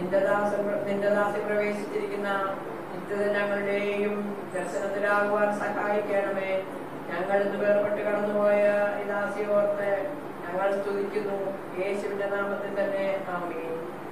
നിന്റെ ദാസ നിന്റെ ദാസി പ്രവേശിച്ചിരിക്കുന്ന നിത്യദിനങ്ങളുടെയും ദർശനത്തിലാകുവാൻ സഹായിക്കണമേ ഞങ്ങൾ ഇന്ന് വേർപെട്ട് കടന്നുപോയ ഈ ദാസി ഓർത്ത് ഞങ്ങൾ സ്തുതിക്കുന്നു യേശുവിന്റെ നാമത്തിൽ തന്നെ ആമേ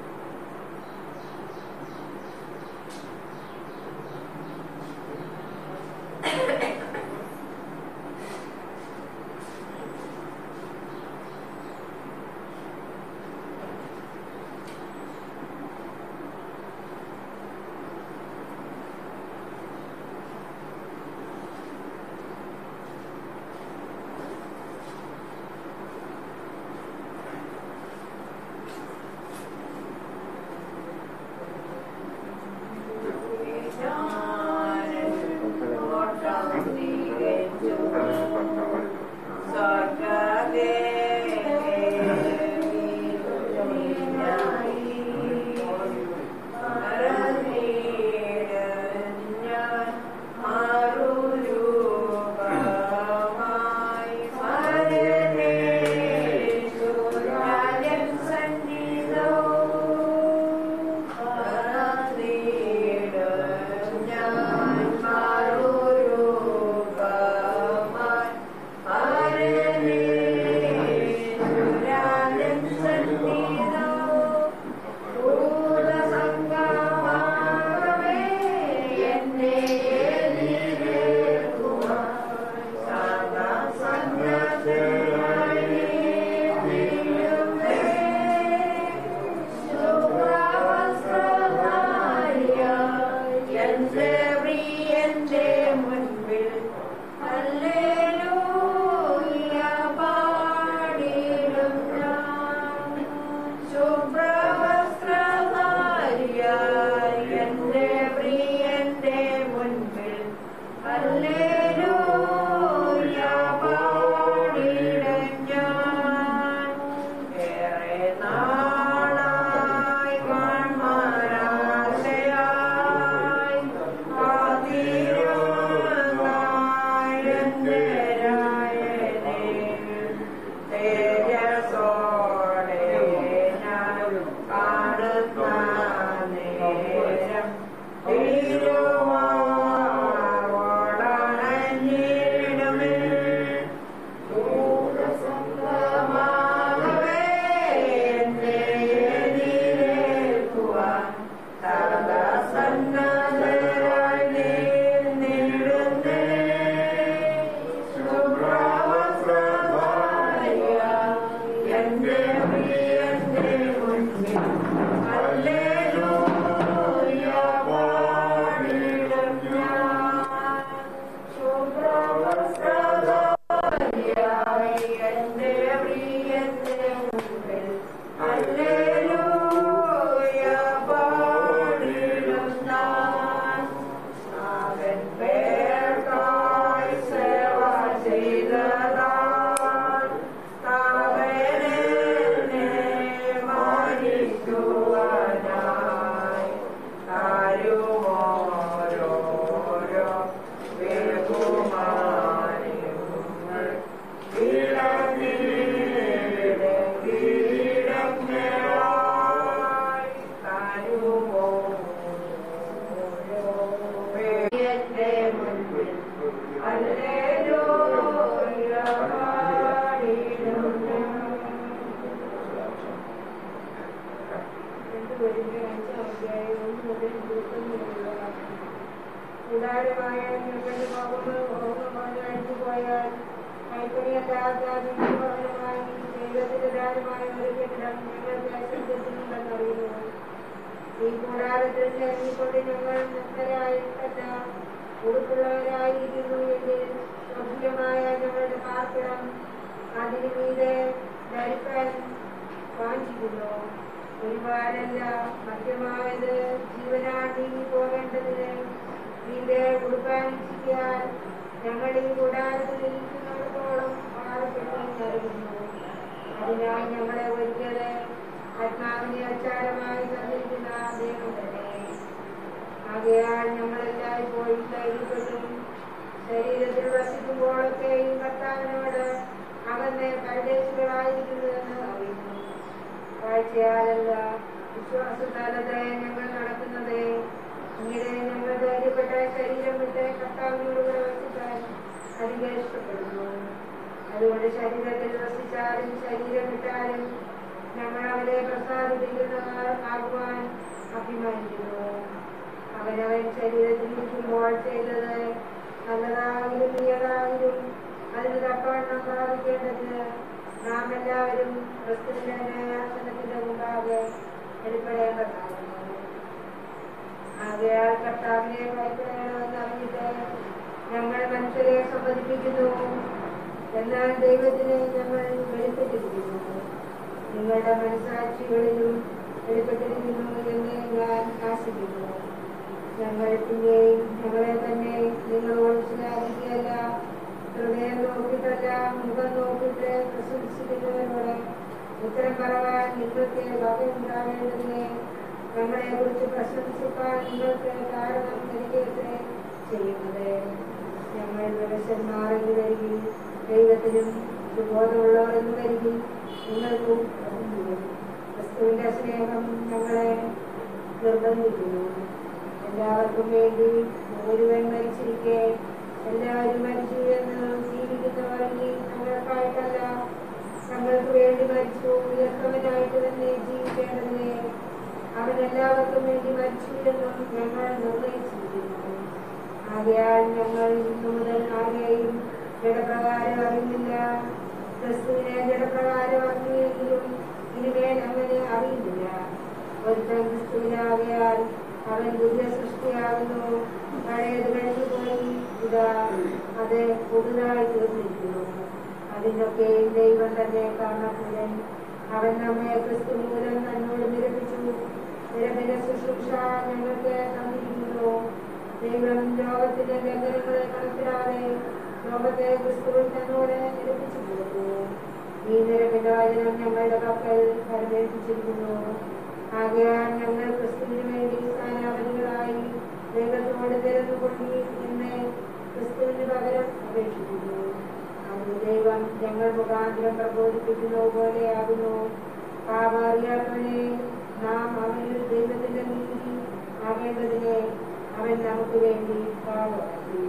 ഈ കൂടാരത്തിൽ ചേർന്നിക്കൊണ്ട് ഞങ്ങൾ മുക്തരായിട്ടല്ല ഉടുപ്പുള്ളവരായിരുന്നു എങ്കിൽ സഭ്യമായ ഞങ്ങളുടെ പാർപ്പിടം അതിന് മീതെ ധരിക്കാൻ വാഞ്ചിക്കുന്നു ഒരുപാടല്ല മധ്യമായത് ജീവനാൽ നീങ്ങി പോകേണ്ടതിന് മീതെ ഉടുപ്പാനിച്ചിരിക്കാൻ ഞങ്ങൾ ഈ കൂടാരത്തിൽ ഇരിക്കുന്നിടത്തോളം പാർപ്പിടം നൽകുന്നു അതിനാൽ ഞങ്ങളെ ഒരിക്കല് ആത്മാവിനെ അച്ചാരമായി തന്നിരിക്കുന്ന ദൈവം തന്നെ ആകയാൽ ഞങ്ങളെല്ലായ്പ്പോഴും ധൈര്യപ്പെട്ടും ശരീരത്തിൽ വസിക്കുമ്പോഴൊക്കെയും കർത്താവിനോട് അകന്ന് പരദേശികളായിരിക്കുന്നുവെന്ന് അറിയുന്നു കാഴ്ചയാലല്ല വിശ്വാസത്താലത് ഞങ്ങൾ നടക്കുന്നത് ഇങ്ങനെ ഞങ്ങൾ ധൈര്യപ്പെട്ട ശരീരം വിട്ട് കർത്താവിനോട് കൂടെ വസിക്കാൻ അധികം ഇഷ്ടപ്പെടുന്നു അതുകൊണ്ട് ശരീരത്തിൽ വസിച്ചാലും ശരീരം വിട്ടാലും ഞങ്ങൾ അവരെ പ്രസാദിപ്പിക്കുന്നവർ ആകുവാൻ അഭിമാനിക്കുന്നു അവനവൻ ശരീരത്തിൽ ഇരിക്കുമ്പോൾ ചെയ്തത് നല്ലതായാലും നീയതായാലും അതിന് തക്കവണ്ണം പ്രാപിക്കേണ്ടതിന് നാം എല്ലാവരും ക്രിസ്തുവിന്റെ ന്യായാസനത്തിന്റെ മുമ്പാകെ വെളിപ്പെടേണ്ടതാകുന്നു ആകയാൽ കർത്താവിനെ ഭയപ്പെടണമെന്ന് അറിഞ്ഞിട്ട് ഞങ്ങൾ മനുഷ്യരെ സമ്മതിപ്പിക്കുന്നു എന്നാൽ ദൈവത്തിനെ ഞങ്ങൾ വെളിപ്പെട്ടിരിക്കുന്നു നിങ്ങളുടെ മനസാക്ഷികളിലും വെളിപ്പെട്ടിരിക്കുന്നു എന്ന് ഞാൻ ആശിക്കുന്നു ഞങ്ങൾ പിന്നെയും ഞങ്ങളെ തന്നെ നിങ്ങളോട് ശിലാരിക്കുകയല്ല ഹൃദയം നോക്കിയിട്ടല്ല മുഖം നോക്കിയിട്ട് പ്രശംസിക്കുന്നവരോട് ഉത്തരം പറവാൻ നിങ്ങൾക്ക് വകയുണ്ടാവേണ്ടതിനെ ഞങ്ങളെ കുറിച്ച് പ്രശംസിക്കാൻ നിങ്ങൾക്ക് കാരണം എനിക്കത്തെ ചെയ്യുന്നത് ഞങ്ങൾ വ്യവസന്മാരെന്ന് കരുതി ദൈവത്തിനും സുബോധമുള്ളവരെന്ന് കരുതി നിങ്ങൾക്കും അറിഞ്ഞിരും ക്രിസ്തുവിന്റെ സ്നേഹം ഞങ്ങളെ നിർബന്ധിക്കുന്നു എല്ലാവർക്കും വേണ്ടി ഒരുവൻ മരിച്ചിരിക്കെ എല്ലാവരും മരിച്ചു എന്ന് ജീവിക്കുന്നവർ ഇനി ഞങ്ങൾക്കായിട്ടല്ല ഞങ്ങൾക്ക് വേണ്ടി മരിച്ചു ഉയർത്തവനായിട്ട് തന്നെ ജീവിക്കേണ്ടതിനെ അവൻ എല്ലാവർക്കും വേണ്ടി മരിച്ചു എന്നും ഞങ്ങൾ നിർണയിച്ചിരിക്കുന്നു ആകയാൽ ഞങ്ങൾ ഇന്നു മുതൽ ആരെയും ജഡപ്രകാരം അറിയുന്നില്ല ക്രിസ്തുവിനെ ജഡപ്രകാരം അറിഞ്ഞുവെങ്കിലും ഇനിമേൽ അങ്ങനെ അറിയുന്നില്ല ഒരുത്തൻ ക്രിസ്തുവിനാകയാൽ അവൻ പുതിയ സൃഷ്ടിയാകുന്നു പഴയത് കഴിഞ്ഞു പോയി ഇതാ അത് പുതുതായി തീർന്നിരിക്കുന്നു അതിനൊക്കെ ദൈവം തന്നെ കാണപ്പെടും അവൻ നമ്മെ ക്രിസ്തു മൂലം തന്നോട് നിരപ്പിച്ചു നിരപ്പിന്റെ ശുശ്രൂഷ ഞങ്ങൾക്ക് തന്നിരിക്കുന്നു ദൈവം ലോകത്തിന്റെ ലംഘനങ്ങളെ കണക്കിടാതെ ലോകത്തെ ക്രിസ്തുവിൽ തന്നോട് നിരപ്പിച്ചു കൊടുത്തു ഈ നിരപ്പിന്റെ വചനം ഞങ്ങളുടെ പക്കൽ പരമേൽപ്പിച്ചിരിക്കുന്നു ആകയാൽ ഞങ്ങൾ ക്രിസ്തുവിന് വേണ്ടി സ്ഥാനാപതികളായി ദൈവത്തോട് തിരഞ്ഞുകൊണ്ടി എന്ന് ക്രിസ്തുവിന് പകരം അപേക്ഷിക്കുന്നു അത് ദൈവം ഞങ്ങൾ മുഖാന്തരം പ്രബോധിപ്പിക്കുന്നത് പോലെയാകുന്നു പാപം അറിയാത്തവനെ നാം അവനിൽ ദൈവത്തിന്റെ നീതി ആകേണ്ടതിനെ അവൻ നമുക്ക് വേണ്ടി പാപമാക്കി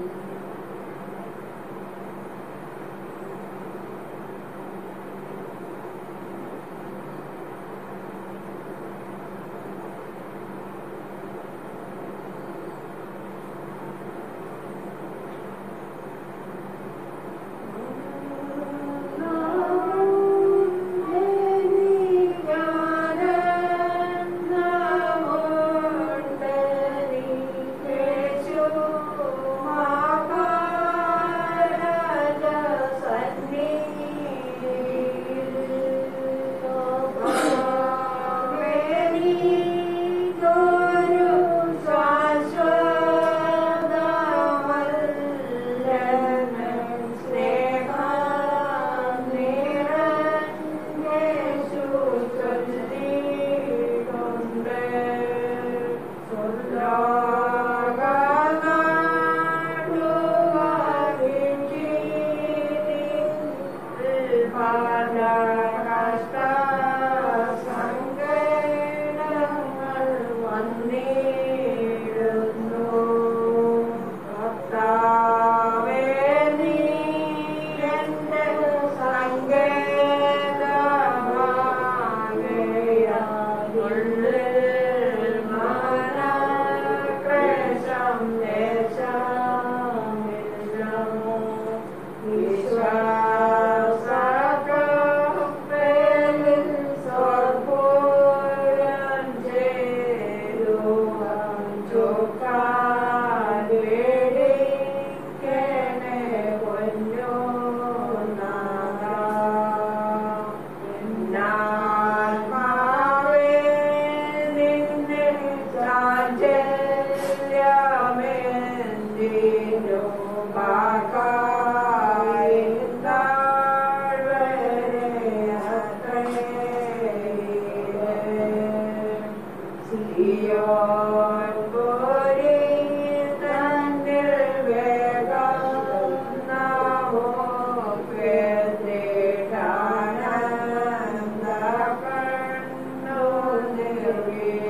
ോ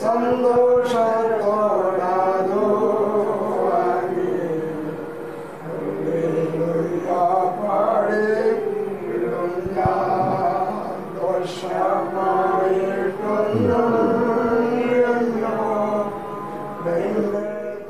സന്തോഷത്തോടാതോ വാങ്ങി ഹല്ലേലൂയ പാടിയിടും ഞാൻ ദോഷമായിട്ടൊന്നും എന്നോ നിന്റെ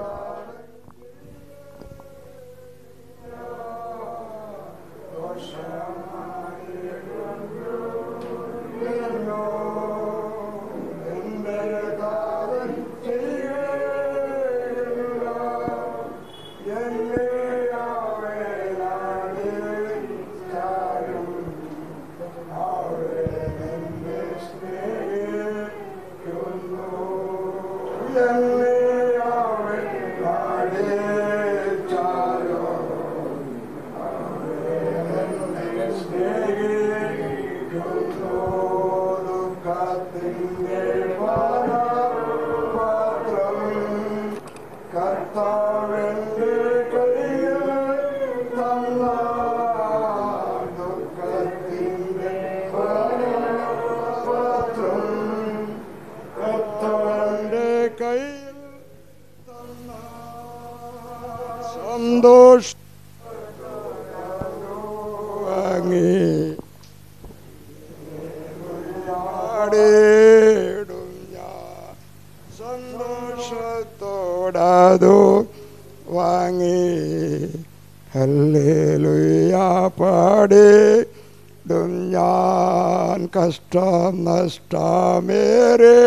കർത്താവിന്റെ കയ്യിൽ തന്ന ദുഃഖത്തിന്റെ പാത്രം കർത്താവിന്റെ കയ്യിൽ തന്ന സന്തോഷ വാങ്ങി പാടിടും ഞാൻ സന്തോഷത്തോടതു വാങ്ങി ഹല്ലേലൂയ പാടിടും ഞാൻ കഷ്ടം നഷ്ടമേറെ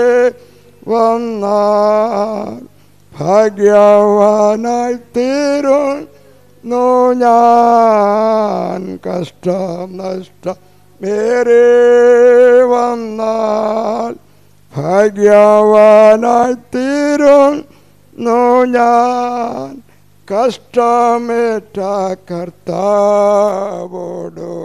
വന്നാൽ ഭാഗ്യവാനായി തീരുന്നു ഞാൻ കഷ്ടം നഷ്ടം മേരെ വന്നാൽ ഭാഗ്യവാനായി തീരുന്നു ഞാൻ കഷ്ടമേറ്റ കർത്താവോടു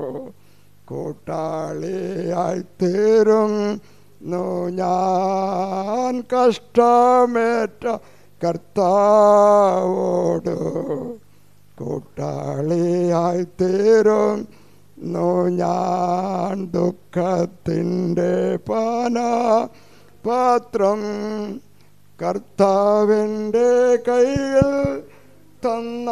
കൂട്ടാളിയായി തീരുന്നു ഞാൻ കഷ്ടമേറ്റ കർത്താവോട് കൂട്ടാളിയായി തീരുന്നു ഞാൻ ദുഃഖത്തിൻ്റെ പാന പാത്രം കർത്താവിൻ്റെ കയ്യിൽ തന്ന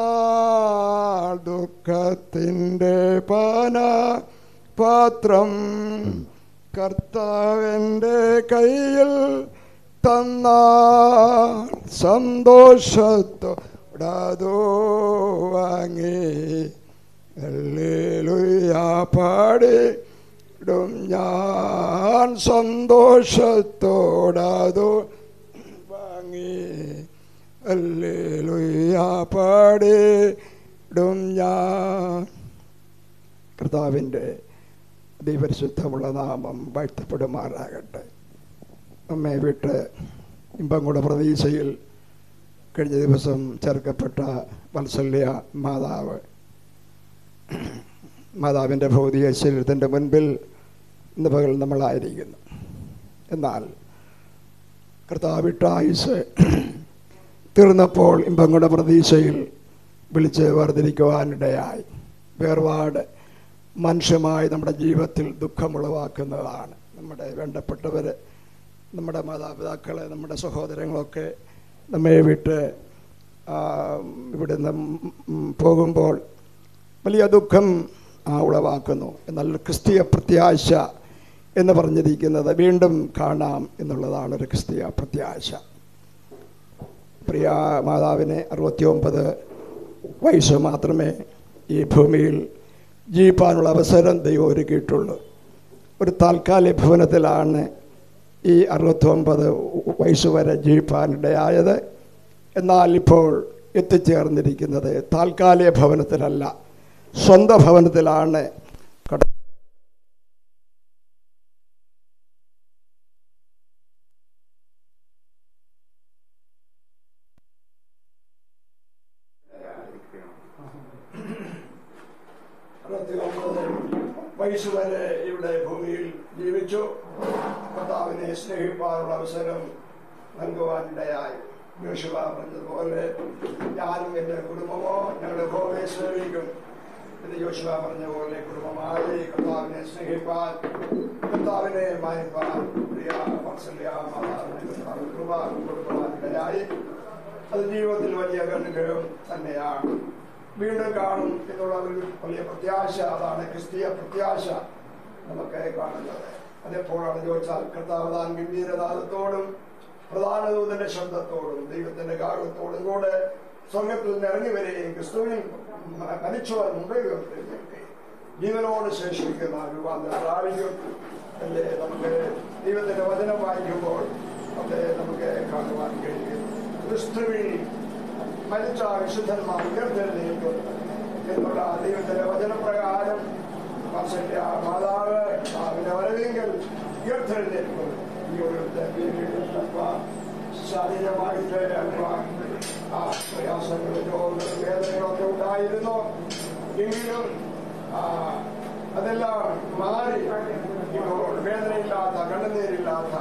ദുഃഖത്തിൻ്റെ പാന പാത്രം കർത്താവിൻ്റെ കയ്യിൽ തന്ന സന്തോഷത്തോടതോ വാങ്ങി ഹല്ലേലൂയ പാടിടും ഞാൻ സന്തോഷത്തോടതോ വാങ്ങി ഹല്ലേലൂയ പാടിടും ഞാൻ കർത്താവിൻ്റെ ദൈവരിശുദ്ധമുള്ള നാമം വാഴ്ത്തപ്പെടുമാറാകട്ടെ നമ്മെ വിട്ട് ഇമ്പംകുട പ്രതീക്ഷയിൽ കഴിഞ്ഞ ദിവസം ചേർക്കപ്പെട്ട വത്സല്യ മാതാവ് മാതാവിൻ്റെ ഭൗതിക ശരീരത്തിൻ്റെ മുൻപിൽ ഇന്ന് പകൽ നമ്മളായിരിക്കുന്നു എന്നാൽ കർത്താവിട്ട ആയുസ് തീർന്നപ്പോൾ ഇമ്പംകുട പ്രതീക്ഷയിൽ വിളിച്ച് വേർതിരിക്കുവാനിടയായി വേർപാട് മനുഷ്യമായി നമ്മുടെ ജീവിതത്തിൽ ദുഃഖമുളവാക്കുന്നതാണ് നമ്മുടെ വേണ്ടപ്പെട്ടവർ നമ്മുടെ മാതാപിതാക്കളെ നമ്മുടെ സഹോദരങ്ങളൊക്കെ നമ്മെ വിട്ട് ആ, ഇവിടുന്ന് ഉം പോകുമ്പോൾ വലിയ ദുഃഖം ആ, ഉളവാക്കുന്നു എന്നാൽ ക്രിസ്തീയ പ്രത്യാശ എന്ന് പറഞ്ഞിരിക്കുന്നത് വീണ്ടും കാണാം എന്നുള്ളതാണ് ഒരു ക്രിസ്തീയ പ്രത്യാശ പ്രിയ മാതാവിന് അറുപത്തി ഒമ്പത് വയസ്സ് മാത്രമേ ഈ ഭൂമിയിൽ ജീവിക്കാനുള്ള അവസരം ദൈവം ഒരുക്കിയിട്ടുള്ളൂ ഒരു താൽക്കാലിക ഭവനത്തിലാണ് ഈ അറുപത്തൊമ്പത് വയസ്സ് വരെ ജീവിക്കാനിടയായത് എന്നാൽ ഇപ്പോൾ എത്തിച്ചേർന്നിരിക്കുന്നത് താൽക്കാലിക ഭവനത്തിലല്ല സ്വന്തം ഭവനത്തിലാണ് കട- അറുപത്തിയൊമ്പത് വയസ്സ് വരെ ഇവിടെ ഭൂമിയിൽ ജീവിച്ചു കർത്താവിനെ സ്നേഹിപ്പാനുള്ള അവസരം നൽകുവാനിടയായി യോശുവ പറഞ്ഞതുപോലെ ഞാനും എൻ്റെ കുടുംബമോ ഞങ്ങളുടെ ഭൂമിയെ സ്നേഹിക്കും എന്ന് യോശുവ പറഞ്ഞ പോലെ കുടുംബമായി കർത്താവിനെ സ്നേഹിപ്പാൻ കർത്താവിനെ മാനിപ്പാൻ പ്രിയ വാത്സല്യ മാതാവിനെ കർത്താവ് കൃപ കൊടുക്കുവാനിടയായി അത് ജീവിതത്തിൽ വലിയ അനുഗ്രഹം തന്നെയാണ് വീണ്ടും കാണും എന്നുള്ള ഒരു വലിയ പ്രത്യാശ അതാണ് ക്രിസ്തീയ പ്രത്യാശ നമുക്ക് കാണുന്നത് അതെപ്പോഴാണ് ചോദിച്ചാൽ കർത്താവ് താൻ ഗംഭീരനാഥത്തോടും പ്രധാന ദൂതന്റെ ശബ്ദത്തോടും ദൈവത്തിന്റെ കാരണത്തോടും കൂടെ സ്വർഗത്തിൽ നിന്ന് ഇറങ്ങി വരികയും ക്രിസ്തുവിൽ മരിച്ചവർ മുമ്പേ ഉയർത്തെഴുന്നേൽക്കുകയും ജീവനോട് ശേഷിക്കുന്ന രൂപാന്തരം പ്രാപിക്കും അല്ലേ നമുക്ക് ദൈവത്തിന്റെ വചനം വായിക്കുമ്പോൾ അത് നമുക്ക് കാണുവാൻ കഴിയും ക്രിസ്തുവിൽ മരിച്ച വിശുദ്ധന്മാർ ഉയർത്തെഴുന്നേൽക്കും എന്നുള്ള ദൈവത്തിന്റെ വചനപ്രകാരം വാത്സല്യ മാതാവ് മാതാവിന്റെ വരവെങ്കിൽ ഉയർത്തെഴുന്നേൽക്കും ഈ ഒരു ശാരീരമായിട്ട് അല്പം ആ പ്രയാസങ്ങളും രോഗങ്ങളും വേദനകളൊക്കെ ഉണ്ടായിരുന്നു എങ്കിലും ആ, അതെല്ലാം മാറി ഇപ്പോൾ വേദനയില്ലാത്ത കണ്ണുനീരില്ലാത്ത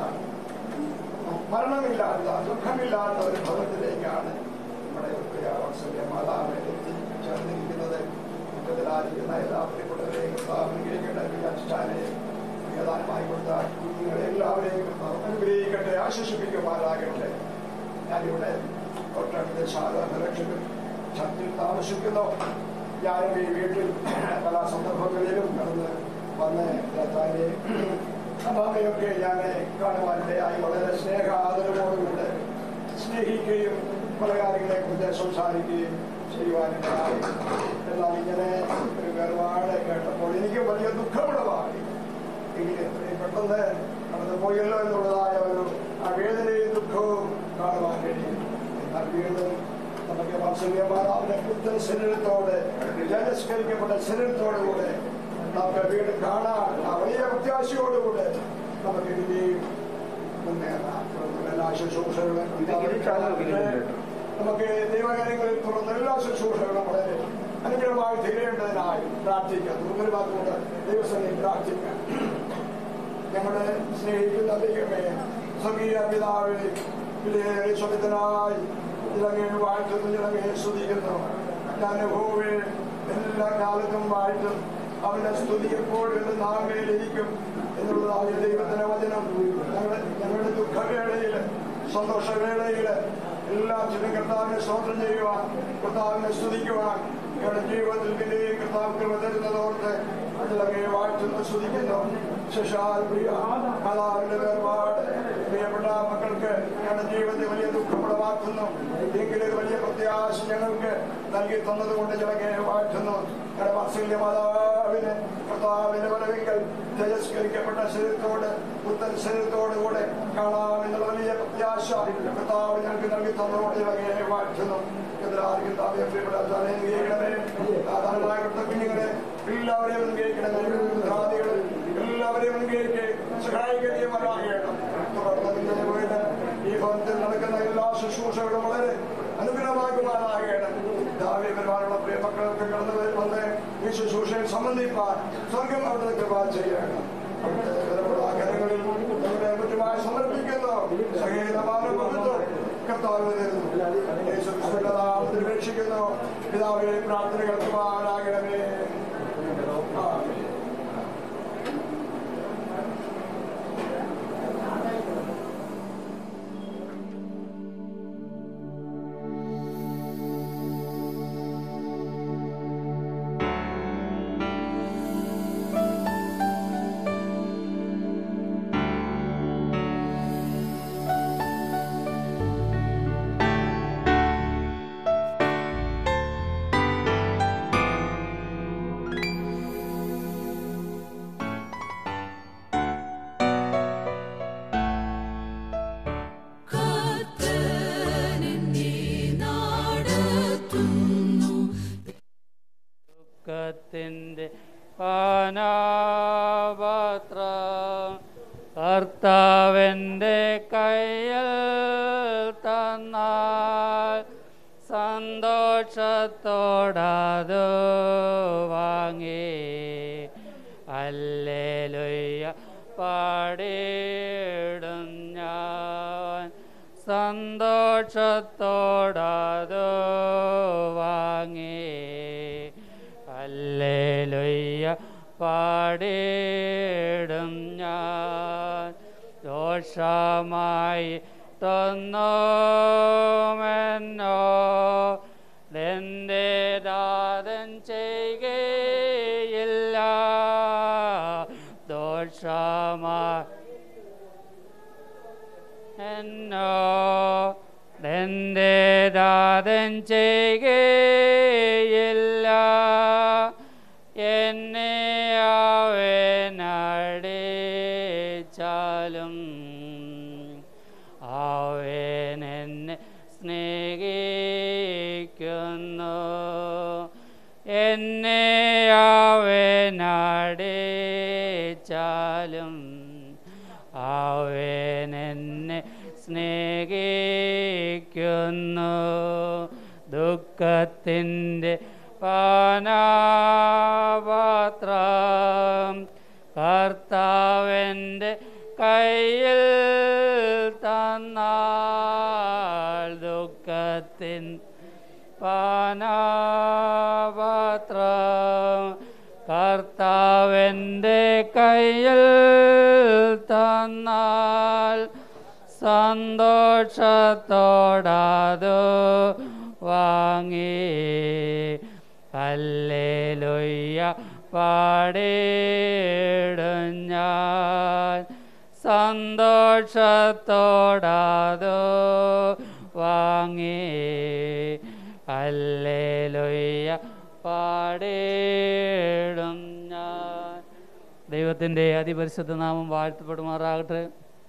മരണമില്ലാത്ത ദുഃഖമില്ലാത്ത ഒരു ഭവനത്തിലേക്കാണ് നമ്മുടെ പ്രിയ വാത്സല്യ മാതാവ് എത്തിച്ചേർന്നിരിക്കുന്നത് ദുഃഖത്തിലായിരിക്കുന്ന എല്ലാ പ്രിയപ്പെട്ടവരെയും സ്ഥാപനിക്കട്ടെ അച്ഛാനെയും ഏതാനുമായി കൊടുത്ത കുഞ്ഞുങ്ങളെ എല്ലാവരെയും കർത്താവ് അനുഗ്രഹിക്കട്ടെ ആശ്വസിപ്പിക്കുമാറാകട്ടെ ഞാനിവിടെ തൊട്ടടുത്ത സാധാരണ ലക്ഷ്യത്തിൽ ഛത്തിൽ താമസിക്കുന്നു ഞാനും ഈ വീട്ടിൽ പല സന്ദർഭങ്ങളിലും കടന്ന് വന്ന് കർത്താവിനെ അമ്മാമയൊക്കെ ഞാൻ കാണുവാനിടയായി വളരെ സ്നേഹ ആദരവോടുകൂടെ സ്നേഹിക്കുകയും പല കാര്യങ്ങളെ കുറിച്ച് സംസാരിക്കുകയും ചെയ്യുവാനിടയായി എന്നാൽ ഇങ്ങനെ ഒരു വേർപാട് കേട്ടപ്പോൾ എനിക്ക് വലിയ ദുഃഖമുള്ളതാണ് എങ്കിലും എത്രയും പെട്ടെന്ന് കടന്നു പോയല്ലോ എന്നുള്ളതായ ഒരു ആ വേദനയും ദുഃഖവും കാണുവാൻ കഴിയും എന്നാൽ വീണ്ടും നമുക്ക് വാത്സല്യമാതാവിന്റെ പുത്തൻ ശരീരത്തോടെ ജനസ്കരിക്കപ്പെട്ട ശരീരത്തോടുകൂടെ നമുക്ക് വീണ്ടും കാണാൻ ആ വലിയ പ്രത്യാശയോടുകൂടെ നമുക്ക് ഇനിയും മുന്നേറാം എല്ലാ ശുശ്രൂഷകളും നമുക്ക് ദൈവകാര്യങ്ങളിൽ തുടർന്ന് എല്ലാ ശുശ്രൂഷകളും വളരെ അനുഗ്രഹമായി തീരേണ്ടതിനായി പ്രാർത്ഥിക്കാം ദുർബലമാക്കൊണ്ട് ദൈവസനെ പ്രാർത്ഥിക്കാം ഞങ്ങളെ സ്നേഹിക്കുന്ന ദൈവമേ സ്വർഗീയ പിതാവേ വിലയേറെ സ്വമിതനായി ഇളങ്ങേ വാഴ്ത്തുന്നു ഇളങ്ങേ സ്തുതിക്കുന്നു ഞാൻ ഹോവേ എല്ലാ കാലത്തും വാഴ്ത്തും അവന്റെ സ്തുതി എപ്പോഴും നാമേലിരിക്കും എന്നുള്ളതായ ദൈവത്തിന്റെ വചനം ഞങ്ങളുടെ ഞങ്ങളുടെ ദുഃഖവേളയിൽ സന്തോഷവേളയിൽ എല്ലാം ചില കർത്താവിനെ സ്തോത്രം ചെയ്യുവാൻ കർത്താവിനെ സ്തുതിക്കുവാൻ ഞങ്ങളുടെ ജീവിതത്തിൽ പിന്നെയും കർത്താവ് കൃപ തരുന്നതോർത്ത് അതിലങ്ങേ വാഴ്ത്തുന്നു സ്തുതിക്കുന്നു ശശാൽ പ്രിയ മാതാവിന്റെ വേർപാട് പ്രിയപ്പെട്ട മക്കൾക്ക് ഞങ്ങളുടെ ജീവിതത്തിൽ വലിയ ദുഃഖമുളവാക്കുന്നു എങ്കിലും ഒരു വലിയ പ്രത്യാശ ഞങ്ങൾക്ക് നൽകി തന്നതുകൊണ്ട് ഞങ്ങളെ വാഴ്ത്തുന്നു ഞങ്ങളുടെ വാത്സല്യ മാതാവിന് കർത്താവിന്റെ വരവിങ്കൽ തേജസ്കരിക്കപ്പെട്ട ശരീരത്തോട് പുത്തൻ ശരീരത്തോട് കൂടെ കാണാമെന്നുള്ള വലിയ പ്രത്യാശ കർത്താവ് ഞങ്ങൾക്ക് നൽകി തന്നതുകൊണ്ട് ഞങ്ങളെ വാഴ്ത്തുന്നു എല്ലാവർക്കും താവേ പ്രിയപ്പെട്ട അച്ഛനെ അനുഗ്രഹിക്കണമേ സാധാരണമായ കുഞ്ഞുങ്ങളെ എല്ലാവരെയും അനുഗ്രഹിക്കണമേ ജാതികളെ എല്ലാവരെയും അനുഗ്രഹിക്കെ സഹായിക്കുകയും തുടർന്ന് ഇങ്ങനെ പോയിട്ട് ഈ ഭവനത്തിൽ നടക്കുന്ന എല്ലാ ശുശ്രൂഷകളും വളരെ അനുഗ്രഹമാക്കുവാനാകണം ദാവി വരുവാനുള്ള പ്രിയമക്കൾക്ക് കടന്നു വന്ന് ഈ ശുശ്രൂഷയിൽ സംബന്ധിപ്പാൻ സ്വർഗം അവിടുന്ന് കൃപ ചെയ്യണം അവിടുത്തെ വിലപ്പെട്ട ആഗ്രഹങ്ങളിൽ നമ്മുടെ മറ്റുമായി സമർപ്പിക്കുന്നു സഹേതമായ ബന്ധുത്വം കർത്താവ് തരുന്നു യേശുക്രിസ്തുവിന്റെ നാമത്തിൽ രക്ഷിക്കുന്നു പിതാവിനെ പ്രാർത്ഥന കേൾക്കുവാനാകണമേ ആമേൻ ദുഃഖത്തിൻ്റെ പാനാപാത്രം കർത്താവിൻ്റെ കയ്യിൽ തന്നാൽ സന്തോഷത്തോടത് വാങ്ങി അല്ലേലുയ്യ പാടിയിടും ഞാൻ സന്തോഷത്തോടത് വാങ്ങി അല്ലേലുയ്യ പാടിയിടും ഞാൻ ദോഷമായി തൊന്നോമെന്നോ നിന്റെ ദാതൻ ചെയ്യുകയില്ല ദോഷമാ എന്നോ നിന്റെ ദാതൻ ചെയ്യുകയില്ല എന്നെ അവനടിച്ചാലും അവൻ എന്നെ സ്നേഹിക്കുന്നു എന്നെ അവനടിച്ചാലും അവൻ എന്നെ സ്നേഹിക്കുന്നു ദുഃഖത്തിൻ്റെ പാനാപാത്രം കർത്താവിൻ്റെ കയ്യിൽ തന്നാൽ ദുഃഖത്തിൻ പാനാപാത്രം കർത്താവിൻ്റെ കയ്യിൽ തന്നാൽ സന്തോഷത്തോടാതു വാങ്ങി അല്ലേലൊയ്യ പാടിയിടും ഞാൻ സന്തോഷത്തോടാതു വാങ്ങി അല്ലേലൊയ്യ പാടിയിടും ഞാൻ ദൈവത്തിൻ്റെ അതിപരിശുദ്ധ നാമം വാഴ്ത്തപ്പെടുമാറാകട്ടെ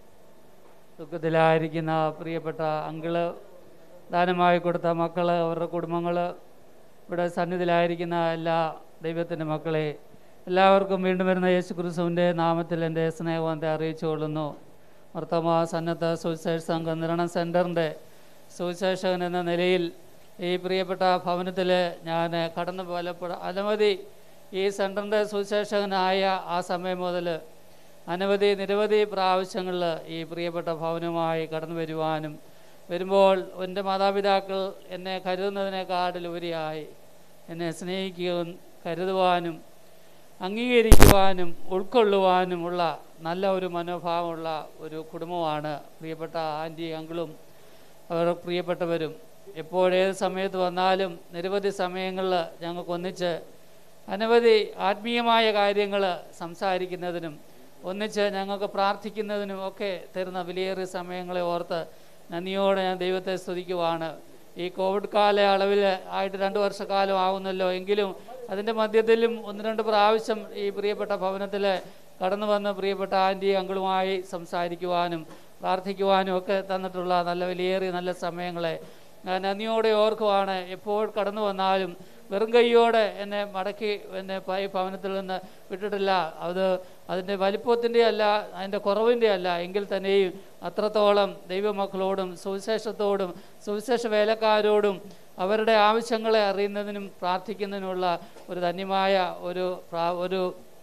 ദുഃഖത്തിലായിരിക്കുന്ന പ്രിയപ്പെട്ട അങ്കിള് ദാനമായി കൊടുത്ത മക്കൾ അവരുടെ കുടുംബങ്ങൾ ഇവിടെ സന്നിധിയിലായിരിക്കുന്ന എല്ലാ ദൈവത്തിൻ്റെ മക്കളെ എല്ലാവർക്കും വീണ്ടും വരുന്ന യേശു ക്രിസ്തുവിൻ്റെ നാമത്തിൽ എൻ്റെ സ്നേഹവന്തെ അറിയിച്ചു കൊള്ളുന്നു മർത്തമ സന്നദ്ധ സുവിശേഷ സംഘം നിരണം സെൻറ്ററിൻ്റെ സുവിശേഷകൻ എന്ന നിലയിൽ ഈ പ്രിയപ്പെട്ട ഭവനത്തിൽ ഞാൻ കടന്നു പലപ്പോഴ അനവധി ഈ സെൻറ്ററിൻ്റെ സുവിശേഷകനായ ആ സമയം മുതൽ അനവധി നിരവധി പ്രാവശ്യങ്ങളിൽ ഈ പ്രിയപ്പെട്ട ഭവനവുമായി കടന്നു വരുവാനും വരുമ്പോൾ എൻ്റെ മാതാപിതാക്കൾ എന്നെ കരുതുന്നതിനേക്കാട്ടിലുപരിയായി എന്നെ സ്നേഹിക്കുകയും കരുതുവാനും അംഗീകരിക്കുവാനും ഉൾക്കൊള്ളുവാനുമുള്ള നല്ല ഒരു മനോഭാവമുള്ള ഒരു കുടുംബമാണ് പ്രിയപ്പെട്ട ആൻറ്റി അങ്കിളും അവർ പ്രിയപ്പെട്ടവരും എപ്പോഴേത് സമയത്ത് വന്നാലും നിരവധി സമയങ്ങളിൽ ഞങ്ങൾക്ക് ഒന്നിച്ച് അനവധി ആത്മീയമായ കാര്യങ്ങൾ സംസാരിക്കുന്നതിനും ഒന്നിച്ച് ഞങ്ങൾക്ക് പ്രാർത്ഥിക്കുന്നതിനും ഒക്കെ തരുന്ന വിലയേറിയ സമയങ്ങളെ ഓർത്ത് നന്ദിയോടെ ഞാൻ ദൈവത്തെ സ്തുതിക്കുവാണ് ഈ കോവിഡ് കാലയളവിൽ ആയിട്ട് രണ്ട് വർഷക്കാലം ആവുന്നല്ലോ എങ്കിലും അതിൻ്റെ മധ്യത്തിലും ഒന്ന് രണ്ട് പ്രാവശ്യം ഈ പ്രിയപ്പെട്ട ഭവനത്തിൽ കടന്നു വന്ന് പ്രിയപ്പെട്ട ആൻറ്റി അങ്കിളുമായി സംസാരിക്കുവാനും പ്രാർത്ഥിക്കുവാനും ഒക്കെ തന്നിട്ടുള്ള നല്ല വിലയേറിയ നല്ല സമയങ്ങളെ ഞാൻ നന്ദിയോടെ ഓർക്കുവാണ് എപ്പോൾ കടന്നു വന്നാലും വെറും കൈയോടെ എന്നെ മടക്കി എന്നെ പ- ഈ ഭവനത്തിൽ നിന്ന് വിട്ടിട്ടില്ല അത് അതിൻ്റെ വലിപ്പത്തിൻ്റെ അല്ല അതിൻ്റെ കുറവിൻ്റെ അല്ല എങ്കിൽ തന്നെയും അത്രത്തോളം ദൈവമക്കളോടും സുവിശേഷത്തോടും സുവിശേഷ വേലക്കാരോടും അവരുടെ ആവശ്യങ്ങളെ അറിയുന്നതിനും പ്രാർത്ഥിക്കുന്നതിനുമുള്ള ഒരു ധന്യമായ ഒരു പ്രാ- ഒരു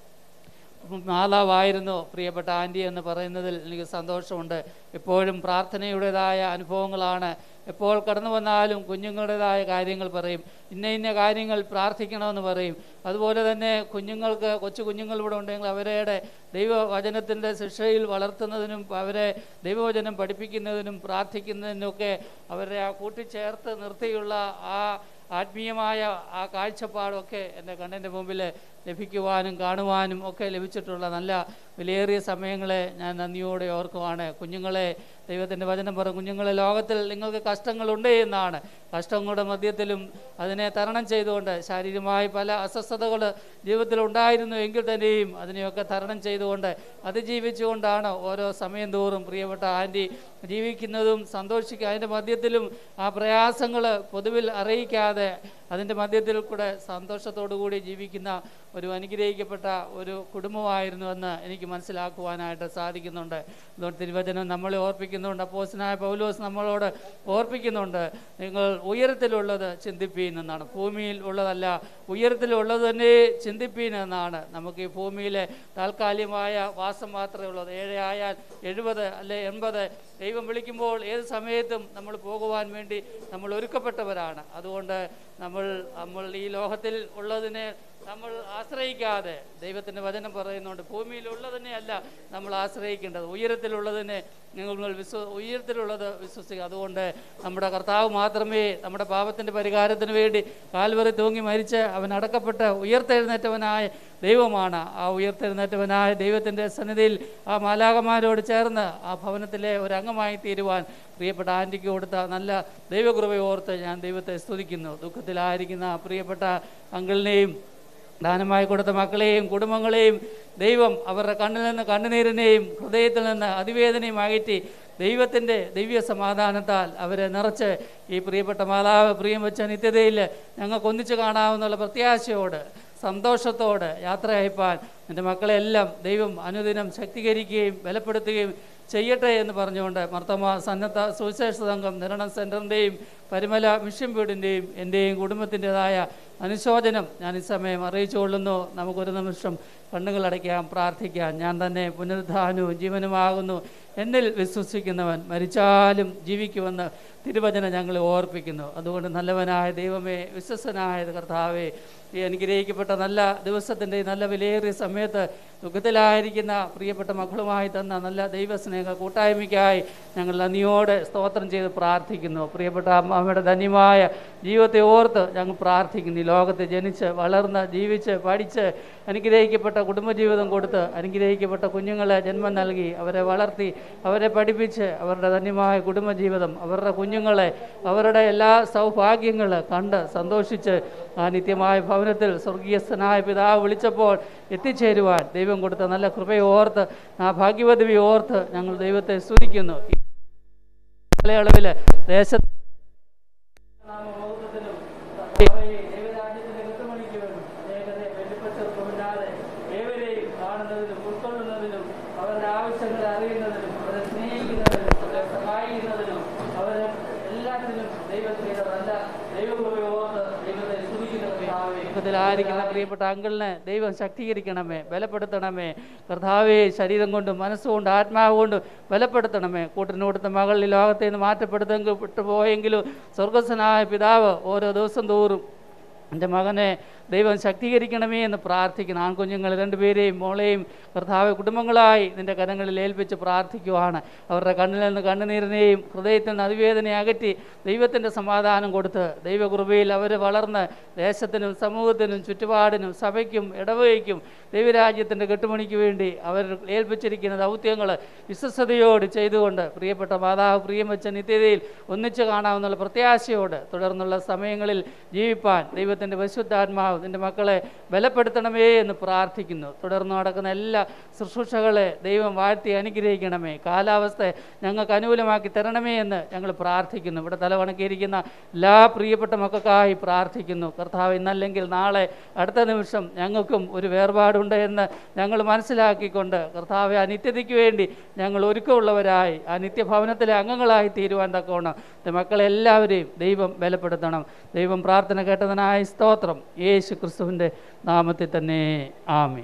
മാതാവായിരുന്നു പ്രിയപ്പെട്ട ആൻറ്റി എന്ന് പറയുന്നതിൽ എനിക്ക് സന്തോഷമുണ്ട് എപ്പോഴും പ്രാർത്ഥനയുടേതായ അനുഭവങ്ങളാണ് എപ്പോൾ കടന്നു വന്നാലും കുഞ്ഞുങ്ങളുടേതായ കാര്യങ്ങൾ പറയും ഇന്ന ഇന്ന കാര്യങ്ങൾ പ്രാർത്ഥിക്കണമെന്ന് പറയും അതുപോലെ തന്നെ കുഞ്ഞുങ്ങൾക്ക് കൊച്ചു കുഞ്ഞുങ്ങൾ ഇവിടെ ഉണ്ടെങ്കിൽ അവരുടെ ദൈവവചനത്തിൻ്റെ ശിക്ഷയിൽ വളർത്തുന്നതിനും അവരെ ദൈവവചനം പഠിപ്പിക്കുന്നതിനും പ്രാർത്ഥിക്കുന്നതിനുമൊക്കെ അവരെ ആ കൂട്ടിച്ചേർത്ത് നിർത്തിയുള്ള ആ ആത്മീയമായ ആ കാഴ്ചപ്പാടൊക്കെ എൻ്റെ കണ്ണിൻ്റെ മുമ്പിൽ ലഭിക്കുവാനും കാണുവാനും ഒക്കെ ലഭിച്ചിട്ടുള്ള നല്ല വിലയേറിയ സമയങ്ങളെ ഞാൻ നന്ദിയോടെ ഓർക്കുവാണ് കുഞ്ഞുങ്ങളെ ദൈവത്തിൻ്റെ വചനം പറ കുഞ്ഞുങ്ങളെ ലോകത്തിൽ നിങ്ങൾക്ക് കഷ്ടങ്ങളുണ്ട് എന്നാണ് കഷ്ടങ്ങളുടെ മധ്യത്തിലും അതിനെ തരണം ചെയ്തുകൊണ്ട് ശാരീരികമായി പല അസ്വസ്ഥതകൾ ജീവിതത്തിൽ ഉണ്ടായിരുന്നു എങ്കിൽ തന്നെയും അതിനെയൊക്കെ തരണം ചെയ്തുകൊണ്ട് അതിജീവിച്ചുകൊണ്ടാണ് ഓരോ സമയം തോറും പ്രിയപ്പെട്ട ആൻറ്റി ജീവിക്കുന്നതും സന്തോഷിക്കുക അതിൻ്റെ മധ്യത്തിലും ആ പ്രയാസങ്ങൾ പൊതുവിൽ അറിയിക്കാതെ അതിൻ്റെ മധ്യത്തിൽ കൂടെ സന്തോഷത്തോടു കൂടി ജീവിക്കുന്ന ഒരു അനുഗ്രഹിക്കപ്പെട്ട ഒരു കുടുംബമായിരുന്നു എന്ന് എനിക്ക് മനസ്സിലാക്കുവാനായിട്ട് സാധിക്കുന്നുണ്ട് അതുകൊണ്ട് തിരുവചനം നമ്മളെ ഓർപ്പിക്കുന്നുണ്ട് അപ്പോസനായ പൗലോസ് നമ്മളോട് ഓർപ്പിക്കുന്നുണ്ട് നിങ്ങൾ ഉയരത്തിലുള്ളത് ചിന്തിപ്പീൻ എന്നാണ് ഭൂമിയിൽ ഉള്ളതല്ല ഉയരത്തിലുള്ളത് തന്നെ ചിന്തിപ്പീൻ എന്നാണ് നമുക്ക് ഈ ഭൂമിയിലെ താൽക്കാലികമായ വാസം മാത്രമേ ഉള്ളത് ഏഴ് ആയാൽ എഴുപത് അല്ലെ എൺപത് ദൈവം വിളിക്കുമ്പോൾ ഏത് സമയത്തും നമ്മൾ പോകുവാൻ വേണ്ടി നമ്മൾ ഒരുക്കപ്പെട്ടവരാണ് അതുകൊണ്ട് നമ്മൾ നമ്മൾ ഈ ലോകത്തിൽ ഉള്ളതിനെ നമ്മൾ ആശ്രയിക്കാതെ ദൈവത്തിൻ്റെ വചനം പറയുന്നുണ്ട് ഭൂമിയിലുള്ളതിനെ അല്ല നമ്മൾ ആശ്രയിക്കേണ്ടത് ഉയരത്തിലുള്ളതിനെ നിങ്ങൾ വിശ്വ ഉയരത്തിലുള്ളത് വിശ്വസിക്കുക അതുകൊണ്ട് നമ്മുടെ കർത്താവ് മാത്രമേ നമ്മുടെ പാപത്തിൻ്റെ പരിഹാരത്തിന് വേണ്ടി കാൽവറി തൂങ്ങി മരിച്ച് അവൻ അടക്കപ്പെട്ട് ഉയർത്തെഴുന്നേറ്റവനായ ദൈവമാണ് ആ ഉയർത്തെഴുന്നേറ്റവനായ ദൈവത്തിൻ്റെ സന്നിധിയിൽ ആ മാലാകന്മാരോട് ചേർന്ന് ആ ഭവനത്തിലെ ഒരു അംഗമായി തീരുവാൻ പ്രിയപ്പെട്ട ആൻറ്റിക്ക് കൊടുത്ത നല്ല ദൈവകൃപയെ ഓർത്ത് ഞാൻ ദൈവത്തെ സ്തുതിക്കുന്നു ദുഃഖത്തിലായിരിക്കുന്ന ആ പ്രിയപ്പെട്ട അങ്കിളിനെയും ദാനമായി കൊടുത്ത മക്കളെയും കുടുംബങ്ങളെയും ദൈവം അവരുടെ കണ്ണിൽ നിന്ന് കണ്ണുനീരിനെയും ഹൃദയത്തിൽ നിന്ന് അതിവേദനയും അകറ്റി ദൈവത്തിൻ്റെ ദിവ്യ സമാധാനത്താൽ അവരെ നിറച്ച് ഈ പ്രിയപ്പെട്ട മാതാവ് പ്രിയം വെച്ച നിത്യതയിൽ ഞങ്ങൾക്ക് ഒന്നിച്ചു കാണാവുന്നുള്ള പ്രത്യാശയോട് സന്തോഷത്തോട് യാത്ര അയപ്പാൻ എൻ്റെ മക്കളെല്ലാം ദൈവം അനുദിനം ശക്തീകരിക്കുകയും ബലപ്പെടുത്തുകയും ചെയ്യട്ടെ എന്ന് പറഞ്ഞുകൊണ്ട് മർത്തമ സന്നദ്ധ സുവിശേഷ സംഘം നിരണം സെൻറ്ററിൻ്റെയും പരിമല മിഷൻ വീടിൻ്റെയും എൻ്റെയും കുടുംബത്തിൻ്റെതായ അനുശോചനം ഞാൻ ഈ സമയം അറിയിച്ചുകൊള്ളുന്നു നമുക്കൊരു നിമിഷം കണ്ണുകളടയ്ക്കാം പ്രാർത്ഥിക്കാം ഞാൻ തന്നെ പുനരുദ്ധാനവും ജീവനുമാകുന്നു എന്നിൽ വിശ്വസിക്കുന്നവൻ മരിച്ചാലും ജീവിക്കുമെന്ന് തിരുവചനം ഞങ്ങൾ ഓർപ്പിക്കുന്നു അതുകൊണ്ട് നല്ലവനായ ദൈവമേ വിശ്വസനായ കർത്താവേ ഈ അനുഗ്രഹിക്കപ്പെട്ട നല്ല ദിവസത്തിൻ്റെ ഈ നല്ല വിലയേറിയ സമയത്ത് ദുഃഖത്തിലായിരിക്കുന്ന പ്രിയപ്പെട്ട മക്കളുമായി തന്ന നല്ല ദൈവസ്നേഹ കൂട്ടായ്മയ്ക്കായി ഞങ്ങൾ നന്ദിയോടെ സ്തോത്രം ചെയ്ത് പ്രാർത്ഥിക്കുന്നു പ്രിയപ്പെട്ട അമ്മയുടെ ധന്യമായ ജീവിതത്തെ ഓർത്ത് ഞങ്ങൾ പ്രാർത്ഥിക്കുന്നു ഈ ലോകത്ത് ജനിച്ച് വളർന്ന് ജീവിച്ച് പഠിച്ച് അനുഗ്രഹിക്കപ്പെട്ട കുടുംബജീവിതം കൊടുത്ത് അനുഗ്രഹിക്കപ്പെട്ട കുഞ്ഞുങ്ങളെ ജന്മം നൽകി അവരെ വളർത്തി അവരെ പഠിപ്പിച്ച് അവരുടെ ധന്യമായ കുടുംബജീവിതം അവരുടെ കുഞ്ഞുങ്ങളെ അവരുടെ എല്ലാ സൗഭാഗ്യങ്ങൾ കണ്ട് സന്തോഷിച്ച് ആ നിത്യമായ ഭവനത്തിൽ സ്വർഗീയസ്ഥനായ പിതാവ് വിളിച്ചപ്പോൾ എത്തിച്ചേരുവാൻ ദൈവം കൊടുത്ത നല്ല കൃപയെ ഓർത്ത് ആ ഭാഗ്യവതിവി ഓർത്ത് ഞങ്ങൾ ദൈവത്തെ സ്തുതിക്കുന്നു ഈ കാലയളവിൽ ദേശത്ത് ദൈവരാജ്യത്തിന്റെ കൃത്യമണിക്ക് വേണം ഏകതയെ വെല്ലുപ്പച്ചെറുപ്പമില്ലാതെ ഏവരെയും കാണുന്നതിനും ഉൾക്കൊള്ളുന്നതിനും അവരുടെ ആവശ്യങ്ങൾ അറിയുന്നതിനും അവരെ സ്നേഹിക്കുന്നതിനും അവരെ സഹായിക്കുന്നതിനും അവരെ എല്ലാത്തിനും ദൈവം ചെയ്ത നല്ല ദൈവകൃപയെ ഓർത്ത് ദൈവത്തെ സ്തുതിക്കുന്ന ായിരിക്കുന്ന പ്രിയപ്പെട്ട അങ്കിളിനെ ദൈവം ശക്തീകരിക്കണമേ ബലപ്പെടുത്തണമേ കർത്താവെ ശരീരം കൊണ്ടും മനസ്സുകൊണ്ടും ആത്മാവ് കൊണ്ടും ബലപ്പെടുത്തണമേ കൂട്ടിന് കൊടുത്ത മകൾ ഈ ലോകത്തെ നിന്ന് മാറ്റപ്പെടുത്തെങ്കിൽ വിട്ടുപോയെങ്കിലും സ്വർഗസ്വനായ പിതാവ് ഓരോ ദിവസം തോറും എൻ്റെ മകനെ ദൈവം ശക്തീകരിക്കണമേ എന്ന് പ്രാർത്ഥിക്കണം ആൺകുഞ്ഞുങ്ങൾ രണ്ടുപേരെയും മോളെയും കർത്താവ് കുടുംബങ്ങളായി നിൻ്റെ കരങ്ങളിൽ ഏൽപ്പിച്ച് പ്രാർത്ഥിക്കുവാണ് അവരുടെ കണ്ണിൽ നിന്ന് കണ്ണുനീരിനെയും ഹൃദയത്തിൽ നിന്ന് അതിവേദനയെ അകറ്റി ദൈവത്തിൻ്റെ സമാധാനം കൊടുത്ത് ദൈവകൃപയിൽ അവർ വളർന്ന് ദേശത്തിനും സമൂഹത്തിനും ചുറ്റുപാടിനും സഭയ്ക്കും ഇടവകയ്ക്കും ദൈവരാജ്യത്തിൻ്റെ കെട്ടുമണിക്ക് വേണ്ടി അവർ ഏൽപ്പിച്ചിരിക്കുന്ന ദൗത്യങ്ങൾ വിശ്വസതയോട് ചെയ്തുകൊണ്ട് പ്രിയപ്പെട്ട മാതാവ് പ്രിയം വെച്ച നിത്യതയിൽ ഒന്നിച്ചു കാണാമെന്നുള്ള പ്രത്യാശയോട് തുടർന്നുള്ള സമയങ്ങളിൽ ജീവിപ്പാൻ ദൈവത്തിൻ്റെ പരിശുദ്ധാത്മാവ് നിൻ്റെ മക്കളെ ബലപ്പെടുത്തണമേ എന്ന് പ്രാർത്ഥിക്കുന്നു തുടർന്ന് നടക്കുന്ന എല്ലാ ശുശ്രൂഷകളെ ദൈവം വാഴ്ത്തി അനുഗ്രഹിക്കണമേ കാലാവസ്ഥ ഞങ്ങൾക്ക് അനുകൂലമാക്കി തരണമേ എന്ന് ഞങ്ങൾ പ്രാർത്ഥിക്കുന്നു ഇവിടെ തലവണക്കിയിരിക്കുന്ന എല്ലാ പ്രിയപ്പെട്ട മക്കൾക്കായി പ്രാർത്ഥിക്കുന്നു കർത്താവ് ഇന്നല്ലെങ്കിൽ നാളെ അടുത്ത നിമിഷം ഞങ്ങൾക്കും ഒരു വേർപാടുണ്ട് എന്ന് ഞങ്ങൾ മനസ്സിലാക്കിക്കൊണ്ട് കർത്താവ് ആ നിത്യതയ്ക്ക് വേണ്ടി ഞങ്ങൾ ഒരുക്കമുള്ളവരായി ആ നിത്യഭവനത്തിലെ അംഗങ്ങളായി തീരുവാൻ തക്കവണ്ണം എൻ്റെ മക്കളെല്ലാവരെയും ദൈവം ബലപ്പെടുത്തണം ദൈവം പ്രാർത്ഥന കേട്ടതിനായി സ്തോത്രം യേശു ക്രിസ്തുവിൻ്റെ നാമത്തിൽ തന്നെ ആമി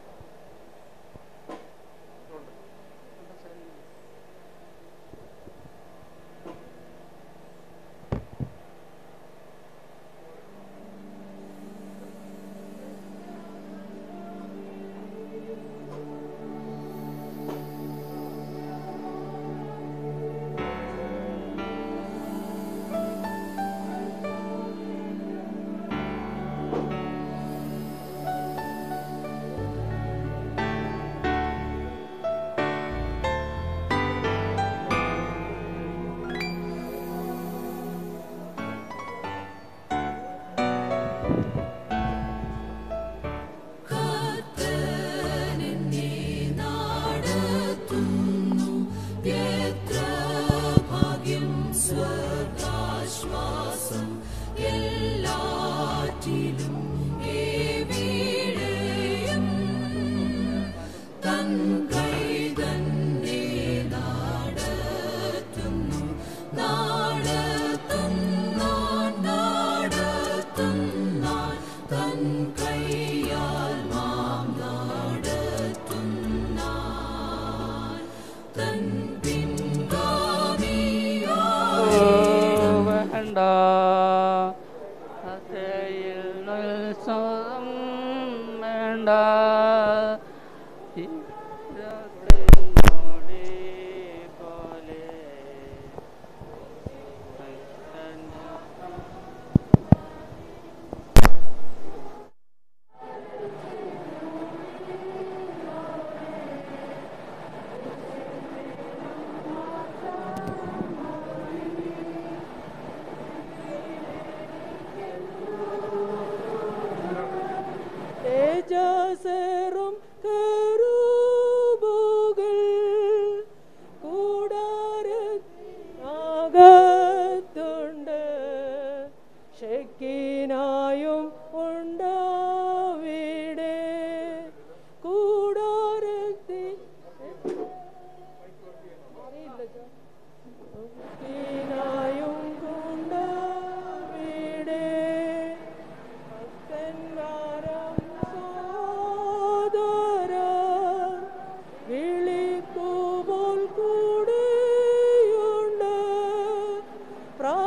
കർത്തനെന്നെ നടത്തുന്നു എത്ര ഭാഗ്യം സ്വർഗാശ്വാസം എല്ലാറ്റിലും എവിടെയും തൻ കൈ തന്നെ നടത്തുന്നു നടത്തുന്നാൻ നടത്തുന്നാൻ തൻ കൈയാൽ മാം നടത്തുന്നാൻ തൻ പിൻഗാമിയായി വേണ്ട അത്തയിൽ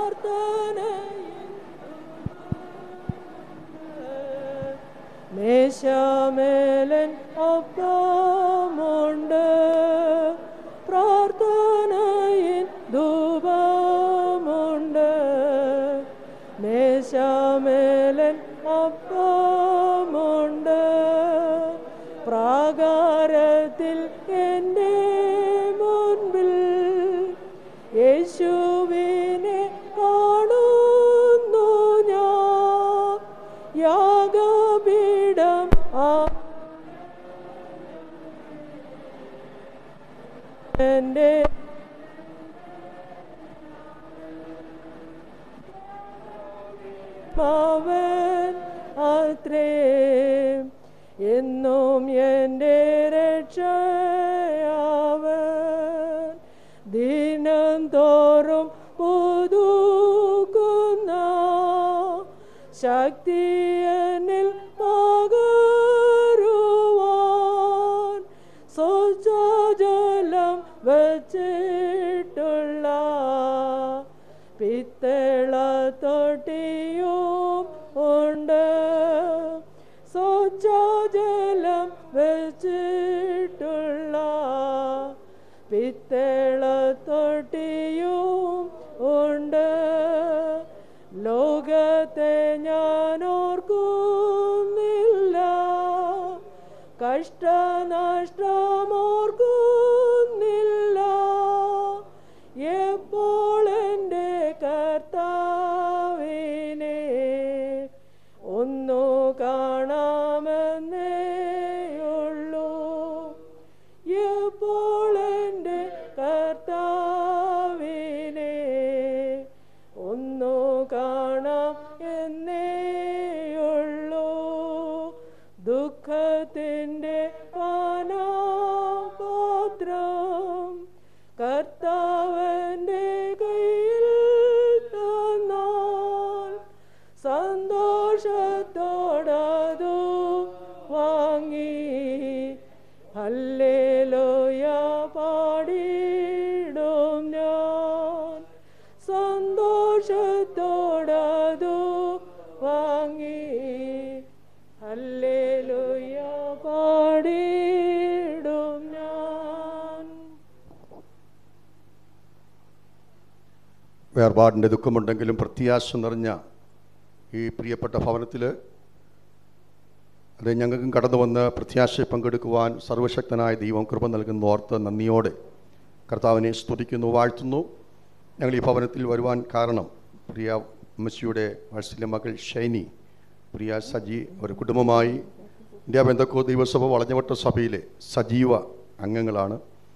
മേശമേലൻ ഒപ്പമുണ്ട് പ്രാർത്ഥനയിൽ ധൂപമുണ്ട് മേശമേലൻ ഒപ്പമുണ്ട് പ്രാകാരത്തിൽ എൻ്റെ മുൻപിൽ യേശുവിനെ കാണുന്നു ഞാൻ യാഗപീഠം ആ എൻ്റെ അവൻ അത്രേ എന്നും എൻ്റെ രക്ഷയാവൻ ദിനം തോറും പുതുക്കുന്ന ശക്തി എന്നിൽ പകരുവാൻ സ്വച്ഛജലം വച്ചിട്ടുള്ള പിത്തള തൊട്ടിയും ഉണ്ട് സ്വച്ഛജലം വെച്ചിട്ടുള്ള പിത്തള തൊട്ടിയും ഉണ്ട് ലോകത്തെ ഞാൻ ഓർക്കുന്നില്ല കഷ്ടനഷ്ടമോർക്കുന്നില്ല എപ്പോൾ എൻ്റെ കർത്താവിനെ ഒന്നു കാണാമെന്നേയുള്ളൂ എപ്പോൾ എൻ്റെ കർത്താവിനെ ഒന്നു കാണാം എന്നേയുള്ളൂ ദുഃഖത്തിൻ്റെ പാനാപാത്രം കർത്താവൻ്റെ കയ്യിൽ തന്നാൽ സന്തോഷത്തോടതു വാങ്ങി ഹല്ലേലൂയ പാടിടും ഞാൻ സന്തോഷത്തോടതു വാങ്ങി ഹല്ലേലൂയ പാടിടും ഞാൻ വേർപാടിൻ്റെ ദുഃഖമുണ്ടെങ്കിലും പ്രത്യാശ നിറഞ്ഞ ഈ പ്രിയപ്പെട്ട ഭവനത്തിൽ അത് ഞങ്ങൾക്കും കടന്നു വന്ന് പ്രത്യാശയെ പങ്കെടുക്കുവാൻ സർവശക്തനായ ദൈവം കൃപ നൽകുന്ന ഓർത്ത് നന്ദിയോടെ കർത്താവിനെ സ്തുതിക്കുന്നു വാഴ്ത്തുന്നു ഞങ്ങൾ ഈ ഭവനത്തിൽ വരുവാൻ കാരണം പ്രിയ അമ്മച്ചിയുടെ വാത്സല്യ മകൾ ഷൈനി പ്രിയ സജി ഒരു കുടുംബമായി ഇന്ത്യ ബന്ധക്കോ ദൈവസഭ വളഞ്ഞവട്ട സഭയിലെ സജീവ അംഗങ്ങളാണ്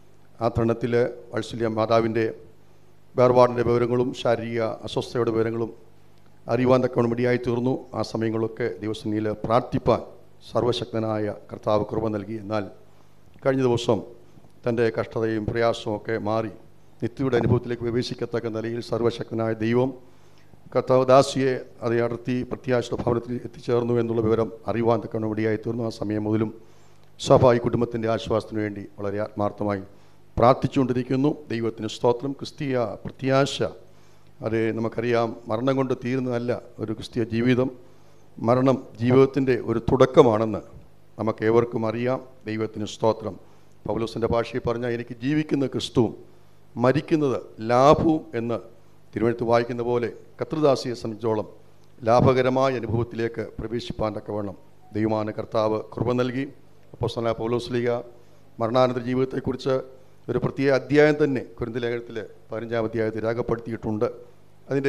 ആ തരുണത്തിൽ വാത്സല്യ മാതാവിൻ്റെ വേർപാടിൻ്റെ വിവരങ്ങളും ശാരീരിക അസ്വസ്ഥതയുടെ വിവരങ്ങളും അറിയുവാൻ തക്കവണ്ണം ഇടയായി തീർന്നു ആ സമയങ്ങളൊക്കെ ദിവസങ്ങളിൽ പ്രാർത്ഥിപ്പാൻ സർവശക്തനായ കർത്താവ് കൃപ നൽകി എന്നാൽ കഴിഞ്ഞ ദിവസം തൻ്റെ കഷ്ടതയും പ്രയാസവും ഒക്കെ മാറി നിത്യയുടെ അനുഭവത്തിലേക്ക് പ്രവേശിക്കത്തക്ക നിലയിൽ സർവശക്തനായ ദൈവം കർത്താവ് ദാസിയെ അതേ അടർത്തി പ്രത്യാശയുടെ ഭവനത്തിൽ എത്തിച്ചേർന്നു എന്നുള്ള വിവരം അറിയുവാൻ തക്കവണ്ണം ഇടയായി തീർന്നു ആ സമയം മുതലും സഭ ഈ കുടുംബത്തിൻ്റെ ആശ്വാസത്തിനു വേണ്ടി വളരെ ആത്മാർത്ഥമായി പ്രാർത്ഥിച്ചുകൊണ്ടിരിക്കുന്നു ദൈവത്തിന് സ്തോത്രം ക്രിസ്തീയ പ്രത്യാശ അത് നമുക്കറിയാം മരണം കൊണ്ട് തീരുന്നതല്ല ഒരു ക്രിസ്തീയ ജീവിതം മരണം ജീവിതത്തിൻ്റെ ഒരു തുടക്കമാണെന്ന് നമുക്ക് ഏവർക്കും അറിയാം ദൈവത്തിന് സ്തോത്രം പൗലോസിൻ്റെ ഭാഷയിൽ പറഞ്ഞാൽ എനിക്ക് ജീവിക്കുന്ന ക്രിസ്തുവും മരിക്കുന്നത് ലാഭവും എന്ന് തിരുവഴുത്ത് വായിക്കുന്ന പോലെ കത്രിദാസിയെ സംബന്ധിച്ചോളം ലാഭകരമായ അനുഭവത്തിലേക്ക് പ്രവേശിപ്പാൻ തക്കവണ്ണം ദൈവമാന കർത്താവ് കൃപ നൽകി അപ്പോൾ പൗലോസ്ലിക മരണാനന്തര ജീവിതത്തെക്കുറിച്ച് ഒരു പ്രത്യേക അധ്യായം തന്നെ കുരുന്ത ലേഖനത്തിൽ പതിനഞ്ചാം അധ്യായത്തിൽ രേഖപ്പെടുത്തിയിട്ടുണ്ട് അതിൻ്റെ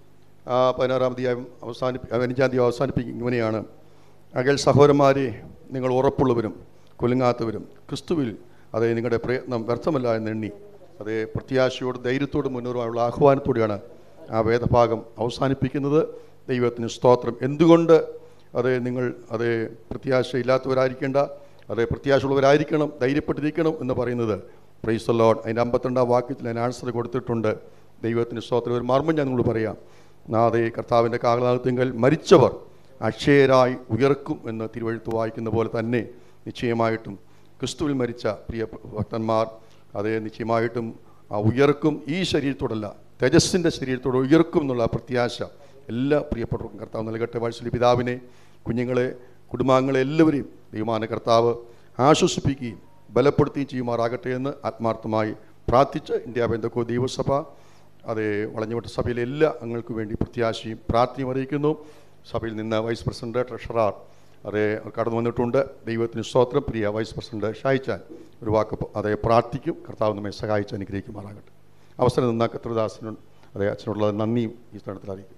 ആ പതിനാറാം അധ്യായം അവസാനിപ്പി പതിനഞ്ചാം തീയതി അവസാനിപ്പിക്കും ഇങ്ങനെയാണ് അകൽ സഹോദരന്മാരെ നിങ്ങൾ ഉറപ്പുള്ളവരും കുലുങ്ങാത്തവരും ക്രിസ്തുവിൽ അതേ നിങ്ങളുടെ പ്രയത്നം വ്യർത്ഥമല്ല എന്നെണ്ണി അതേ പ്രത്യാശയോട് ധൈര്യത്തോടും മുന്നോറുമായുള്ള ആഹ്വാനത്തോടെയാണ് ആ വേദഭാഗം അവസാനിപ്പിക്കുന്നത് ദൈവത്തിന് സ്തോത്രം എന്തുകൊണ്ട് അതേ നിങ്ങൾ അതേ പ്രത്യാശയില്ലാത്തവരായിരിക്കേണ്ട അതേ പ്രത്യാശയുള്ളവരായിരിക്കണം ധൈര്യപ്പെട്ടിരിക്കണം എന്ന് പറയുന്നത് പ്രൈസ് ലോഡ് അതിൻ്റെ അമ്പത്തിരണ്ടാം വാക്യത്തിൽ അതിന് ആൻസർ കൊടുത്തിട്ടുണ്ട് ദൈവത്തിന് സ്തോത്രം ഒരു മർമ്മം ഞാൻ നിങ്ങൾ പറയാം നാദേ കർത്താവിൻ്റെ കാകളാകത്തിങ്കൽ മരിച്ചവർ അക്ഷയരായി ഉയർക്കും എന്ന് തിരുവഴുത്ത് വായിക്കുന്ന പോലെ തന്നെ നിശ്ചയമായിട്ടും ക്രിസ്തുവിൽ മരിച്ച പ്രിയ ഭക്തന്മാർ അതേ നിശ്ചയമായിട്ടും ആ ഉയർക്കും ഈ ശരീരത്തോടല്ല തേജസ്സിൻ്റെ ശരീരത്തോട് ഉയർക്കും എന്നുള്ള ആ പ്രത്യാശ എല്ലാ പ്രിയപ്പെട്ടവർക്കും കർത്താവ് നൽകട്ടെ വാത്സല്യ പിതാവിനെ കുഞ്ഞുങ്ങളെ കുടുംബാംഗങ്ങളെ എല്ലാവരെയും ദൈവമാന കർത്താവ് ആശ്വസിപ്പിക്കുകയും ബലപ്പെടുത്തുകയും ചെയ്യുമാറാകട്ടെ എന്ന് ആത്മാർത്ഥമായി പ്രാർത്ഥിച്ച് ഇന്ത്യ ബന്ധക്കോ ദൈവസഭ അതേ വളഞ്ഞുവിട്ട സഭയിലെ എല്ലാ അംഗങ്ങൾക്കും വേണ്ടി പ്രത്യാശയും പ്രാർത്ഥനയും അറിയിക്കുന്നു സഭയിൽ നിന്ന് വൈസ് പ്രസിഡന്റ് ട്രഷറർ അതേ കടന്നു വന്നിട്ടുണ്ട് ദൈവത്തിന് സ്തോത്രം പ്രിയ വൈസ് പ്രസിഡന്റ് ഷായിച്ചാൻ ഒരു വാക്ക് പ- അതേ പ്രാർത്ഥിക്കും കർത്താവ് നമ്മെ സഹായിച്ച് അനുഗ്രഹിക്കുമാറാകട്ടെ അവസരം നിന്ന കത്രദാസനും അതേ അച്ഛനുള്ള നന്ദിയും ഈ സ്ഥലത്തിൽ അറിയിക്കും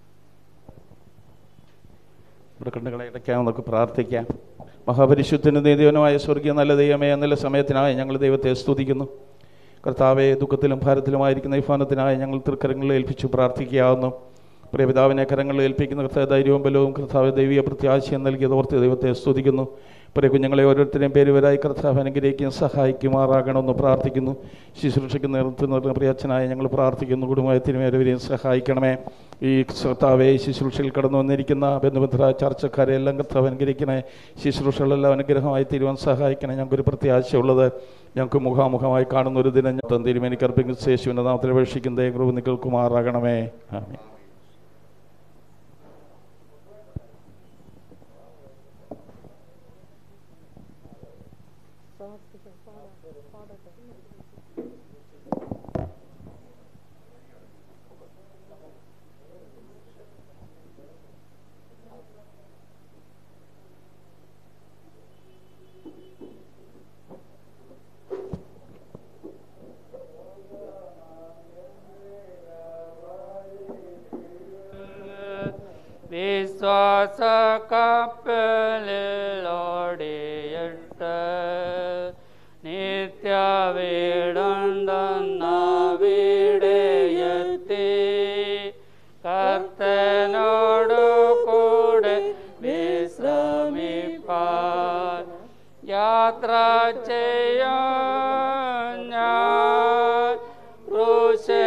നമ്മുടെ കണ്ണുകളെ അടയ്ക്കാൻ നമുക്ക് പ്രാർത്ഥിക്കാം മഹാപരിശുദ്ധനും നീതിവനുമായ സ്വർഗീയ നല്ല ദൈവമേ നല്ല സമയത്തിനായി ഞങ്ങൾ ദൈവത്തെ സ്തുതിക്കുന്നു കർത്താവെ ദുഃഖത്തിലും ഭാരത്തിലുമായിരിക്കുന്ന ഈ ഭവനത്തിനായി ഞങ്ങൾ തൃക്കരങ്ങളിൽ ഏൽപ്പിച്ചു പ്രാർത്ഥിക്കാവുന്നു പ്രിയപിതാവിനെ കരങ്ങളിൽ ഏൽപ്പിക്കുന്ന കർത്താവ് ധൈര്യവും ബലവും കർത്താവ് ദൈവീയ പ്രത്യാശയം നൽകിയത് ഓർത്ത് ദൈവത്തെ സ്തുതിക്കുന്നു പ്രിയ കുഞ്ഞുങ്ങളെ ഓരോരുത്തരെയും പേരുവരായി കർത്താവ് അനുഗ്രഹിക്കുകയും സഹായിക്കുമാറാകണമെന്ന് പ്രാർത്ഥിക്കുന്നു ശുശ്രൂഷയ്ക്ക് നേതൃത്വം നൽകുന്ന പ്രിയച്ഛനായി ഞങ്ങൾ പ്രാർത്ഥിക്കുന്നു കുടുംബത്തിനുമേവരെയും സഹായിക്കണമേ ഈ കർത്താവെ ശുശ്രൂഷയിൽ കടന്നു വന്നിരിക്കുന്ന ബന്ധുമിത്ര ചർച്ചക്കാരെ എല്ലാം കർത്താവ് അനുഗ്രഹിക്കണേ ശുശ്രൂഷകളെല്ലാം അനുഗ്രഹമായി തീരുവാൻ സഹായിക്കണേ ഞങ്ങൾക്കൊരു പ്രത്യാശയുള്ളത് ഞങ്ങൾക്ക് മുഖാമുഖമായി കാണുന്ന ഒരു ദിനം ഞാൻ തിരുമേനിക്ക് അർപ്പിക്കുന്ന ശേഷുവിൻ്റെ നാമത്തിൽ അപേക്ഷിക്കുന്ന ദയഗ്രൂപ് നിൽക്കുമാറാകണമേ ആമീൻ വിശ്വാസ കപ്പലിലോടിയിട്ട് നിത്യ വീടുണ്ടെന്ന വീടെത്തി കർത്തനോടു കൂടെ വിശ്രമിപ്പാൻ യാത്ര ചെയ്യാൻ ഞാൻ ക്രൂശെ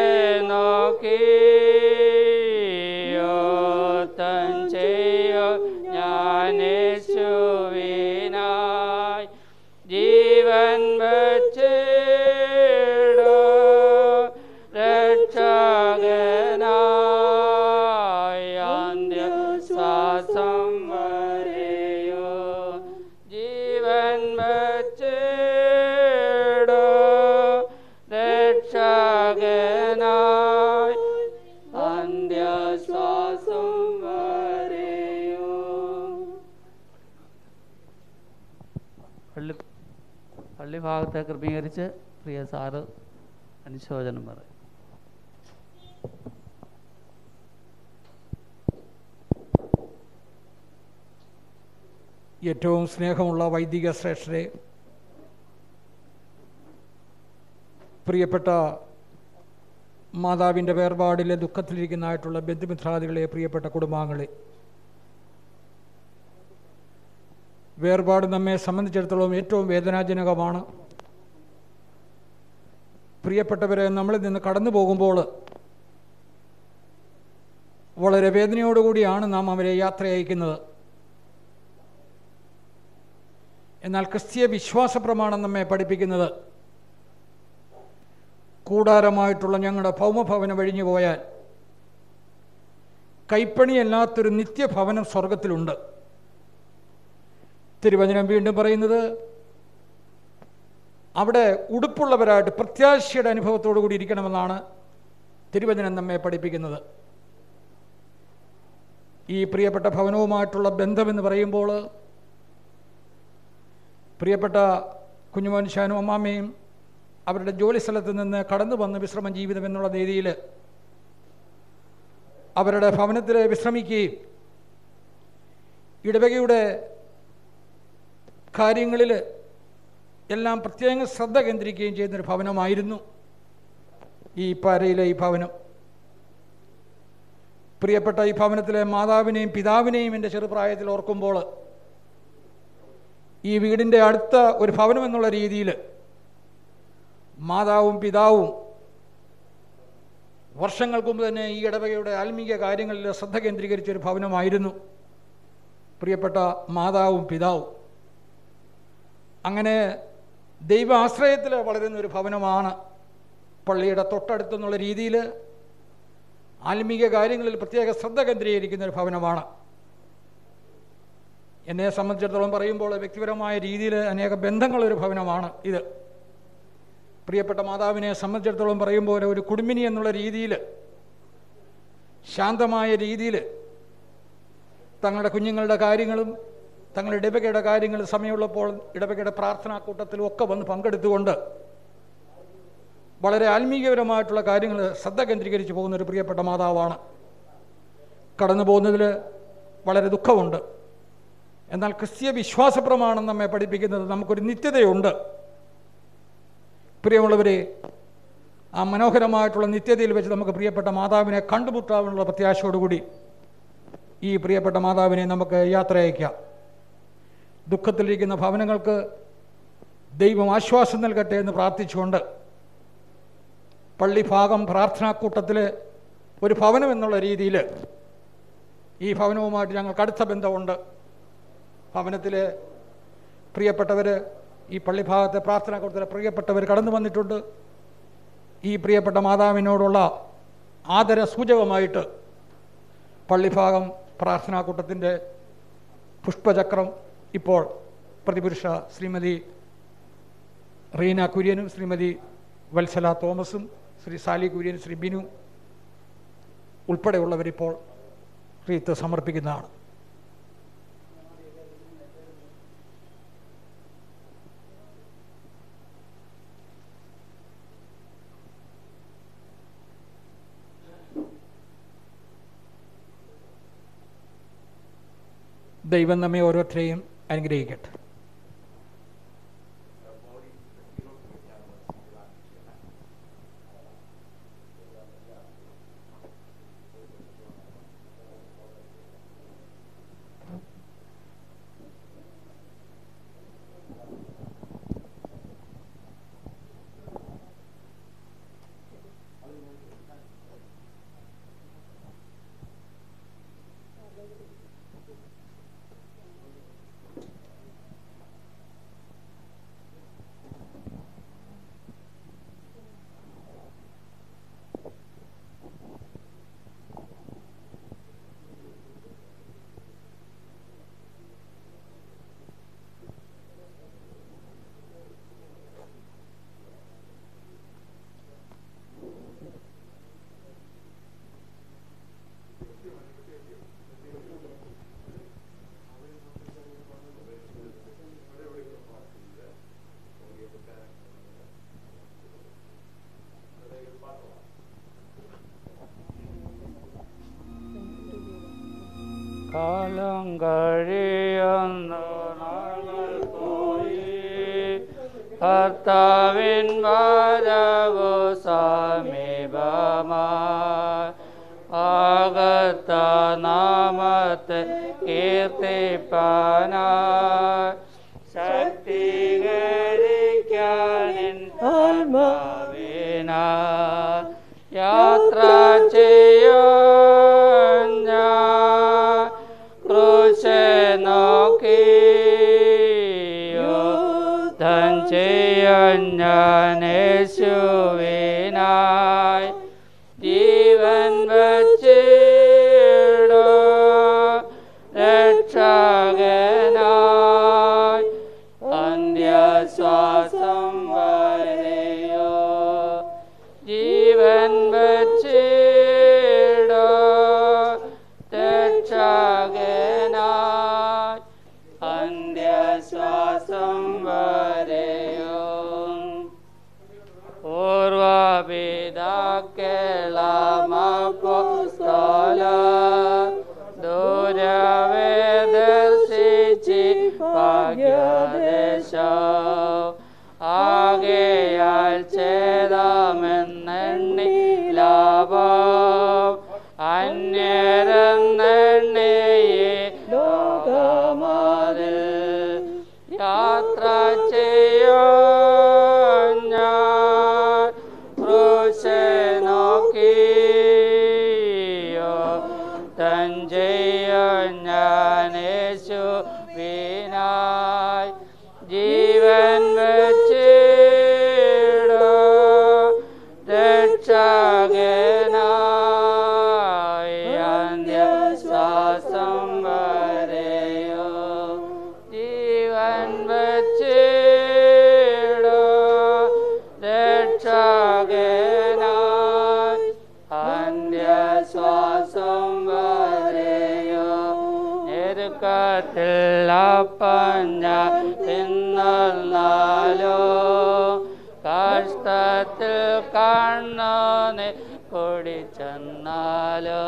നോക്കിയോ തൻ ചെയ്യോ ജ്ഞാനേശുവിനായി ജീവൻ വച്ചിടോ രക്ഷകനായി അന്ത്യശ്വാസം വരെയോ ജീവൻ വച്ചിടോ രക്ഷകനായി അന്ത്യശ്വാസം വരെയോ പള്ളി പള്ളി ഭാഗത്തെ ക്രമീകരിച്ച് പ്രിയ സാറ് അനുശോചനം പറയും ഏറ്റവും സ്നേഹമുള്ള വൈദിക ശ്രേഷ്ഠരെ പ്രിയപ്പെട്ട മാതാവിൻ്റെ വേർപാടിലെ ദുഃഖത്തിലിരിക്കുന്നതായിട്ടുള്ള ബന്ധുമിത്രാദികളെ പ്രിയപ്പെട്ട കുടുംബാംഗങ്ങളെ വേർപാട് നമ്മെ സംബന്ധിച്ചിടത്തോളം ഏറ്റവും വേദനാജനകമാണ് പ്രിയപ്പെട്ടവരെ നമ്മളിൽ നിന്ന് കടന്നു പോകുമ്പോൾ വളരെ വേദനയോടുകൂടിയാണ് നാം അവരെ യാത്ര അയക്കുന്നത് എന്നാൽ ക്രിസ്തീയ വിശ്വാസ പ്രമാണം നമ്മെ പഠിപ്പിക്കുന്നത് കൂടാരമായിട്ടുള്ള ഞങ്ങളുടെ ഭൗമഭവനം ഒഴിഞ്ഞു പോയാൽ കൈപ്പണിയല്ലാത്തൊരു നിത്യഭവനം സ്വർഗത്തിലുണ്ട് തിരുവചനം വീണ്ടും പറയുന്നത് അവിടെ ഉടുപ്പുള്ളവരായിട്ട് പ്രത്യാശയുടെ അനുഭവത്തോടു കൂടി ഇരിക്കണമെന്നാണ് തിരുവചനം നമ്മെ പഠിപ്പിക്കുന്നത് ഈ പ്രിയപ്പെട്ട ഭവനവുമായിട്ടുള്ള ബന്ധമെന്ന് പറയുമ്പോൾ പ്രിയപ്പെട്ട കുഞ്ഞുമോൻ ഷാനും അമ്മാമ്മയും അവരുടെ ജോലി സ്ഥലത്ത് നിന്ന് കടന്നു വന്ന് വിശ്രമ ജീവിതം എന്നുള്ള രീതിയിൽ അവരുടെ ഭവനത്തിൽ വിശ്രമിക്കുകയും ഇടവകയുടെ കാര്യങ്ങളിൽ എല്ലാം പ്രത്യേക ശ്രദ്ധ കേന്ദ്രീകരിക്കുകയും ചെയ്യുന്നൊരു ഭവനമായിരുന്നു ഈ പാരയിലെ ഈ ഭവനം പ്രിയപ്പെട്ട ഈ ഭവനത്തിലെ മാതാവിനെയും പിതാവിനെയും എൻ്റെ ചെറുപ്രായത്തിൽ ഓർക്കുമ്പോൾ ഈ വീടിൻ്റെ അടുത്ത ഒരു ഭവനം എന്നുള്ള രീതിയിൽ മാതാവും പിതാവും വർഷങ്ങൾക്ക് മുമ്പ് തന്നെ ഈ ഇടവകയുടെ ആത്മീയ കാര്യങ്ങളിൽ ശ്രദ്ധ കേന്ദ്രീകരിച്ച ഒരു ഭവനമായിരുന്നു പ്രിയപ്പെട്ട മാതാവും പിതാവും അങ്ങനെ ദൈവ ആശ്രയത്തിൽ വളരുന്ന ഒരു ഭവനമാണ് പള്ളിയുടെ തൊട്ടടുത്തെന്നുള്ള രീതിയിൽ ആത്മീക കാര്യങ്ങളിൽ പ്രത്യേക ശ്രദ്ധ കേന്ദ്രീകരിക്കുന്ന ഒരു ഭവനമാണ് എന്നെ സംബന്ധിച്ചിടത്തോളം പറയുമ്പോൾ വ്യക്തിപരമായ രീതിയിൽ അനേക ബന്ധങ്ങളൊരു ഭവനമാണ് ഇത് പ്രിയപ്പെട്ട മാതാവിനെ സംബന്ധിച്ചിടത്തോളം പറയുമ്പോൾ ഒരു കുടുംബിനി എന്നുള്ള രീതിയിൽ ശാന്തമായ രീതിയിൽ തങ്ങളുടെ കുഞ്ഞുങ്ങളുടെ കാര്യങ്ങളും തങ്ങളുടെ ഇടവകയുടെ കാര്യങ്ങൾ സമയമുള്ളപ്പോൾ ഇടവകയുടെ പ്രാർത്ഥനാ കൂട്ടത്തിലും ഒക്കെ വന്ന് പങ്കെടുത്തുകൊണ്ട് വളരെ ആത്മീയപരമായിട്ടുള്ള കാര്യങ്ങൾ ശ്രദ്ധ കേന്ദ്രീകരിച്ച് പോകുന്ന ഒരു പ്രിയപ്പെട്ട മാതാവാണ് കടന്നു പോകുന്നതിൽ വളരെ ദുഃഖമുണ്ട് എന്നാൽ ക്രിസ്തീയ വിശ്വാസപ്രമാണം നമ്മെ പഠിപ്പിക്കുന്നത് നമുക്കൊരു നിത്യതയുണ്ട് പ്രിയമുള്ളവരെ ആ മനോഹരമായിട്ടുള്ള നിത്യതയിൽ വെച്ച് നമുക്ക് പ്രിയപ്പെട്ട മാതാവിനെ കണ്ടുമുട്ടാമെന്നുള്ള പ്രത്യാശയോടുകൂടി ഈ പ്രിയപ്പെട്ട മാതാവിനെ നമുക്ക് യാത്ര അയക്കാം ദുഃഖത്തിലിരിക്കുന്ന ഭവനങ്ങൾക്ക് ദൈവം ആശ്വാസം നൽകട്ടെ എന്ന് പ്രാർത്ഥിച്ചുകൊണ്ട് പള്ളിഭാഗം പ്രാർത്ഥനാക്കൂട്ടത്തിൽ ഒരു ഭവനം എന്നുള്ള രീതിയിൽ ഈ ഭവനവുമായിട്ട് ഞങ്ങൾക്ക് അടുത്ത ബന്ധമുണ്ട് ഭവനത്തിൽ പ്രിയപ്പെട്ടവർ ഈ പള്ളിഭാഗത്തെ പ്രാർത്ഥനാക്കൂട്ടത്തിലെ പ്രിയപ്പെട്ടവർ കടന്നു വന്നിട്ടുണ്ട് ഈ പ്രിയപ്പെട്ട മാതാവിനോടുള്ള ആദര സൂചകമായിട്ട് പള്ളിഭാഗം പ്രാർത്ഥനാക്കൂട്ടത്തിൻ്റെ പുഷ്പചക്രം ഇപ്പോൾ പ്രതിപുരുഷ ശ്രീമതി റീന കുര്യനും ശ്രീമതി വത്സല തോമസും ശ്രീ സാലി കുര്യൻ ശ്രീ ബിനു ഉൾപ്പെടെയുള്ളവരിപ്പോൾ റീത്ത് സമർപ്പിക്കുന്നതാണ് ദൈവം നമ്മെ ഓരോരുത്തരെയും അനുഗ്രഹിക്കട്ടെ കാലം കഴിയുന്നു നാളുകൾ പോയി കർത്താവിൻ വരവു സമീപമായി ആകത്ത നാമത്തെ കീർത്തിപ്പാനായി ശക്തീകരിക്കാനിൻ ആത്മാവിനാ യാത്ര ചെയ്യാൻ ഞാൻ ക്രൂശെ നോക്കി യുദ്ധം ചെയ്യാൻ ഞാൻ യേശുവിനായി ജീവൻ വച്ചിടോ രക്ഷകനായി അന്ത്യശ്വാസം വരെയോ ജീവൻ വച്ചിടോ രക്ഷകനായി അന്ത്യശ്വാസം വരെയോ പൂർവപിതാക്കളമപ്പോ ശ്വാസം വരെയോ ഞെരുക്കത്തിൽ അപ്പഞ്ഞ തിന്നാലോ കഷ്ടത്തിൽ കണ്ണനെ കുടിച്ചെന്നാലോ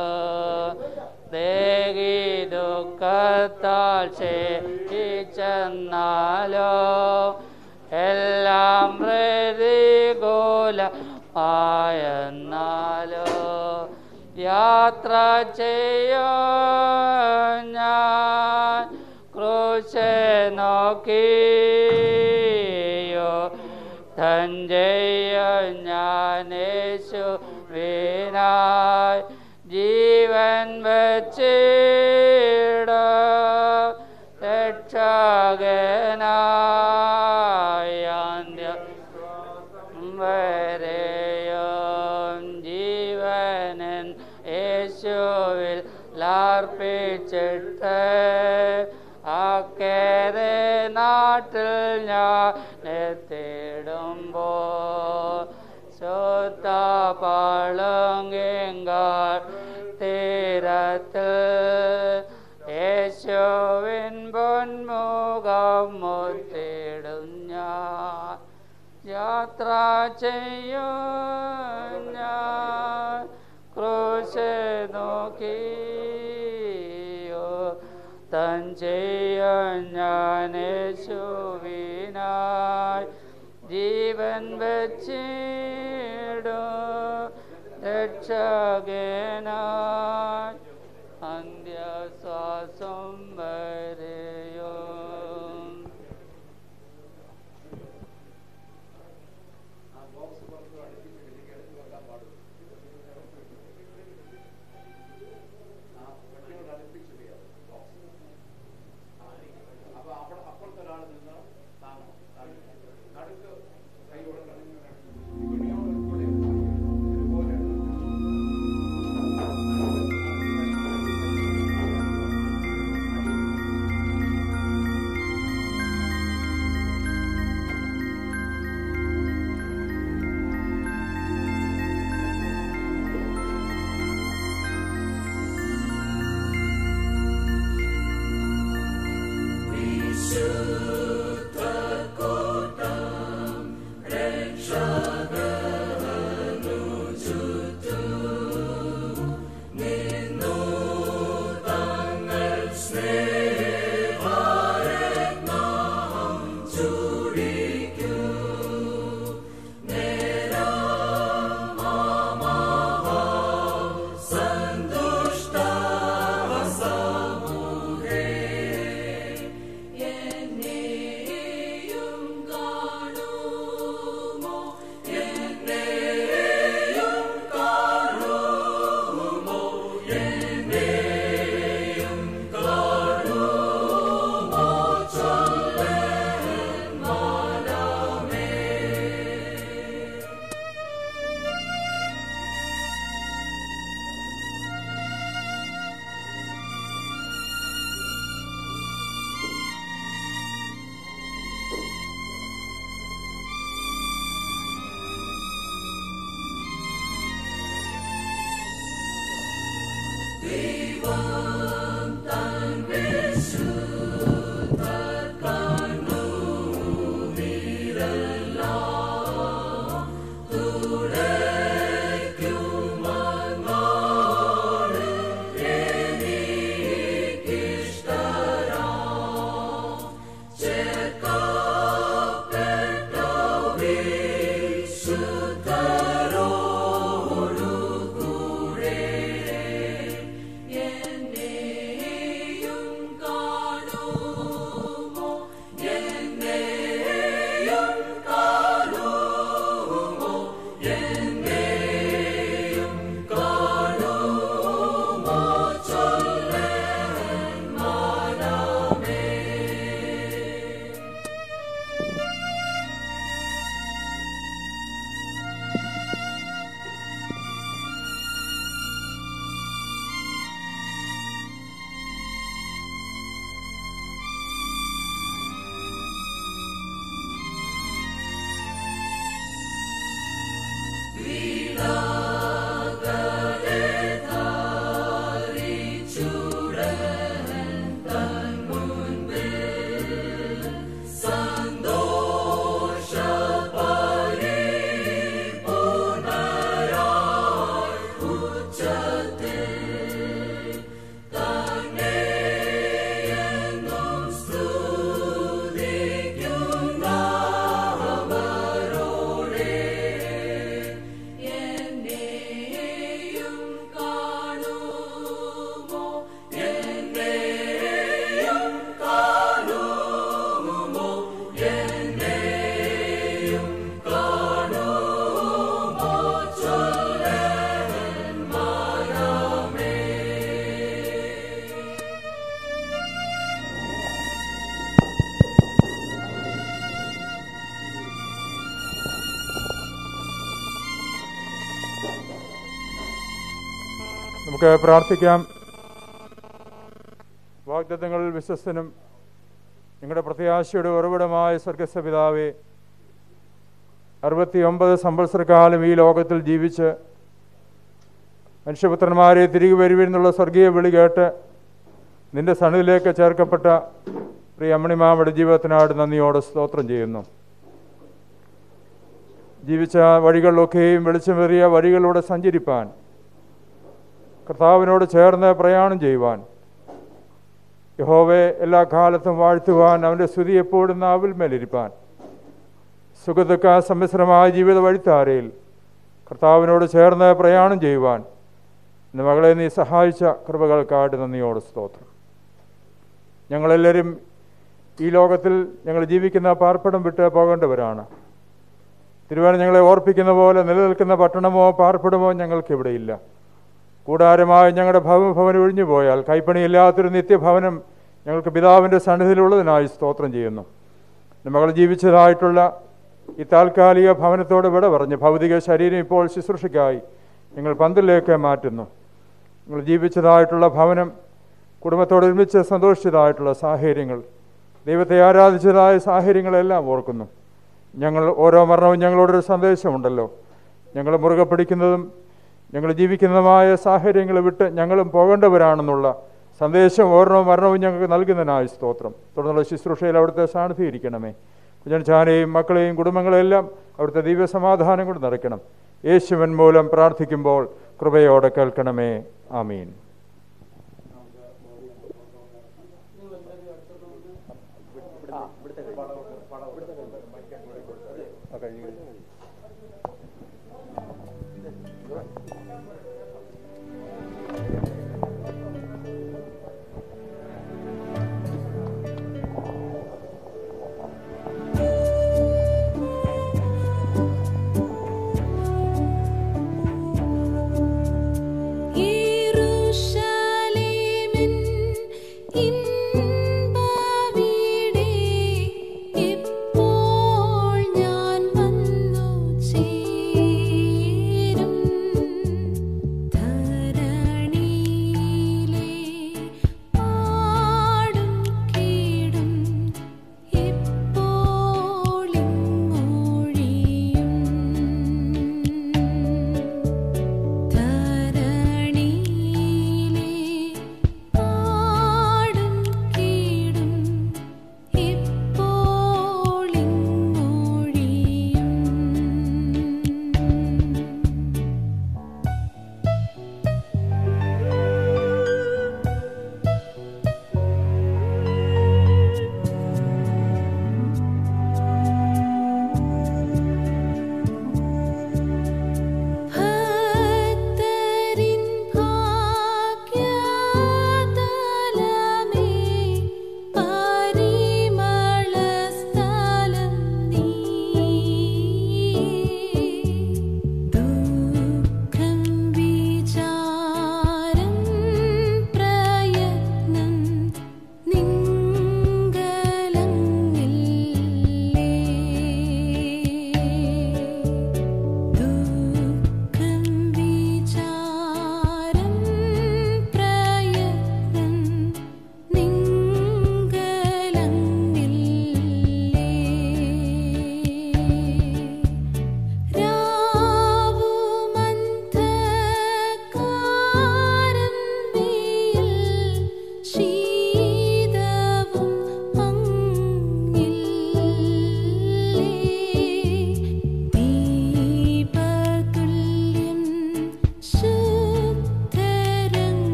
ദേഹി ദുഃഖത്താൽ ക്ഷയിച്ചെന്നാലോ എല്ലാം പ്രതികൂല ആയെന്നാലോ യാത്ര ചെയ്യോ ഞാൻ ക്രൂശെ നോക്കിയോ തഞ്ചെയ്യോ ഞാൻ യേശുവിനായി ജീവൻ വച്ചിട രക്ഷകനായ വരെയും ജീവനൻ യേശുവിൽ ലാർപ്പിച്ചിട്ട് അക്കേറെ നാട്ടിൽ ഞാൻ എത്തിടുമ്പോ ശുദ്ധ പളുങ്കിങ്കാൾ തീരത്തിൽ യേശുവിൻ പൊന്മുഖം മുത്തിടും ഞാൻ യാത്ര ചെയ്യൂ ഞാൻ ക്രൂശ് നോക്കിയോ തൻ ചെയ്യോ ഞാൻ യേശുവിനായി ജീവൻ വെച്ചിടോ രക്ഷകനായി അന്ത്യശ്വാസം വരെയോ എന്നെ നമുക്ക് പ്രാർത്ഥിക്കാം വാഗ്ദത്തങ്ങളിൽ വിശ്വസ്തനും നിങ്ങളുടെ പ്രത്യാശയുടെ ഉറവിടമായ സ്വർഗസ്വ പിതാവേ അറുപത്തിയൊമ്പത് സംവത്സരക്കാലം ഈ ലോകത്തിൽ ജീവിച്ച് മനുഷ്യപുത്രന്മാരെ തിരികെ വരുവിന്നുള്ള സ്വർഗീയ വിളി കേട്ട് നിന്റെ സണിലേക്ക് ചേർക്കപ്പെട്ട പ്രിയ അമ്മണിമാമയുടെ ജീവിതത്തിനാട് നന്ദിയോടെ സ്തോത്രം ചെയ്യുന്നു ജീവിച്ച വഴികളിലൊക്കെയും വെളിച്ചമേറിയ വഴികളിലൂടെ സഞ്ചരിപ്പാൻ കർത്താവിനോട് ചേർന്ന് പ്രയാണം ചെയ്യുവാൻ യഹോവെ എല്ലാ കാലത്തും വാഴ്ത്തുവാൻ അവൻ്റെ സ്തുതി എപ്പോഴും നാവിൽ മേലിരിപ്പാൻ സുഖദുഃഖ സമ്മിശ്രമായ ജീവിത വഴിത്താരയിൽ കർത്താവിനോട് ചേർന്ന് പ്രയാണം ചെയ്യുവാൻ ഇന്ന് മകളെ നീ സഹായിച്ച കൃപകൾക്കായിട്ട് നന്ദിയോട് സ്തോത്രം ഞങ്ങളെല്ലാവരും ഈ ലോകത്തിൽ ഞങ്ങൾ ജീവിക്കുന്ന പാർപ്പിടം വിട്ട് പോകേണ്ടവരാണ് തിരുവനന്തപുരം ഞങ്ങളെ ഓർപ്പിക്കുന്ന പോലെ നിലനിൽക്കുന്ന പട്ടണമോ പാർപ്പിടമോ ഞങ്ങൾക്കിവിടെയില്ല കൂടാരമായി ഞങ്ങളുടെ ഭവന ഭവനം ഒഴിഞ്ഞു പോയാൽ കൈപ്പണിയില്ലാത്തൊരു നിത്യഭവനം ഞങ്ങൾക്ക് പിതാവിൻ്റെ സന്നിധിയിലുള്ളതിനായി സ്തോത്രം ചെയ്യുന്നു മകൾ ജീവിച്ചതായിട്ടുള്ള ഈ താൽക്കാലിക ഭവനത്തോട് വിട പറഞ്ഞ് ഭൗതിക ശരീരം ഇപ്പോൾ ശുശ്രൂഷയ്ക്കായി ഞങ്ങൾ പന്തിലേക്ക് മാറ്റുന്നു നിങ്ങൾ ജീവിച്ചതായിട്ടുള്ള ഭവനം കുടുംബത്തോട് ഒരുമിച്ച് സന്തോഷിച്ചതായിട്ടുള്ള സാഹചര്യങ്ങൾ ദൈവത്തെ ആരാധിച്ചതായ സാഹചര്യങ്ങളെല്ലാം ഓർക്കുന്നു ഞങ്ങൾ ഓരോ മരണവും ഞങ്ങളോടൊരു സന്ദേശമുണ്ടല്ലോ ഞങ്ങൾ മുറുകെ പിടിക്കുന്നതും ഞങ്ങൾ ജീവിക്കുന്നതുമായ സാഹചര്യങ്ങൾ വിട്ട് ഞങ്ങളും പോകേണ്ടവരാണെന്നുള്ള സന്ദേശം ഓരോ മരണവും ഞങ്ങൾക്ക് നൽകുന്നതിനായി സ്തോത്രം തുടർന്നുള്ള ശുശ്രൂഷയിൽ അവിടുത്തെ സാന്നിധ്യം ഇരിക്കണമേ കുഞ്ഞൻചാനെയും മക്കളെയും കുടുംബങ്ങളെല്ലാം അവിടുത്തെ ദിവ്യസമാധാനം കൊണ്ട് നിറയ്ക്കണം യേശുവൻ മൂലം പ്രാർത്ഥിക്കുമ്പോൾ കൃപയോടെ കേൾക്കണമേ ആമീൻ യേരുശലേം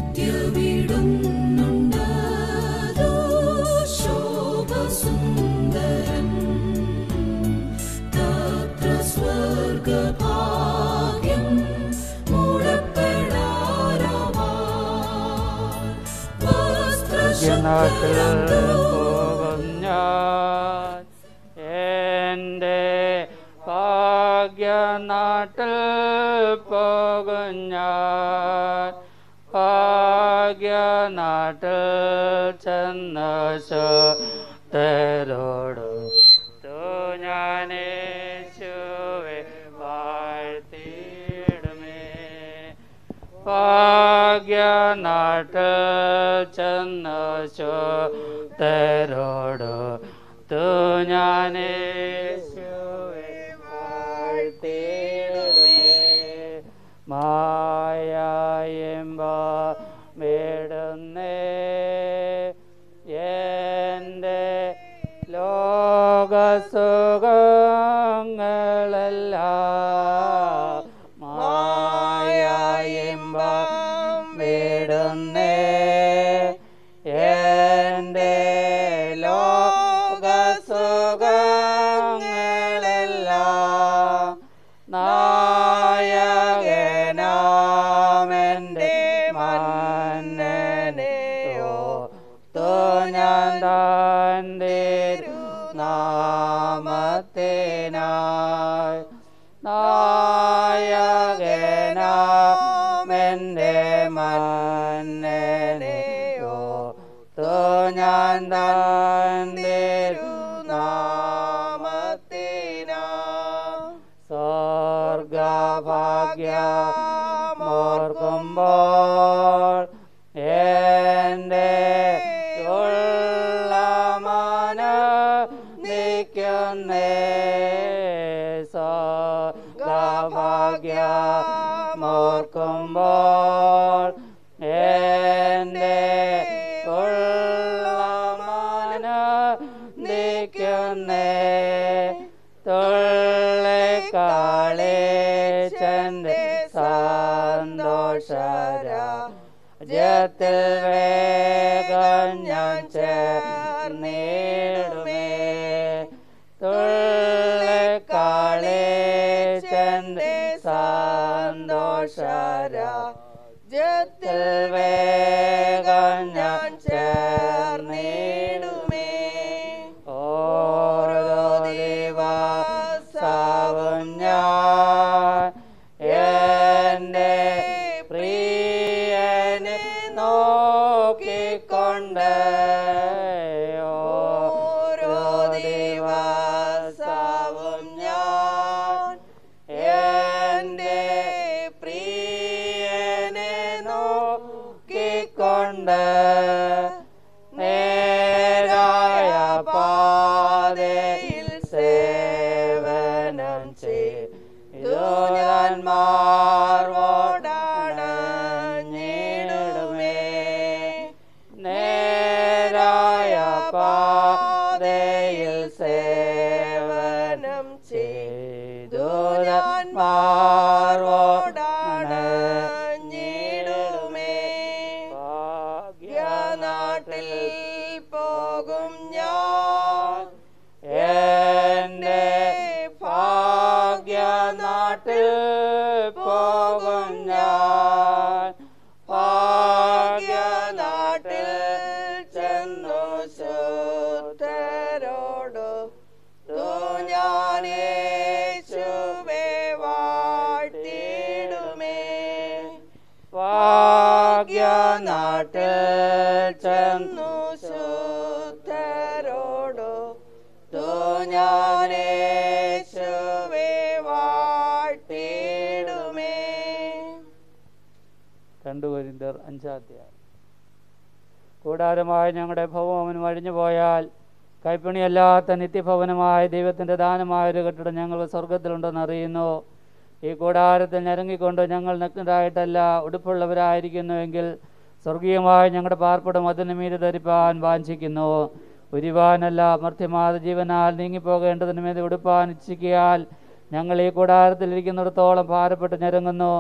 നിത്യവിടുന്നുണ്ടോ ശോഭസുന്ദരം തത്ര സ്വർഗഭാഗ്യം മൂടപ്പെടാരവാ നാട്ടിൽ പോകും ഞാൻ എൻ്റെ ഭാഗ്യനാട്ടിൽ പോകും ഞാൻ ഭാഗ്യനാട്ടിൽ ചെന്ന തരോട് ഞാനേശുവെ വാഴ്ത്തിയിടുമേ ഭാഗ്യനാട്ട് ചെന്ന തരോട് തു ഞാനേശുവെ വാഴ്ത്തിയിടുമേ മായമ്പ മേടുന്നേ എൻ്റെ ലോകസുഖങ്ങളെല്ലാം മായമ്പ മേടുന്നേ എൻ്റെ ലോകസുഖങ്ങളെല്ലാം നായകനാമെൻ്റെ മന്നനെയോ തോ ഞാൻ താൻ്റെ നാമത്തിനായി നായകനാമെൻ്റെ മന്നനെയോ തോ ഞാൻ താൻ്റെ നാമത്തിനായി സ്വർഗഭാഗ്യമോർക്കുമ്പോൾ എൻ്റെ ഉള്ളമന നിൽക്കുന്നേ സ്വർഗഭാഗ്യമോർക്കുമ്പോൾ എൻ്റെ ഉള്ളമന നിൽക്കുന്നേ തുള്ളിക്കാളി ചന്ദ്ര സന്തോഷര ജത്തിൽ വേഗം ഞാൻ ചേർന്നിടുമേ തുള്ളിക്കാളി ചന്ദ്ര സന്തോഷര ജത്തിൽ വേഗം ഞാൻ ചേർന്നിടുമേ ഓരോ ദിവസവും ഞാൻ എൻ്റെ പ്രിയനെ നോക്കിക്കൊണ്ട് ഓരോ ദിവസവും ഞാൻ എൻ്റെ പ്രിയനെ നോക്കിക്കൊണ്ട് നേരായ പാതയിൽ സേവനം ചെയ്തു ഞാൻ മാർവോടണഞ്ഞിടുമേ നേരായ പാതയിൽ സേവനം ചെയ്തു ഞാൻ മാർവോടണഞ്ഞിടുമേ ഭാഗ്യനാട്ടിൽ പോകും ഞാൻ എൻ്റെ ഭാഗ്യനാട്ടിൽ പോകും ഞാൻ ഭാഗ്യനാട്ടിൽ ചെന്നു ശുദ്ധരോടു തു ഞാനേശുവേ വാഴ്ത്തിടുമേ ഭാഗ്യനാട്ടിൽ ചെന്നു ശുദ്ധരോടു തു ഞാനേശുവേ വാഴ്ത്തിടുമേ രണ്ട് കൊരിന്തർ അഞ്ചാധ്യായം കൂടാരമായ ഞങ്ങളുടെ ഭവനം അഴിഞ്ഞു പോയാൽ കൈപ്പണിയല്ലാത്ത നിത്യഭവനമായ ദൈവത്തിൻ്റെ ദാനമായ ഒരു കെട്ടിടം ഞങ്ങൾ സ്വർഗത്തിലുണ്ടെന്ന് അറിയുന്നു ഈ കൂടാരത്തിൽ ഞരങ്ങിക്കൊണ്ട് ഞങ്ങൾ നഗ്നരായിട്ടല്ല ഉടുപ്പുള്ളവരായിരിക്കുന്നുവെങ്കിൽ സ്വർഗീയമായ ഞങ്ങളുടെ പാർപ്പിടം അതിന് മീതെ ധരിപ്പാൻ വാഞ്ചിക്കുന്നു ഉരുവാനല്ല മർത്യമാത ജീവനാൽ നീങ്ങിപ്പോകേണ്ടതിന് മീതെ ഉടുപ്പാൻ ഇച്ഛിക്കിയാൽ ഞങ്ങൾ ഈ കൂടാരത്തിൽ ഇരിക്കുന്നിടത്തോളം ഭാരപ്പെട്ട് ഞരങ്ങുന്നു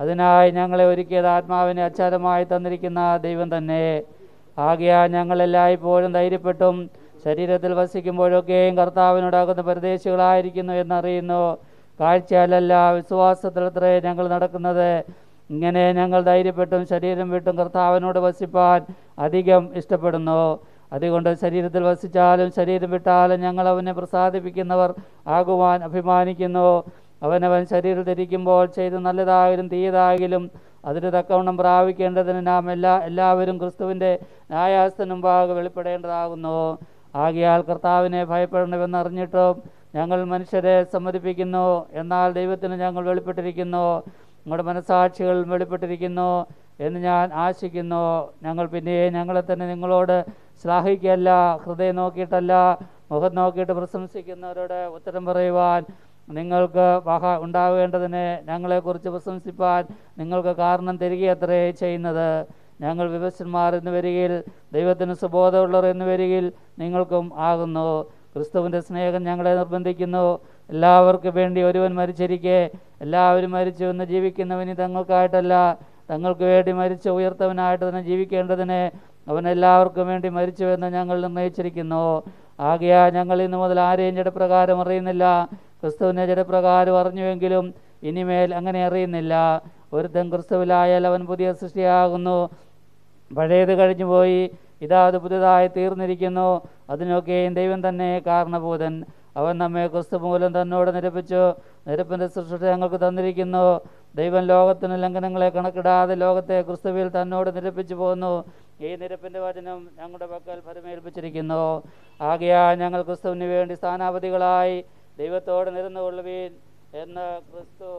അതിനായി ഞങ്ങളെ ഒരുക്കിയത് ആത്മാവിനെ അച്ചാരമായി തന്നിരിക്കുന്ന ദൈവം തന്നെ ആകയാൽ ഞങ്ങളെല്ലായ്പ്പോഴും ധൈര്യപ്പെട്ടും ശരീരത്തിൽ വസിക്കുമ്പോഴൊക്കെയും കർത്താവിനോടാകുന്ന പരദേശികളായിരിക്കുന്നു എന്നറിയുന്നു കാഴ്ചയാലല്ല വിശ്വാസത്തിലത്രേ ഞങ്ങൾ നടക്കുന്നത് ഇങ്ങനെ ഞങ്ങൾ ധൈര്യപ്പെട്ടും ശരീരം വിട്ടും കർത്താവിനോട് വസിപ്പാൻ അധികം ഇഷ്ടപ്പെടുന്നു അതുകൊണ്ട് ശരീരത്തിൽ വസിച്ചാലും ശരീരം വിട്ടാലും ഞങ്ങൾ അവനെ പ്രസാദിപ്പിക്കുന്നവർ ആകുവാൻ അഭിമാനിക്കുന്നു അവനവൻ ശരീരം ധരിക്കുമ്പോൾ ചെയ്ത് നല്ലതായാലും തീയതായാലും അതിന് തക്കവണ്ണം പ്രാപിക്കേണ്ടതിന് നാം എല്ലാ എല്ലാവരും ക്രിസ്തുവിൻ്റെ ന്യായാസന മുമ്പാകെ വെളിപ്പെടേണ്ടതാകുന്നു ആകയാൽ കർത്താവിനെ ഭയപ്പെടണമെന്നറിഞ്ഞിട്ടും ഞങ്ങൾ മനുഷ്യരെ സമ്മതിപ്പിക്കുന്നു എന്നാൽ ദൈവത്തിന് ഞങ്ങൾ വെളിപ്പെട്ടിരിക്കുന്നു നമ്മുടെ മനസാക്ഷികൾ വെളിപ്പെട്ടിരിക്കുന്നു എന്ന് ഞാൻ ആശിക്കുന്നു ഞങ്ങൾ പിന്നെ ഞങ്ങളെ തന്നെ നിങ്ങളോട് ശ്ലാഘിക്കല്ല ഹൃദയം നോക്കിയിട്ടല്ല മുഖം നോക്കിയിട്ട് പ്രശംസിക്കുന്നവരോട് ഉത്തരം പറയുവാൻ നിങ്ങൾക്ക് വഹ ഉണ്ടാവേണ്ടതിന് ഞങ്ങളെക്കുറിച്ച് പ്രശംസിപ്പാൻ നിങ്ങൾക്ക് കാരണം തരികയത്രേ ചെയ്യുന്നത് ഞങ്ങൾ വിവശന്മാർ എന്ന് വരികയിൽ ദൈവത്തിന് സുബോധമുള്ളവർ എന്ന് വരികയിൽ നിങ്ങൾക്കും ആകുന്നു ക്രിസ്തുവിൻ്റെ സ്നേഹം ഞങ്ങളെ നിർബന്ധിക്കുന്നു എല്ലാവർക്കും വേണ്ടി ഒരുവൻ മരിച്ചിരിക്കെ എല്ലാവരും മരിച്ചു എന്ന് ജീവിക്കുന്നവന് തങ്ങൾക്കായിട്ടല്ല തങ്ങൾക്ക് വേണ്ടി മരിച്ച ഉയർത്തവനായിട്ട് തന്നെ ജീവിക്കേണ്ടതിന് അവൻ എല്ലാവർക്കും വേണ്ടി മരിച്ചുവെന്ന് ഞങ്ങൾ നിർണയിച്ചിരിക്കുന്നു ആകയാ ഞങ്ങൾ ഇന്നു മുതൽ ആരെയും ജഡപ്രകാരം അറിയുന്നില്ല ക്രിസ്തുവിനെ ജഡപ്രകാരം അറിഞ്ഞുവെങ്കിലും ഇനിമേൽ അങ്ങനെ അറിയുന്നില്ല ഒരുത്തൻ ക്രിസ്തുവിലായാൽ അവൻ പുതിയ സൃഷ്ടിയാകുന്നു പഴയത് കഴിഞ്ഞുപോയി ഇതാ അത് പുതുതായി തീർന്നിരിക്കുന്നു അതിനൊക്കെയും ദൈവം തന്നെ കാരണഭൂതൻ അവൻ നമ്മെ ക്രിസ്തു മൂലം തന്നോട് നിരപ്പിച്ചു നിരപ്പിൻ്റെ സൃഷ്ടി ഞങ്ങൾക്ക് തന്നിരിക്കുന്നു ദൈവം ലോകത്തിന് ലംഘനങ്ങളെ കണക്കിടാതെ ലോകത്തെ ക്രിസ്തുവിൽ തന്നോട് നിരപ്പിച്ചു പോന്നു ഈ നിരപ്പിൻ്റെ വചനം ഞങ്ങളുടെ പക്കൽ ഫലമേൽപ്പിച്ചിരിക്കുന്നു ആകയാ ഞങ്ങൾ ക്രിസ്തുവിന് വേണ്ടി സ്ഥാനാപതികളായി ദൈവത്തോട് നിരന്നുകൊള്ളുവീൻ എന്ന് ക്രിസ്തു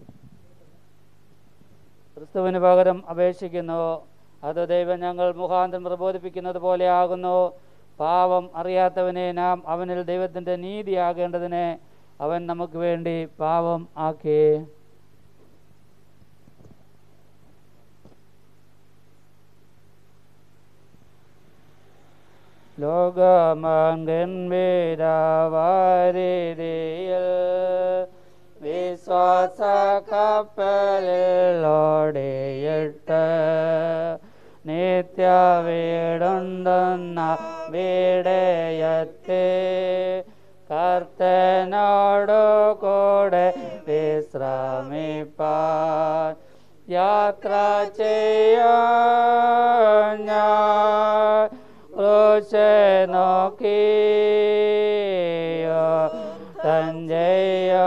ക്രിസ്തുവിന് പകരം അപേക്ഷിക്കുന്നു അത് ദൈവം ഞങ്ങൾ മുഖാന്തരം പ്രബോധിപ്പിക്കുന്നത് പോലെ ആകുന്നു പാവം അറിയാത്തവനെ നാം അവനിൽ ദൈവത്തിൻ്റെ നീതിയാകേണ്ടതിന് അവൻ നമുക്ക് വേണ്ടി പാവം ആക്കി ലോകമങ്കൻവീരവാരിതിയിൽ വിശ്വാസ കപ്പലിലോടെയിട്ട് നിത്യ വീടുണ്ടെന്ന വീടയത്തെ കർത്തനോടു കൂടെ വിശ്രമിപ്പാൻ യാത്ര ചെയ്യാൻ ഞാൻ ക്രൂശെ നോക്കിയോ തഞ്ചയോ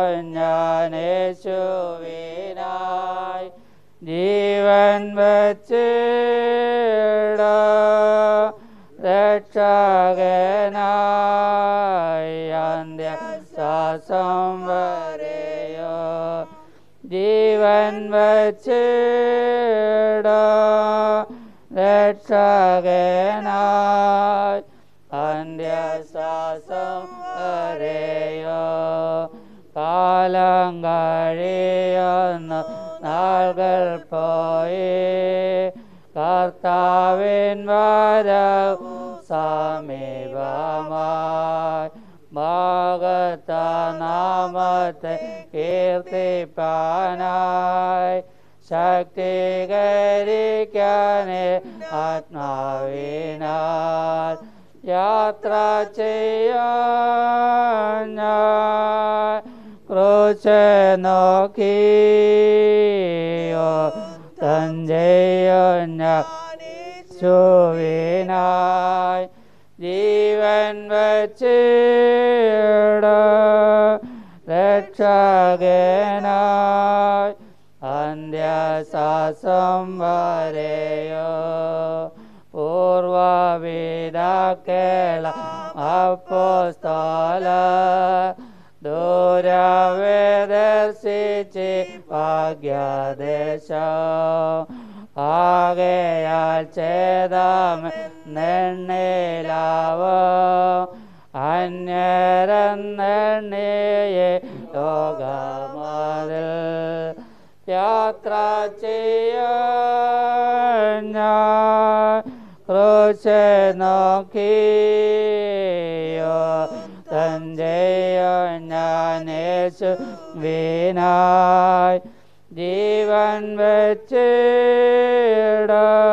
ഞാനേശുവിനായി ജീവൻ വച്ചിട രക്ഷകനായി അന്ത്യ ശ്വാസം വരെയോ ജീവൻ വച്ചിട രക്ഷകനായി അന്ത്യശ്വാസം വരെയോ കാലം കഴിയുന്ന നാളുകൾ പോയി കർത്താവിൻ വരവ് സമീപമായി ഭാഗത്ത നാമത്തെ കീർത്തിപ്പാനായി ശക്തീകരിക്കാനേ ആത്മാവിനാൽ യാത്ര ചെയ്യാൻ ഞാൻ ക്രൂശ നോക്കിയോ തഞ്ചയോ ഞാനീശുവിനായി ജീവൻ വച്ചിട രക്ഷകനായി അന്ത്യശ്വാസം വരെയോ പൂർവവിതാക്കേള അപ്പോസ്തല ദൂരവേദർശിച്ച് ഭാഗ്യദേശ ആകയാൽ ചേതം നെണ്ണിലാവോ അന്യരെന്നെണ്ണിയെ ലോകമതിൽ യാത്ര ചെയ്യാൻ ഞാൻ ക്രൂശ നോക്കിയോ തഞ്ചയോ ഞാനേശു വീനായി ജീവൻ വെച്ചിട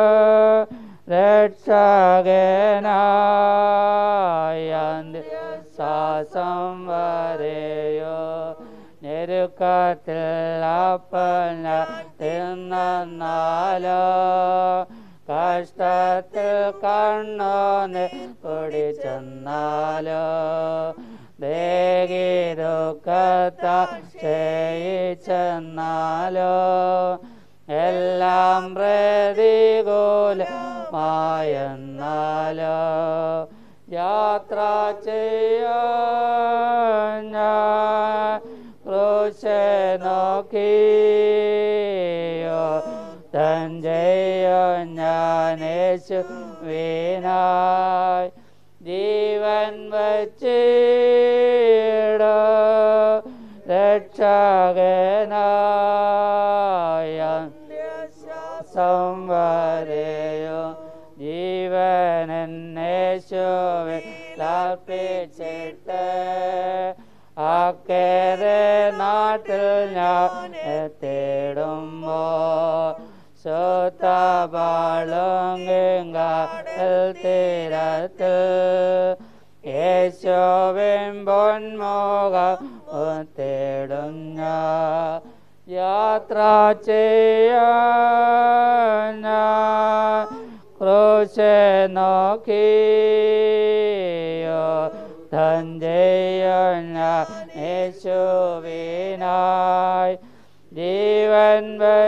രക്ഷകനായ ശ്വാസം വരെയോ ഞെരുക്കത്തിൽ അപ്പന തിന്നാലോ കഷ്ടത്തിൽ കണ്ണോന്ന് കുടിച്ചെന്നാലോ ദേഹി ദുഃഖത്ത ചെയ്യിച്ചെന്നാലോ എല്ലാം പ്രതികൂലമായെന്നാലോ യാത്ര ചെയ്യാൻ ഞാൻ ക്രൂശെ നോക്കിയോ തഞ്ചയോ ഞാൻ യേശു വീനായി ജീവൻ വച്ചിടോ രക്ഷകനായ സംവരയോ ജീവനെന്നേശുവിൽ ലർപ്പിച്ചിട്ട് അക്കേറെ നാട്ടിൽ ഞാൻ തേടുമ്പോ സുത്തബളുങ്കൽ തീരത്ത് യേശുവിൻ പൊന്മുഖം തേടും ഞാൻ യാത്ര ചെയ്യാൻ ഞാൻ ക്രൂശെ നോക്കിയോ തഞ്ചയോ ഞാൻ യേശുവിനായി ജീവൻ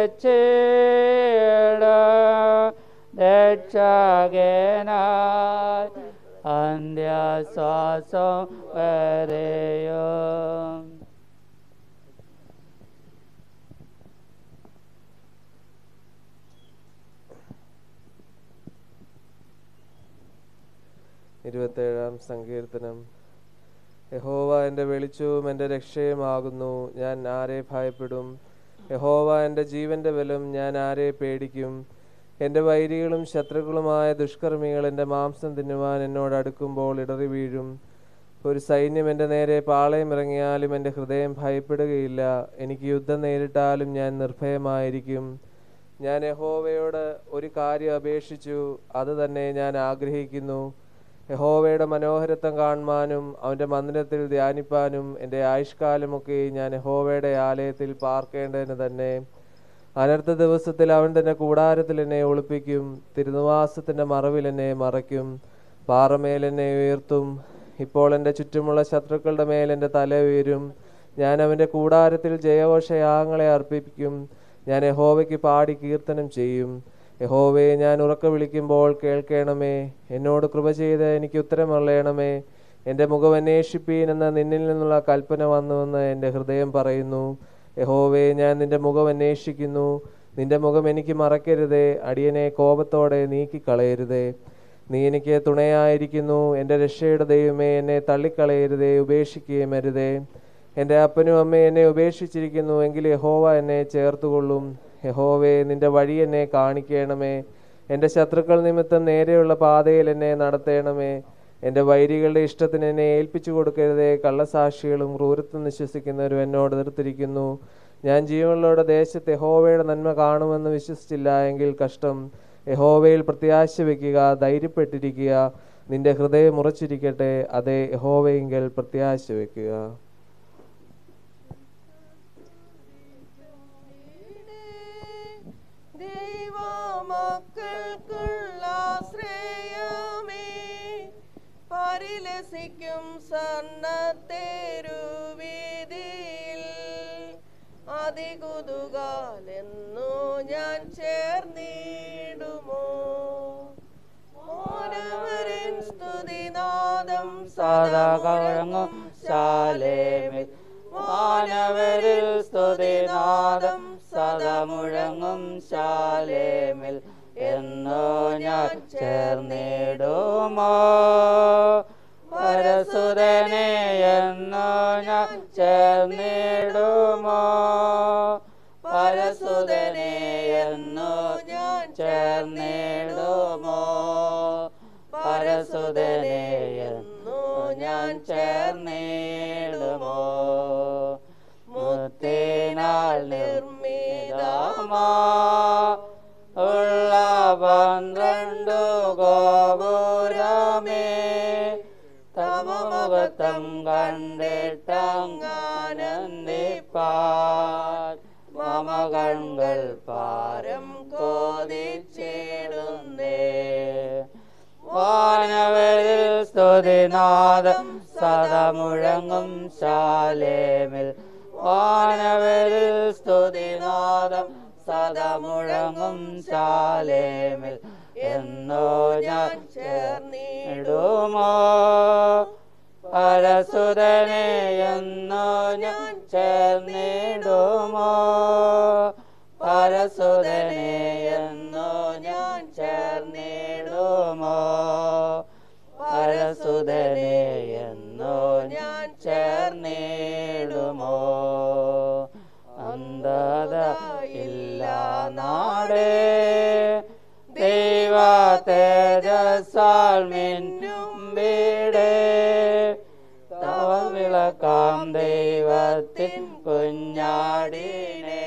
വച്ചിടോ രക്ഷകനായി അന്ത്യശ്വാസം വരെയോ ഇരുപത്തേഴാം സങ്കീർത്തനം യഹോവ എൻ്റെ വെളിച്ചവും എൻ്റെ രക്ഷയുമാകുന്നു ഞാൻ ആരെ ഭയപ്പെടും യഹോവ എൻ്റെ ജീവന്റെ ബലം ഞാൻ ആരെ പേടിക്കും എൻ്റെ വൈരികളും ശത്രുക്കളുമായ ദുഷ്കർമ്മികൾ എൻ്റെ മാംസം തിന്നുവാൻ എന്നോട് അടുക്കുമ്പോൾ ഇടറി വീഴും ഒരു സൈന്യം എൻ്റെ നേരെ പാളയം ഇറങ്ങിയാലും എൻ്റെ ഹൃദയം ഭയപ്പെടുകയില്ല എനിക്ക് യുദ്ധം നേരിട്ടാലും ഞാൻ നിർഭയമായിരിക്കും ഞാൻ യഹോവയോട് ഒരു കാര്യം അപേക്ഷിച്ചു അത് തന്നെ ഞാൻ ആഗ്രഹിക്കുന്നു യഹോവയുടെ മനോഹരത്വം കാണുവാനും അവൻ്റെ മന്ദിരത്തിൽ ധ്യാനിപ്പാനും എൻ്റെ ആയുഷ്കാലമൊക്കെ ഞാൻ യഹോവയുടെ ആലയത്തിൽ പാർക്കേണ്ടതിന് തന്നെ അനർത്ഥ ദിവസത്തിൽ അവൻ തന്നെ കൂടാരത്തിൽ എന്നെ ഒളിപ്പിക്കും തിരുനിവാസത്തിൻ്റെ മറവിൽ എന്നെ മറയ്ക്കും പാറമേൽ എന്നെ ഉയർത്തും ഇപ്പോൾ എൻ്റെ ചുറ്റുമുള്ള ശത്രുക്കളുടെ മേൽ എൻ്റെ തല ഉയരും ഞാൻ അവൻ്റെ കൂടാരത്തിൽ ജയഘോഷയാഗങ്ങളെ അർപ്പിക്കും ഞാൻ യഹോവയ്ക്ക് പാടി കീർത്തനം ചെയ്യും യഹോവയെ ഞാൻ ഉറക്ക വിളിക്കുമ്പോൾ കേൾക്കണമേ എന്നോട് കൃപ ചെയ്ത് എനിക്ക് ഉത്തരം അള്ളയണമേ എൻ്റെ മുഖം അന്വേഷിപ്പീൻ എന്ന നിന്നിൽ നിന്നുള്ള കൽപ്പന വന്നുവെന്ന് എൻ്റെ ഹൃദയം പറയുന്നു യഹോവയെ ഞാൻ നിന്റെ മുഖം അന്വേഷിക്കുന്നു നിന്റെ മുഖം എനിക്ക് മറക്കരുതേ അടിയനെ കോപത്തോടെ നീക്കിക്കളയരുതേ നീ എനിക്ക് തുണയായിരിക്കുന്നു എൻ്റെ രക്ഷയുടെ ദൈവമേ എന്നെ തള്ളിക്കളയരുതേ ഉപേക്ഷിക്കുകയും അരുതേ എൻ്റെ അപ്പനും അമ്മയും എന്നെ ഉപേക്ഷിച്ചിരിക്കുന്നു എങ്കിൽ യഹോവ എന്നെ ചേർത്തുകൊള്ളും യഹോവേ നിന്റെ വഴി എന്നെ കാണിക്കണമേ എൻ്റെ ശത്രുക്കൾ നിമിത്തം നേരെയുള്ള പാതയിൽ എന്നെ നടത്തണമേ എൻ്റെ വൈരികളുടെ ഇഷ്ടത്തിന് എന്നെ ഏൽപ്പിച്ചു കൊടുക്കരുതേ കള്ളസാക്ഷികളും ക്രൂരത്വം വിശ്വസിക്കുന്നവരും എന്നോട് എതിർത്തിരിക്കുന്നു ഞാൻ ജീവനുള്ളവരുടെ ദേശത്ത് യഹോവയുടെ നന്മ കാണുമെന്ന് വിശ്വസിച്ചില്ല എങ്കിൽ കഷ്ടം യഹോവയിൽ പ്രത്യാശ വയ്ക്കുക ധൈര്യപ്പെട്ടിരിക്കുക നിന്റെ ഹൃദയം ഉറച്ചിരിക്കട്ടെ അതേ യഹോവയെങ്കിൽ പ്രത്യാശ വയ്ക്കുക ദൈവമക്കൾക്കുള്ളാശ്രയമേ പരിലസിക്കും സ്വർണ്ണത്തേരുവീതിയിൽ അതികുതുകാലെന്നു ഞാൻ ചേർന്നിടുമോ ഓരവരിൻ സ്തുതിനാദം സദാ കഴങ്ങും ശാലേമിൽ മാനവരിൽ സ്തുതിനാദം സദാ മുഴങ്ങും ശാലേമിൽ എന്നോ ഞാൻ ചേർന്നിടുമോ പരസുരനെ എന്നോ ഞാൻ ചേർന്നിടുമോ പരസുരനെ എന്നോ ഞാൻ ചേർന്നിടുമോ പരസുതനെ എന്നോ ഞാൻ ചേർന്നിടുമോ മുത്തേനാൽ നിർമ്മിത ഉള്ള പന്ത്രണ്ടു ഗോപുരമേ തമമുഖത്തം കണ്ടിട്ടങ്ങാനന്ദിപ്പാൻ മമ കൺകൾ പാരം കോതിച്ചിടുന്നേ വാനവരിൽ സ്തുതിനാദം സദാ മുഴങ്ങും ശാലേമിൽ വാനവരിൽ സ്തുതിനാദം സദാ മുഴങ്ങും ശാലേമിൽ എന്നോ ഞാൻ ചേർന്നിടുമോ പരസുരനെ എന്നോ ഞാൻ ചേർന്നിടുമോ പരസുരനെ എന്നോ ഞാൻ ചേർന്നിടുമോ പരസുതനെ എന്നോ ഞാൻ ചേർന്നിടുമോ അന്ധത ഇല്ല നാടേ ദൈവ തേജസാൽ മിന്നും വീടേ തവ വിളക്കാം ദൈവത്തിൻ കുഞ്ഞാടിനെ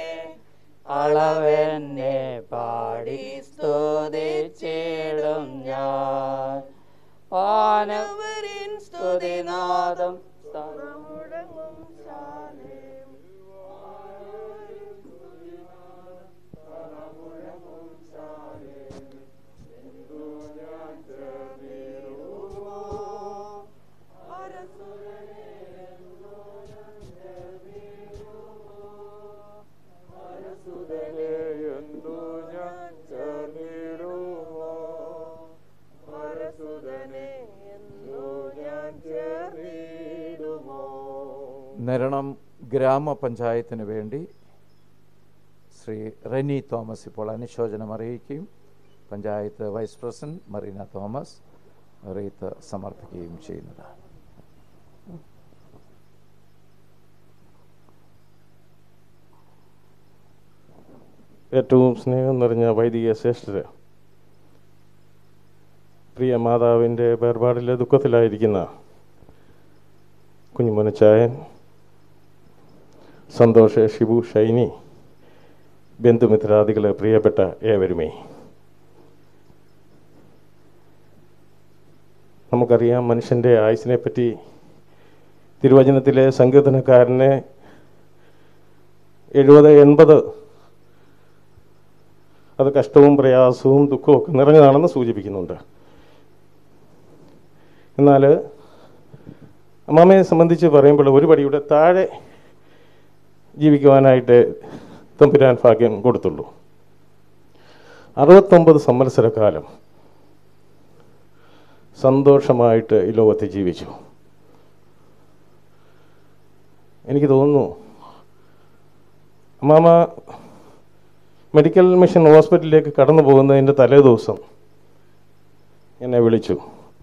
അളവെന്നെ പാടി സ്തുതിച്ചിടും ഞാൻ വാനവരിൻ സ്തുതിനാദം മുഴങ്ങും ശാലേം നരണം ഗ്രാമപഞ്ചായത്തിന് വേണ്ടി ശ്രീ റെനി തോമസ് ഇപ്പോൾ അനുശോചനം അറിയിക്കുകയും panchayat vice president Marina Thomas wreath സമർപ്പിക്കുകയും ചെയ്യുന്നതാണ് ഏറ്റവും സ്നേഹം നിറഞ്ഞ വൈദിക ശ്രേഷ്ഠര് പ്രിയ മാതാവിൻ്റെ വേർപാടിലെ ദുഃഖത്തിലായിരിക്കുന്ന കുഞ്ഞുമനച്ചായൻ സന്തോഷ് ഷിബു ഷൈനി ബന്ധുമിത്രാദികളെ പ്രിയപ്പെട്ട ഏവരുമേ നമുക്കറിയാം മനുഷ്യൻ്റെ ആയുസിനെ പറ്റി തിരുവചനത്തിലെ സങ്കീർത്തനക്കാരനെ എഴുപത് എൺപത് അത് കഷ്ടവും പ്രയാസവും ദുഃഖവും ഒക്കെ നിറഞ്ഞതാണെന്ന് സൂചിപ്പിക്കുന്നുണ്ട് എന്നാൽ അമ്മാമയെ സംബന്ധിച്ച് പറയുമ്പോൾ ഒരു പടിയുടെ താഴെ ജീവിക്കുവാനായിട്ട് തമ്പുരാൻ ഭാഗ്യം കൊടുത്തുള്ളൂ അറുപത്തൊമ്പത് സംവത്സരക്കാലം സന്തോഷമായിട്ട് ഈ ലോകത്ത് ജീവിച്ചു എനിക്ക് തോന്നുന്നു അമ്മാമ മെഡിക്കൽ മിഷൻ ഹോസ്പിറ്റലിലേക്ക് കടന്നു പോകുന്നതിൻ്റെ തലേ ദിവസം എന്നെ വിളിച്ചു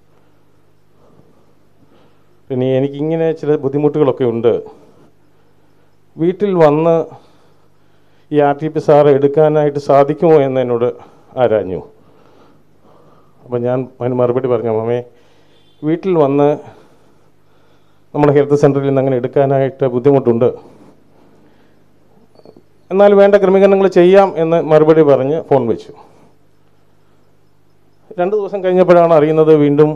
പിന്നെ എനിക്കിങ്ങനെ ചില ബുദ്ധിമുട്ടുകളൊക്കെ ഉണ്ട് വീട്ടിൽ വന്ന് ഈ ആർ ടി പി സാറ് എടുക്കാനായിട്ട് സാധിക്കുമോ എന്ന് എന്നോട് ആരാഞ്ഞു അപ്പം ഞാൻ അതിന് മറുപടി പറഞ്ഞു അമ്മേ വീട്ടിൽ വന്ന് നമ്മുടെ ഹെൽത്ത് സെൻ്ററിൽ നിന്ന് അങ്ങനെ എടുക്കാനായിട്ട് ബുദ്ധിമുട്ടുണ്ട് എന്നാൽ വേണ്ട ക്രമീകരണങ്ങൾ ചെയ്യാം എന്ന് മറുപടി പറഞ്ഞ് ഫോൺ വെച്ചു രണ്ട് ദിവസം കഴിഞ്ഞപ്പോഴാണ് അറിയുന്നത് വീണ്ടും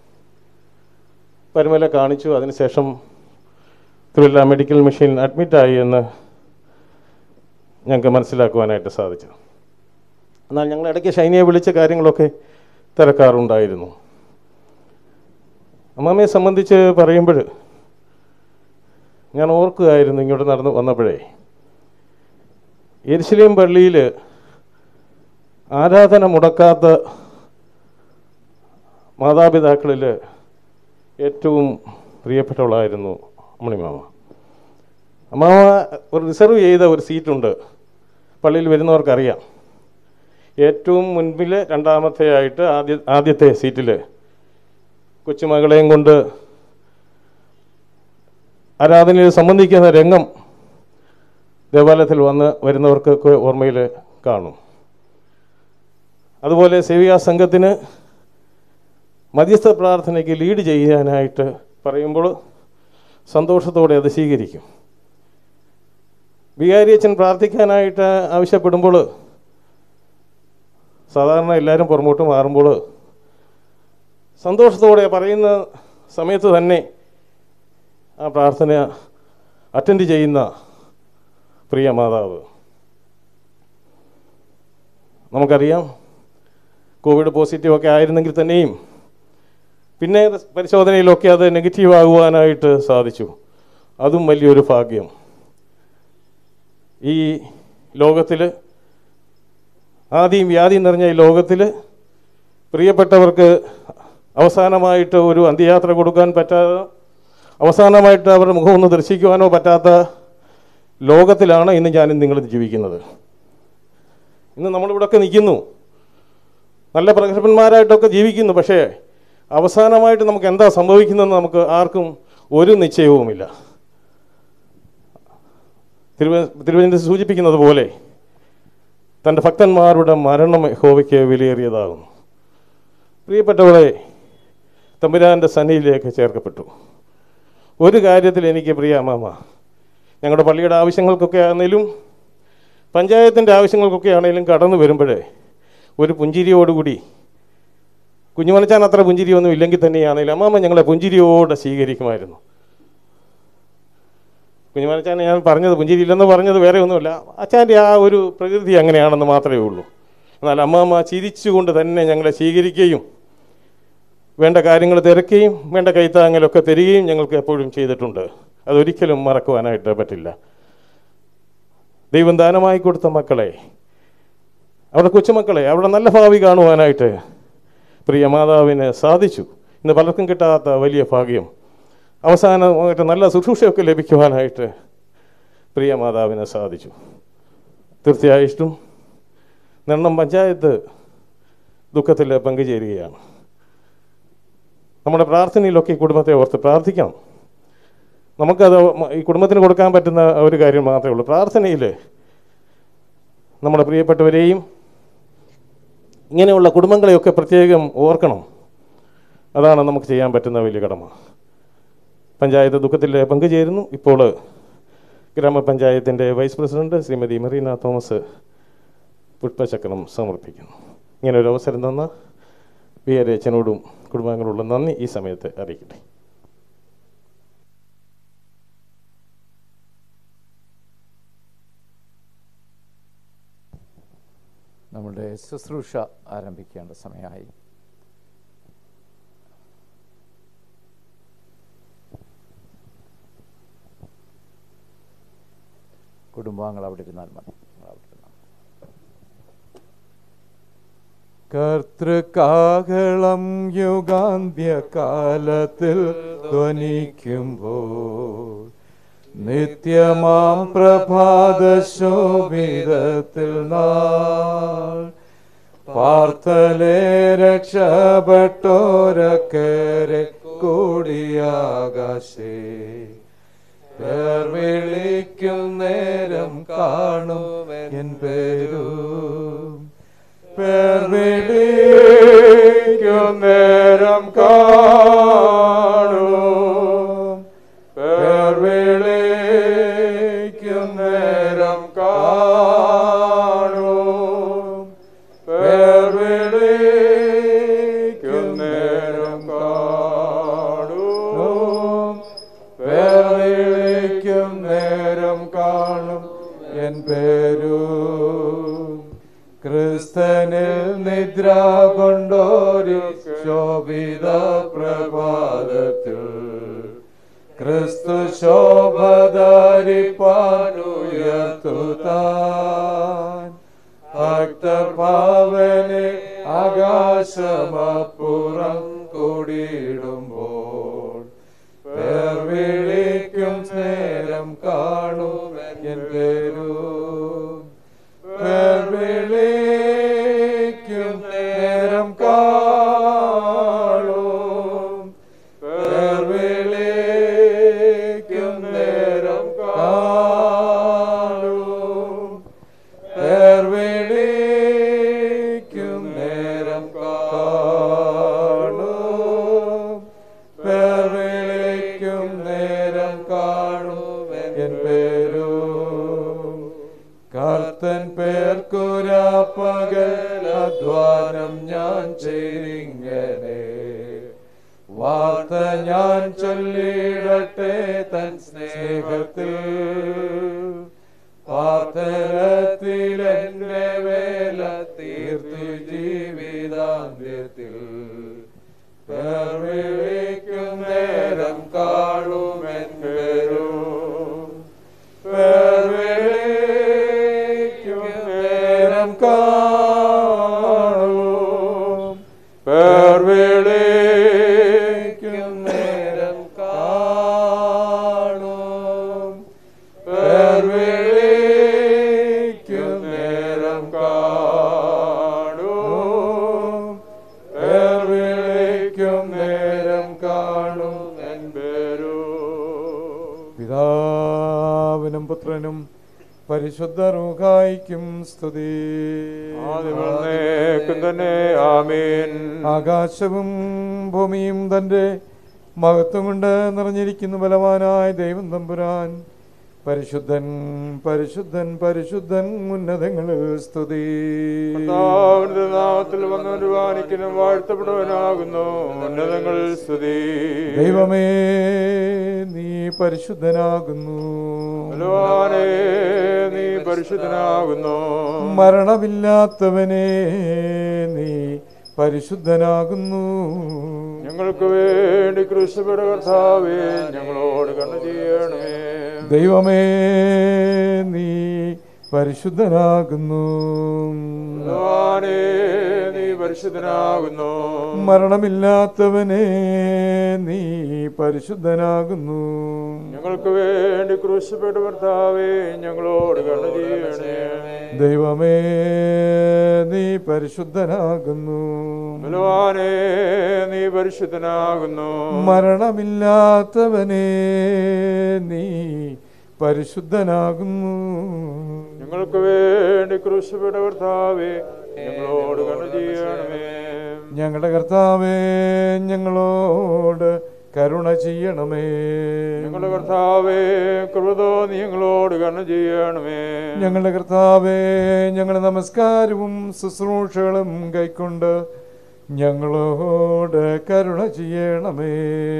പരുമല കാണിച്ചു അതിനുശേഷം തിരുവല്ല മെഡിക്കൽ മെഷീൻ അഡ്മിറ്റായി എന്ന് ഞങ്ങൾക്ക് മനസ്സിലാക്കുവാനായിട്ട് സാധിച്ചു എന്നാൽ ഞങ്ങൾ ഇടയ്ക്ക് ഷൈനിയെ വിളിച്ച കാര്യങ്ങളൊക്കെ തിരക്കാറുണ്ടായിരുന്നു അമ്മാമ്മയെ സംബന്ധിച്ച് പറയുമ്പോൾ ഞാൻ ഓർക്കുകയായിരുന്നു ഇങ്ങോട്ട് നടന്ന് വന്നപ്പോഴേ എരിശിലേം പള്ളിയിൽ ആരാധന മുടക്കാത്ത മാതാപിതാക്കളിൽ ഏറ്റവും പ്രിയപ്പെട്ടവളായിരുന്നു അമ്മണിമാമ അമ്മാമ ഒരു റിസർവ് ചെയ്ത ഒരു സീറ്റുണ്ട് പള്ളിയിൽ വരുന്നവർക്കറിയാം ഏറ്റവും മുൻപിൽ രണ്ടാമത്തെ ആയിട്ട് ആദ്യ ആദ്യത്തെ സീറ്റിൽ കൊച്ചുമകളെയും കൊണ്ട് ആരാധനയിൽ സംബന്ധിക്കുന്ന രംഗം ദേവാലയത്തിൽ വന്ന് വരുന്നവർക്കൊക്കെ ഓർമ്മയിൽ കാണും അതുപോലെ സേവിയാ സംഘത്തിന് മധ്യസ്ഥ പ്രാർത്ഥനയ്ക്ക് ലീഡ് ചെയ്യാനായിട്ട് പറയുമ്പോൾ സന്തോഷത്തോടെ അത് സ്വീകരിക്കും വികാരി അച്ഛൻ പ്രാർത്ഥിക്കാനായിട്ട് ആവശ്യപ്പെടുമ്പോൾ സാധാരണ എല്ലാവരും പുറമോട്ട് മാറുമ്പോൾ സന്തോഷത്തോടെ പറയുന്ന സമയത്ത് തന്നെ ആ പ്രാർത്ഥന അറ്റൻഡ് ചെയ്യുന്ന പ്രിയ മാതാവ് നമുക്കറിയാം കോവിഡ് പോസിറ്റീവ് ഒക്കെ ആയിരുന്നെങ്കിൽ തന്നെയും പിന്നെ പരിശോധനയിലൊക്കെ അത് നെഗറ്റീവ് ആകുവാനായിട്ട് സാധിച്ചു അതും വലിയൊരു ഭാഗ്യം ഈ ലോകത്തിൽ ആദ്യം വ്യാധി നിറഞ്ഞ ഈ ലോകത്തിൽ പ്രിയപ്പെട്ടവർക്ക് അവസാനമായിട്ട് ഒരു അന്ത്യയാത്ര കൊടുക്കാൻ പറ്റാതെ അവസാനമായിട്ട് അവരുടെ മുഖം ഒന്ന് ദർശിക്കുവാനോ പറ്റാത്ത ലോകത്തിലാണ് ഇന്ന് ഞാനും നിങ്ങളും ജീവിക്കുന്നത് ഇന്ന് നമ്മളിവിടെയൊക്കെ നിൽക്കുന്നു നല്ല പ്രഗത്ഭന്മാരായിട്ടൊക്കെ ജീവിക്കുന്നു പക്ഷേ അവസാനമായിട്ട് നമുക്ക് എന്താ സംഭവിക്കുന്നതെന്ന് നമുക്ക് ആർക്കും ഒരു നിശ്ചയവുമില്ല തിരുവ തിരുവനന്തപുരം സൂചിപ്പിക്കുന്നത് പോലെ തൻ്റെ ഭക്തന്മാരുടെ മരണം ഹോവയ്ക്ക് വിലയേറിയതാകുന്നു പ്രിയപ്പെട്ടവളെ തമ്പുരാൻ്റെ സന്നിധിയിലേക്ക് ചേർക്കപ്പെട്ടു ഒരു കാര്യത്തിൽ എനിക്ക് പ്രിയ അമ്മാമ ഞങ്ങളുടെ പള്ളിയുടെ ആവശ്യങ്ങൾക്കൊക്കെ ആണെങ്കിലും പഞ്ചായത്തിൻ്റെ ആവശ്യങ്ങൾക്കൊക്കെ ആണെങ്കിലും കടന്നു വരുമ്പോഴേ ഒരു പുഞ്ചിരിയോടുകൂടി കുഞ്ഞുമനച്ചാൻ അത്ര പുഞ്ചിരിയൊന്നും ഇല്ലെങ്കിൽ തന്നെയാണെങ്കിലും അമ്മാമ്മ ഞങ്ങളെ പുഞ്ചിരിയോടെ സ്വീകരിക്കുമായിരുന്നു കുഞ്ഞുമനച്ചാൻ ഞാൻ പറഞ്ഞത് പുഞ്ചിരി ഇല്ലെന്ന് പറഞ്ഞത് വേറെ ഒന്നുമില്ല അച്ഛൻ്റെ ആ ഒരു പ്രകൃതി അങ്ങനെയാണെന്ന് മാത്രമേ ഉള്ളൂ എന്നാൽ അമ്മാമ്മ ചിരിച്ചുകൊണ്ട് തന്നെ ഞങ്ങളെ സ്വീകരിക്കുകയും വേണ്ട കാര്യങ്ങൾ തിരക്കുകയും വേണ്ട കൈത്താങ്ങലൊക്കെ തരികയും ഞങ്ങൾക്ക് എപ്പോഴും ചെയ്തിട്ടുണ്ട് അതൊരിക്കലും മറക്കുവാനായിട്ട് പറ്റില്ല ദൈവം ദാനമായി കൊടുത്ത മക്കളെ അവിടെ കൊച്ചുമക്കളെ അവിടെ നല്ല ഭാവി കാണുവാനായിട്ട് പ്രിയ മാതാവിന് സാധിച്ചു ഇന്ന് പലർക്കും കിട്ടാത്ത വലിയ ഭാഗ്യം അവസാനമായിട്ട് നല്ല ശുശ്രൂഷയൊക്കെ ലഭിക്കുവാനായിട്ട് പ്രിയ മാതാവിന് സാധിച്ചു തീർച്ചയായിട്ടും നെണ്ണം പഞ്ചായത്ത് ദുഃഖത്തിൽ പങ്കുചേരുകയാണ് നമ്മുടെ പ്രാർത്ഥനയിലൊക്കെ ഈ കുടുംബത്തെ ഓർത്ത് പ്രാർത്ഥിക്കണം നമുക്കത് ഈ കുടുംബത്തിന് കൊടുക്കാൻ പറ്റുന്ന ഒരു കാര്യം മാത്രമേ ഉള്ളൂ പ്രാർത്ഥനയിൽ നമ്മുടെ പ്രിയപ്പെട്ടവരെയും ഇങ്ങനെയുള്ള കുടുംബങ്ങളെയൊക്കെ പ്രത്യേകം ഓർക്കണം അതാണ് നമുക്ക് ചെയ്യാൻ പറ്റുന്ന വലിയ കടമ പഞ്ചായത്ത് ദുഃഖത്തിൽ പങ്കുചേരുന്നു ഇപ്പോൾ ഗ്രാമപഞ്ചായത്തിൻ്റെ vice president Srimathi Marina Thomas പുഷ്പചക്രം സമർപ്പിക്കുന്നു ഇങ്ങനെ ഒരു അവസരം തന്ന വി ആർ അച്ഛനോടും കുടുംബാംഗങ്ങളോടും നന്ദി ഈ സമയത്ത് അറിയിക്കട്ടെ നമ്മുടെ ശുശ്രൂഷ ആരംഭിക്കേണ്ട സമയമായി കുടുംബാംഗങ്ങൾ അവിടെ ഇരുന്നാൽ മതി നിങ്ങൾ അവിടെ ഇരുന്നാൽ മതി. കർത്തൃകാഹളം യുഗാന്ത്യകാലത്തിൽ ധ്വനിക്കുമ്പോൾ നിത്യമാം പ്രഭാത ശോഭിതത്തിൽ നാൾ പാർത്തലെ രക്ഷപ്പെട്ടോരക്കരെ കൂടിയാകാശേ പേർ വിളിക്കും നേരം കാണും എൻ പേരും പേർ വിളിക്കും നേരം കാണും പേർ വിളിക്കും നേരം കാണും പേർ വിളിക്കും നേരം കാണും പേർ വിളിക്കും നേരം കാണും എൻ പേരും ക്രിസ്തനിൽ നിദ്ര കൊണ്ടോരു ശോഭിത പ്രഭാതത്തിൽ ക്രിസ്തു ശോഭധരിപ്പാനുയർത്തുതാൻ ഭക്തഭാവനെ ആകാശമപ്പുറം കൂടിയിടുമ്പോൾ പേർ വിളിക്കും നേരം കാണും എൻ പേരും പേർ വിളിക്കും നേരം കാണും പേർ വിളിക്കും നേരം കാണും പേർ വിളിക്കും നേരം കാണും പേർ വിളിക്കും നേരം കാണും എൻ പേരും ചെയ്തിങ്ങനെ വാർത്ത ഞാൻ ചൊല്ലിടട്ടെ തൻ സ്നേഹത്തിൽ പാർത്തലത്തിൽ എന്റെ വേല തീർത്തു ജീവിതാന്ത്യത്തിൽ പേർ വിളിക്കും നേരം കാണുമെൻ പേരും പേർ വിളിക്കും നേരം കാണും പേർ വിളിക്കും നേരം കാണും പേർ വിളിക്കും നേരം കാണും പേർ വിളിക്കും നേരം കാണും എൻ പേരും പിതാവിനും പുത്രനും പരിശുദ്ധ റൂഹായിക്കും സ്തുതി ആദിമുന്നേക്കും തന്നെ ആമീൻ ആകാശവും ഭൂമിയും തൻ്റെ മഹത്വം കൊണ്ട് നിറഞ്ഞിരിക്കുന്ന ബലവാനായ ദൈവം തമ്പുരാൻ പരിശുദ്ധൻ പരിശുദ്ധൻ പരിശുദ്ധൻ ഉന്നതങ്ങളിൽ സ്തുതി കർത്താവിന്റെ നാമത്തിൽ വന്നവരുവാനിക്കനും വാഴ്ത്തപ്പെടുവാനാകുന്നു ഉന്നതങ്ങളിൽ സ്തുതി ദൈവമേ നീ പരിശുദ്ധനാകുന്നു ബലവാനേ, നീ പരിശുദ്ധനാകുന്നു മരണമില്ലാത്തവനെ നീ പരിശുദ്ധനാകുന്നു ഞങ്ങൾക്ക് വേണ്ടി ക്രിസ്തുപെട കർത്താവേ ഞങ്ങളോട് കണ്ണു ചെയ്യണമേ ദൈവമേ നീ പരിശുദ്ധനാകുന്നു ബലവാനേ, നീ പരിശുദ്ധനാകുന്നു മരണമില്ലാത്തവനെ നീ പരിശുദ്ധനാകുന്നു ഞങ്ങൾക്ക് വേണ്ടി ക്രൂശപ്പെട്ട കർത്താവേ ഞങ്ങളോട് കണ്ണു ചെയ്യണമേ ദൈവമേ നീ പരിശുദ്ധനാകുന്നു ബലവാനേ നീ പരിശുദ്ധനാകുന്നു മരണമില്ലാത്തവനെ നീ പരിശുദ്ധനാകുന്നു ഞങ്ങൾക്ക് വേണ്ടി ക്രൂശപ്പെട്ട കർത്താവേ ഞങ്ങളോട് കണ്ണു ചെയ്യണമേ ഞങ്ങളുടെ കർത്താവേ ഞങ്ങളോട് കരുണ ചെയ്യണമേ ഞങ്ങളുടെ കർത്താവേ കൃപതോ നീ ഞങ്ങളോട് കണ്ണു ചെയ്യണമേ ഞങ്ങളുടെ കർത്താവേ ഞങ്ങളുടെ നമസ്കാരവും ശുശ്രൂഷകളും കൈക്കൊണ്ട് ഞങ്ങളോട് കരുണ ചെയ്യണമേ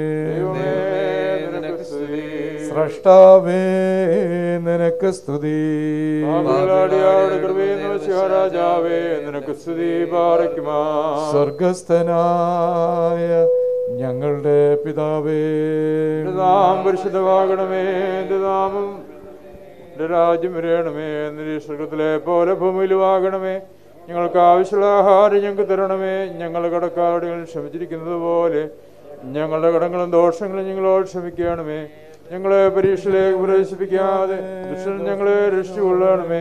സ്രഷ്ടാവേ നിനക്ക് സ്തുതി പാപികളാടിയാരുടെ കൃപയെന്ന് ശിവരാജാവേ നിനക്ക് സ്തുതി പാറയ്ക്കുമാ സ്വർഗസ്ഥനായ ഞങ്ങളുടെ പിതാവേ നാം പരിശുദ്ധമാകണമേ എന്റെ നാമം എന്റെ രാജ്യം വരയണമേ നിരീക്ഷണത്തിലെ പോലെ ഭൂമിയിലുമാകണമേ ഞങ്ങൾക്ക് ആവശ്യമുള്ള ആഹാരം ഞങ്ങൾക്ക് തരണമേ ഞങ്ങളുടെ കടക്കാരുടെ ക്ഷമിച്ചിരിക്കുന്നത് പോലെ ഞങ്ങളുടെ കടങ്ങളും ദോഷങ്ങളും ഞങ്ങളോട് ക്ഷമിക്കണമേ ഞങ്ങളെ പരീക്ഷയിലേക്ക് പ്രവേശിപ്പിക്കാതെ ദുഷ്ടൻ ഞങ്ങളെ രക്ഷിച്ചുകൊള്ളണമേ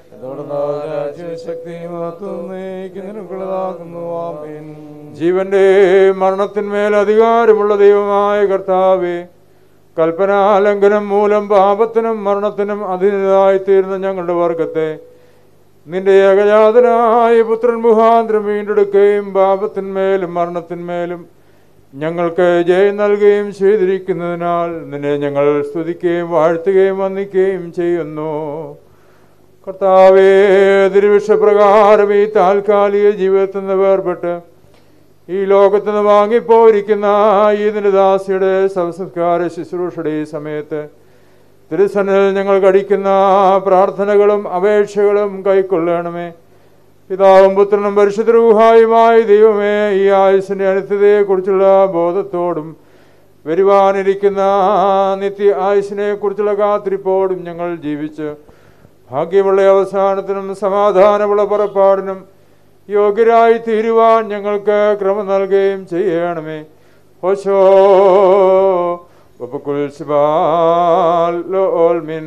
ജീവന്റെ മരണത്തിന്മേൽ അധികാരമുള്ള ദൈവമായ കർത്താവേ കൽപ്പനാലംഘനം മൂലം പാപത്തിനും മരണത്തിനും അധീനരായിത്തീരുന്ന ഞങ്ങളുടെ വർഗത്തെ നിന്റെ ഏകജാതനായ പുത്രൻ മുഖാന്തരം വീണ്ടെടുക്കുകയും പാപത്തിന്മേലും മരണത്തിന്മേലും ഞങ്ങൾക്ക് ജയം നൽകുകയും ചെയ്തിരിക്കുന്നതിനാൽ നിന്നെ ഞങ്ങൾ സ്തുതിക്കുകയും വാഴ്ത്തുകയും വന്ദിക്കുകയും ചെയ്യുന്നു കർത്താവേ തിരുവിഷപ്രകാരം ഈ താൽക്കാലിക ജീവിതത്തിൽ നിന്ന് വേർപെട്ട് ഈ ലോകത്ത് നിന്ന് വാങ്ങിപ്പോയിരിക്കുന്ന ഈ ദാസിയുടെ സംസ്കാര ശുശ്രൂഷയുടെ ഈ സമയത്ത് തിരുസനിൽ ഞങ്ങൾ കടിക്കുന്ന പ്രാർത്ഥനകളും അപേക്ഷകളും കൈക്കൊള്ളണമേ പിതാവും പുത്രനും പരിശുദ്ധരൂഹായുമായി ദൈവമേ ഈ ആയുസിന്റെ അനിത്യതയെക്കുറിച്ചുള്ള ബോധത്തോടും വരുവാനിരിക്കുന്ന നിത്യ ആയുസിനെ കുറിച്ചുള്ള കാത്തിരിപ്പോടും ഞങ്ങൾ ജീവിച്ച് ഭാഗ്യമുള്ള അവസാനത്തിനും സമാധാനമുള്ള പുറപ്പാടിനും യോഗ്യരായി തീരുവാൻ ഞങ്ങൾക്ക് ക്രമം നൽകുകയും ചെയ്യണമേ ഹോശോ വബക്കുൽ ശിബാൽ ലോൽമിൻ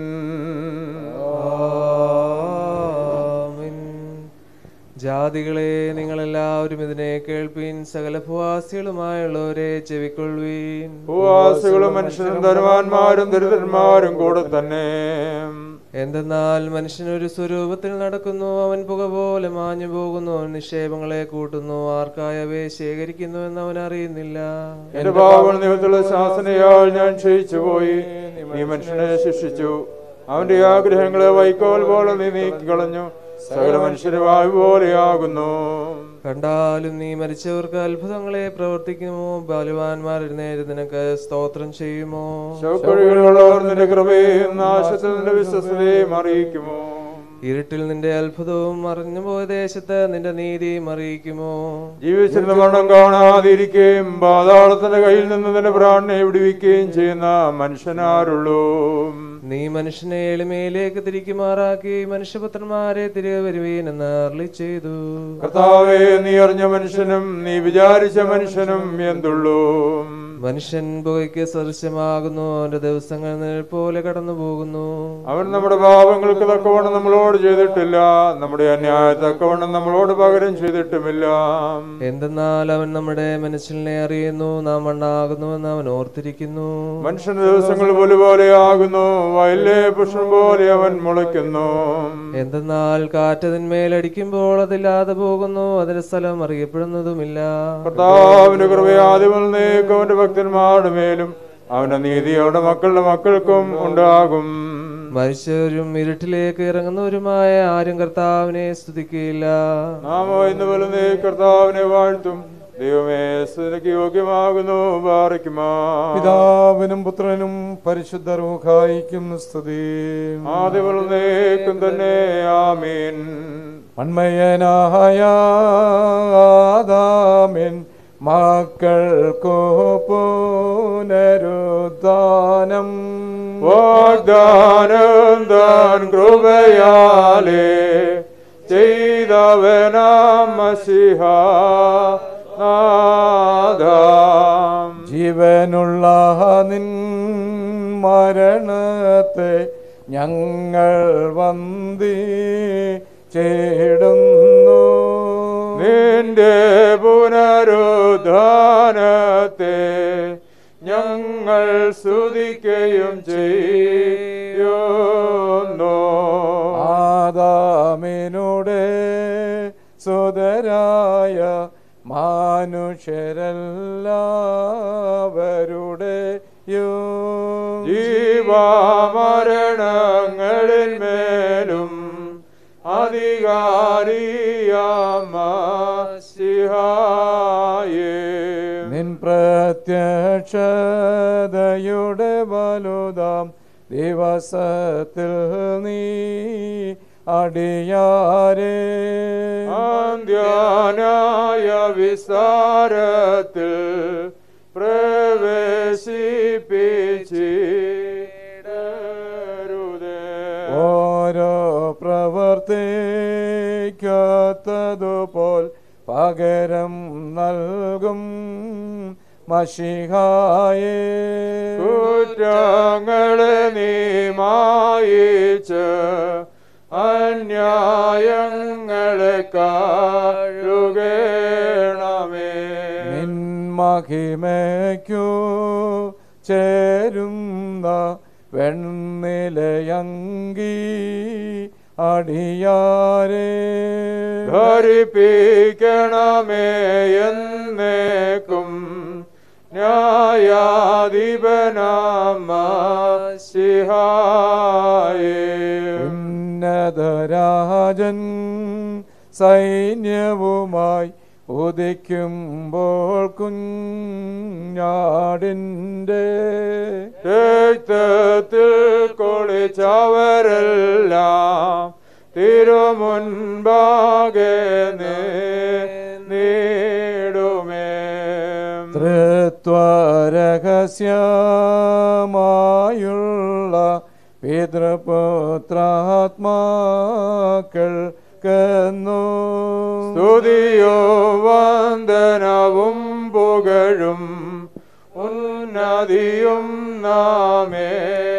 ജാതികളെ നിങ്ങളെല്ലാവരും ഇതിനെ കേൾപ്പീൻ സകല ഭൂവാസികളുമായുള്ളവരെ ചെവിക്കൊള്ളുവീൻ ഭൂവാസികളും മനുഷ്യരും ധനവാന്മാരും ദരിദ്രന്മാരും കൂടെ തന്നെ എന്തെന്നാൽ മനുഷ്യനൊരു സ്വരൂപത്തിൽ നടക്കുന്നു അവൻ പുക പോലെ മാഞ്ഞു പോകുന്നു അവൻ നിക്ഷേപങ്ങളെ കൂട്ടുന്നു ആർക്കായി അവയെ ശേഖരിക്കുന്നു എന്ന് അവൻ അറിയുന്നില്ല എന്റെ പാവങ്ങൾ നിമിത്തമുള്ള ശാസനയാൽ ഞാൻ ക്ഷയിച്ചു പോയി നീ മനുഷ്യനെ ശിക്ഷിച്ചു അവന്റെ ആഗ്രഹങ്ങളെ വൈക്കോൽ പോലെ നീ നീക്കിക്കളഞ്ഞു സകല മനുഷ്യരെ വായു പോലെയാകുന്നു കണ്ടാലും നീ മരിച്ചവർക്ക് അത്ഭുതങ്ങളെ പ്രവർത്തിക്കുമോ ബാലുവാന്മാർ എഴുന്നേറ്റ് നിനക്ക് സ്തോത്രം ചെയ്യുമോ ശവക്കുഴികളുള്ളവർ നിന്റെ കൃപയും നാശത്തിൽ നിന്റെ വിശ്വസതയും അറിയിക്കുമോ ഇരുട്ടിൽ നിന്റെ അത്ഭുതവും മറിഞ്ഞുപോയ ദേശത്ത് നിന്റെ നീതിയും അറിയിക്കുമോ ജീവിച്ചിരുന്ന മരണം കാണാതിരിക്കുകയും പാതാളത്തിന്റെ കയ്യിൽ നിന്ന് നിന്റെ പ്രാണനെ വിടുവിക്കുകയും ചെയ്യുന്ന മനുഷ്യനാരുള്ളൂ നീ മനുഷ്യനെ എളിമയിലേക്ക് തിരിക്കുമാറാക്കി മനുഷ്യപുത്രന്മാരെ തിരികെ വരുവീൻ എന്ന് അർളി ചെയ്തു കർത്താവേ നീ അറിഞ്ഞ മനുഷ്യനും നീ വിചാരിച്ച മനുഷ്യനും എന്തുള്ളൂ മനുഷ്യൻ പുകയ്ക്ക് സദൃശ്യമാകുന്നു അവന്റെ ദിവസങ്ങൾ നിഴൽ പോലെ കടന്നു പോകുന്നു അവൻ നമ്മുടെ പാപങ്ങൾക്ക് തക്കവണ്ണം നമ്മളോട് ചെയ്തിട്ടില്ല നമ്മുടെ അന്യായ തക്കവണ്ണം നമ്മളോട് പകരം ചെയ്തിട്ടുമില്ല എന്തെന്നാൽ അവൻ നമ്മുടെ മനുഷ്യനെ അറിയുന്നു നാം മണ്ണാകുന്നുവെന്ന് അവൻ ഓർത്തിരിക്കുന്നു മനുഷ്യന്റെ ദിവസങ്ങൾ പോലെ പോലെയാകുന്നു വയലിലെ പുഷ്പം പോലെ അവൻ മുളയ്ക്കുന്നു എന്തെന്നാൽ കാറ്റതിന്മേൽ അടിക്കുമ്പോൾ അതില്ലാതെ പോകുന്നു അതിന്റെ സ്ഥലം അറിയപ്പെടുന്നതുമില്ല കർത്താവിന്റെ കൃപയാദിമൽ നീക്കും അവന്റെ ഭക്തന്മാരുടെ മേലും അവന്റെ നീതി അവന്റെ മക്കളുടെ മക്കൾക്കും ഉണ്ടാകും മരിച്ചവരും ഇരുട്ടിലേക്ക് ഇറങ്ങുന്നവരുമായ ആരും കർത്താവിനെ സ്തുതിക്കുകയില്ല നാമോ ഇന്ന് പോലെ നീ കർത്താവിനെ വാഴ്ത്തും ദൈവമേ സ്തുതിക്ക് യോഗ്യമാകുന്നു പാറിക്കുമാ പിതാവിനും പുത്രനും പരിശുദ്ധ റൂഹായിക്കും സ്തുതി ആദ്യവൾ നീക്കും തന്നെ ആമീൻ മൺമയനായ ആദാമിൻ മക്കൾക്കു പുനരുദ്ധാനം വാഗ്ദാനം താൻ കൃപയാലേ ചെയ്തവനാം മസിഹ നാദാം ജീവനുള്ള നിൻ മരണത്തെ ഞങ്ങൾ വന്ദി ചേടുന്നു നിന്റെ പുനരുദ്ധാനത്തെ ഞങ്ങൾ സ്തുതിക്കുകയും ചെയ്യുന്നു ആദാമിനുടെ സുതരായ മനുഷ്യരെല്ലാവരുടെയും ജീവാമരണങ്ങളിന്മേലും അധികാരിയാമസിഹായേ നിൻ പ്രത്യക്ഷതയുടെ വലുതാം ദിവസത്തിൽ നീ അടിയാരേ അന്ത്യാനായ വിസ്താരത്തിൽ പ്രവേശിപ്പിച്ചിടരുതേ ഓരോ പ്രവർത്തിക്കാത്തതുപോൽ പകരം നൽകും മഷിഹായേ കുറ്റങ്ങളെ നീ മായിച്ച് അന്യായങ്ങളെ കാഴുകേണമേ നിൻ മഹിമയ്ക്കു ചേരുന്ന വെണ്ണിലയങ്കി അടിയാരേ ധരിപ്പിക്കണമേ എന്നേക്കും ന്യായാധിപനാമസിഹായേ ഉന്നതരാജൻ സൈന്യവുമായി ഉദിക്കുമ്പോൾ കുഞ്ഞാടിൻ്റെ രക്തത്തിൽ കുളിച്ചവരെല്ലാം തിരുമുൻപാകെ നീടുമേ തൃത്വരഹസ്യമായുള്ള പിതൃപുത്രാത്മാക്കൾ കന്നു സ്തുതിയോ വന്ദനവും പുകഴും ഉന്നതിയും നാമേ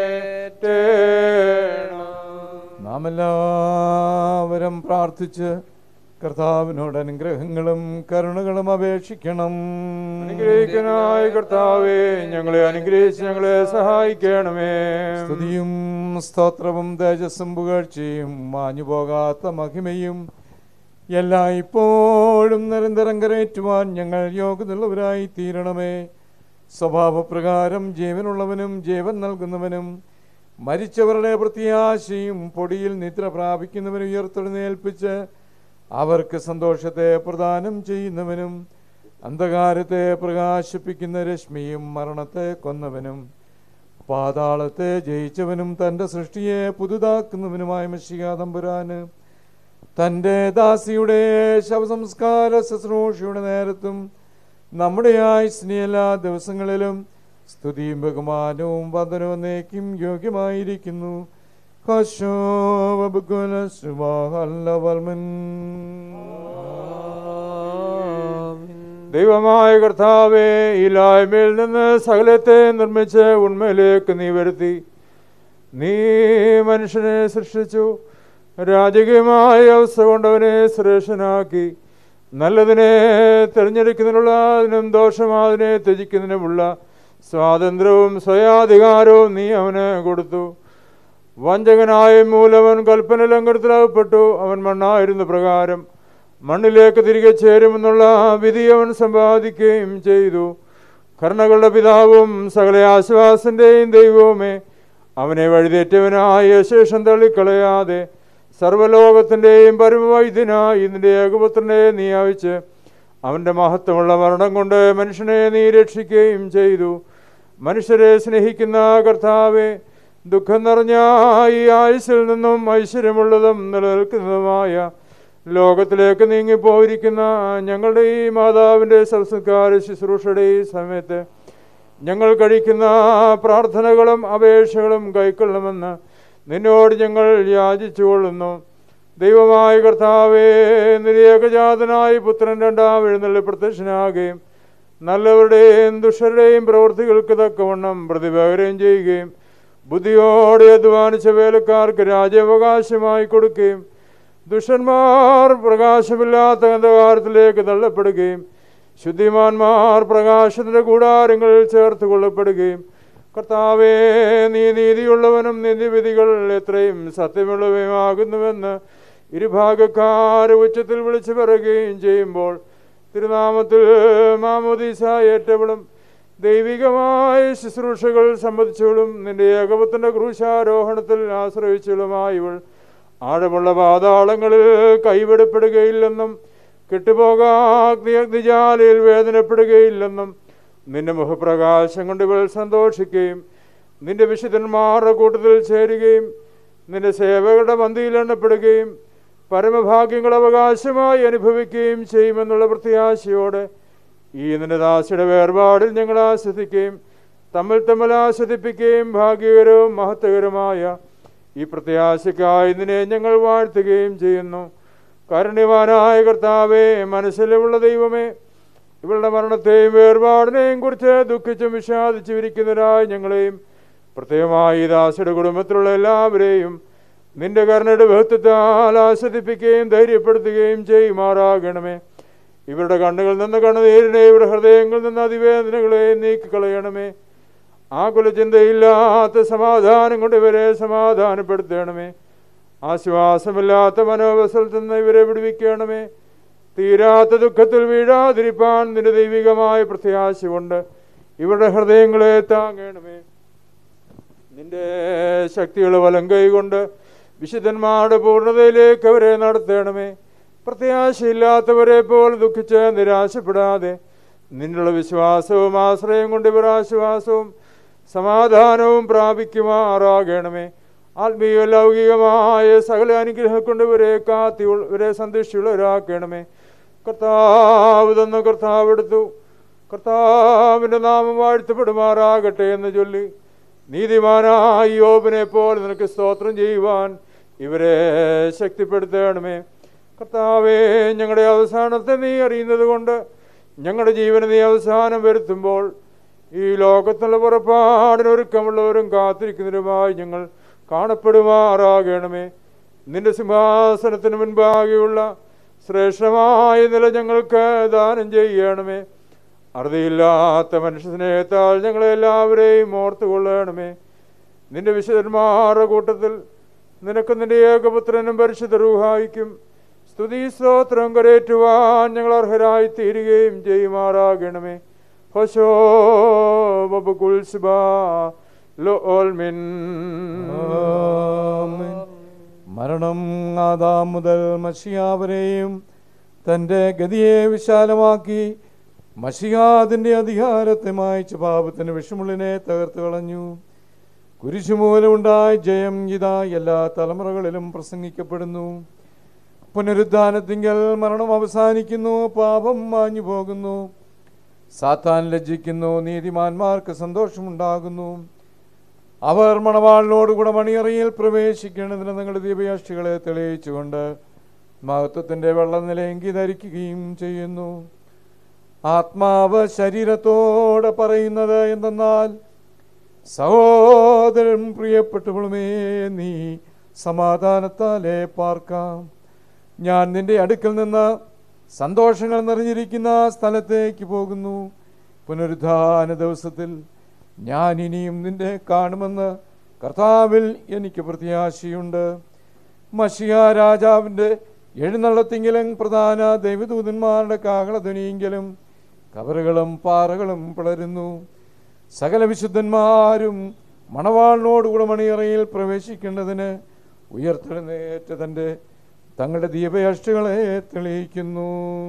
നാം എല്ലാവരും പ്രാർത്ഥിച്ച് കർത്താവിനോട് അനുഗ്രഹങ്ങളും കരുണകളും അപേക്ഷിക്കണം അനുഗ്രഹിക്കനായ കർത്താവേ ഞങ്ങളെ അനുഗ്രഹിച്ച് ഞങ്ങളെ സഹായിക്കണമേ സ്തുതിയും സ്തോത്രവും തേജസ്സും പുകഴ്ചയും മാഞ്ഞുപോകാത്ത മഹിമയും എല്ലാ ഇപ്പോഴും നിരന്തരം കരയേറ്റുവാൻ ഞങ്ങൾ യോഗ്യതയുള്ളവരായി തീരണമേ സ്വഭാവപ്രകാരം ജീവനുള്ളവനും ജീവൻ നൽകുന്നവനും മരിച്ചവരുടെ പ്രത്യാശയും പൊടിയിൽ നിദ്ര പ്രാപിക്കുന്നവനും ഉയർത്തെഴുന്നേൽപ്പിച്ച് അവർക്ക് സന്തോഷത്തെ പ്രദാനം ചെയ്യുന്നവനും അന്ധകാരത്തെ പ്രകാശിപ്പിക്കുന്ന രശ്മിയും മരണത്തെ കൊന്നവനും പാതാളത്തെ ജയിച്ചവനും തൻ്റെ സൃഷ്ടിയെ പുതുതാക്കുന്നവനുമായ മഷിക തമ്പുരാന് തൻ്റെ ദാസിയുടെ ശവസംസ്കാര ശുശ്രൂഷയുടെ നേരത്തും നമ്മുടെ ആയുസിനെ എല്ലാ ദിവസങ്ങളിലും സ്തുതിയും ബഹുമാനവും വന്ദനവും നേക്കും യോഗ്യമായിരിക്കുന്നു ദൈവമായ കർത്താവേ ഇല്ലായ്മയിൽ നിന്ന് സകലത്തെ നിർമ്മിച്ച് ഉണ്മയിലേക്ക് നീ വരുത്തി നീ മനുഷ്യനെ സൃഷ്ടിച്ചു രാജകീയമായ അവസ്ഥ കൊണ്ടവനെ ശ്രേഷ്ഠനാക്കി നല്ലതിനെ തിരഞ്ഞെടുക്കുന്നതിനുള്ള അതിനും ദോഷമാതിനെ ത്യജിക്കുന്നതിനുമുള്ള സ്വാതന്ത്ര്യവും സ്വയാധികാരവും നീ അവന് കൊടുത്തു വഞ്ചകനായ മൂലവൻ കൽപ്പന ലംഘനത്തിലാകപ്പെട്ടു അവൻ മണ്ണായിരുന്ന പ്രകാരം മണ്ണിലേക്ക് തിരികെ ചേരുമെന്നുള്ള വിധി അവൻ സമ്പാദിക്കുകയും ചെയ്തു കർണകളുടെ പിതാവും സകല ആശ്വാസന്റെയും ദൈവവുമേ അവനെ വഴിതെറ്റവനായ ശേഷം തള്ളിക്കളയാതെ സർവലോകത്തിൻ്റെയും പരമവൈദ്യനായി നിന്റെ ഏകപുത്രനെ നിയോഗിച്ച് അവൻ്റെ മഹത്വമുള്ള മരണം കൊണ്ട് മനുഷ്യനെ നീ രക്ഷിക്കുകയും ചെയ്തു മനുഷ്യരെ സ്നേഹിക്കുന്ന കർത്താവെ ദുഃഖം നിറഞ്ഞ ഈ ആയുസ്സിൽ നിന്നും ഐശ്വര്യമുള്ളതും നിലനിൽക്കുന്നതുമായ ലോകത്തിലേക്ക് നീങ്ങിപ്പോയിരിക്കുന്ന ഞങ്ങളുടെ ഈ മാതാവിൻ്റെ സംസ്കാര ശുശ്രൂഷയുടെ ഈ സമയത്ത് ഞങ്ങൾ കഴിക്കുന്ന പ്രാർത്ഥനകളും അപേക്ഷകളും കൈക്കൊള്ളണമെന്ന് നിന്നോട് ഞങ്ങൾ യാചിച്ചുകൊള്ളുന്നു ദൈവമായ കർത്താവേ നിരേകജാതനായ പുത്രൻ രണ്ടാം എഴുന്നള്ളി പ്രത്യക്ഷനാകുകയും നല്ലവരുടെയും ദുഷ്ടരുടെയും പ്രവൃത്തികൾക്ക് തക്കവണ്ണം പ്രതിപകരം ചെയ്യുകയും ബുദ്ധിയോടെ അധ്വാനിച്ച വേലക്കാർക്ക് രാജ്യാവകാശമായി കൊടുക്കുകയും ദുഷ്ടന്മാർ പ്രകാശമില്ലാത്ത അന്ധകാരത്തിലേക്ക് തള്ളപ്പെടുകയും ശുദ്ധിമാന്മാർ പ്രകാശത്തിന്റെ കൂടാരങ്ങളിൽ ചേർത്ത് കൊള്ളപ്പെടുകയും കർത്താവേ നീ നീതിയുള്ളവനും നീതിവിധികൾ എത്രയും സത്യമുള്ളവയുമാകുന്നുവെന്ന് ഇരുഭാഗക്കാർ ഉച്ചത്തിൽ വിളിച്ചു പറയുകയും ചെയ്യുമ്പോൾ തിരുനാമത്തിൽ മാമോദീസ ഏറ്റവളും ദൈവികമായ ശുശ്രൂഷകൾ സംബന്ധിച്ചവളും നിന്റെ ഏകപത്തിന്റെ ക്രൂശാരോഹണത്തിൽ ആശ്രയിച്ചവളുമായി ഇവൾ ആഴമുള്ള പാതാളങ്ങളിൽ കൈവിടപ്പെടുകയില്ലെന്നും കെട്ടുപോകാഗ്നിജാലയിൽ വേദനപ്പെടുകയില്ലെന്നും നിന്റെ മുഖപ്രകാശം കൊണ്ട് ഇവൾ സന്തോഷിക്കുകയും നിന്റെ വിശുദ്ധന്മാരുടെ കൂട്ടത്തിൽ ചേരുകയും നിന്റെ സേവകളുടെ മന്തിയിൽ എണ്ണപ്പെടുകയും പരമഭാഗ്യങ്ങൾ അവകാശമായി അനുഭവിക്കുകയും ചെയ്യുമെന്നുള്ള പ്രത്യാശയോടെ ഈ നിന്റെ ദാസിയുടെ വേർപാടിൽ ഞങ്ങൾ ആസ്വദിക്കുകയും തമ്മിൽ തമ്മിൽ ആസ്വദിപ്പിക്കുകയും ഭാഗ്യകരവും മഹത്വകരമായ ഈ പ്രത്യാശയ്ക്കായി നിന്നെ ഞങ്ങൾ വാഴ്ത്തുകയും ചെയ്യുന്നു കാരുണ്യവാനായ കർത്താവേ മനസ്സിലുള്ള ദൈവമേ ഇവളുടെ മരണത്തെയും വേർപാടിനെയും കുറിച്ച് ദുഃഖിച്ചും വിഷാദിച്ചും ഇരിക്കുന്നവരായി ഞങ്ങളെയും പ്രത്യേകമായി ദാസിയുടെ കുടുംബത്തിലുള്ള എല്ലാവരെയും നിന്റെ കരുണയുടെ ബഹുത്വത്താൽ ആസ്വദിപ്പിക്കുകയും ധൈര്യപ്പെടുത്തുകയും ചെയ്യുമാറാകണമേ ഇവരുടെ കണ്ണുകളിൽ നിന്ന് കണ്ണുനീരിനെ ഇവരുടെ ഹൃദയങ്ങളിൽ നിന്ന് അതിവേദനകളെ നീക്കിക്കളയണമേ ആകുലചിന്തയില്ലാത്ത സമാധാനം കൊണ്ട് ഇവരെ സമാധാനപ്പെടുത്തണമേ ആശ്വാസമില്ലാത്ത മനോവസത്തിൽ നിന്ന് ഇവരെ വിടുവിക്കണമേ തീരാത്ത ദുഃഖത്തിൽ വീഴാതിരിപ്പാൻ നിന്റെ ദൈവികമായ പ്രത്യാശ കൊണ്ട് ഇവരുടെ ഹൃദയങ്ങളെ താങ്ങണമേ നിന്റെ ശക്തിയുള്ള വലം കൈകൊണ്ട് വിശുദ്ധന്മാരുടെ പൂർണ്ണതയിലേക്ക് അവരെ നടത്തണമേ പ്രത്യാശയില്ലാത്തവരെ പോലെ ദുഃഖിച്ച് നിരാശപ്പെടാതെ നിന്നുള്ള വിശ്വാസവും ആശ്രയം കൊണ്ട് ഇവർ ആശ്വാസവും സമാധാനവും പ്രാപിക്കുമാറാകണമേ ആത്മീയ ലൗകികമായ സകല അനുഗ്രഹം കൊണ്ട് ഇവരെ കാത്തി ഇവരെ സന്തുഷ്ടിയുള്ളവരാക്കണമേ കർത്താവ് തന്നു കർത്താവ് എടുത്തു കർത്താവിൻ്റെ നാമം വാഴ്ത്തപ്പെടുമാറാകട്ടെ എന്ന് ചൊല്ലി നീതിമാനായ യോബിനെ പോലെ നിനക്ക് സ്തോത്രം ചെയ്യുവാൻ ഇവരെ ശക്തിപ്പെടുത്തണമേ കർത്താവേ ഞങ്ങളുടെ അവസാനത്തെ നീ അറിയുന്നത് കൊണ്ട് ഞങ്ങളുടെ ജീവനെ നീ അവസാനം വരുത്തുമ്പോൾ ഈ ലോകത്തുള്ള പുറപ്പാടിനൊരുക്കമുള്ളവരും കാത്തിരിക്കുന്നവരുമായി ഞങ്ങൾ കാണപ്പെടുമാറാകണമേ നിന്റെ സിംഹാസനത്തിന് മുൻപാകെയുള്ള ശ്രേഷ്ഠമായ നില ഞങ്ങൾക്ക് ദാനം ചെയ്യണമേ അറുതിയില്ലാത്ത മനുഷ്യസ്നേഹത്താൽ ഞങ്ങളെല്ലാവരെയും ഓർത്തുകൊള്ളണമേ നിന്റെ വിശുദ്ധന്മാരുടെ കൂട്ടത്തിൽ നിനക്ക് നിന്റെ ഏകപുത്രനും പരിശുദ്ധ റൂഹായിക്കും സ്തുതി സ്തോത്രം കരേറ്റുവാൻ ഞങ്ങൾ അർഹരായി തീരുകയും ചെയ്യുമാറാകണമേ ഹോശോ ബബുകുൽസ്ബാ ലോ ഓൽമിൻ മരണം ആദാം മുതൽ മഷിയാവരെയും തൻ്റെ ഗതിയെ വിശാലമാക്കി മഷിയാദിൻ്റെ അധികാരത്തെ മായ്ച്ച് പാപത്തിന് വിഷമുള്ളിനെ തകർത്ത് കളഞ്ഞു കുരിശുമൂലമുണ്ടായ ജയം ഇതാ എല്ലാ തലമുറകളിലും പ്രസംഗിക്കപ്പെടുന്നു പുനരുദ്ധാനത്തിങ്കൽ മരണം അവസാനിക്കുന്നു പാപം മാഞ്ഞു പോകുന്നു സാത്താൻ ലജ്ജിക്കുന്നു നീതിമാന്മാർക്ക് സന്തോഷമുണ്ടാകുന്നു അവർ മണവാളിനോടുകൂടെ മണിയറയിൽ പ്രവേശിക്കേണ്ടതിന് നിങ്ങളുടെ ദീപയാഷ്ടികളെ തെളിയിച്ചുകൊണ്ട് മഹത്വത്തിൻ്റെ വെള്ളനിലയെങ്കി ധരിക്കുകയും ചെയ്യുന്നു ആത്മാവ് ശരീരത്തോടെ പറയുന്നത് എന്തെന്നാൽ സഹോദരൻ പ്രിയപ്പെട്ടവളുമേ നീ സമാധാനത്താലേ പാർക്കാം ഞാൻ നിന്റെ അടുക്കൽ നിന്ന് സന്തോഷങ്ങൾ നിറഞ്ഞിരിക്കുന്ന സ്ഥലത്തേക്ക് പോകുന്നു പുനരുദ്ധാന ദിവസത്തിൽ ഞാൻ ഇനിയും നിന്നെ കാണുമെന്ന് കർത്താവിൽ എനിക്ക് പ്രത്യാശയുണ്ട് മഷിയ രാജാവിൻ്റെ എഴുന്നള്ളത്തിങ്കിലും പ്രധാന ദൈവദൂതന്മാരുടെ കാഹളധ്വനിയെങ്കിലും കവറുകളും പാറകളും പിളരുന്നു സകല വിശുദ്ധന്മാരും മണവാളിനോടുകൂടെ മണിയറയിൽ പ്രവേശിക്കേണ്ടതിന് ഉയർത്തെഴുന്നേറ്റ് തൻ്റെ തങ്ങളുടെ ദീപയഷ്ടുകളെ തെളിയിക്കുന്നു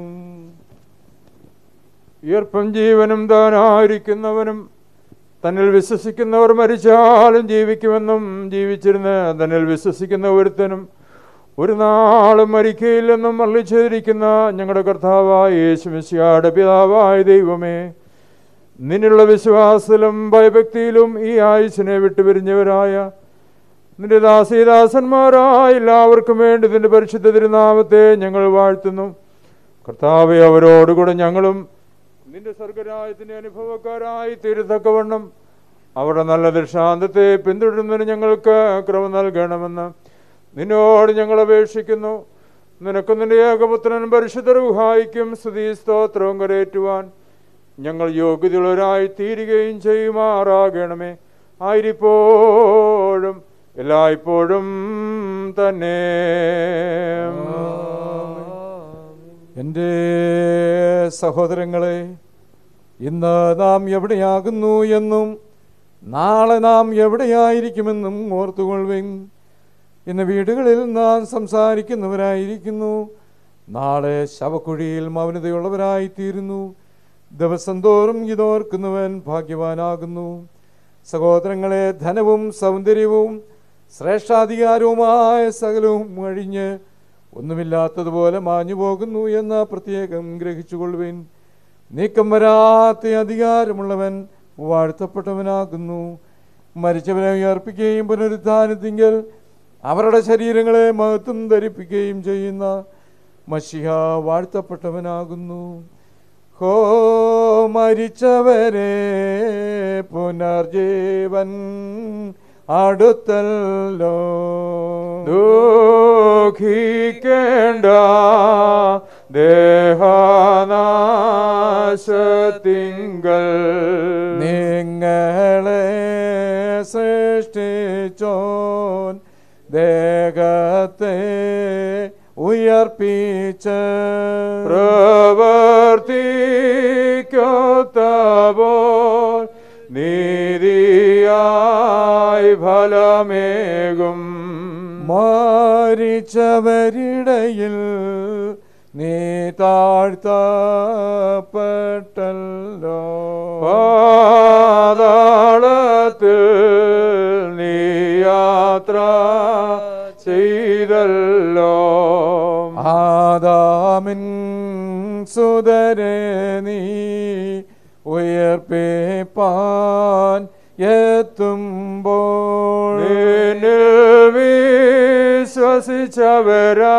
ഈർപ്പം ജീവനും താനായിരിക്കുന്നവനും തന്നിൽ വിശ്വസിക്കുന്നവർ മരിച്ചാലും ജീവിക്കുമെന്നും ജീവിച്ചിരുന്ന് തന്നിൽ വിശ്വസിക്കുന്ന ഒരുത്തനും ഒരു നാളും മരിക്കയില്ലെന്നും അള്ളിച്ചേരിക്കുന്ന ഞങ്ങളുടെ കർത്താവായ യേശുമിശിയാടെ പിതാവായ ദൈവമേ നിന്നുള്ള വിശ്വാസത്തിലും ഭയഭക്തിയിലും ഈ ആയുസിനെ വിട്ടുപിരിഞ്ഞവരായ നിന്റെ ദാസീദാസന്മാരായ എല്ലാവർക്കും വേണ്ടി നിന്റെ പരിശുദ്ധ തിരുനാമത്തെ ഞങ്ങൾ വാഴ്ത്തുന്നു കർത്താവെ അവരോടുകൂടെ ഞങ്ങളും നിന്റെ സ്വർഗരാജ്യത്തിന്റെ അനുഭവക്കാരായി തീരത്തക്കവണ്ണം അവരുടെ നല്ല ദൃഷ്ടാന്തത്തെ പിന്തുടരുന്നതിന് ഞങ്ങൾക്ക് ക്രമ നൽകണമെന്ന് നിന്നോട് ഞങ്ങൾ അപേക്ഷിക്കുന്നു നിനക്കും നിന്റെ ഏകപുത്രൻ പരിശുദ്ധ റുഹായിക്കും സ്തുതി സ്തോത്രവും കരേറ്റുവാൻ ഞങ്ങൾ യോഗ്യതയുള്ളവരായി തീരുകയും ചെയ്യുമാറാകണമേ ആയിരിപ്പോഴും എല്ലായ്പ്പോഴും തന്നെ എൻ്റെ സഹോദരങ്ങളെ ഇന്ന് നാം എവിടെയാകുന്നു എന്നും നാളെ നാം എവിടെയായിരിക്കുമെന്നും ഓർത്തുകൊള്ളുവിൻ ഇന്ന് വീടുകളിൽ നാം സംസാരിക്കുന്നവരായിരിക്കുന്നു നാളെ ശവക്കുഴിയിൽ മൗനതയുള്ളവരായിത്തീരുന്നു ദിവസം തോറും ഇതോർക്കുന്നവൻ ഭാഗ്യവാനാകുന്നു സഹോദരങ്ങളെ ധനവും സൗന്ദര്യവും ശ്രേഷ്ഠാധികാരവുമായ സകലവും അഴിഞ്ഞ് ഒന്നുമില്ലാത്തതുപോലെ മാഞ്ഞു പോകുന്നു എന്ന് പ്രത്യേകം ഗ്രഹിച്ചുകൊള്ളുവിൻ നീക്കം വരാത്ത അധികാരമുള്ളവൻ വാഴ്ത്തപ്പെട്ടവനാകുന്നു മരിച്ചവനെ ഉയർപ്പിക്കുകയും പുനരുദ്ധാനത്തിങ്കൽ അവരുടെ ശരീരങ്ങളെ മഹത്വം ധരിപ്പിക്കുകയും ചെയ്യുന്ന മഷിഹ വാഴ്ത്തപ്പെട്ടവനാകുന്നു ഹോ മരിച്ചവരെ പുനർജീവൻ അടുത്തല്ലോ ദുഃഖിക്കേണ്ട ദേഹനാശത്തിങ്കൽ നിങ്ങളെ സൃഷ്ടിച്ചോൻ ദേഹത്തെ ഉയർപ്പിച്ച് പ്രവർത്തിക്കോത്തപോൽ നീതിയായി ഫലമേകും മരിച്ചവരിടയിൽ നീ താഴ്ത്തപ്പെട്ടല്ലോ പാതാളത്തിൽ നീ യാത്ര ചെയ്തല്ലോ ആദാമിൻ സുതരെ നീ ഉയർപ്പിപ്പാൻ എത്തുമ്പോൾ നിന്നിൽ വിശ്വസിച്ചവരാ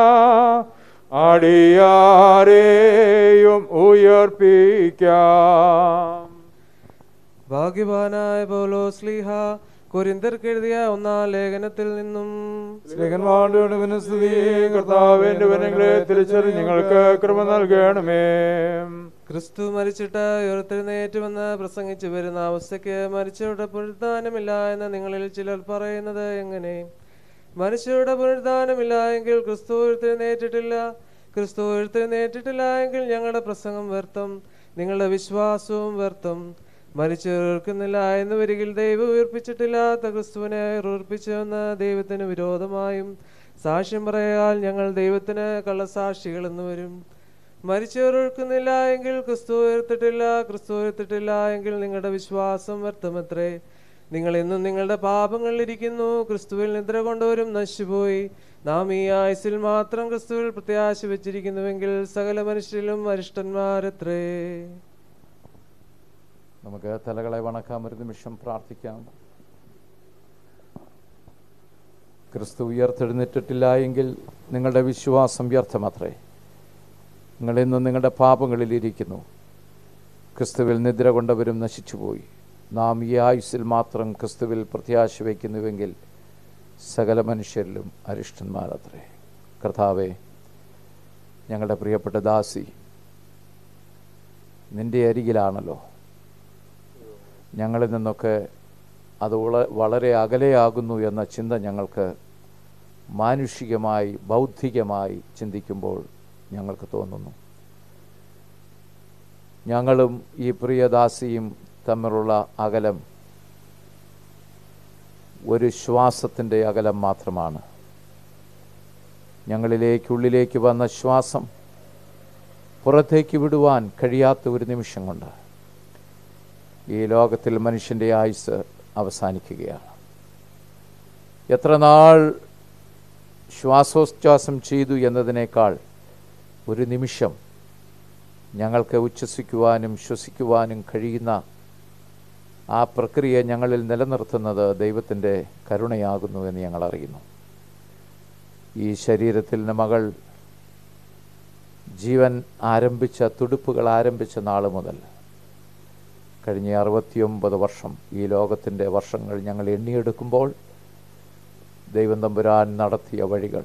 അടിയാരെയും ഉയർപ്പിക്കാം ഭാഗ്യവാനായ പൗലോ സ്ലീഹ കൊരിന്തർക്ക് എഴുതിയ ഒന്നാം ലേഖനത്തിൽ നിന്നും സ്ത്രീകന്മാരുടെ വിനസ്തുതി കർത്താവിന്റെ വനങ്ങളെ തിരിച്ചറിഞ്ഞ് ഞങ്ങൾക്ക് കൃപ നൽകണമേ ക്രിസ്തു മരിച്ചിട്ട് ഉയർത്തെഴുന്നേറ്റുമെന്ന് പ്രസംഗിച്ചു വരുന്ന അവസ്ഥയ്ക്ക് മരിച്ചവരുടെ പുനരുദ്ധാനമില്ല എന്ന് നിങ്ങളിൽ ചിലർ പറയുന്നത് എങ്ങനെ മനുഷ്യരുടെ പുനരുദ്ധാനമില്ല എങ്കിൽ ക്രിസ്തു ഉയർത്തെഴുന്നേറ്റിട്ടില്ല ക്രിസ്തു ഉയർത്തെഴുന്നേറ്റിട്ടില്ല എങ്കിൽ ഞങ്ങളുടെ പ്രസംഗം വ്യർത്ഥം നിങ്ങളുടെ വിശ്വാസവും വ്യർത്ഥം മരിച്ചവർക്കുന്നില്ല എന്ന് വരികിൽ ദൈവം ഉയർപ്പിച്ചിട്ടില്ലാത്ത ക്രിസ്തുവിനെ ഉയർപ്പിച്ചുവെന്ന് ദൈവത്തിന് വിരോധമായും സാക്ഷ്യം പറയാൽ ഞങ്ങൾ ദൈവത്തിന് കള്ളസാക്ഷികൾ എന്ന് വരും മരിച്ചവർ ഒഴുക്കുന്നില്ല എങ്കിൽ ക്രിസ്തു ഉയർത്തിട്ടില്ല ക്രിസ്തു ഉയർത്തിട്ടില്ല എങ്കിൽ നിങ്ങളുടെ വിശ്വാസം വ്യർത്ഥമത്രേ നിങ്ങൾ ഇന്നും നിങ്ങളുടെ പാപങ്ങളിലിരിക്കുന്നു ക്രിസ്തുവിൽ നിദ്ര കൊണ്ടവരും നശിച്ചുപോയി നാം ഈ ആയുസിൽ മാത്രം ക്രിസ്തുവിൽ പ്രത്യാശ വെച്ചിരിക്കുന്നുവെങ്കിൽ സകല മനുഷ്യരിലും അരിഷ്ടന്മാരത്രേ നമുക്ക് തലകളെ വണക്കാം ഒരു നിമിഷം പ്രാർത്ഥിക്കാം ക്രിസ്തു ഉയർത്തെഴുന്നേറ്റിട്ടില്ല എങ്കിൽ നിങ്ങളുടെ വിശ്വാസം വ്യർത്ഥമത്രേ നിങ്ങൾ ഇന്നും നിങ്ങളുടെ പാപങ്ങളിലിരിക്കുന്നു ക്രിസ്തുവിൽ നിദ്ര കൊണ്ടവരും നശിച്ചുപോയി നാം ഈ ആയുസ്സിൽ മാത്രം ക്രിസ്തുവിൽ പ്രത്യാശ വയ്ക്കുന്നുവെങ്കിൽ സകല മനുഷ്യരിലും അരിഷ്ടന്മാരത്രേ കർത്താവെ ഞങ്ങളുടെ പ്രിയപ്പെട്ട ദാസി നിന്റെ അരികിലാണല്ലോ ഞങ്ങളിൽ നിന്നൊക്കെ അത് വള- വളരെ അകലെയാകുന്നു എന്ന ചിന്ത ഞങ്ങൾക്ക് മാനുഷികമായി ബൗദ്ധികമായി ചിന്തിക്കുമ്പോൾ ഞങ്ങൾക്ക് തോന്നുന്നു ഞങ്ങളും ഈ പ്രിയദാസിയും തമ്മിലുള്ള അകലം ഒരു ശ്വാസത്തിൻ്റെ അകലം മാത്രമാണ് ഞങ്ങളിലേക്ക് ഉള്ളിലേക്ക് വന്ന ശ്വാസം പുറത്തേക്ക് വിടുവാൻ കഴിയാത്ത ഒരു നിമിഷം കൊണ്ട് ഈ ലോകത്തിൽ മനുഷ്യൻ്റെ ആയുസ് അവസാനിക്കുകയാണ് എത്ര നാൾ ശ്വാസോച്ഛ്വാസം ചെയ്തു എന്നതിനേക്കാൾ ഒരു നിമിഷം ഞങ്ങൾക്ക് ഉച്ഛസിക്കുവാനും ശ്വസിക്കുവാനും കഴിയുന്ന ആ പ്രക്രിയ ഞങ്ങളിൽ നിലനിർത്തുന്നത് ദൈവത്തിൻ്റെ കരുണയാകുന്നു എന്ന് ഞങ്ങൾ അറിയുന്നു ഈ ശരീരത്തിൽ നിന്ന് മകൾ ജീവൻ ആരംഭിച്ച തുടുപ്പുകൾ ആരംഭിച്ച നാൾ മുതൽ കഴിഞ്ഞ അറുപത്തിയൊമ്പത് വർഷം ഈ ലോകത്തിൻ്റെ വർഷങ്ങൾ ഞങ്ങൾ എണ്ണിയെടുക്കുമ്പോൾ ദൈവം തമ്പുരാൻ നടത്തിയ വഴികൾ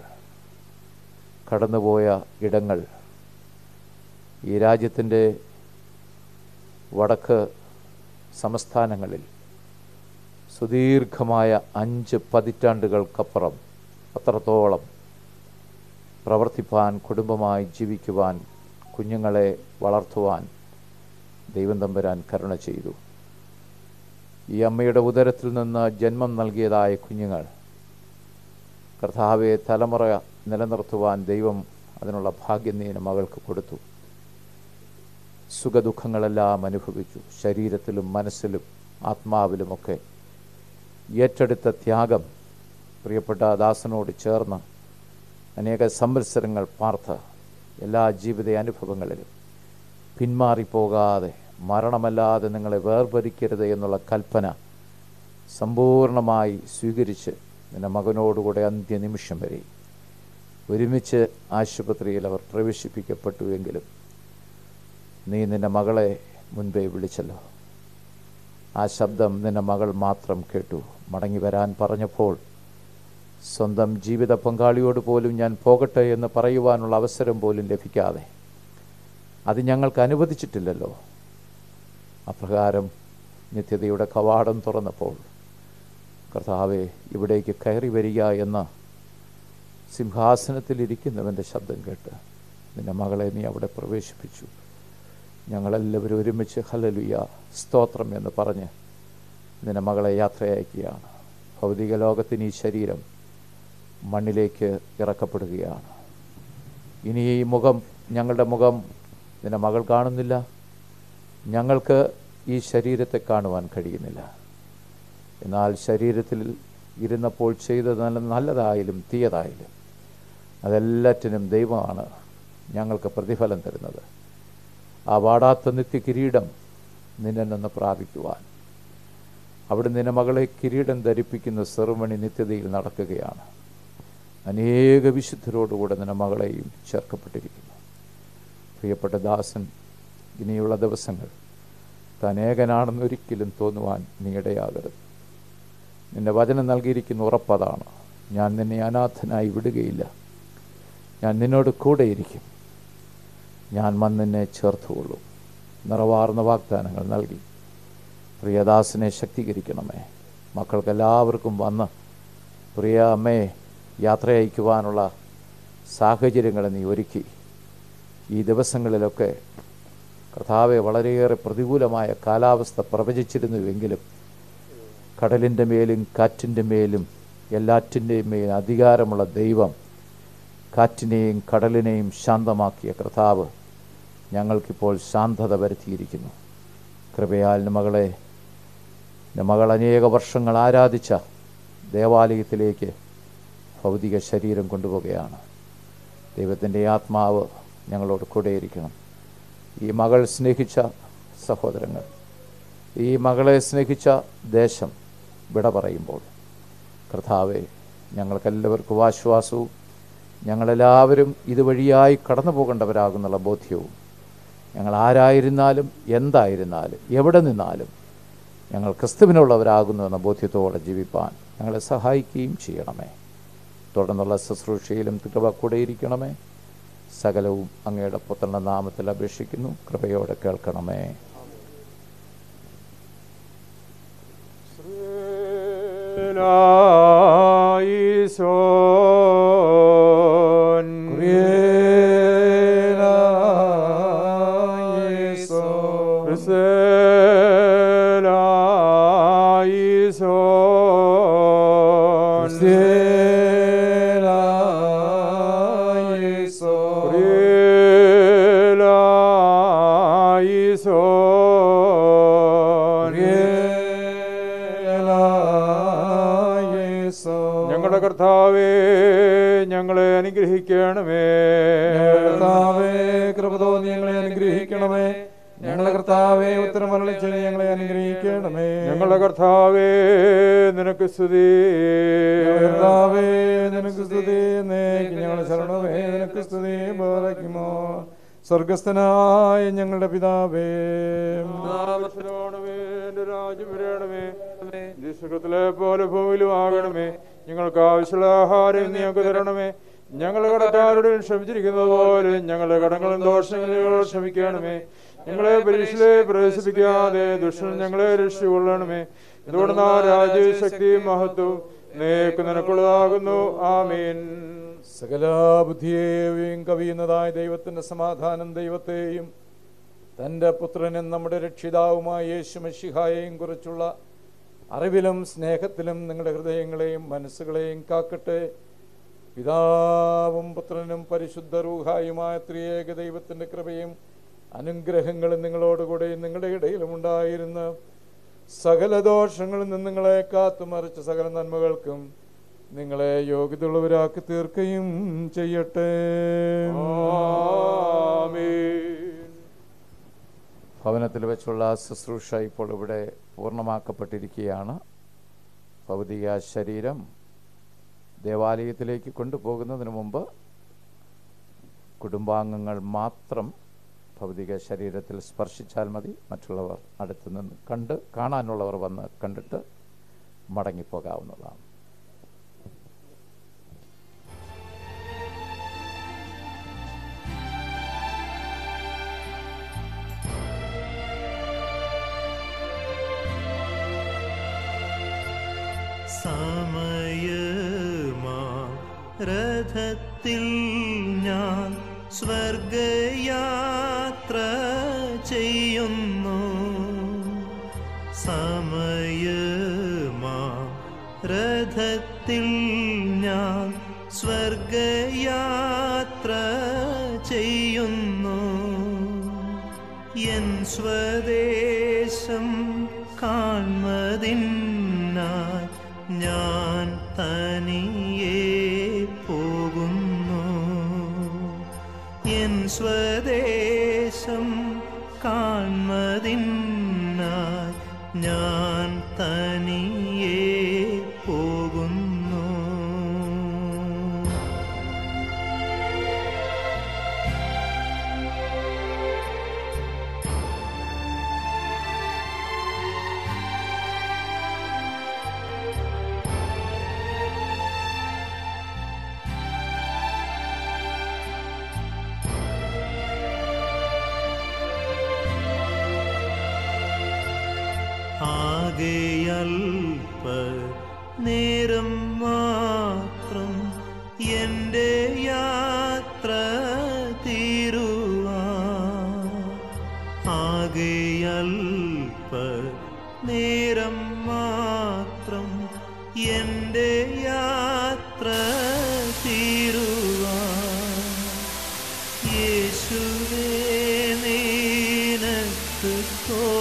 കടന്നുപോയ ഇടങ്ങൾ ഈ രാജ്യത്തിൻ്റെ വടക്ക് സംസ്ഥാനങ്ങളിൽ സുദീർഘമായ അഞ്ച് പതിറ്റാണ്ടുകൾക്കപ്പുറം അത്രത്തോളം പ്രവർത്തിപ്പാൻ കുടുംബമായി ജീവിക്കുവാൻ കുഞ്ഞുങ്ങളെ വളർത്തുവാൻ ദൈവം തമ്പുരാൻ കരുണ ചെയ്തു ഈ അമ്മയുടെ ഉദരത്തിൽ നിന്ന് ജന്മം നൽകിയതായ കുഞ്ഞുങ്ങൾ കർത്താവെ തലമുറ നിലനിർത്തുവാൻ ദൈവം അതിനുള്ള ഭാഗ്യം നീന മകൾക്ക് കൊടുത്തു സുഖദുഃഖങ്ങളെല്ലാം അനുഭവിച്ചു ശരീരത്തിലും മനസ്സിലും ആത്മാവിലുമൊക്കെ ഏറ്റെടുത്ത ത്യാഗം പ്രിയപ്പെട്ട ദാസനോട് ചേർന്ന് അനേക സംവത്സരങ്ങൾ പാർത്ത് എല്ലാ ജീവിത അനുഭവങ്ങളിലും പിന്മാറിപ്പോകാതെ മരണമല്ലാതെ നിങ്ങളെ വേർപരിക്കരുത് എന്നുള്ള കൽപ്പന സമ്പൂർണമായി സ്വീകരിച്ച് നിന്റെ മകനോടുകൂടെ അന്ത്യനിമിഷം വരെ ഒരുമിച്ച് ആശുപത്രിയിൽ അവർ പ്രവേശിപ്പിക്കപ്പെട്ടുവെങ്കിലും നീ നിന്റെ മകളെ മുൻപേ വിളിച്ചല്ലോ ആ ശബ്ദം നിന്റെ മകൾ മാത്രം കേട്ടു മടങ്ങി വരാൻ പറഞ്ഞപ്പോൾ സ്വന്തം ജീവിത പങ്കാളിയോട് പോലും ഞാൻ പോകട്ടെ എന്ന് പറയുവാനുള്ള അവസരം പോലും ലഭിക്കാതെ അത് ഞങ്ങൾക്ക് അനുവദിച്ചിട്ടില്ലല്ലോ അപ്രകാരം നിത്യതയുടെ കവാടം തുറന്നപ്പോൾ കർത്താവെ ഇവിടേക്ക് കയറി വരിക എന്ന സിംഹാസനത്തിലിരിക്കുന്നവൻ്റെ ശബ്ദം കേട്ട് നിന്റെ മകളെ നീ അവിടെ പ്രവേശിപ്പിച്ചു ഞങ്ങളെല്ലാവരും ഒരുമിച്ച് ഹലലുയ സ്തോത്രം എന്ന് പറഞ്ഞ് നിന്റെ മകളെ യാത്രയയക്കുകയാണ് ഭൗതിക ലോകത്തിന് ഈ ശരീരം മണ്ണിലേക്ക് ഇറക്കപ്പെടുകയാണ് ഇനി ഈ മുഖം ഞങ്ങളുടെ മുഖം നിന്റെ മകൾ കാണുന്നില്ല ഞങ്ങൾക്ക് ഈ ശരീരത്തെ കാണുവാൻ കഴിയുന്നില്ല എന്നാൽ ശരീരത്തിൽ ഇരുന്നപ്പോൾ ചെയ്തത് നല്ല നല്ലതായാലും തീയതായാലും അതെല്ലാറ്റിനും ദൈവമാണ് ഞങ്ങൾക്ക് പ്രതിഫലം തരുന്നത് ആ വാടാത്ത നിത്യ കിരീടം നിന്നെ നിന്ന് പ്രാപിക്കുവാൻ അവിടെ നിന്റെ മകളെ കിരീടം ധരിപ്പിക്കുന്ന സെറുമണി നിത്യതയിൽ നടക്കുകയാണ് അനേക വിശുദ്ധരോടുകൂടെ നിന്റെ മകളെയും ചേർക്കപ്പെട്ടിരിക്കുന്നു പ്രിയപ്പെട്ട ദാസൻ ഇനിയുള്ള ദിവസങ്ങൾ താൻ ഏകനാണെന്നൊരിക്കലും തോന്നുവാൻ നീ ഇടയാകരുത് നിന്റെ വചനം നൽകിയിരിക്കുന്ന ഉറപ്പതാണ് ഞാൻ നിന്നെ അനാഥനായി വിടുകയില്ല ഞാൻ നിന്നോട് കൂടെയിരിക്കും ഞാൻ വന്നിനെ ചേർത്തുകൊള്ളും നിറവാർന്ന വാഗ്ദാനങ്ങൾ നൽകി പ്രിയദാസിനെ ശക്തീകരിക്കണമേ മക്കൾക്കെല്ലാവർക്കും വന്ന് പ്രിയ അമ്മയെ യാത്ര അയക്കുവാനുള്ള സാഹചര്യങ്ങൾ നീ ഒരുക്കി ഈ ദിവസങ്ങളിലൊക്കെ കർത്താവെ വളരെയേറെ പ്രതികൂലമായ കാലാവസ്ഥ പ്രവചിച്ചിരുന്നുവെങ്കിലും കടലിൻ്റെ മേലും കാറ്റിൻ്റെ മേലും എല്ലാറ്റിൻ്റെയും മേൽ അധികാരമുള്ള ദൈവം കാറ്റിനെയും കടലിനെയും ശാന്തമാക്കിയ കർത്താവ് ഞങ്ങൾക്കിപ്പോൾ ശാന്തത വരുത്തിയിരിക്കുന്നു കൃപയാൽ മകളെ മകൾ അനേക വർഷങ്ങൾ ആരാധിച്ച ദേവാലയത്തിലേക്ക് ഭൗതിക ശരീരം കൊണ്ടുപോവുകയാണ് ദൈവത്തിൻ്റെ ആത്മാവ് ഞങ്ങളോട് കൂടെയിരിക്കണം ഈ മകൾ സ്നേഹിച്ച സഹോദരങ്ങൾ ഈ മകളെ സ്നേഹിച്ച ദേശം വിട പറയുമ്പോൾ കർത്താവെ ഞങ്ങൾക്കെല്ലാവർക്കും ആശ്വാസവും ഞങ്ങളെല്ലാവരും ഇതുവഴിയായി കടന്നു പോകേണ്ടവരാകുന്നുള്ള ബോധ്യവും ഞങ്ങൾ ആരായിരുന്നാലും എന്തായിരുന്നാലും എവിടെ നിന്നാലും ഞങ്ങൾ ക്രിസ്തുവിനുള്ളവരാകുന്നു എന്ന ബോധ്യത്തോടെ ജീവിപ്പാൻ ഞങ്ങളെ സഹായിക്കുകയും ചെയ്യണമേ തുടർന്നുള്ള ശുശ്രൂഷയിലും കൃപ കൂടെയിരിക്കണമേ സകലവും അങ്ങയുടെ പുത്രന്റെ നാമത്തിൽ അപേക്ഷിക്കുന്നു കൃപയോടെ കേൾക്കണമേ ലായിസോൻ ലായിസോൻ ഞങ്ങളുടെ കർത്താവേ ഞങ്ങളെ അനുഗ്രഹിക്കണമേ കർത്താവേ കൃപ തോന്നി ഞങ്ങളെ അനുഗ്രഹിക്കണമേ ഞങ്ങളുടെ കർത്താവേ ഉത്തരം മരളിച്ച് ഞങ്ങളെ അനുഗ്രഹിക്കണമേ ഞങ്ങളുടെ കർത്താവേ നിനക്ക് സ്തുതി കർത്താവേ നിനക്ക് സ്തുതി എന്നേക്ക് ഞങ്ങളുടെ ശരണമേ നിനക്ക് സ്തുതി ബോധയ്ക്കുമോ സ്വർഗസ്ഥനായ ഞങ്ങളുടെ പിതാവേ നാമത്തിലോണമേ എന്റെ രാജ്യം വരണമേ സ്വർഗത്തിലെ പോലെ ഭൂമിയിലും ആകണമേ ഞങ്ങൾക്ക് ആവശ്യമുള്ള ആഹാരം നീ ഞങ്ങൾക്ക് തരണമേ ഞങ്ങളുടെ കടക്കാരുടെ ക്ഷമിച്ചിരിക്കുന്നത് പോലെ ഞങ്ങളുടെ കടങ്ങളും ദോഷങ്ങളും ക്ഷമിക്കണമേ ഞങ്ങളെ പരീക്ഷയിലെ പ്രവേശിപ്പിക്കാതെ ദുഷ്ടൻ ഞങ്ങളെ രക്ഷിക്കൊള്ളണമേ എന്തുകൊണ്ട് രാജ്യവും ശക്തിയും മഹത്വവും നേക്ക് നിനക്കുള്ളതാകുന്നു ആമീൻ സകല ബുദ്ധിയെയും കവിയുന്നതായ ദൈവത്തിന്റെ സമാധാനം ദൈവത്തെയും തൻ്റെ പുത്രനും നമ്മുടെ രക്ഷിതാവുമായ യേശു മഷിഹായെയും കുറിച്ചുള്ള അറിവിലും സ്നേഹത്തിലും നിങ്ങളുടെ ഹൃദയങ്ങളെയും മനസ്സുകളെയും കാക്കട്ടെ പിതാവും പുത്രനും പരിശുദ്ധ റൂഹായുമായ ത്രിയേക ദൈവത്തിൻ്റെ കൃപയും അനുഗ്രഹങ്ങളും നിങ്ങളോടുകൂടെ നിങ്ങളുടെ ഇടയിലും ഉണ്ടായിരുന്ന സകല ദോഷങ്ങളിൽ നിന്ന് നിങ്ങളെ കാത്തുമറിച്ച സകല നന്മകൾക്കും നിങ്ങളെ യോഗ്യതയുള്ളവരാക്കി തീർക്കുകയും ചെയ്യട്ടെ ഭവനത്തിൽ വെച്ചുള്ള ശുശ്രൂഷ ഇപ്പോൾ ഇവിടെ പൂർണ്ണമാക്കപ്പെട്ടിരിക്കുകയാണ് ഭൗതിക ശരീരം ദേവാലയത്തിലേക്ക് കൊണ്ടുപോകുന്നതിന് മുമ്പ് കുടുംബാംഗങ്ങൾ മാത്രം ഭൗതിക ശരീരത്തിൽ സ്പർശിച്ചാൽ മതി മറ്റുള്ളവർ അടുത്ത് നിന്ന് കണ്ട് കാണാനുള്ളവർ വന്ന് കണ്ടിട്ട് മടങ്ങിപ്പോകാവുന്നതാണ് സമയമാ രഥത്തിൽ ഞാൻ സ്വർഗയാത്ര ചെയ്യുന്നു സമയമാ രഥത്തിൽ ഞാൻ സ്വർഗയാത്ര ചെയ്യുന്നു എൻ സ്വദേശം കാൺമതിനായി ഞാൻ തനിയെ പോകുന്നു എൻ സ്വദേശം കാൺമതിനായി ഞാൻ തനിയെ പോകുന്നു ആകെയൽപ്പ നേരം മാത്രം എൻ്റെ യാത്ര തീരുവാ ആകെയൽപ്പ നേരം മാത്രം എൻ്റെ യാത്ര തീരുവാ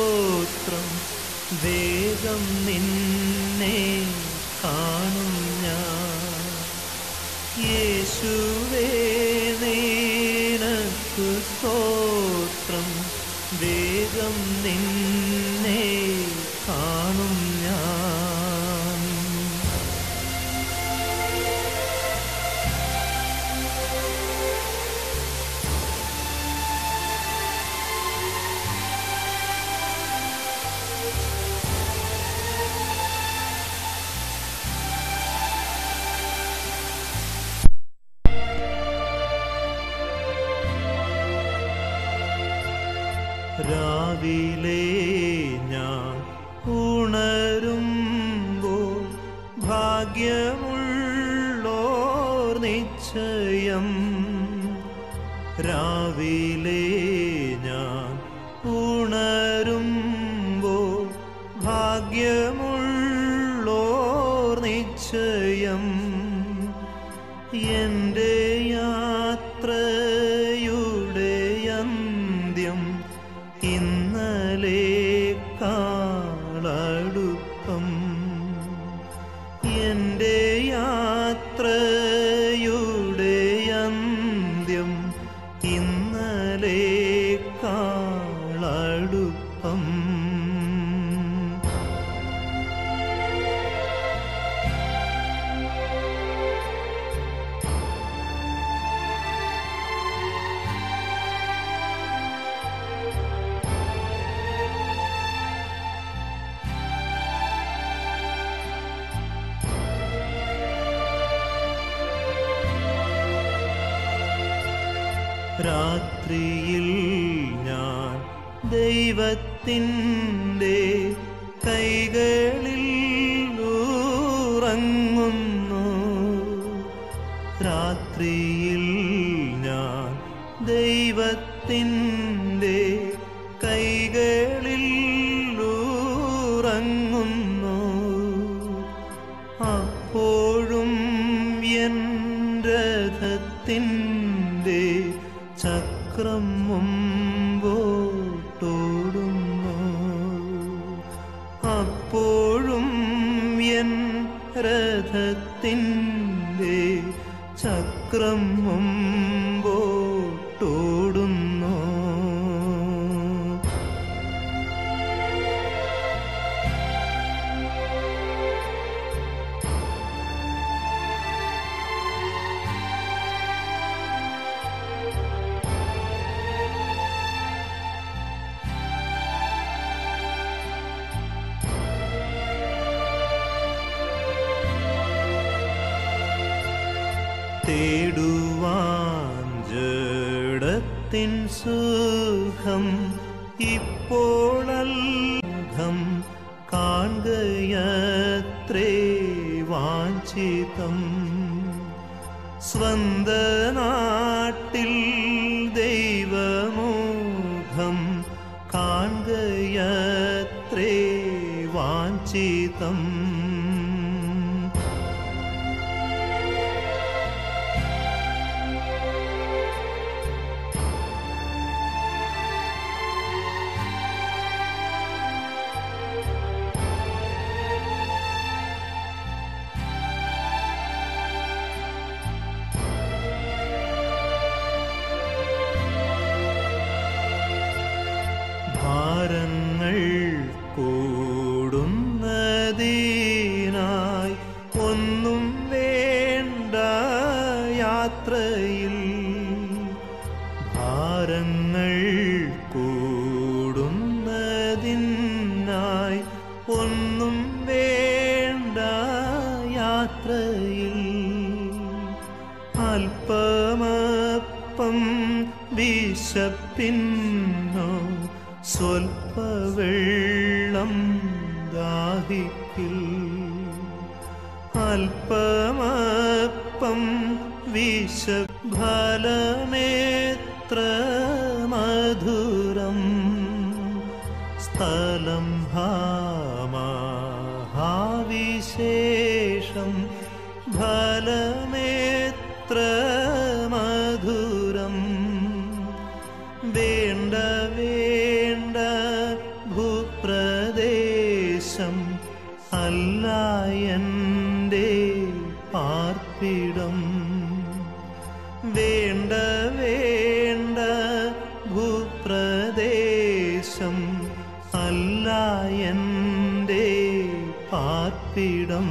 സ്തോത്രം വേഗം നിന്നെ കാണും ഞാൻ യേശുവേ നിനക്കു സ്തോത്രം വേഗം നിന്നെ കാണും ഞാൻ രാവിലെ ഞാൻ ഉണരുമ്പോൾ ഭാഗ്യമുള്ളോർ നിശ്ചയം രാവിലെ ഞാൻ ഉണരുമ്പോൾ ഭാഗ്യമുള്ളോർ നിശ്ചയം എൻ്റെ യാത്രയുടെ അന്ത്യം ഇന്നലെ കാളടുപ്പം എൻ്റെ യാത്രയുടെ അന്ത്യം ഇന്നലെ കാളടുപ്പം രാത്രിയിൽ ഞാൻ ദൈവത്തിൻ്റെ കൈകളിൽ ഉറങ്ങുന്നു രാത്രിയിൽ ഞാൻ ദൈവത്തിൻ്റെ കൈകളിൽ ഉറങ്ങുന്നു അപ്പോഴും എൻ രഥത്തിൻ്റെ ചക്രം മുമ്പോട്ടോടുന്നു അപ്പോഴും എൻ രഥത്തിൻ്റെ ചക്രം മുമ്പോട്ടോടുന്നു തേടുവാൻ ജഡത്തിൻ സുഖം ഇപ്പോഴൽഘം കാണുകയത്രേ വാഞ്ചിതം സ്വന്ത നാട്ടിൽ ദൈവമോഹം കാണുകയത്രേ വാഞ്ചിതം ഭാരങ്ങൾ കൂടുന്നതിനായി ഒന്നും വേണ്ട യാത്രയിൽ ഭാരങ്ങൾ കൂടുന്നതിനായി ഒന്നും വേണ്ട യാത്രയിൽ അല്പമപ്പം വിശപ്പിന്നോ സ്വൽപ്പ വെള്ളം ദാഹിക്കിൽ അല്പമപ്പം വിഷഫലമേത്ര മധുരം സ്ഥലം ഭാമാഹാവിശേഷം ഫലമേത്ര മധുരം വേണ്ട വേണ്ട ഭൂ ദേശം അല്ല എൻ്റെ പാർപ്പിടം വേണ്ട വേണ്ട ഭൂപ്രദേശം അല്ല എൻ്റെ പാർപ്പിടം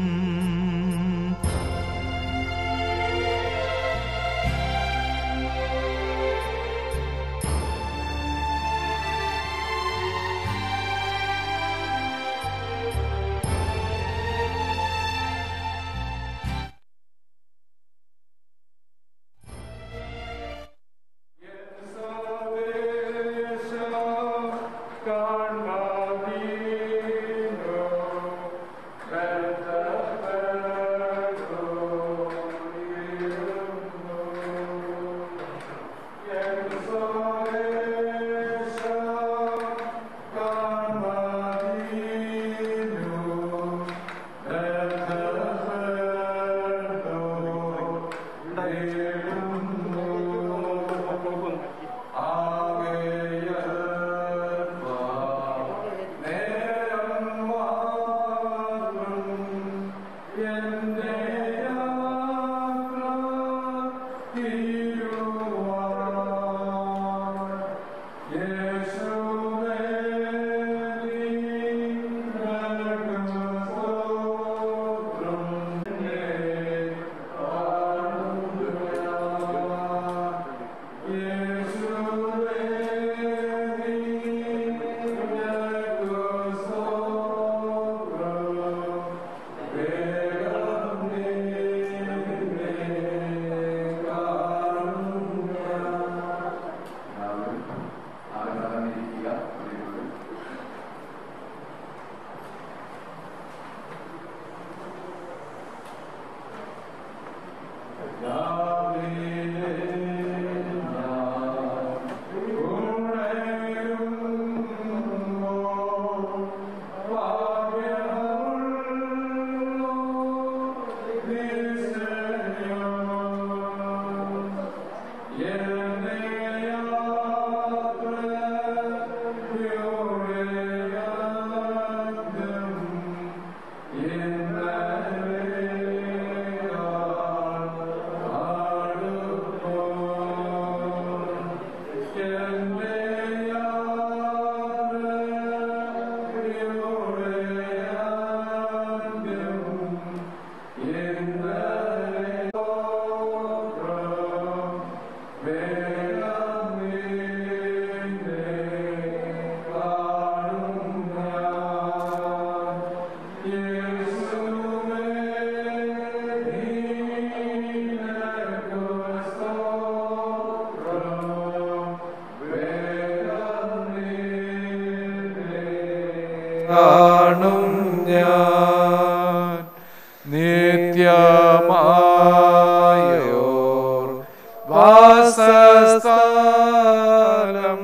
കാണും ഞാൻ നിത്യമായോർ വാസസ്ഥലം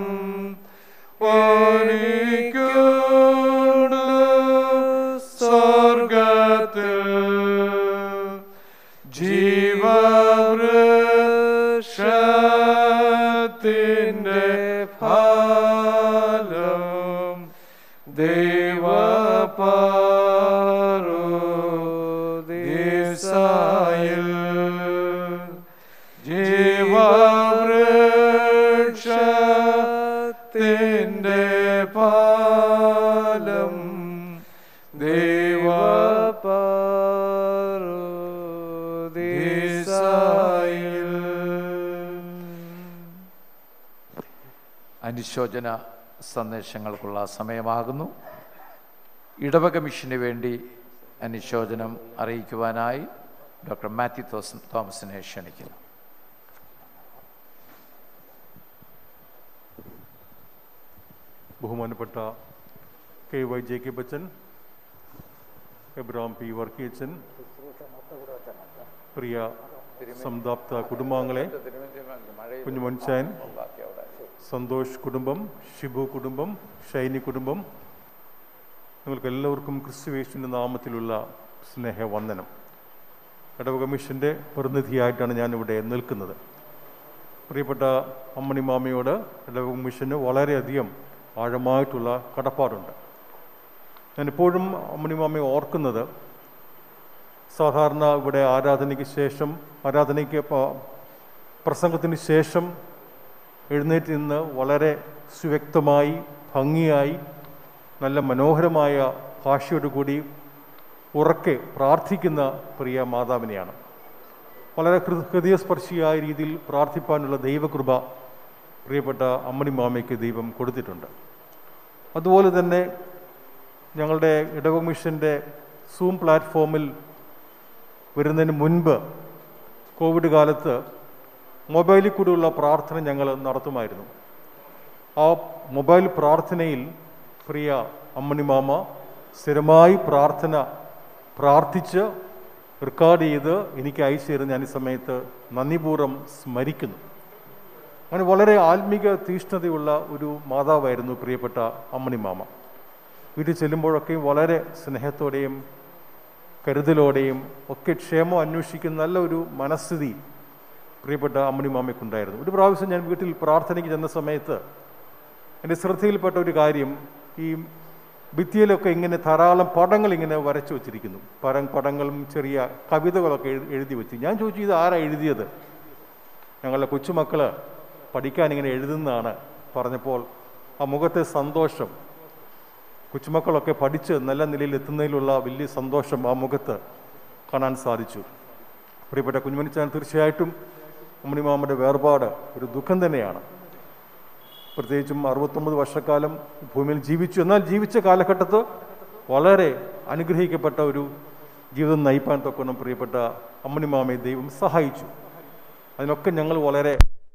ഒരുക്കുണ്ട് സ്വർഗത്തിൽ ജീവവൃക്ഷത്തിൻ്റെ ഫലം ദൈവപാരോദിസായിൽ ജീവവൃക്ഷത്തിൻ്റെ ഫലം ദൈവപാരോദിസായിൽ അനുശോചന സന്ദേശങ്ങൾക്കുള്ള സമയമാകുന്നു ഇടവക മിഷന് വേണ്ടി അനുശോചനം അറിയിക്കുവാനായി ഡോക്ടർ മാത്യു തോസ് തോമസിനെ ക്ഷണിക്കുന്നു ബഹുമാനപ്പെട്ട K Y J K Bachan Abraham P Varkeechan പ്രിയ സംതാപ്ത കുടുംബാംഗങ്ങളെ കുഞ്ഞുമൻചാൻ സന്തോഷ് കുടുംബം ഷിബു കുടുംബം ഷൈനി കുടുംബം നിങ്ങൾക്ക് എല്ലാവർക്കും ക്രിസ്തുവേശുവിൻ്റെ നാമത്തിലുള്ള സ്നേഹവന്ദനം ഇടവക മിഷൻ്റെ പ്രതിനിധിയായിട്ടാണ് ഞാനിവിടെ നിൽക്കുന്നത് പ്രിയപ്പെട്ട അമ്മണി മാമയോട് ഇടവക മിഷന് വളരെയധികം ആഴമായിട്ടുള്ള കടപ്പാടുണ്ട് ഞാൻ എപ്പോഴും അമ്മണിമാമയെ ഓർക്കുന്നത് സാധാരണ ഇവിടെ ആരാധനയ്ക്ക് ശേഷം ആരാധനയ്ക്ക് പ- പ്രസംഗത്തിന് ശേഷം എഴുന്നേറ്റ് നിന്ന് വളരെ സുവ്യക്തമായി ഭംഗിയായി നല്ല മനോഹരമായ ഭാഷയോടുകൂടി ഉറക്കെ പ്രാർത്ഥിക്കുന്ന പ്രിയ മാതാവിനെയാണ് വളരെ ഹൃ- ഹൃദയസ്പർശിയായ രീതിയിൽ പ്രാർത്ഥിപ്പാനുള്ള ദൈവകൃപ പ്രിയപ്പെട്ട അമ്മണി മാമയ്ക്ക് ദൈവം കൊടുത്തിട്ടുണ്ട് അതുപോലെ തന്നെ ഞങ്ങളുടെ ഇടവ മിഷൻ്റെ സൂം പ്ലാറ്റ്ഫോമിൽ വരുന്നതിന് മുൻപ് കോവിഡ് കാലത്ത് മൊബൈലിൽ കൂടെയുള്ള പ്രാർത്ഥന ഞങ്ങൾ നടത്തുമായിരുന്നു ആ മൊബൈൽ പ്രാർത്ഥനയിൽ പ്രിയ അമ്മണി മാമ സ്ഥിരമായി പ്രാർത്ഥന പ്രാർത്ഥിച്ച് റെക്കോർഡ് ചെയ്ത് എനിക്ക് അയച്ചു തരുന്ന ഞാൻ ഈ സമയത്ത് നന്ദിപൂർവ്വം സ്മരിക്കുന്നു അങ്ങനെ വളരെ ആത്മീക തീഷ്ണതയുള്ള ഒരു മാതാവായിരുന്നു പ്രിയപ്പെട്ട അമ്മണി മാമ വീട്ടിൽ ചെല്ലുമ്പോഴൊക്കെയും വളരെ സ്നേഹത്തോടെയും കരുതലോടെയും ഒക്കെ ക്ഷേമം അന്വേഷിക്കുന്ന നല്ല ഒരു മനസ്ഥിതി പ്രിയപ്പെട്ട അമ്മണി മാമയ്ക്കുണ്ടായിരുന്നു ഒരു പ്രാവശ്യം ഞാൻ വീട്ടിൽ പ്രാർത്ഥനയ്ക്ക് ചെന്ന സമയത്ത് എൻ്റെ ശ്രദ്ധയിൽപ്പെട്ട ഒരു കാര്യം ഈ ഭിത്തിയിലൊക്കെ ഇങ്ങനെ ധാരാളം പടങ്ങൾ ഇങ്ങനെ വരച്ചു വച്ചിരിക്കുന്നു പരം പടങ്ങളും ചെറിയ കവിതകളൊക്കെ എഴു- എഴുതി വെച്ച് ഞാൻ ചോദിച്ചു ഇത് ആരാ എഴുതിയത് ഞങ്ങളുടെ കൊച്ചുമക്കൾ പഠിക്കാൻ ഇങ്ങനെ എഴുതുന്നതാണ് പറഞ്ഞപ്പോൾ ആ മുഖത്തെ സന്തോഷം കൊച്ചുമക്കളൊക്കെ പഠിച്ച് നല്ല നിലയിൽ എത്തുന്നതിലുള്ള വലിയ സന്തോഷം ആ മുഖത്ത് കാണാൻ സാധിച്ചു പ്രിയപ്പെട്ട കുഞ്ഞുമണിച്ചാൻ തീർച്ചയായിട്ടും ഉമ്മണിമാമയുടെ വേർപാട് ഒരു ദുഃഖം തന്നെയാണ് പ്രത്യേകിച്ചും അറുപത്തൊമ്പത് വർഷക്കാലം ഭൂമിയിൽ ജീവിച്ചു എന്നാൽ ജീവിച്ച കാലഘട്ടത്ത് വളരെ അനുഗ്രഹിക്കപ്പെട്ട ഒരു ജീവിതം നയിപ്പാൻ തൊക്കണം പ്രിയപ്പെട്ട അമ്മണിമാമയെ ദൈവം സഹായിച്ചു അതിനൊക്കെ ഞങ്ങൾ വളരെ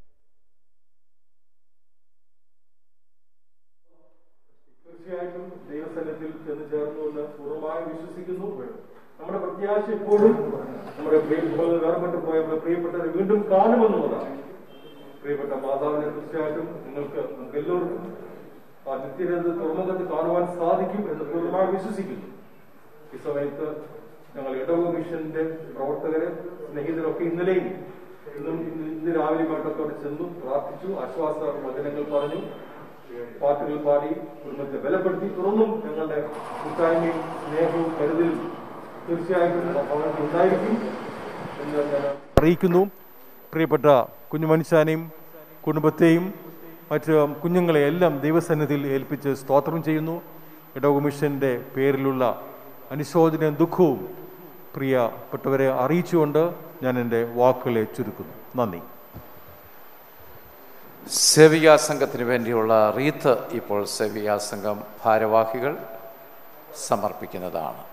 തീർച്ചയായിട്ടും ദൈവസന്നിധിയിൽ ചെന്ന് ചേർന്നു എന്ന് പൂർണ്ണമായി വിശ്വസിക്കുന്നു നമ്മുടെ പ്രത്യാശ എപ്പോഴും നമ്മുടെ പ്രിയപ്പെട്ടവർ വേർപെട്ട് പോയ നമ്മുടെ പ്രിയപ്പെട്ടവരെ വീണ്ടും കാണുമെന്നുള്ളതാണ് പ്രിയപ്പെട്ട മാതാവിനെ തീർച്ചയായിട്ടും നിങ്ങൾക്ക് നമുക്ക് എല്ലാവർക്കും ആ നിത്യരത് തുറമുഖത്ത് കാണുവാൻ സാധിക്കും എന്ന് പൂർണ്ണമായി വിശ്വസിക്കുന്നു ഈ സമയത്ത് ഞങ്ങൾ ഇടവ മിഷന്റെ പ്രവർത്തകരെ സ്നേഹിതരൊക്കെ ഇന്നലെയും ഇന്നും ഇന്ന് ഇന്ന് രാവിലെയുമായിട്ടൊക്കെ അവിടെ ചെന്നു പ്രാർത്ഥിച്ചു ആശ്വാസ വചനങ്ങൾ പറഞ്ഞു പാട്ടുകൾ പാടി കുടുംബത്തെ ബലപ്പെടുത്തി തുറന്നും ഞങ്ങളുടെ കൂട്ടായ്മയും സ്നേഹവും കരുതലും തീർച്ചയായിട്ടും ഭവനത്തിൽ ഉണ്ടായിരിക്കും എന്ന് ഞാൻ അറിയിക്കുന്നു പ്രിയപ്പെട്ട കുഞ്ഞുമനുഷ്യാനെയും കുടുംബത്തെയും മറ്റ് കുഞ്ഞുങ്ങളെ എല്ലാം ദൈവസന്നിധിയിൽ ഏൽപ്പിച്ച് സ്തോത്രം ചെയ്യുന്നു ഇടവ മിഷന്റെ പേരിലുള്ള അനുശോചനവും ദുഃഖവും പ്രിയപ്പെട്ടവരെ അറിയിച്ചുകൊണ്ട് ഞാൻ എൻ്റെ വാക്കുകളെ ചുരുക്കുന്നു നന്ദി സേവികാ സംഘത്തിന് വേണ്ടിയുള്ള റീത്ത് ഇപ്പോൾ സേവികാ സംഘം ഭാരവാഹികൾ സമർപ്പിക്കുന്നതാണ്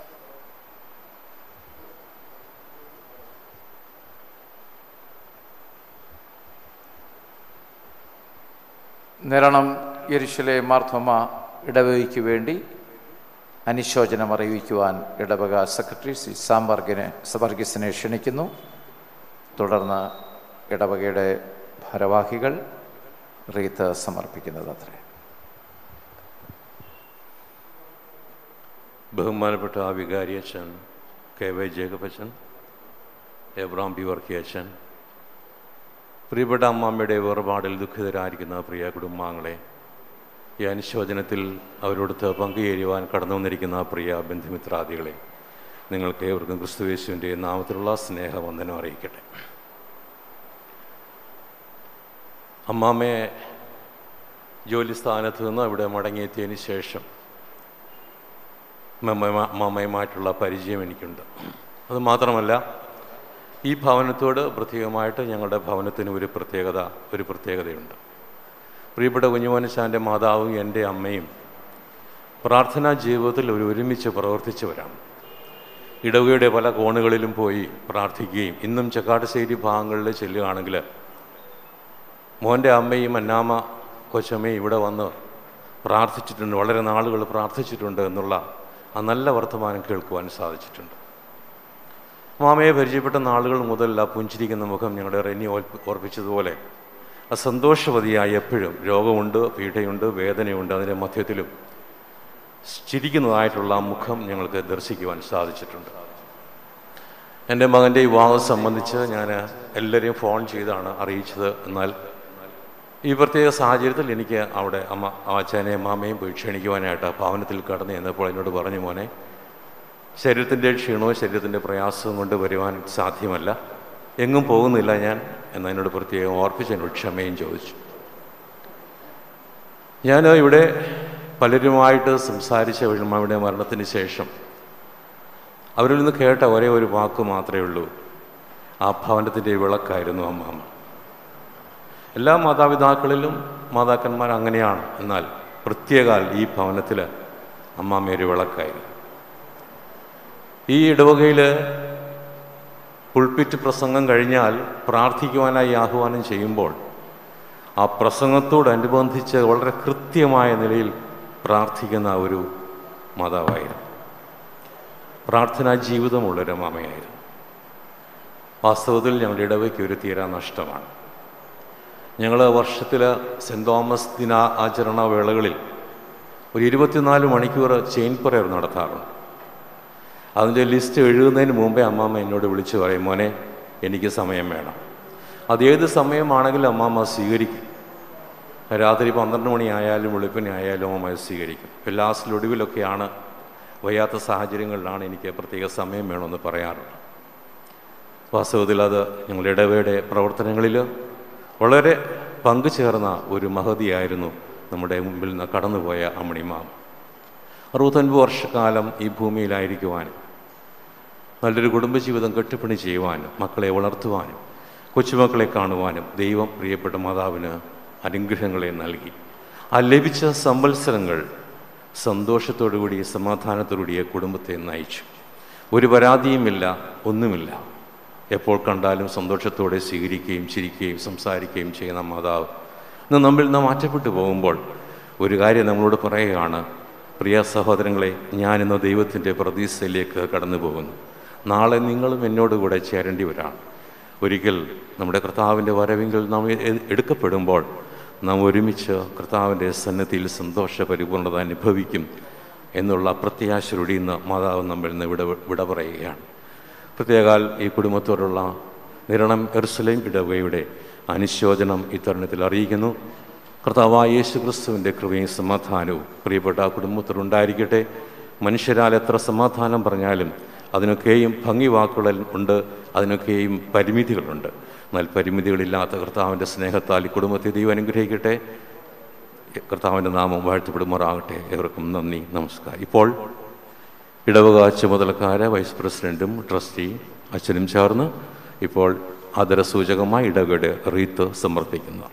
നിരണം യെരുശലേ മാർത്തോമ ഇടവകയ്ക്ക് വേണ്ടി അനുശോചനം അറിയിക്കുവാൻ ഇടവക സെക്രട്ടറി സി സാംബർഗിനെ സബർഗിസിനെ ക്ഷണിക്കുന്നു തുടർന്ന് ഇടവകയുടെ ഭാരവാഹികൾ റീത്ത് സമർപ്പിക്കുന്നത് അത്രേ ബഹുമാനപ്പെട്ട ആ വികാരി അച്ഛൻ കെ വൈ ജേക്കബ് അച്ഛൻ എബ്രാം പി വർക്കി അച്ഛൻ പ്രിയപ്പെട്ട അമ്മാമ്മയുടെ വേർപാടിൽ ദുഃഖിതരായിരിക്കുന്ന പ്രിയ കുടുംബാംഗങ്ങളെ ഈ അനുശോചനത്തിൽ അവരോടൊത്ത് പങ്കുചേരുവാൻ കടന്നു വന്നിരിക്കുന്ന പ്രിയ ബന്ധുമിത്രാദികളെ നിങ്ങൾക്ക് ഏവർക്കും ക്രിസ്തുവേശുവിൻ്റെ നാമത്തിലുള്ള സ്നേഹവന്ദനം അറിയിക്കട്ടെ അമ്മാമ്മയെ ജോലി സ്ഥാനത്ത് നിന്ന് ഇവിടെ മടങ്ങിയെത്തിയതിന് ശേഷം മമ്മ- അമ്മാമ്മയുമായിട്ടുള്ള പരിചയം എനിക്കുണ്ട് അത് മാത്രമല്ല ഈ ഭവനത്തോട് പ്രത്യേകമായിട്ട് ഞങ്ങളുടെ ഭവനത്തിന് ഒരു പ്രത്യേകത ഒരു പ്രത്യേകതയുണ്ട് പ്രിയപ്പെട്ട കുഞ്ഞുമനുഷ്യാൻ്റെ മാതാവും എൻ്റെ അമ്മയും പ്രാർത്ഥനാ ജീവിതത്തിൽ ഒരു ഒരുമിച്ച് പ്രവർത്തിച്ചവരാണ് ഇടവകയുടെ പല കോണുകളിലും പോയി പ്രാർത്ഥിക്കുകയും ഇന്നും ചക്കാട്ടുശ്ശേരി ഭാഗങ്ങളിൽ ചെല്ലുകയാണെങ്കിൽ മോൻ്റെ അമ്മയും അന്നാമ്മ കൊച്ചമ്മയും ഇവിടെ വന്ന് പ്രാർത്ഥിച്ചിട്ടുണ്ട് വളരെ നാളുകൾ പ്രാർത്ഥിച്ചിട്ടുണ്ട് എന്നുള്ള ആ നല്ല വർത്തമാനം കേൾക്കുവാൻ സാധിച്ചിട്ടുണ്ട് മാമയെ പരിചയപ്പെട്ട നാളുകൾ മുതൽ ആ പുഞ്ചിരിക്കുന്ന മുഖം ഞങ്ങളുടെ റെനി ഓർപ്പി- ഓർപ്പിച്ചതുപോലെ ആ സന്തോഷവതിയായി എപ്പോഴും രോഗമുണ്ട് പീഡയുണ്ട് വേദനയുണ്ട് അതിൻ്റെ മധ്യത്തിലും ചിരിക്കുന്നതായിട്ടുള്ള ആ മുഖം ഞങ്ങൾക്ക് ദർശിക്കുവാൻ സാധിച്ചിട്ടുണ്ട് എൻ്റെ മകൻ്റെ വിവാഹം സംബന്ധിച്ച് ഞാൻ എല്ലാവരെയും ഫോൺ ചെയ്താണ് അറിയിച്ചത് എന്നാൽ ഈ പ്രത്യേക സാഹചര്യത്തിൽ എനിക്ക് അവിടെ അമ്മ അച്ഛനെയും അമ്മയും പോയി ക്ഷണിക്കുവാനായിട്ട് ആ ഭവനത്തിൽ കടന്നു ചെന്നപ്പോൾ എന്നോട് പറഞ്ഞു മോനെ ശരീരത്തിൻ്റെ ക്ഷീണവും ശരീരത്തിൻ്റെ പ്രയാസവും കൊണ്ട് വരുവാൻ സാധ്യമല്ല എങ്ങും പോകുന്നില്ല ഞാൻ എന്നതിനോട് പ്രത്യേകം ഓർപ്പിച്ച് എന്നോട് ക്ഷമയും ചോദിച്ചു ഞാൻ ഇവിടെ പലരുമായിട്ട് സംസാരിച്ച വിഴുമ്മയുടെ മരണത്തിന് ശേഷം അവരിൽ നിന്ന് കേട്ട ഒരേ ഒരു വാക്ക് മാത്രമേ ഉള്ളൂ ആ ഭവനത്തിൻ്റെ വിളക്കായിരുന്നു അമ്മാമ്മ എല്ലാ മാതാപിതാക്കളിലും മാതാക്കന്മാർ അങ്ങനെയാണ് എന്നാൽ പ്രത്യേകാൽ ഈ ഭവനത്തിൽ അമ്മാമ്മ ഒരു വിളക്കായിരുന്നു ഈ ഇടവകയിൽ പുൾപ്പിറ്റ് പ്രസംഗം കഴിഞ്ഞാൽ പ്രാർത്ഥിക്കുവാനായി ആഹ്വാനം ചെയ്യുമ്പോൾ ആ പ്രസംഗത്തോടനുബന്ധിച്ച് വളരെ കൃത്യമായ നിലയിൽ പ്രാർത്ഥിക്കുന്ന ഒരു മാതാവായിരുന്നു പ്രാർത്ഥനാ ജീവിതമുള്ളൊരു മാമയായിരുന്നു വാസ്തവത്തിൽ ഞങ്ങളുടെ ഇടവയ്ക്ക് ഒരു തീരാ നഷ്ടമാണ് ഞങ്ങൾ വർഷത്തിൽ സെൻറ് തോമസ് ദിന ആചരണ വേളകളിൽ ഒരു ഇരുപത്തിനാല് മണിക്കൂർ ചെയിൻ പ്രയർ നടത്താറുണ്ട് അതിൻ്റെ ലിസ്റ്റ് എഴുതുന്നതിന് മുമ്പേ അമ്മാമ്മ എന്നോട് വിളിച്ചു പറയും മോനെ എനിക്ക് സമയം വേണം അതേത് സമയമാണെങ്കിലും അമ്മാമ്മ സ്വീകരിക്കും രാത്രി പന്ത്രണ്ട് മണിയായാലും വെളുപ്പിനെ ആയാലും അമ്മ സ്വീകരിക്കും ലാസ്റ്റിൽ ഒടുവിലൊക്കെയാണ് വയ്യാത്ത സാഹചര്യങ്ങളിലാണ് എനിക്ക് പ്രത്യേക സമയം വേണമെന്ന് പറയാറുള്ളത് വാസ്തവത്തിൽ അത് ഞങ്ങളുടെ ഇടവയുടെ പ്രവർത്തനങ്ങളിൽ വളരെ പങ്കുചേർന്ന ഒരു മഹതിയായിരുന്നു നമ്മുടെ മുമ്പിൽ നിന്ന് കടന്നുപോയ അമ്മണിമാം അറുപത്തൊൻപത് വർഷക്കാലം ഈ ഭൂമിയിലായിരിക്കുവാനും നല്ലൊരു കുടുംബജീവിതം കെട്ടുപണി ചെയ്യുവാനും മക്കളെ വളർത്തുവാനും കൊച്ചുമക്കളെ കാണുവാനും ദൈവം പ്രിയപ്പെട്ട മാതാവിന് അനുഗ്രഹങ്ങളെ നൽകി ആ ലഭിച്ച സംവത്സരങ്ങൾ സന്തോഷത്തോടുകൂടി സമാധാനത്തോടുകൂടി ആ കുടുംബത്തെ നയിച്ചു ഒരു പരാതിയുമില്ല ഒന്നുമില്ല എപ്പോൾ കണ്ടാലും സന്തോഷത്തോടെ സ്വീകരിക്കുകയും ചിരിക്കുകയും സംസാരിക്കുകയും ചെയ്യുന്ന മാതാവ് ഇന്ന് നമ്മിൽ നിന്ന് മാറ്റപ്പെട്ടു പോകുമ്പോൾ ഒരു കാര്യം നമ്മളോട് പറയുകയാണ് പ്രിയ സഹോദരങ്ങളെ ഞാനിന്ന് ദൈവത്തിൻ്റെ പ്രതീക്ഷയിലേക്ക് കടന്നു പോകുന്നു നാളെ നിങ്ങളും എന്നോടുകൂടെ ചേരേണ്ടിവരാണ് ഒരിക്കൽ നമ്മുടെ കർത്താവിൻ്റെ വരവിങ്കിൽ നാം എ- എടുക്കപ്പെടുമ്പോൾ നാം ഒരുമിച്ച് കർത്താവിൻ്റെ സന്നദ്ധിയിൽ സന്തോഷ പരിപൂർണത അനുഭവിക്കും എന്നുള്ള പ്രത്യാശയോടെ ഇന്ന് മാതാവ് നമ്മിൽ നിന്ന് വിട വിട പറയുകയാണ് പ്രത്യേകാൽ ഈ കുടുംബത്തോടുള്ള നിരണം എറുസലേം ഇടവകയുടെ അനുശോചനം ഇത്തരുണത്തിൽ അറിയിക്കുന്നു കർത്താവായ യേശു ക്രിസ്തുവിൻ്റെ കൃപയും സമാധാനവും പ്രിയപ്പെട്ട ആ കുടുംബത്തോടുണ്ടായിരിക്കട്ടെ മനുഷ്യരാൽ എത്ര സമാധാനം പറഞ്ഞാലും അതിനൊക്കെയും ഭംഗി വാക്കുകൾ ഉണ്ട് അതിനൊക്കെയും പരിമിതികളുണ്ട് എന്നാൽ പരിമിതികളില്ലാത്ത കർത്താവിൻ്റെ സ്നേഹത്താൽ ഈ കുടുംബത്തെ ദൈവം അനുഗ്രഹിക്കട്ടെ കർത്താവിൻ്റെ നാമം വാഴ്ത്തപ്പെടുമാറാകട്ടെ ഏവർക്കും നന്ദി നമസ്കാരം ഇപ്പോൾ ഇടവക ചുമതലക്കാര വൈസ് പ്രസിഡന്റും ട്രസ്റ്റി അച്ഛനും ചേർന്ന് ഇപ്പോൾ ആദരസൂചകമായി ഇടവകയുടെ റീത്ത് സമർപ്പിക്കുന്നു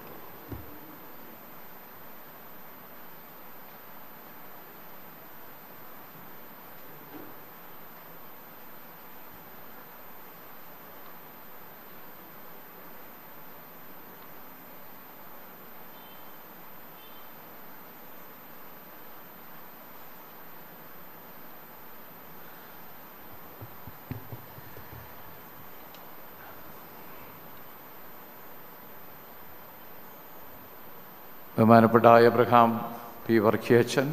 ബഹുമാനപ്പെട്ട എബ്രഹാം പി വർക്കിയച്ചൻ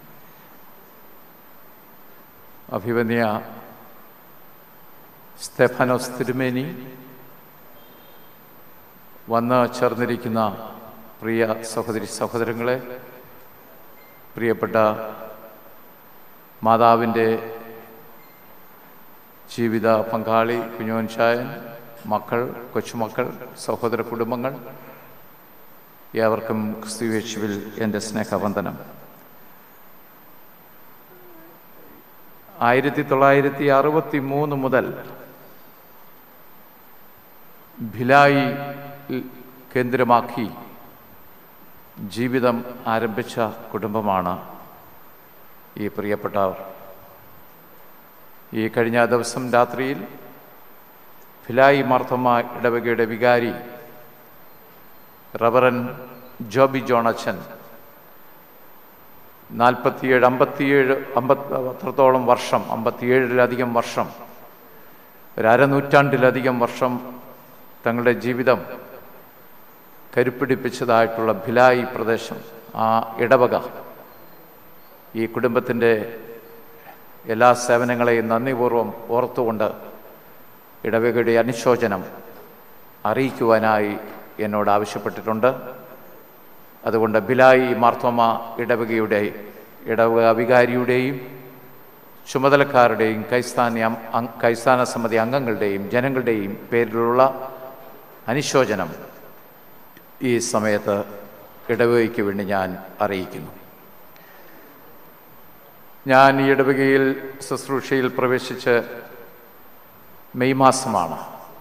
അഭിവന്യ സ്തെഫനോസ് തിരുമേനി വന്ന് ചേർന്നിരിക്കുന്ന പ്രിയ സഹോദരി സഹോദരങ്ങളെ പ്രിയപ്പെട്ട മാതാവിൻ്റെ ജീവിത പങ്കാളി കുഞ്ഞോൻ ചായൻ മക്കൾ കൊച്ചുമക്കൾ സഹോദര കുടുംബങ്ങൾ ഏവർക്കും ക്രിസ്തുവേശുവിൽ എൻ്റെ സ്നേഹവന്ദനം ആയിരത്തി തൊള്ളായിരത്തി അറുപത്തി മൂന്ന് മുതൽ ഭിലായി കേന്ദ്രമാക്കി ജീവിതം ആരംഭിച്ച കുടുംബമാണ് ഈ പ്രിയപ്പെട്ടവർ ഈ കഴിഞ്ഞ ദിവസം രാത്രിയിൽ ഭിലായി മാർത്തമ്മ ഇടവകയുടെ വികാരി റവറൻ ജോബി ജോണച്ചൻ നാൽപ്പത്തിയേഴ് അമ്പത്തിയേഴ് അമ്പത് അത്രത്തോളം വർഷം അമ്പത്തിയേഴിലധികം വർഷം ഒരു അരനൂറ്റാണ്ടിലധികം വർഷം തങ്ങളുടെ ജീവിതം കരുപ്പിടിപ്പിച്ചതായിട്ടുള്ള ഭിലായി പ്രദേശം ആ ഇടവക ഈ കുടുംബത്തിൻ്റെ എല്ലാ സേവനങ്ങളെയും നന്ദിപൂർവ്വം ഓർത്തുകൊണ്ട് ഇടവകയുടെ അനുശോചനം അറിയിക്കുവാനായി എന്നോട് ആവശ്യപ്പെട്ടിട്ടുണ്ട് അതുകൊണ്ട് ബിലായി മാർത്തോമ ഇടവകയുടെ ഇടവക വികാരിയുടെയും ചുമതലക്കാരുടെയും കൈസ്ഥാനി അം- അങ് കൈസ്ഥാന സമിതി അംഗങ്ങളുടെയും ജനങ്ങളുടെയും പേരിലുള്ള അനുശോചനം ഈ സമയത്ത് ഇടവകയ്ക്ക് വേണ്ടി ഞാൻ അറിയിക്കുന്നു ഞാൻ ഈ ഇടവകയിൽ ശുശ്രൂഷയിൽ പ്രവേശിച്ച് മെയ് മാസമാണ്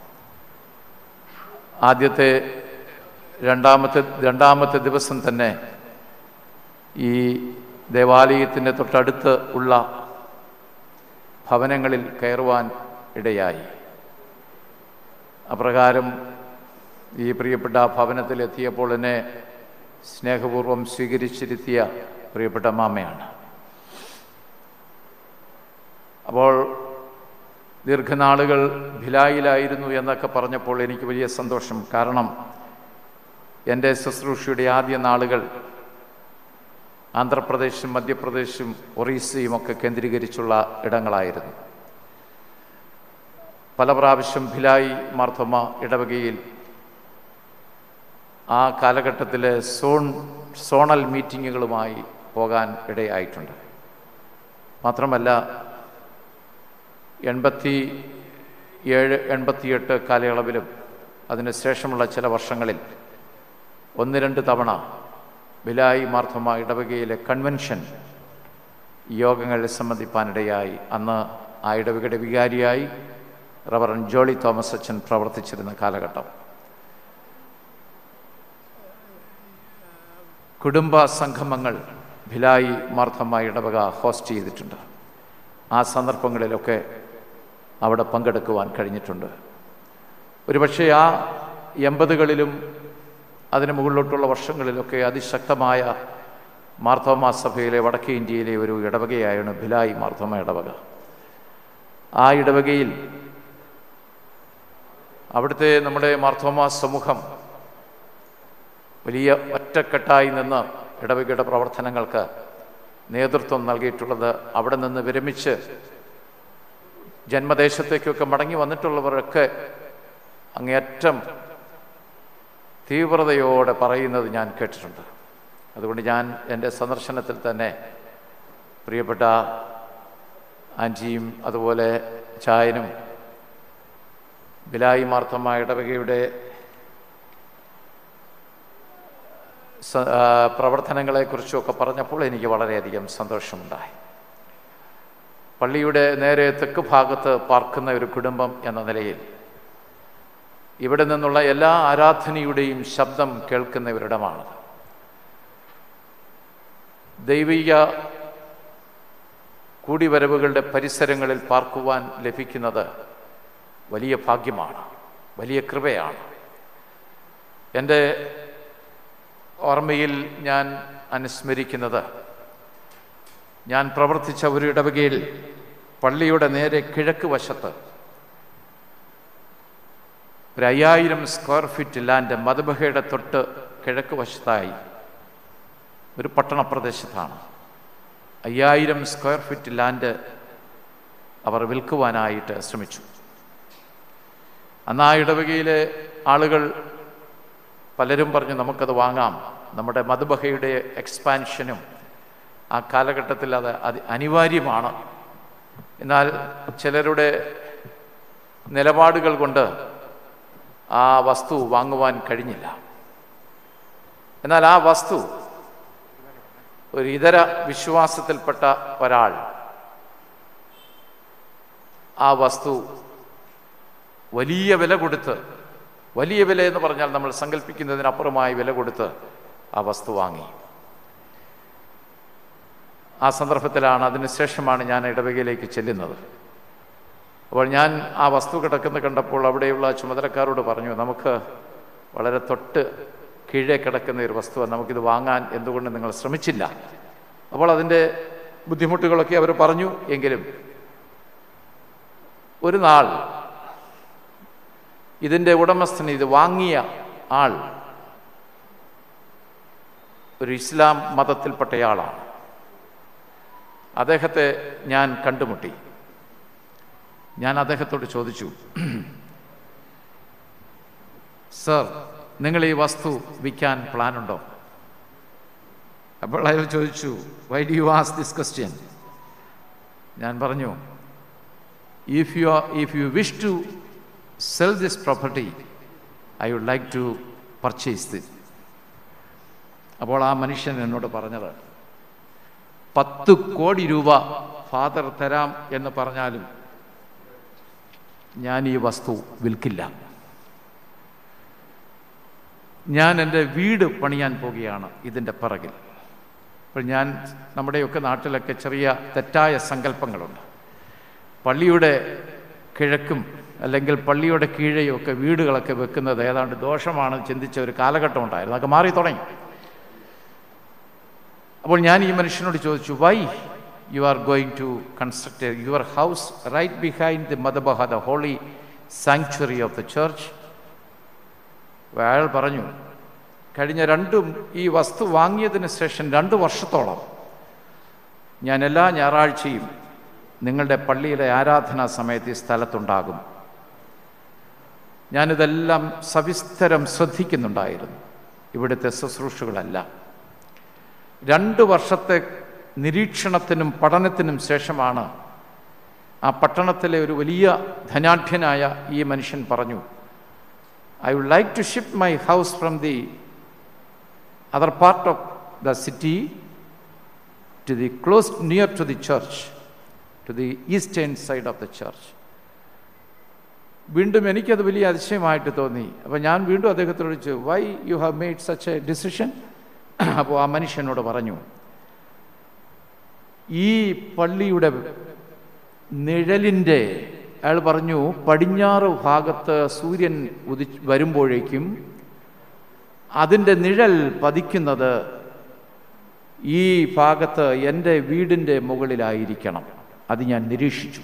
ആദ്യത്തെ രണ്ടാമത്തെ രണ്ടാമത്തെ ദിവസം തന്നെ ഈ ദേവാലയത്തിൻ്റെ തൊട്ടടുത്ത് ഉള്ള ഭവനങ്ങളിൽ കയറുവാൻ ഇടയായി അപ്രകാരം ഈ പ്രിയപ്പെട്ട ഭവനത്തിലെത്തിയപ്പോൾ എന്നെ സ്നേഹപൂർവ്വം സ്വീകരിച്ചിരുത്തിയ പ്രിയപ്പെട്ട മാമയാണ് അപ്പോൾ ദീർഘനാളുകൾ ഭിലായിലായിരുന്നു എന്നൊക്കെ പറഞ്ഞപ്പോൾ എനിക്ക് വലിയ സന്തോഷം കാരണം എൻ്റെ ശുശ്രൂഷയുടെ ആദ്യ നാളുകൾ ആന്ധ്രാപ്രദേശും മധ്യപ്രദേശും ഒറീസയും ഒക്കെ കേന്ദ്രീകരിച്ചുള്ള ഇടങ്ങളായിരുന്നു പല പ്രാവശ്യം ഭിലായി മാർത്തോമ ഇടവകയിൽ ആ കാലഘട്ടത്തിലെ സോൺ സോണൽ മീറ്റിങ്ങുകളുമായി പോകാൻ ഇടയായിട്ടുണ്ട് മാത്രമല്ല എൺപത്തി ഏഴ് എൺപത്തിയെട്ട് കാലയളവിലും അതിന് ശേഷമുള്ള ചില വർഷങ്ങളിൽ ഒന്ന് രണ്ട് തവണ ബിലായി മാർത്തോമ ഇടവകയിലെ കൺവെൻഷൻ യോഗങ്ങളിൽ സംബന്ധിപ്പാനിടയായി അന്ന് ആ ഇടവകയുടെ വികാരിയായി റവറൻ ജോളി തോമസ് അച്ഛൻ പ്രവർത്തിച്ചിരുന്ന കാലഘട്ടം കുടുംബ സംഗമങ്ങൾ ഭിലായി മാർത്തോമ ഇടവക ഹോസ്റ്റ് ചെയ്തിട്ടുണ്ട് ആ സന്ദർഭങ്ങളിലൊക്കെ അവിടെ പങ്കെടുക്കുവാൻ കഴിഞ്ഞിട്ടുണ്ട് ഒരുപക്ഷെ ആ എൺപതുകളിലും അതിന് മുകളിലോട്ടുള്ള വർഷങ്ങളിലൊക്കെ അതിശക്തമായ മാർത്തോമ സഭയിലെ വടക്കേ ഇന്ത്യയിലെ ഒരു ഇടവകയായാണ് ഭിലായി മാർത്തോമ ഇടവക ആ ഇടവകയിൽ അവിടുത്തെ നമ്മുടെ മാർത്തോമ സമൂഹം വലിയ ഒറ്റക്കെട്ടായി നിന്ന് ഇടവകയുടെ പ്രവർത്തനങ്ങൾക്ക് നേതൃത്വം നൽകിയിട്ടുള്ളത് അവിടെ നിന്ന് വിരമിച്ച് ജന്മദേശത്തേക്കൊക്കെ മടങ്ങി വന്നിട്ടുള്ളവരൊക്കെ അങ്ങേയറ്റം തീവ്രതയോടെ പറയുന്നത് ഞാൻ കേട്ടിട്ടുണ്ട് അതുകൊണ്ട് ഞാൻ എൻ്റെ സന്ദർശനത്തിൽ തന്നെ പ്രിയപ്പെട്ട ആൻറ്റിയും അതുപോലെ ചായനും ബിലായി മാർത്തമ്മ ഇടവകയുടെ സ- ആ, പ്രവർത്തനങ്ങളെക്കുറിച്ചുമൊക്കെ പറഞ്ഞപ്പോൾ എനിക്ക് വളരെയധികം സന്തോഷമുണ്ടായി പള്ളിയുടെ നേരെ തെക്ക് ഭാഗത്ത് പാർക്കുന്ന ഒരു കുടുംബം എന്ന നിലയിൽ ഇവിടെ നിന്നുള്ള എല്ലാ ആരാധനയുടെയും ശബ്ദം കേൾക്കുന്ന ഒരിടമാണ് ദൈവിക കൂടിവരവുകളുടെ പരിസരങ്ങളിൽ പാർക്കുവാൻ ലഭിക്കുന്നത് വലിയ ഭാഗ്യമാണ് വലിയ കൃപയാണ് എൻ്റെ ഓർമ്മയിൽ ഞാൻ അനുസ്മരിക്കുന്നത് ഞാൻ പ്രവർത്തിച്ച ഒരു ഇടവകയിൽ പള്ളിയുടെ നേരെ കിഴക്ക് വശത്ത് ഒരു അയ്യായിരം സ്ക്വയർ ഫീറ്റ് ലാൻഡ് മധുബഹയുടെ തൊട്ട് കിഴക്ക് വശത്തായി ഒരു പട്ടണ പ്രദേശത്താണ് അയ്യായിരം സ്ക്വയർ ഫീറ്റ് ലാൻഡ് അവർ വിൽക്കുവാനായിട്ട് ശ്രമിച്ചു അന്ന് ആ ഇടവകയിലെ ആളുകൾ പലരും പറഞ്ഞു നമുക്കത് വാങ്ങാം നമ്മുടെ മധുബഹയുടെ എക്സ്പാൻഷനും ആ കാലഘട്ടത്തിൽ അത് അത് അനിവാര്യമാണ് എന്നാൽ ചിലരുടെ നിലപാടുകൾ കൊണ്ട് ആ വസ്തു വാങ്ങുവാൻ കഴിഞ്ഞില്ല എന്നാൽ ആ വസ്തു ഒരു ഇതര വിശ്വാസത്തിൽപ്പെട്ട ഒരാൾ ആ വസ്തു വലിയ വില കൊടുത്ത് വലിയ വില എന്ന് പറഞ്ഞാൽ നമ്മൾ സങ്കല്പിക്കുന്നതിനപ്പുറമായി വില കൊടുത്ത് ആ വസ്തു വാങ്ങി ആ സന്ദർഭത്തിലാണ് അതിനുശേഷമാണ് ഞാൻ ഇടവകയിലേക്ക് ചെല്ലുന്നത് അപ്പോൾ ഞാൻ ആ വസ്തു കിടക്കുന്ന കണ്ടപ്പോൾ അവിടെയുള്ള ചുമതലക്കാരോട് പറഞ്ഞു നമുക്ക് വളരെ തൊട്ട് കീഴേ കിടക്കുന്ന ഒരു വസ്തു നമുക്കിത് വാങ്ങാൻ എന്തുകൊണ്ട് നിങ്ങൾ ശ്രമിച്ചില്ല അപ്പോൾ അതിൻ്റെ ബുദ്ധിമുട്ടുകളൊക്കെ അവർ പറഞ്ഞു എങ്കിലും ഒരു നാൾ ഇതിൻ്റെ ഉടമസ്ഥന് ഇത് വാങ്ങിയ ആൾ ഒരു ഇസ്ലാം മതത്തിൽപ്പെട്ടയാളാണ് അദ്ദേഹത്തെ ഞാൻ കണ്ടുമുട്ടി ഞാൻ അദ്ദേഹത്തോട് ചോദിച്ചു സർ നിങ്ങൾ ഈ വസ്തു വിൽക്കാൻ പ്ലാനുണ്ടോ അപ്പോൾ അയാൾ ചോദിച്ചു why do you ask this question ഞാൻ പറഞ്ഞു if you if you wish to sell this property I would like to purchase this അപ്പോൾ ആ മനുഷ്യൻ എന്നോട് പറഞ്ഞത് പത്ത് കോടി രൂപ ഫാദർ തരാം എന്ന് പറഞ്ഞാലും ഞാൻ ഈ വസ്തു വിൽക്കില്ല ഞാൻ എൻ്റെ വീട് പണിയാൻ പോവുകയാണ് ഇതിൻ്റെ പിറകിൽ അപ്പോൾ ഞാൻ നമ്മുടെയൊക്കെ നാട്ടിലൊക്കെ ചെറിയ തെറ്റായ സങ്കല്പങ്ങളുണ്ട് പള്ളിയുടെ കിഴക്കും അല്ലെങ്കിൽ പള്ളിയുടെ കീഴെയൊക്കെ വീടുകളൊക്കെ വെക്കുന്നത് ഏതാണ്ട് ദോഷമാണ് ചിന്തിച്ച ഒരു കാലഘട്ടം ഉണ്ടായിരുന്നു അതൊക്കെ മാറി തുടങ്ങി അപ്പോൾ ഞാൻ ഈ മനുഷ്യനോട് ചോദിച്ചു why you are going to construct your house right behind the മദബഹ the holy sanctuary of the church അയാൾ പറഞ്ഞു കഴിഞ്ഞ രണ്ടും ഈ വസ്തു വാങ്ങിയതിന് ശേഷം രണ്ട് വർഷത്തോളം ഞാൻ എല്ലാ ഞായറാഴ്ചയും നിങ്ങളുടെ പള്ളിയിലെ ആരാധനാ സമയത്ത് ഈ സ്ഥലത്തുണ്ടാകും ഞാനിതെല്ലാം സവിസ്തരം ശ്രദ്ധിക്കുന്നുണ്ടായിരുന്നു ഇവിടുത്തെ ശുശ്രൂഷകളെല്ലാം രണ്ട് വർഷത്തെ നിരീക്ഷണത്തിനും പഠനത്തിനും ശേഷമാണ് ആ പട്ടണത്തിലെ ഒരു വലിയ ധനാഢ്യനായ ഈ മനുഷ്യൻ പറഞ്ഞു I would like to shift my house from the other part of the city to the close near to the church to the eastern side of the church വീണ്ടും എനിക്കത് വലിയ അതിശയമായിട്ട് തോന്നി അപ്പോൾ ഞാൻ വീണ്ടും അദ്ദേഹത്തോട് ചോദിച്ചു why you have made such a decision അപ്പോൾ ആ മനുഷ്യനോട് പറഞ്ഞു ഈ പള്ളിയുടെ നിഴലിൻ്റെ അയാൾ പറഞ്ഞു പടിഞ്ഞാറ് ഭാഗത്ത് സൂര്യൻ ഉദി വരുമ്പോഴേക്കും അതിൻ്റെ നിഴൽ പതിക്കുന്നത് ഈ ഭാഗത്ത് എൻ്റെ വീടിൻ്റെ മുകളിലായിരിക്കണം അത് ഞാൻ നിരീക്ഷിച്ചു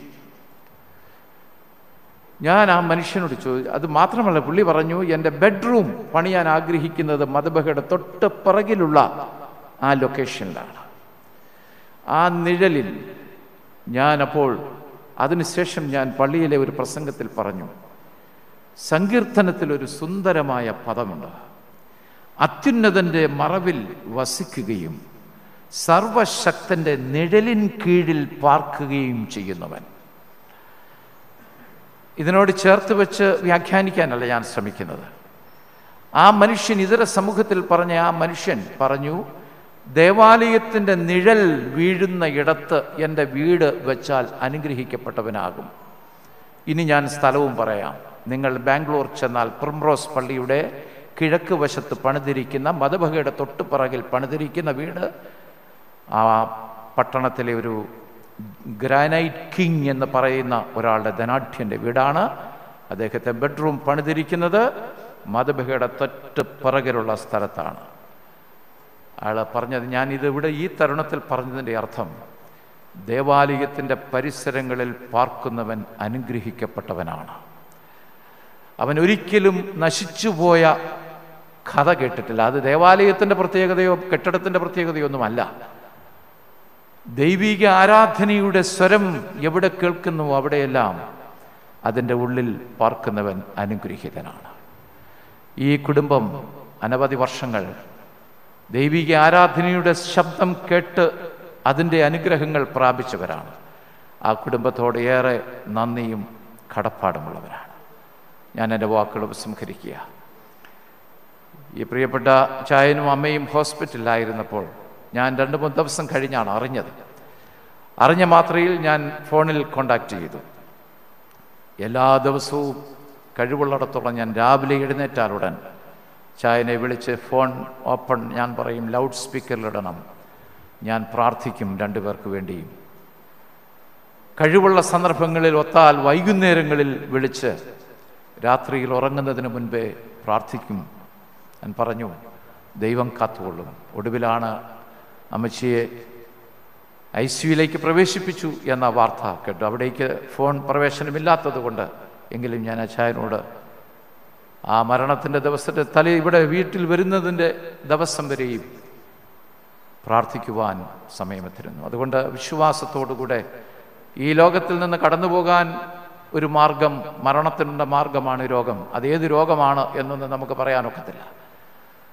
ഞാൻ ആ മനുഷ്യനോട് ചോദിച്ചു അത് മാത്രമല്ല പുള്ളി പറഞ്ഞു എൻ്റെ ബെഡ്റൂം പണിയാൻ ആഗ്രഹിക്കുന്നത് മതബഹയുടെ തൊട്ട് പിറകിലുള്ള ആ ലൊക്കേഷനിലാണ് ആ നിഴലിൽ ഞാനപ്പോൾ അതിനുശേഷം ഞാൻ പള്ളിയിലെ ഒരു പ്രസംഗത്തിൽ പറഞ്ഞു സങ്കീർത്തനത്തിൽ ഒരു സുന്ദരമായ പദമുണ്ട് അത്യുന്നതൻ്റെ മറവിൽ വസിക്കുകയും സർവശക്തൻ്റെ നിഴലിൻ കീഴിൽ പാർക്കുകയും ചെയ്യുന്നവൻ ഇതിനോട് ചേർത്ത് വെച്ച് വ്യാഖ്യാനിക്കാനല്ല ഞാൻ ശ്രമിക്കുന്നത് ആ മനുഷ്യൻ ഇതര സമൂഹത്തിൽ പറഞ്ഞ ആ മനുഷ്യൻ പറഞ്ഞു ദേവാലയത്തിൻ്റെ നിഴൽ വീഴുന്ന ഇടത്ത് എൻ്റെ വീട് വെച്ചാൽ അനുഗ്രഹിക്കപ്പെട്ടവനാകും ഇനി ഞാൻ സ്ഥലവും പറയാം നിങ്ങൾ ബാംഗ്ലൂർ ചെന്നാൽ പ്രിംറോസ് പള്ളിയുടെ കിഴക്ക് വശത്ത് പണിതിരിക്കുന്ന മതബഹയുടെ തൊട്ട് പിറകിൽ പണിതിരിക്കുന്ന വീട് ആ പട്ടണത്തിലെ ഒരു ഗ്രാനൈറ്റ് കിങ് എന്ന് പറയുന്ന ഒരാളുടെ ധനാഢ്യൻ്റെ വീടാണ് അദ്ദേഹത്തെ ബെഡ്റൂം പണിതിരിക്കുന്നത് മതബഹയുടെ തൊട്ട് പിറകിലുള്ള സ്ഥലത്താണ് അയാൾ പറഞ്ഞത് ഞാൻ ഇത് ഇവിടെ ഈ തരുണത്തിൽ പറഞ്ഞതിൻ്റെ അർത്ഥം ദേവാലയത്തിൻ്റെ പരിസരങ്ങളിൽ പാർക്കുന്നവൻ അനുഗ്രഹിക്കപ്പെട്ടവനാണ് അവൻ ഒരിക്കലും നശിച്ചുപോയ കഥ കേട്ടിട്ടില്ല അത് ദേവാലയത്തിൻ്റെ പ്രത്യേകതയോ കെട്ടിടത്തിൻ്റെ പ്രത്യേകതയോ ഒന്നുമല്ല ദൈവിക ആരാധനയുടെ സ്വരം എവിടെ കേൾക്കുന്നുവോ അവിടെയെല്ലാം അതിൻ്റെ ഉള്ളിൽ പാർക്കുന്നവൻ അനുഗ്രഹീതനാണ് ഈ കുടുംബം അനവധി വർഷങ്ങൾ ദൈവിക ആരാധനയുടെ ശബ്ദം കേട്ട് അതിൻ്റെ അനുഗ്രഹങ്ങൾ പ്രാപിച്ചവരാണ് ആ കുടുംബത്തോട് ഏറെ നന്ദിയും കടപ്പാടുമുള്ളവരാണ് ഞാൻ എൻ്റെ വാക്കുകൾ ഉപസംഹരിക്കുക ഈ പ്രിയപ്പെട്ട ചായനും അമ്മയും ഹോസ്പിറ്റലിലായിരുന്നപ്പോൾ ഞാൻ രണ്ട് മൂന്ന് ദിവസം കഴിഞ്ഞാണ് അറിഞ്ഞത് അറിഞ്ഞ മാത്രയിൽ ഞാൻ ഫോണിൽ കോണ്ടാക്ട് ചെയ്തു എല്ലാ ദിവസവും കഴിവുള്ളിടത്തോളം ഞാൻ രാവിലെ എഴുന്നേറ്റാലുടൻ ചായനെ വിളിച്ച് ഫോൺ ഓപ്പൺ ഞാൻ പറയും ലൗഡ് സ്പീക്കറിലിടണം ഞാൻ പ്രാർത്ഥിക്കും രണ്ടുപേർക്ക് വേണ്ടിയും കഴിവുള്ള സന്ദർഭങ്ങളിൽ ഒത്താൽ വൈകുന്നേരങ്ങളിൽ വിളിച്ച് രാത്രിയിൽ ഉറങ്ങുന്നതിന് മുൻപേ പ്രാർത്ഥിക്കും ഞാൻ പറഞ്ഞു ദൈവം കാത്തുകൊള്ളും ഒടുവിലാണ് അമ്മച്ചിയെ ഐ സിയുയിലേക്ക് പ്രവേശിപ്പിച്ചു എന്ന വാർത്ത കേട്ടു അവിടേക്ക് ഫോൺ പ്രവേശനമില്ലാത്തത് കൊണ്ട് എങ്കിലും ഞാൻ അച്ചായനോട് ആ മരണത്തിൻ്റെ ദിവസത്തെ തല ഇവിടെ വീട്ടിൽ വരുന്നതിൻ്റെ ദിവസം വരെയും പ്രാർത്ഥിക്കുവാൻ സമയമെത്തിരുന്നു അതുകൊണ്ട് വിശ്വാസത്തോടുകൂടെ ഈ ലോകത്തിൽ നിന്ന് കടന്നു പോകാൻ ഒരു മാർഗം മരണത്തിനുള്ള മാർഗമാണ് രോഗം അത് ഏത് രോഗമാണ് എന്നൊന്നും നമുക്ക് പറയാനൊക്കത്തില്ല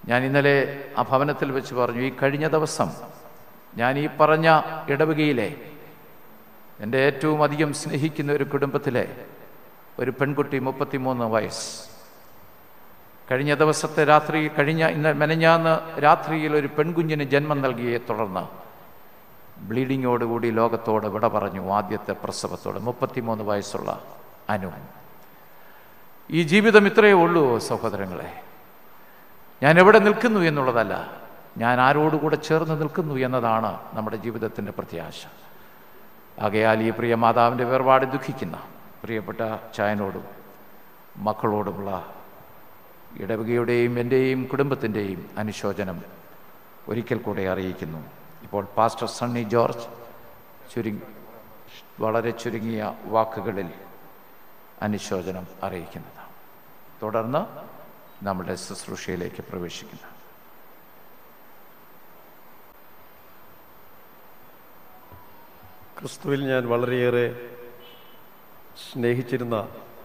ഞാൻ ഇന്നലെ ആ ഭവനത്തിൽ വെച്ച് പറഞ്ഞു ഈ കഴിഞ്ഞ ദിവസം ഞാൻ ഈ പറഞ്ഞ ഇടവകയിലെ എൻ്റെ ഏറ്റവും അധികം സ്നേഹിക്കുന്ന ഒരു കുടുംബത്തിലെ ഒരു പെൺകുട്ടി മുപ്പത്തിമൂന്ന് വയസ്സ് കഴിഞ്ഞ ദിവസത്തെ രാത്രി കഴിഞ്ഞ ഇന്ന് മെനഞ്ഞാന്ന് രാത്രിയിൽ ഒരു പെൺകുഞ്ഞിന് ജന്മം നൽകിയെ തുടർന്ന് ബ്ലീഡിങ്ങോടുകൂടി ലോകത്തോട് വിട പറഞ്ഞു ആദ്യത്തെ പ്രസവത്തോട് മുപ്പത്തിമൂന്ന് വയസ്സുള്ള അനു ഈ ജീവിതം ഇത്രയേ ഉള്ളൂ സഹോദരങ്ങളെ ഞാൻ എവിടെ നിൽക്കുന്നു എന്നുള്ളതല്ല ഞാൻ ആരോടുകൂടെ ചേർന്ന് നിൽക്കുന്നു എന്നതാണ് നമ്മുടെ ജീവിതത്തിൻ്റെ പ്രത്യാശ ആകയാൽ ഈ പ്രിയ മാതാവിൻ്റെ വേർപാട് ദുഃഖിക്കുന്ന പ്രിയപ്പെട്ട ചായനോടും മക്കളോടുമുള്ള ഇടവകയുടെയും എൻ്റെയും കുടുംബത്തിൻ്റെയും അനുശോചനം ഒരിക്കൽ കൂടെ അറിയിക്കുന്നു ഇപ്പോൾ പാസ്റ്റർ സണ്ണി ജോർജ് ചുരുങ്ങി വളരെ ചുരുങ്ങിയ വാക്കുകളിൽ അനുശോചനം അറിയിക്കുന്നതാണ് തുടർന്ന് നമ്മുടെ ശുശ്രൂഷയിലേക്ക് പ്രവേശിക്കുന്നു ക്രിസ്തുവിൽ ഞാൻ വളരെയേറെ സ്നേഹിച്ചിരുന്ന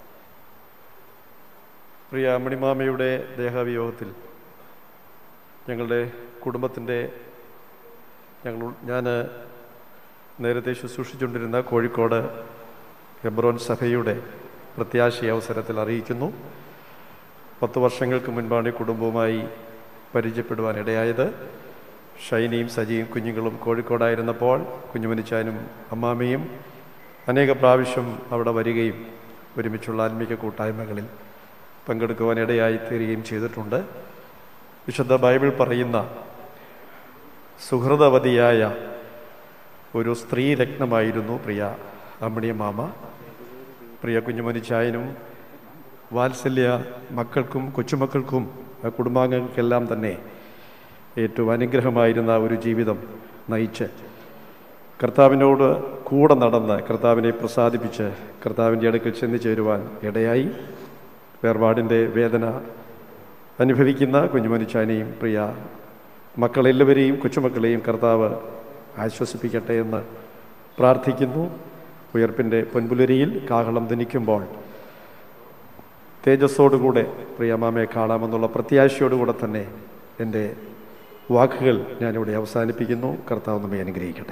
പ്രിയ മണിമാമയുടെ ദേഹാവിയോഗത്തിൽ ഞങ്ങളുടെ കുടുംബത്തിൻ്റെ ഞങ്ങൾ ഞാൻ നേരത്തെ ശുശ്രൂഷിച്ചുകൊണ്ടിരുന്ന കോഴിക്കോട് എബ്രോൻ സഭയുടെ പ്രത്യാശ അവസരത്തിൽ അറിയിക്കുന്നു പത്ത് വർഷങ്ങൾക്ക് മുൻപാണ് ഈ കുടുംബവുമായി പരിചയപ്പെടുവാൻ ഇടയായത് ഷൈനിയും സജിയും കുഞ്ഞുങ്ങളും കോഴിക്കോടായിരുന്നപ്പോൾ കുഞ്ഞുമനിച്ചാനും അമ്മാമയും അനേക പ്രാവശ്യം അവിടെ വരികയും ഒരുമിച്ചുള്ള ആത്മീക കൂട്ടായ്മകളിൽ പങ്കെടുക്കുവാൻ ഇടയായി തീരുകയും ചെയ്തിട്ടുണ്ട് വിശുദ്ധ ബൈബിൾ പറയുന്ന സുഹൃതവതിയായ ഒരു സ്ത്രീ രത്നമായിരുന്നു പ്രിയ അമ്മിണിയ മാമ പ്രിയ കുഞ്ഞുമനിച്ചായനും വാത്സല്യ മക്കൾക്കും കൊച്ചുമക്കൾക്കും ആ കുടുംബാംഗങ്ങൾക്കെല്ലാം തന്നെ ഏറ്റവും അനുഗ്രഹമായിരുന്ന ഒരു ജീവിതം നയിച്ച് കർത്താവിനോട് കൂടെ നടന്ന് കർത്താവിനെ പ്രസാദിപ്പിച്ച് കർത്താവിൻ്റെ അടുക്കൽ ചെന്ന് ചേരുവാൻ ഇടയായി വേർപാടിൻ്റെ വേദന അനുഭവിക്കുന്ന കുഞ്ഞുമനിച്ചാനെയും പ്രിയ മക്കളെല്ലാവരെയും കൊച്ചുമക്കളെയും കർത്താവ് ആശ്വസിപ്പിക്കട്ടെ എന്ന് പ്രാർത്ഥിക്കുന്നു ഉയർപ്പിൻ്റെ പൊൻപുലരിയിൽ കാഹളം ധനിക്കുമ്പോൾ തേജസ്സോടുകൂടെ പ്രിയമാമയെ കാണാമെന്നുള്ള പ്രത്യാശയോടുകൂടെ തന്നെ എൻ്റെ വാക്കുകൾ ഞാനിവിടെ അവസാനിപ്പിക്കുന്നു കർത്താവ് നമ്മെ അനുഗ്രഹിക്കട്ടെ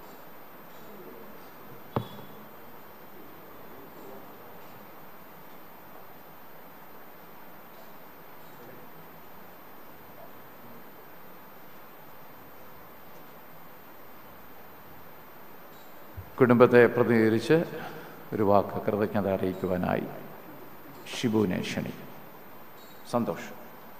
കുടുംബത്തെ പ്രതിനിധീകരിച്ച് ഒരു വാക്ക് കൃതജ്ഞത അറിയിക്കുവാനായി ഷിബുവിനെ ക്ഷണിക്കും സന്തോഷം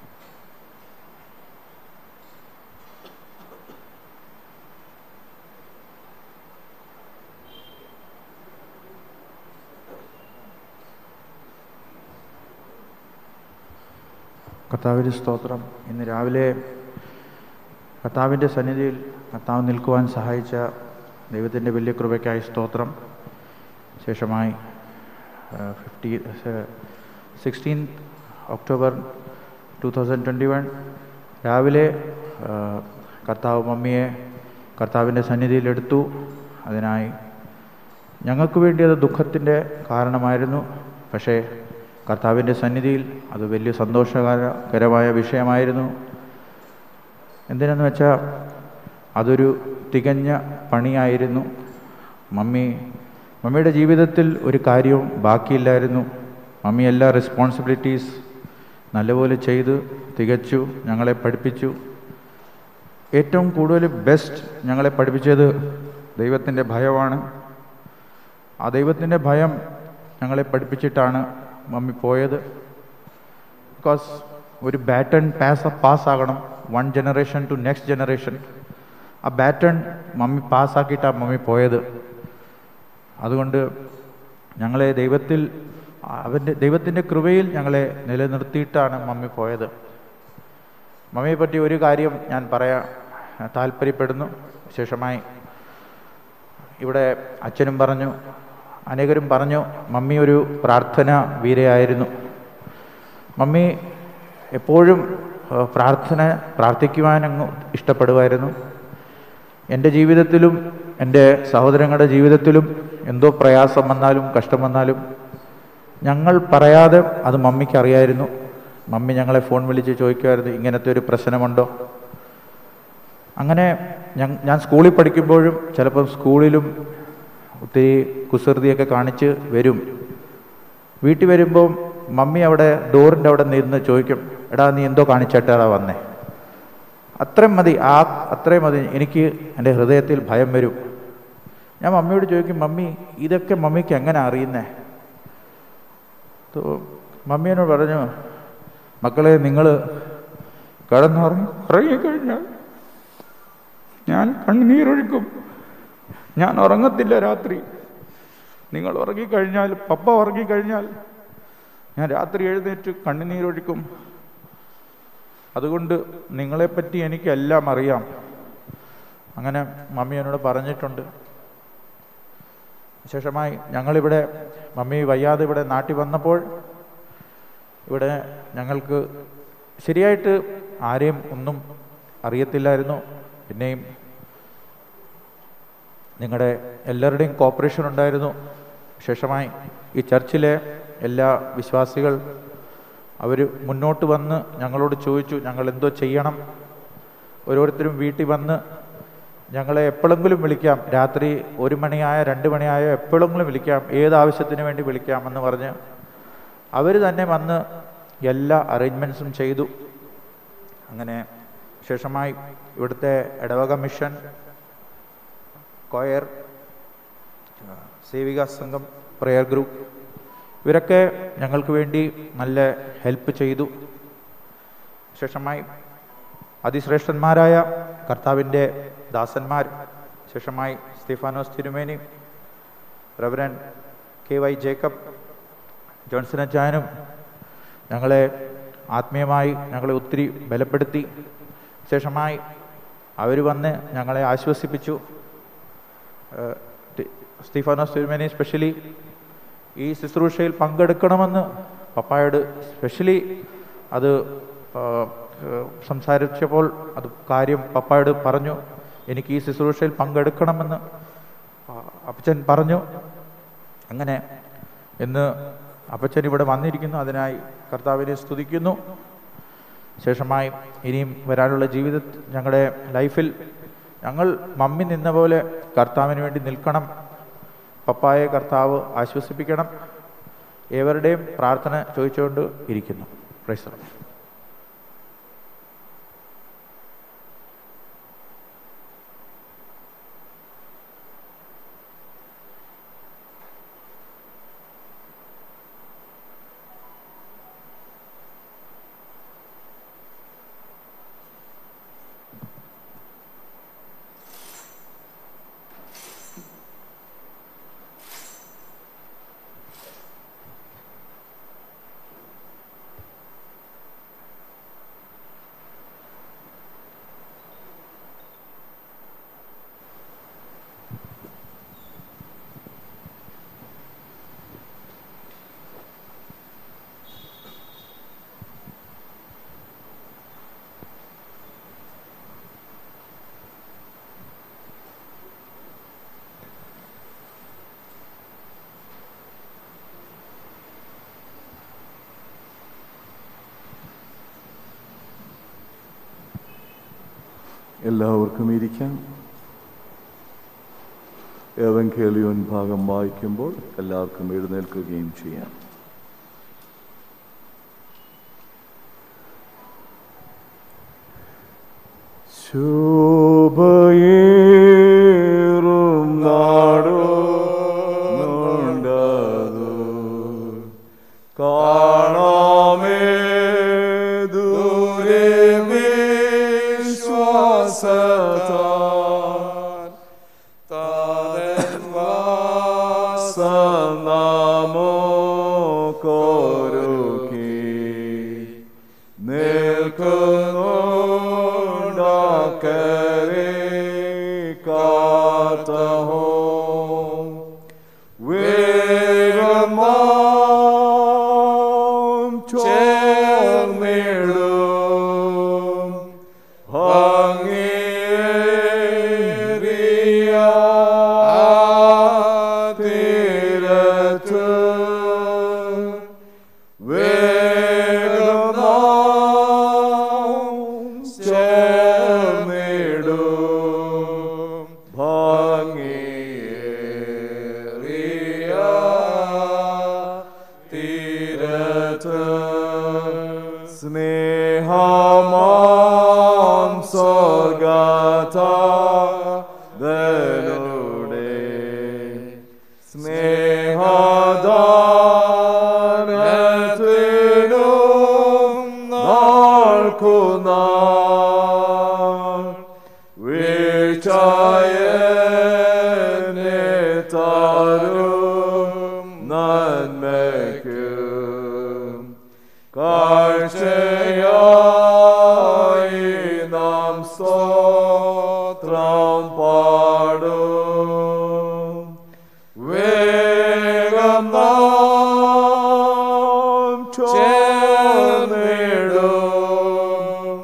കർത്താവിൻ്റെ സ്തോത്രം ഇന്ന് രാവിലെ കർത്താവിൻ്റെ സന്നിധിയിൽ കർത്താവ് നിൽക്കുവാൻ സഹായിച്ച ദൈവത്തിൻ്റെ വലിയ കൃപയ്ക്കായി സ്തോത്രം ശേഷമായി fifty sixteen October two thousand twenty one രാവിലെ ആ, കർത്താവ് മമ്മിയെ കർത്താവിൻ്റെ സന്നിധിയിലെടുത്തു അതിനായി ഞങ്ങൾക്ക് വേണ്ടി അത് ദുഃഖത്തിൻ്റെ കാരണമായിരുന്നു പക്ഷേ കർത്താവിൻ്റെ സന്നിധിയിൽ അത് വലിയ സന്തോഷകരമായ വിഷയമായിരുന്നു എന്തിനെന്ന് വെച്ചാൽ അതൊരു തികഞ്ഞ പണിയായിരുന്നു മമ്മി മമ്മിയുടെ ജീവിതത്തിൽ ഒരു കാര്യവും ബാക്കിയില്ലായിരുന്നു മമ്മി എല്ലാ റെസ്പോൺസിബിലിറ്റീസ് നല്ലപോലെ ചെയ്ത് തികച്ചു ഞങ്ങളെ പഠിപ്പിച്ചു ഏറ്റവും കൂടുതൽ ബെസ്റ്റ് ഞങ്ങളെ പഠിപ്പിച്ചത് ദൈവത്തിൻ്റെ ഭയമാണ് ആ ദൈവത്തിൻ്റെ ഭയം ഞങ്ങളെ പഠിപ്പിച്ചിട്ടാണ് മമ്മി പോയത് ബിക്കോസ് ഒരു ബാറ്റൺ പാസ് പാസ്സാകണം one generation to next generation ആ ബാറ്റൺ മമ്മി പാസ്സാക്കിയിട്ടാണ് മമ്മി പോയത് അതുകൊണ്ട് ഞങ്ങളെ ദൈവത്തിൽ അവൻ്റെ ദൈവത്തിൻ്റെ കൃപയിൽ ഞങ്ങളെ നിലനിർത്തിയിട്ടാണ് മമ്മി പോയത് മമ്മിയെ പറ്റി ഒരു കാര്യം ഞാൻ പറയാൻ താല്പര്യപ്പെടുന്നു വിശേഷമായി ഇവിടെ അച്ഛനും പറഞ്ഞു അനേകരും പറഞ്ഞു മമ്മി ഒരു പ്രാർത്ഥന വീരയായിരുന്നു മമ്മി എപ്പോഴും ഏഹ്, പ്രാർത്ഥന പ്രാർത്ഥിക്കുവാൻ അങ്ങ് ഇഷ്ടപ്പെടുമായിരുന്നു എൻ്റെ ജീവിതത്തിലും എൻ്റെ സഹോദരങ്ങളുടെ ജീവിതത്തിലും എന്തോ പ്രയാസം വന്നാലും കഷ്ടം വന്നാലും ഞങ്ങൾ പറയാതെ അത് മമ്മിക്ക് അറിയായിരുന്നു മമ്മി ഞങ്ങളെ ഫോൺ വിളിച്ച് ചോദിക്കുമായിരുന്നു ഇങ്ങനത്തെ ഒരു പ്രശ്നമുണ്ടോ അങ്ങനെ ഞാൻ- ഞാൻ സ്കൂളിൽ പഠിക്കുമ്പോഴും ചിലപ്പം സ്കൂളിലും ഒത്തിരി കുസൃതിയൊക്കെ കാണിച്ച് വരും വീട്ടിൽ വരുമ്പോൾ മമ്മി അവിടെ ഡോറിൻ്റെ അവിടെ നിന്ന് ചോദിക്കും എടാ നീ എന്തോ കാണിച്ചിട്ടാടാ വന്നേ അത്രയും മതി ആ അത്രയും മതി എനിക്ക് എൻ്റെ ഹൃദയത്തിൽ ഭയം വരും ഞാൻ മമ്മിയോട് ചോദിക്കും മമ്മി ഇതൊക്കെ മമ്മിക്ക് എങ്ങനെ അറിയുന്നേ തോ- മമ്മി എന്നോട് പറഞ്ഞു മക്കളെ നിങ്ങൾ കിടന്നുറങ്ങി ഉറങ്ങിക്കഴിഞ്ഞാൽ ഞാൻ കണ്ണുനീരൊഴുക്കും ഞാൻ ഉറങ്ങത്തില്ല രാത്രി നിങ്ങൾ ഉറങ്ങിക്കഴിഞ്ഞാൽ പപ്പ ഉറങ്ങിക്കഴിഞ്ഞാൽ ഞാൻ രാത്രി എഴുന്നേറ്റ് കണ്ണുനീരൊഴുക്കും അതുകൊണ്ട് നിങ്ങളെപ്പറ്റി എനിക്കെല്ലാം അറിയാം അങ്ങനെ മമ്മി എന്നോട് പറഞ്ഞിട്ടുണ്ട് വിശേഷമായി ഞങ്ങളിവിടെ മമ്മി വയ്യാതെ ഇവിടെ നാട്ടിൽ വന്നപ്പോൾ ഇവിടെ ഞങ്ങൾക്ക് ശരിയായിട്ട് ആരെയും ഒന്നും അറിയത്തില്ലായിരുന്നു പിന്നെയും നിങ്ങളുടെ എല്ലാവരുടെയും കോപ്പറേഷൻ ഉണ്ടായിരുന്നു വിശേഷമായി ഈ ചർച്ചിലെ എല്ലാ വിശ്വാസികൾ അവർ മുന്നോട്ട് വന്ന് ഞങ്ങളോട് ചോദിച്ചു ഞങ്ങൾ എന്തോ ചെയ്യണം ഓരോരുത്തരും വീട്ടിൽ വന്ന് ഞങ്ങളെ എപ്പോഴെങ്കിലും വിളിക്കാം രാത്രി ഒരു മണിയായ രണ്ട് മണിയായ എപ്പോഴെങ്കിലും വിളിക്കാം ഏത് ആവശ്യത്തിന് വേണ്ടി വിളിക്കാം എന്ന് പറഞ്ഞ് അവർ തന്നെ വന്ന് എല്ലാ അറേഞ്ച്മെൻറ്റ്സും ചെയ്തു അങ്ങനെ വിശേഷമായി ഇവിടുത്തെ ഇടവക മിഷൻ കൊയർ സേവിക സംഘം പ്രെയർ ഗ്രൂപ്പ് ഇവരൊക്കെ ഞങ്ങൾക്ക് വേണ്ടി നല്ല ഹെൽപ്പ് ചെയ്തു വിശേഷമായി അതിശ്രേഷ്ഠന്മാരായ കർത്താവിൻ്റെ ദാസന്മാർ വിശേഷമായി സ്റ്റീഫാനോസ് തിരുമേനി Reverend K Y Jacob Johnson അച്ചായനും ഞങ്ങളെ ആത്മീയമായി ഞങ്ങളെ ഒത്തിരി ബലപ്പെടുത്തി വിശേഷമായി അവർ വന്ന് ഞങ്ങളെ ആശ്വസിപ്പിച്ചു ഏഹ് ടി- സ്റ്റീഫാനോസ് തിരുമേനി സ്പെഷ്യലി ഈ ശുശ്രൂഷയിൽ പങ്കെടുക്കണമെന്ന് പപ്പായോട് സ്പെഷ്യലി അത് ആ, ഏഹ് സംസാരിച്ചപ്പോൾ അത് കാര്യം പപ്പായോട് പറഞ്ഞു എനിക്ക് ഈ ശുശ്രൂഷയിൽ പങ്കെടുക്കണമെന്ന് ആ, അപ്പച്ചൻ പറഞ്ഞു അങ്ങനെ ഇന്ന് അപ്പച്ചൻ ഇവിടെ വന്നിരിക്കുന്നു അതിനായി കർത്താവിനെ സ്തുതിക്കുന്നു ശേഷമായി ഇനിയും വരാനുള്ള ജീവിത ഞങ്ങളുടെ ലൈഫിൽ ഞങ്ങൾ മമ്മി നിന്ന പോലെ കർത്താവിന് വേണ്ടി നിൽക്കണം പപ്പായെ കർത്താവ് ആശ്വസിപ്പിക്കണം ഏവരുടെയും പ്രാർത്ഥന ചോദിച്ചുകൊണ്ട് ഇരിക്കുന്നു പ്രൈസ് എല്ലാവർക്കും ഇരിക്കാം ഏവൻകേലിയോൻ ഭാഗം വായിക്കുമ്പോൾ എല്ലാവർക്കും എഴുന്നേൽക്കുകയും ചെയ്യാം ശോഭയേറും നാടോ നോണ്ടതു കാണാമേ ദൂരെ വിശ്വാസത്താൽ താതൻ വാസനാമോ കോരുകി നിൽക്കുന്നോണ്ടാക്കരെ കാത്തഹോ വേഗമാം ചേർന്നിടും ഭംഗിയേറിയ തീരത്ത് വേഗമാം സ്നേഹമാം സ്വർഗതാതനുടെ സ്നേഹദാനത്തിനും നാൾക്കുനാൾ വീഴ്ചയെന്നെ താരും നന്മയ്ക്കും കാഴ്ചയായി നാം സ്തോത്രം പാടും വേഗം നാം ചേർന്നിടും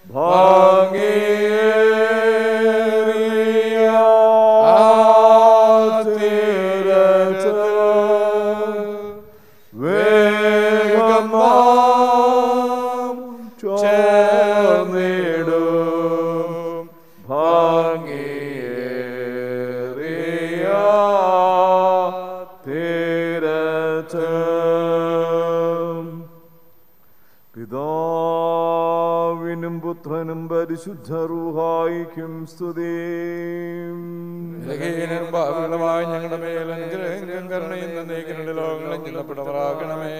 ഭംഗിയേറിയ ആ തീരത്ത് വേഗം നാം ചേർന്നിടും ഭംഗിയേറിയ തീരത്ത് പിതാവിനും പുത്രനും പരിശുദ്ധ റൂഹായിക്കും സ്തുതിയും ബലഹീനരും പാപികളുമായ ഞങ്ങളുടെ മേൽ അനുഗ്രഹങ്ങളും കരുണയും നന്ദിക്കുന്ന ലോകങ്ങളും ചിന്തപ്പെടുമാറാകണമേ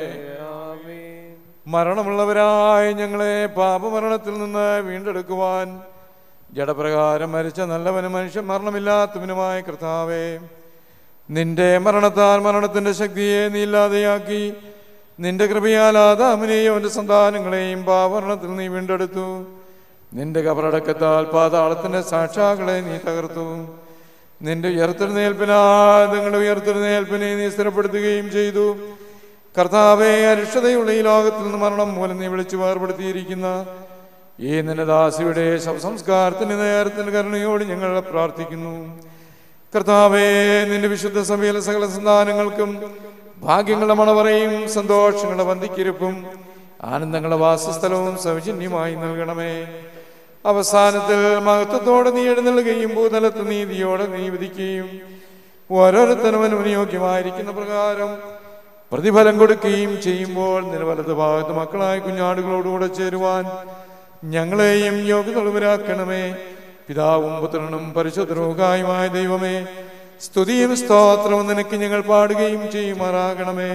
മരണമുള്ളവരായ ഞങ്ങളെ പാപമരണത്തിൽ നിന്ന് വീണ്ടെടുക്കുവാൻ ജഡപ്രകാരം മരിച്ച നല്ലവനും മനുഷ്യൻ മരണമില്ലാത്തവനുമായ കർത്താവേ നിന്റെ മരണത്താൽ മരണത്തിന്റെ ശക്തിയെ നീ ഇല്ലാതെയാക്കി നിന്റെ കൃപയാൽ ആദാമിനെയും അവന്റെ സന്താനങ്ങളെയും പാവരണത്തിൽ നീ വീണ്ടെടുത്തു നിന്റെ കബറടക്കത്താൽ പാതാളത്തിന്റെ സാക്ഷാകളെ നീ തകർത്തു നിന്റെ ഉയർത്തെഴുന്നേൽപ്പിനാൽ നിങ്ങളുടെ ഉയർത്തെഴുന്നേൽപ്പിനെ നീ സ്ഥിരപ്പെടുത്തുകയും ചെയ്തു കർത്താവെ അരിഷ്ടതയുള്ള ഈ ലോകത്തിൽ നിന്ന് മരണം മൂലം നീ വിളിച്ചു വേർപെടുത്തിയിരിക്കുന്ന ഈ നിന്റെ ദാസിയുടെ ശവസംസ്കാരത്തിന് നേരത്തിന് കരുണയോട് ഞങ്ങൾ പ്രാർത്ഥിക്കുന്നു കർത്താവേ നിന്റെ വിശുദ്ധ സഭയിലെ സകല സന്താനങ്ങൾക്കും ഭാഗ്യങ്ങളുടെ മണവറയും സന്തോഷങ്ങളുടെ വന്ദിക്കിരിപ്പും ആനന്ദങ്ങളുടെ വാസസ്ഥലവും സൗജന്യമായി നൽകണമേ അവസാനത്തിൽ മഹത്വത്തോടെ നീ എഴുന്നള്ളുകയും ഭൂതലത്ത് നീതിയോടെ നീ വിധിക്കുകയും ഓരോരുത്തരും അനുയോഗ്യമായിരിക്കുന്ന പ്രകാരം പ്രതിഫലം കൊടുക്കുകയും ചെയ്യുമ്പോൾ നിലവലത്ത് ഭാഗത്ത് മക്കളായ കുഞ്ഞാടുകളോടുകൂടെ ചേരുവാൻ ഞങ്ങളെയും യോഗ്യതയുള്ളവരാക്കണമേ പിതാവും പുത്രനും പരിശുദ്ധരൂകായുമായ ദൈവമേ സ്തുതിയും സ്തോത്രവും നിനക്ക് ഞങ്ങൾ പാടുകയും ചെയ്യുമാറാകണമേ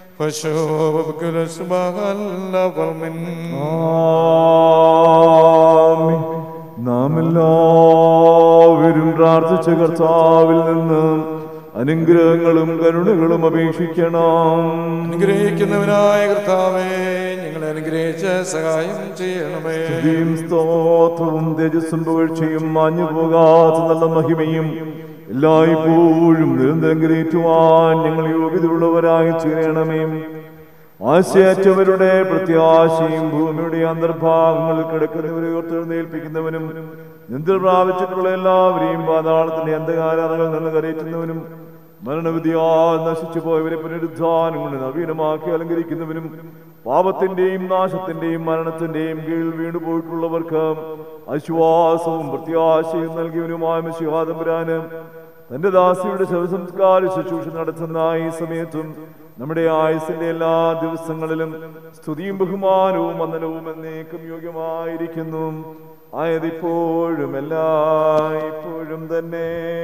ആമേൻ. നാം എല്ലാവരും പ്രാർത്ഥിച്ച കർത്താവിൽ നിന്ന് അനുഗ്രഹങ്ങളും കരുണകളും അപേക്ഷിക്കണം അനുഗ്രഹിക്കുന്നവനായ കർത്താവേ ഞങ്ങളെ അനുഗ്രഹിച്ച് സഹായം ചെയ്യണമേ സ്തുതിയും സ്തോത്രവും തേജസ്സും പുകഴ്ചയും മാഞ്ഞു പോകാത്ത നല്ല മഹിമയും എല്ലായ്പ്പോഴും നിരന്തരം ഗ്രഹിക്കുവാൻ ഞങ്ങൾ യോഗ്യതയുള്ളവരായി തീരണമേ ആശയറ്റവരുടെ പ്രത്യാശയും ഭൂമിയുടെ അന്തർഭാഗങ്ങളിൽ കിടക്കുന്നവരെ ഓർത്തെഴുന്നേൽപ്പിക്കുന്നവനും നിന്തിൽ പ്രാപിച്ചിട്ടുള്ള എല്ലാവരെയും പാതാളത്തിന്റെ അന്ധകാരങ്ങൾ നിന്ന് കരയറ്റുന്നവനും മരണവിധിയാൽ നശിച്ചു പോയവരെ പുനരുദ്ധാനം കൊണ്ട് നവീനമാക്കി അലങ്കരിക്കുന്നവനും പാപത്തിന്റെയും നാശത്തിന്റെയും മരണത്തിന്റെയും കീഴിൽ വീണുപോയിട്ടുള്ളവർക്ക് ആശ്വാസവും പ്രത്യാശയും നൽകിയവനുമായ മിശിഹാദംബരാന് തന്റെ ദാസിയുടെ ശവസംസ്കാര ശുശ്രൂഷ നടത്തുന്ന ഈ സമയത്തും നമ്മുടെ ആയുസിന്റെ എല്ലാ ദിവസങ്ങളിലും സ്തുതിയും ബഹുമാനവും വന്ദനവും എന്നേക്കും യോഗ്യമായിരിക്കുന്നു ആയതിപ്പോഴും എല്ലാ ഇപ്പോഴും തന്നെ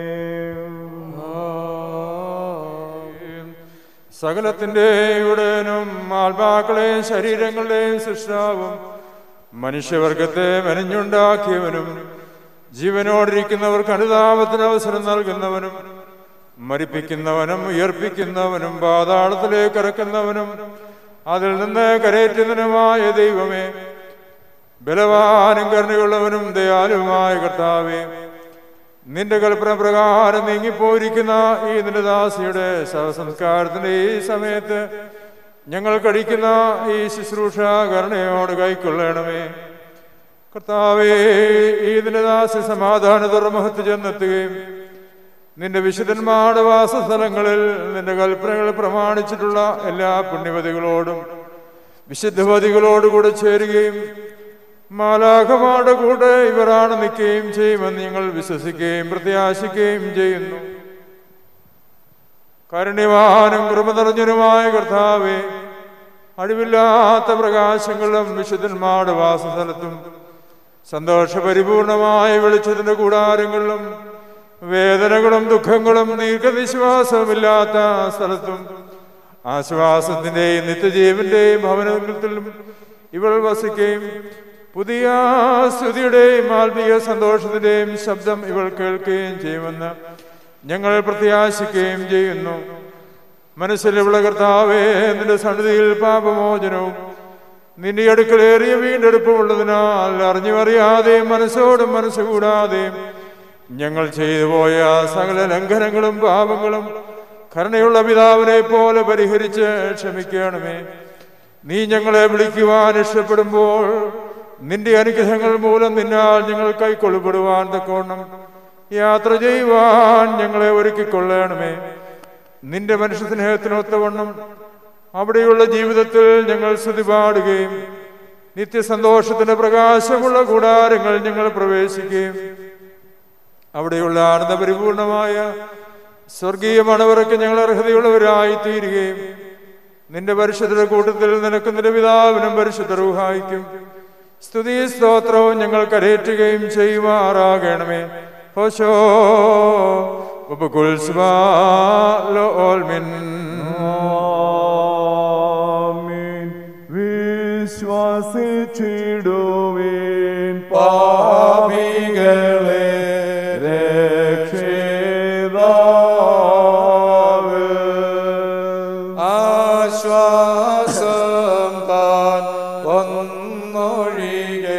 സകലത്തിന്റെ ഉടനും ആത്മാക്കളെയും ശരീരങ്ങളുടെയും സൃഷ്ടാവും മനുഷ്യവർഗത്തെ മെനഞ്ഞുണ്ടാക്കിയവനും ജീവനോടിരിക്കുന്നവർക്ക് അനുതാപത്തിന് അവസരം നൽകുന്നവനും മരിപ്പിക്കുന്നവനും ഉയർപ്പിക്കുന്നവനും പാതാളത്തിലേക്ക് ഇറക്കുന്നവനും അതിൽ നിന്ന് കരയേറ്റുന്നതിനുമായ ദൈവമേ ബലവാനും കരുണയുള്ളവനും ദയാലുമായ കർത്താവേ നിന്റെ കൽപ്പന പ്രകാരം നീങ്ങിപ്പോയിരിക്കുന്ന ഈ നിന്റെ ദാസിയുടെ ശവസംസ്കാരത്തിന്റെ ഈ സമയത്ത് ഞങ്ങൾ കഴിക്കുന്ന ഈ ശുശ്രൂഷ കരുണയോട് കൈക്കൊള്ളണമേ കർത്താവേ ഈ നിന്റെ ദാസി സമാധാനത്തോടെ മഹത്ത് ചെന്നെത്തുകയും നിന്റെ വിശുദ്ധന്മാരുടെ വാസസ്ഥലങ്ങളിൽ നിന്റെ കൽപ്പനകൾ പ്രമാണിച്ചിട്ടുള്ള എല്ലാ പുണ്യവതികളോടും വിശുദ്ധവതികളോടുകൂടെ ചേരുകയും മാലാഖമാരുടെ കൂടെ ഇവരാണ് നിൽക്കുകയും ചെയ്യുമെന്ന് ഞങ്ങൾ വിശ്വസിക്കുകയും പ്രത്യാശിക്കുകയും ചെയ്യുന്നു കരുണ്യവാനും കൃപ നിറഞ്ഞനുമായ കർത്താവേ അഴിവില്ലാത്ത പ്രകാശങ്ങളും വിശുദ്ധന്മാരുടെ വാസസ്ഥലത്തും സന്തോഷപരിപൂർണമായ വെളിച്ചത്തിന്റെ കൂടാരങ്ങളിലും വേദനകളും ദുഃഖങ്ങളും ദീർഘവിശ്വാസവുമില്ലാത്ത സ്ഥലത്തും ആശ്വാസത്തിന്റെയും നിത്യജീവന്റെയും ഭവനത്തിലും ഇവൾ വസിക്കുകയും പുതിയ സ്തുതിയുടെയും ആത്മീയ സന്തോഷത്തിന്റെയും ശബ്ദം ഇവൾ കേൾക്കുകയും ചെയ്യുമെന്ന് ഞങ്ങൾ പ്രത്യാശിക്കുകയും ചെയ്യുന്നു മനസ്സിലുള്ള കർത്താവേ നിന്റെ സന്നിധിയിൽ പാപമോചനവും നിന്റെ അടുക്കലേറിയ വീണ്ടെടുപ്പുള്ളതിനാൽ അറിഞ്ഞും അറിയാതെയും മനസ്സോടും മനസ്സുകൂടാതെയും ഞങ്ങൾ ചെയ്തു പോയ സകല ലംഘനങ്ങളും പാപങ്ങളും കരുണയുള്ള പിതാവിനെ പോലെ പരിഹരിച്ച് ക്ഷമിക്കണമേ നീ ഞങ്ങളെ വിളിക്കുവാൻ ഇഷ്ടപ്പെടുമ്പോൾ നിന്റെ അനുഗ്രഹങ്ങൾ മൂലം നിന്നാൽ ഞങ്ങൾ കൈക്കൊള്ളപ്പെടുവാൻ തക്കോണം യാത്ര ചെയ്യുവാൻ ഞങ്ങളെ ഒരുക്കിക്കൊള്ളണമേ നിന്റെ മനുഷ്യ സ്നേഹത്തിനൊത്തവണ്ണം അവിടെയുള്ള ജീവിതത്തിൽ ഞങ്ങൾ സ്തുതി പാടുകയും നിത്യസന്തോഷത്തിന്റെ പ്രകാശമുള്ള കൂടാരങ്ങൾ ഞങ്ങൾ പ്രവേശിക്കുകയും അവിടെയുള്ള ആനന്ദ പരിപൂർണമായ സ്വർഗീയ മണവറയ്ക്ക് ഞങ്ങൾ അർഹതയുള്ളവരായി തീരുകയും നിന്റെ പരിശുദ്ധ കൂട്ടത്തിൽ നിനക്ക് നിന്റെ പിതാവിനും പരിശുദ്ധ റൂഹായിക്കും സ്തുതി സ്തോത്രവും ഞങ്ങൾ കരയേറ്റുകയും ചെയ്യുമാറാകണമേ ഹോശോ ഓൽമിൻ ആമീൻ. വിശ്വസിച്ചിടുവീൻ പാപികളെ രക്ഷിതാവ് ആശ്വാസം താൻ ഒന്നൊഴികെ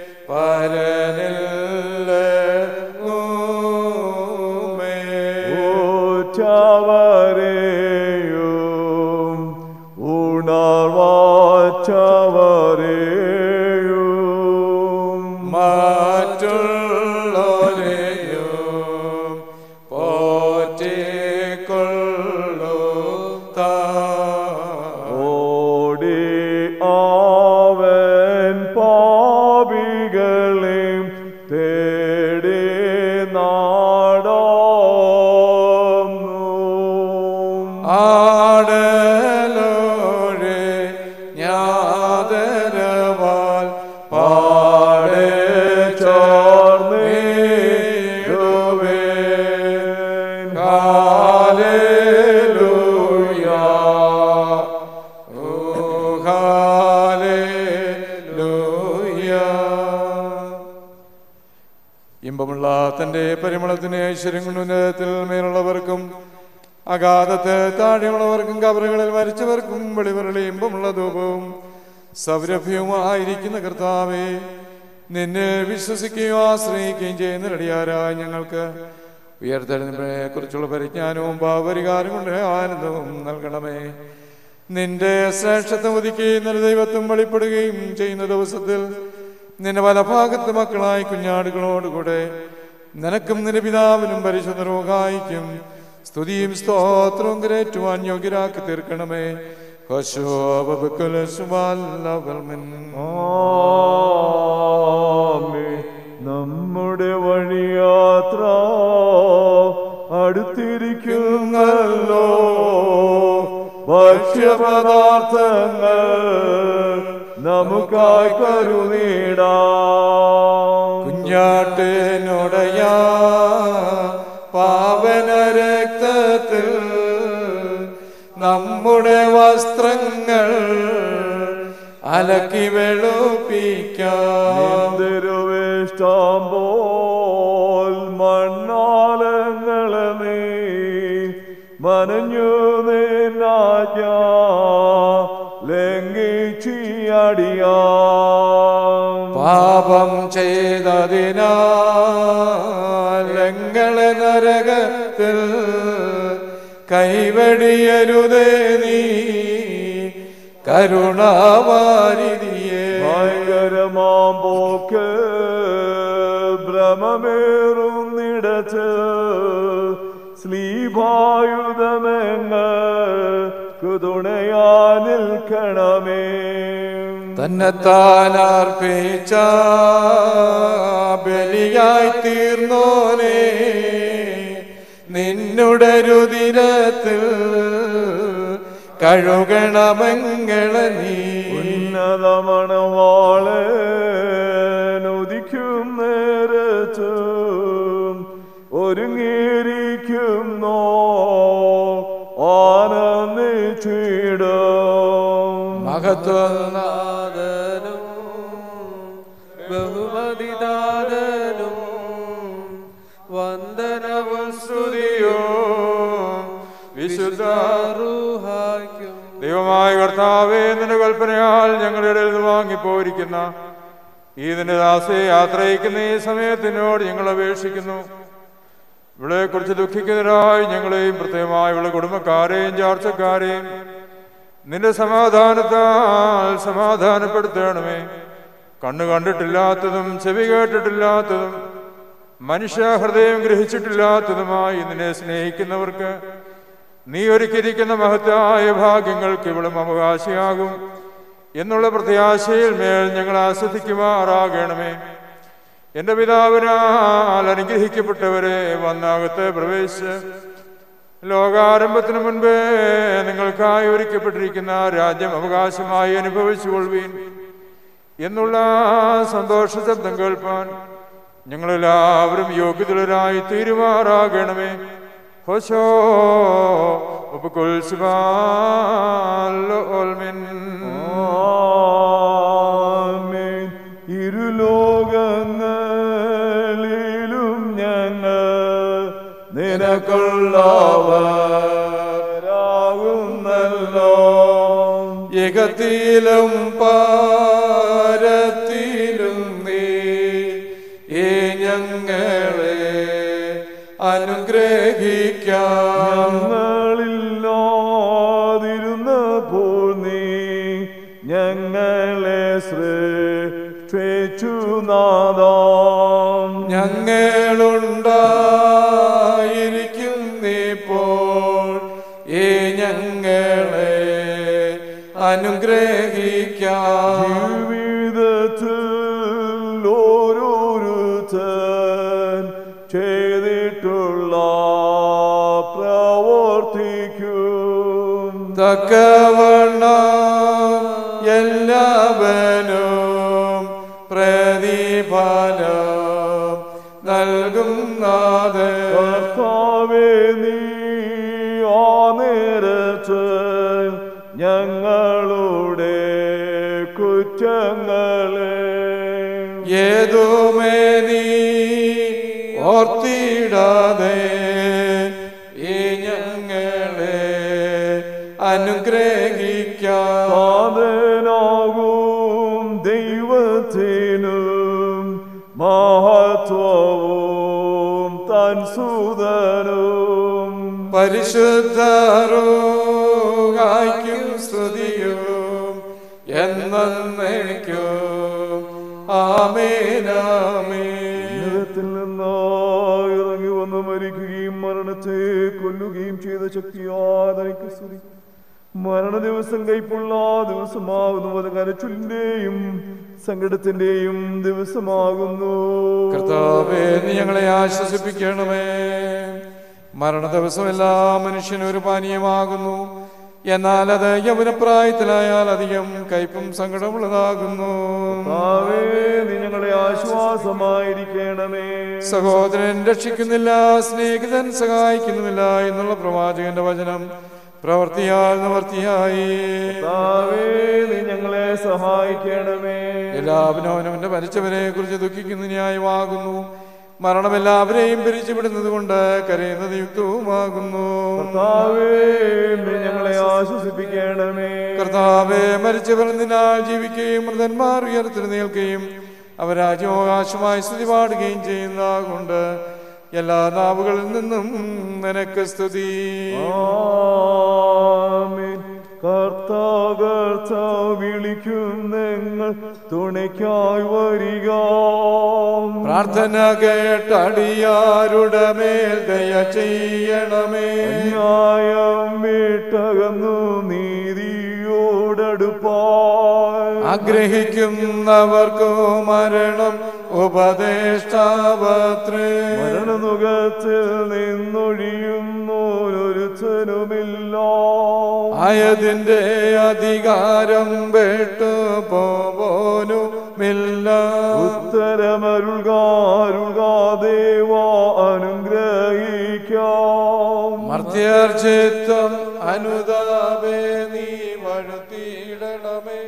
പരനില്ലേ ഊറ്റവരെയും ഉണർവാച്ചവരെയും മറ്റുള്ളവരെയും പോറ്റിക്കൊള്ളു ഓടി അവൻ പാപികളെയും തേടി നാടോം ആടലോടെ യാതരവാൽ പാടെ ചോർന്നിടുവേൻ ഹാലേലൂയ ഓ ഹാലേലൂയ ഇമ്പമുള്ള തന്റെ പരിമളത്തിന് ഐശ്വര്യങ്ങളുന്നതത്തിൽ മേലുള്ളവർക്കും അഗാധത്ത് താഴെയുള്ളവർക്കും കബറുകളിൽ മരിച്ചവർക്കും വെളിവരളി ഇമ്പമുള്ള ധൂപവും സൗരഭ്യവുമായിരിക്കുന്ന കർത്താവെ നിന്നെ വിശ്വസിക്കുകയും ആശ്രയിക്കുകയും ചെയ്യുന്ന റെഡിയാരായ ഞങ്ങൾക്ക് ഉയർത്തെഴുന്നതിനെ കുറിച്ചുള്ള പരിജ്ഞാനവും ഭാവരികാരം കൊണ്ട് ആനന്ദവും നൽകണമേ നിന്റെ ശ്രേഷ്ഠത്വം ഉദിക്കുകയും നിന്റെ ദൈവത്വം വെളിപ്പെടുകയും ചെയ്യുന്ന ദിവസത്തിൽ നിന്റെ വലഭാഗത്ത് മക്കളായി കുഞ്ഞാടുകളോടുകൂടെ നിനക്കും നിന്റെ പിതാവിനും പരിശുദ്ധ റോഹായിക്കും സ്തുതിയും സ്തോത്രവും കരേറ്റുവാൻ യോഗ്യരാക്കി തീർക്കണമേ ആമേൻ. നമ്മുടെ വഴിയാത്ര അടുത്തിരിക്കുന്നല്ലോ ഭക്ഷ്യപദാർത്ഥങ്ങൾ നമുക്കായി കരുനീടാം കുഞ്ഞാട്ടിനുടയാ പാവന രക്തത്തിൽ നമ്മുടെ വസ്ത്രങ്ങൾ അലക്കി വെളുപ്പിക്കാം തിരുവേഷ്ടാമ്പോൾ മണ്ണാലങ്ങളെ നീ മനഞ്ഞു നിന്നാജ്ഞ ലംഘിച്ചിയടിയാം പാപം ചെയ്തതിനാൽ ഞങ്ങളെ നരകത്തിൽ കൈവടിയരുതേ നീ കരുണാവാരിതിയെ ഭയങ്കരമാം പോക്ക് ഭ്രമമേറുന്നിടച്ച് സ്ലീഭായുധമെങ്ങ് തുണയാ നിൽക്കണമേ തന്നെത്താൻ അർപ്പിച്ച ബലിയായി തീർന്നോനെ നിന്നുടെ രുതിരത്തിൽ കഴുകണമെങ്ങള നീ ഉന്നതമണവാളനുദിക്കും നേരത്തും ഒരുങ്ങിയിരിക്കുന്നോ ആനന്ദിച്ചിടും മഹത്വനാഥനും ബഹുമതിദാതനും വന്ദനവും സ്തുതിയും വിശുദ്ധാരൂഹായ്ക്കും ദൈവമായ കർത്താവേ നിന്റെ കൽപ്പനയാൽ ഞങ്ങളുടെ ഇടയിൽ നിന്ന് വാങ്ങിപ്പോയിരിക്കുന്ന ഈ നിന്റെ ദാസയെ യാത്രയിക്കുന്ന ഈ സമയത്തിനോട് ഞങ്ങൾ അപേക്ഷിക്കുന്നു ഇവളെ കുറിച്ച് ദുഃഖിക്കുന്നതിനായി ഞങ്ങളെയും പ്രത്യേകമായി ഇവളെ കുടുംബക്കാരെയും ചാർച്ചക്കാരെയും നിന്റെ സമാധാനത്താൽ സമാധാനപ്പെടുത്തണമേ കണ്ണു കണ്ടിട്ടില്ലാത്തതും ചെവി കേട്ടിട്ടില്ലാത്തതും മനുഷ്യ ഹൃദയം ഗ്രഹിച്ചിട്ടില്ലാത്തതുമായി നിന്നെ സ്നേഹിക്കുന്നവർക്ക് നീ ഒരുക്കിയിരിക്കുന്ന മഹത്തായ ഭാഗ്യങ്ങൾക്ക് ഇവളും അവകാശിയാകും എന്നുള്ള പ്രത്യാശയിൽ മേൽ ഞങ്ങൾ ആസ്വദിക്കുമാറാകണമേ എന്റെ പിതാവിനാൽ അനുഗ്രഹിക്കപ്പെട്ടവരെ വന്നാകത്ത് പ്രവേശിച്ച് ലോകാരംഭത്തിനു മുൻപേ നിങ്ങൾക്കായി ഒരുക്കപ്പെട്ടിരിക്കുന്ന രാജ്യം അവകാശമായി അനുഭവിച്ചുകൊള്ളുവീൻ എന്നുള്ള സന്തോഷ ശബ്ദം കേൾപ്പാൻ ഞങ്ങളെല്ലാവരും യോഗ്യതരായി തീരുമാറാകണമേ ഹോശോ ഉപകുൽസുബാലോൽമിൻ ആമേൻ. ഇരുലോകങ്ങളിലും ഞങ്ങൾ നിനക്കുള്ളവരാകുന്നല്ലോ യകത്തിലും പാരത്തിലും നീ ഈ ഞങ്ങളെ അനുഗ്രഹിക്കാം ഞങ്ങളില്ലാതിരുന്നപ്പോൾ നീ ഞങ്ങളെ സൃഷ്ടിച്ചു നാദാം ഞങ്ങളുണ്ടായിരിക്കും നീപ്പോൾ ഈ ഞങ്ങളെ അനുഗ്രഹിക്കാം ജീവിതത്തിൽ ഓരോരുത്തൻ ചെയ്തിട്ടുള്ള പ്രവർത്തിക്കും തക്കവണ്ണം എല്ലാവനും പ്രതിഫലം നൽകുന്നത് കർത്താവേ നീ ആ നേരത്ത് ഞങ്ങളുടെ കുറ്റങ്ങളെ ഏതുമേ നീ ഓർത്തിടാതെ ഈ ഞങ്ങളെ അനുഗ്രഹിക്കാം പാതനാകും ദൈവത്തിനും മഹത്വവും തൻ സുതനും പരിശുദ്ധരും സ്തുതിയും എന്നേക്കും ആമേനാമേ ഉന്നതത്തിൽ നിന്ന് ഇറങ്ങി വന്ന് മരിക്കുകയും മരണത്തെ കൊല്ലുകയും ചെയ്ത ശക്തിയാതനിക്ക് സ്തുതി മരണ ദിവസം കൈപ്പുള്ള ദിവസമാകുന്നു അത് കരച്ചിലിന്റെയും സങ്കടത്തിന്റെയും ദിവസമാകുന്നു കർത്താവേ നീ ഞങ്ങളെ ആശ്വസിപ്പിക്കണമേ മരണ ദിവസം എല്ലാ മനുഷ്യനും ഒരു പാനീയമാകുന്നു എന്നാൽ അത് യൗവനപ്രായത്തിലായാൽ അധികം കയ്പും സങ്കടമുള്ളതാകുന്നു കർത്താവേ, നീ ഞങ്ങളെ ആശ്വാസമായിരിക്കണമേ സഹോദരൻ രക്ഷിക്കുന്നില്ല സ്നേഹിതൻ സഹായിക്കുന്നുമില്ല എന്നുള്ള പ്രവാചകന്റെ വചനം പ്രവർത്തിയാൽ നിവർത്തിയായി കർത്താവേ, നീ ഞങ്ങളെ സഹായിക്കണമേ എല്ലാവരും അവനവന്റെ മരിച്ചവരെ കുറിച്ച് ദുഃഖിക്കുന്ന ന്യായമാകുന്നു മരണം എല്ലാവരെയും പിരിച്ചുവിടുന്നത് കൊണ്ട് കരയുന്നത് യുക്തവുമാകുന്നു കർത്താവേ, നീ ഞങ്ങളെ ആശ്വസിപ്പിക്കണമേ കർത്താവെ മരിച്ചവർ നിന്നാൽ ജീവിക്കുകയും മൃതന്മാർ ഉയർത്തിരുന്നേൽക്കുകയും അവരാജ്യാവകാശമായി സ്തുതി പാടുകയും ചെയ്യുന്നതുകൊണ്ട് എല്ലാ നാവുകളിൽ നിന്നും നിനക്ക് സ്തുതി ആമേൻ. കർത്താകർത്ത വിളിക്കും നിങ്ങൾ തുണയ്ക്കായി വരിക പ്രാർത്ഥന കേട്ടടിയാരുടെ മേൽ ദയ ചെയ്യണമേ ന്യായം വിട്ടകന്നു നീതിയോടടുപ്പായി ആഗ്രഹിക്കുന്നവർക്കു മരണം ഉപദേഷ്ടാവത്രേ മരണമുഖത്തിൽ നിന്നൊഴിയുന്നോരൊരുത്തനുമില്ല ആയതിന്റെ അധികാരം വിട്ടു പോപോനുമില്ല ഉത്തരമരുൾകാരുൾകാദേവ അനുഗ്രഹിക്കാം മർത്യർ ചിത്തം അനുതാപേ നീ വഴുത്തിയിടണമേ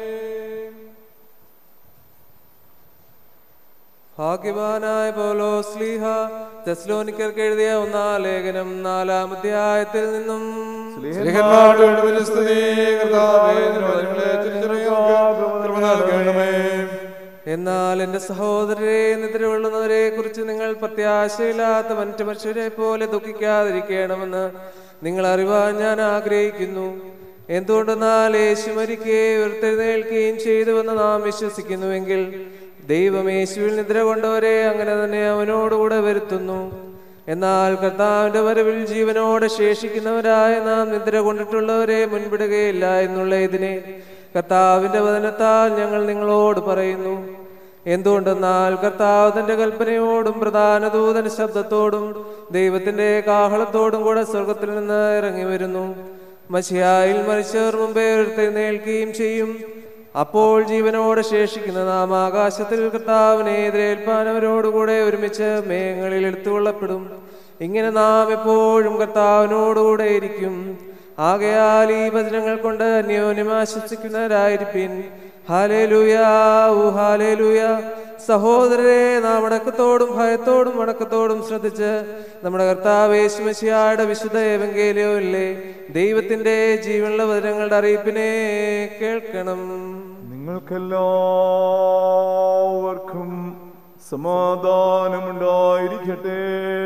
ഭാഗ്യവാനായ പോലോ സ്ലീഹ തെസ്ലോനിക്കർക്ക് എഴുതിയ ഒന്നാം ലേഖനം നാലാം അധ്യായത്തിൽ നിന്നും സ്ലീഹന്മാരുടെ വിടുവിന് സ്തുതി, കർത്താവേ, നിന്റെ വചനങ്ങളെ തിരിച്ചറിയുവാൻ കൃപ നൽകണമേ. എന്നാൽ എന്റെ സഹോദരരെ നിദ്ര കൊള്ളുന്നവരെ കുറിച്ച് നിങ്ങൾ പ്രത്യാശയില്ലാത്ത മറ്റു മനുഷ്യരെ പോലെ ദുഃഖിക്കാതിരിക്കണമെന്ന് നിങ്ങൾ അറിവാൻ ഞാൻ ആഗ്രഹിക്കുന്നു എന്തുകൊണ്ടെന്നാൽ യേശു മരിക്കുകയും ഉയർത്തെഴുന്നേൽക്കുകയും ചെയ്തുവെന്ന് നാം വിശ്വസിക്കുന്നുവെങ്കിൽ ദൈവം യേശുവിൽ നിദ്ര കൊണ്ടവരെ അങ്ങനെ തന്നെ അവനോടുകൂടെ വരുത്തുന്നു എന്നാൽ കർത്താവിന്റെ വരവിൽ ജീവനോടെ ശേഷിക്കുന്നവരായ നാം നിദ്ര കൊണ്ടിട്ടുള്ളവരെ മുൻപിടുകയില്ല എന്നുള്ള ഇതിനെ കർത്താവിന്റെ വചനത്താൽ ഞങ്ങൾ നിങ്ങളോട് പറയുന്നു എന്തുകൊണ്ടെന്നാൽ കർത്താവ് തന്റെ കൽപ്പനയോടും പ്രധാന ദൂതന ശബ്ദത്തോടും ദൈവത്തിന്റെ കാഹളത്തോടും കൂടെ സ്വർഗത്തിൽ നിന്ന് ഇറങ്ങി വരുന്നു മഷിയായിൽ മരിച്ചവർ മുമ്പേ ഉയർത്തെഴുന്നേൽക്കുകയും ചെയ്യും അപ്പോൾ ജീവനോടെ ശേഷിക്കുന്ന നാം ആകാശത്തിൽ കർത്താവിനെ എതിരേൽപ്പാനവരോടുകൂടെ ഒരുമിച്ച് മേഘങ്ങളിൽ എടുത്തുകൊള്ളപ്പെടും ഇങ്ങനെ നാം എപ്പോഴും കർത്താവിനോടുകൂടെ ഇരിക്കും ആകയാൽ ഈ വചനങ്ങൾ കൊണ്ട് അന്യോന്യം ആശ്വസിക്കുന്നവരായിരിപ്പിൻ ഹാലേലൂയാ ഊ ഹാലേലൂയ സഹോദരരെ നാം അടക്കത്തോടും ഭയത്തോടും അടക്കത്തോടും ശ്രദ്ധിച്ച് നമ്മുടെ കർത്താവ് യേശുമശിയായുടെ വിശുദ്ധ ഏവങ്കേലിയോല്ലേ ദൈവത്തിന്റെ ജീവനുള്ള വചനങ്ങളുടെ അറിയിപ്പിനെ കേൾക്കണം നിങ്ങൾക്കെല്ലാവർക്കും സമാധാനമുണ്ടായിരിക്കട്ടെ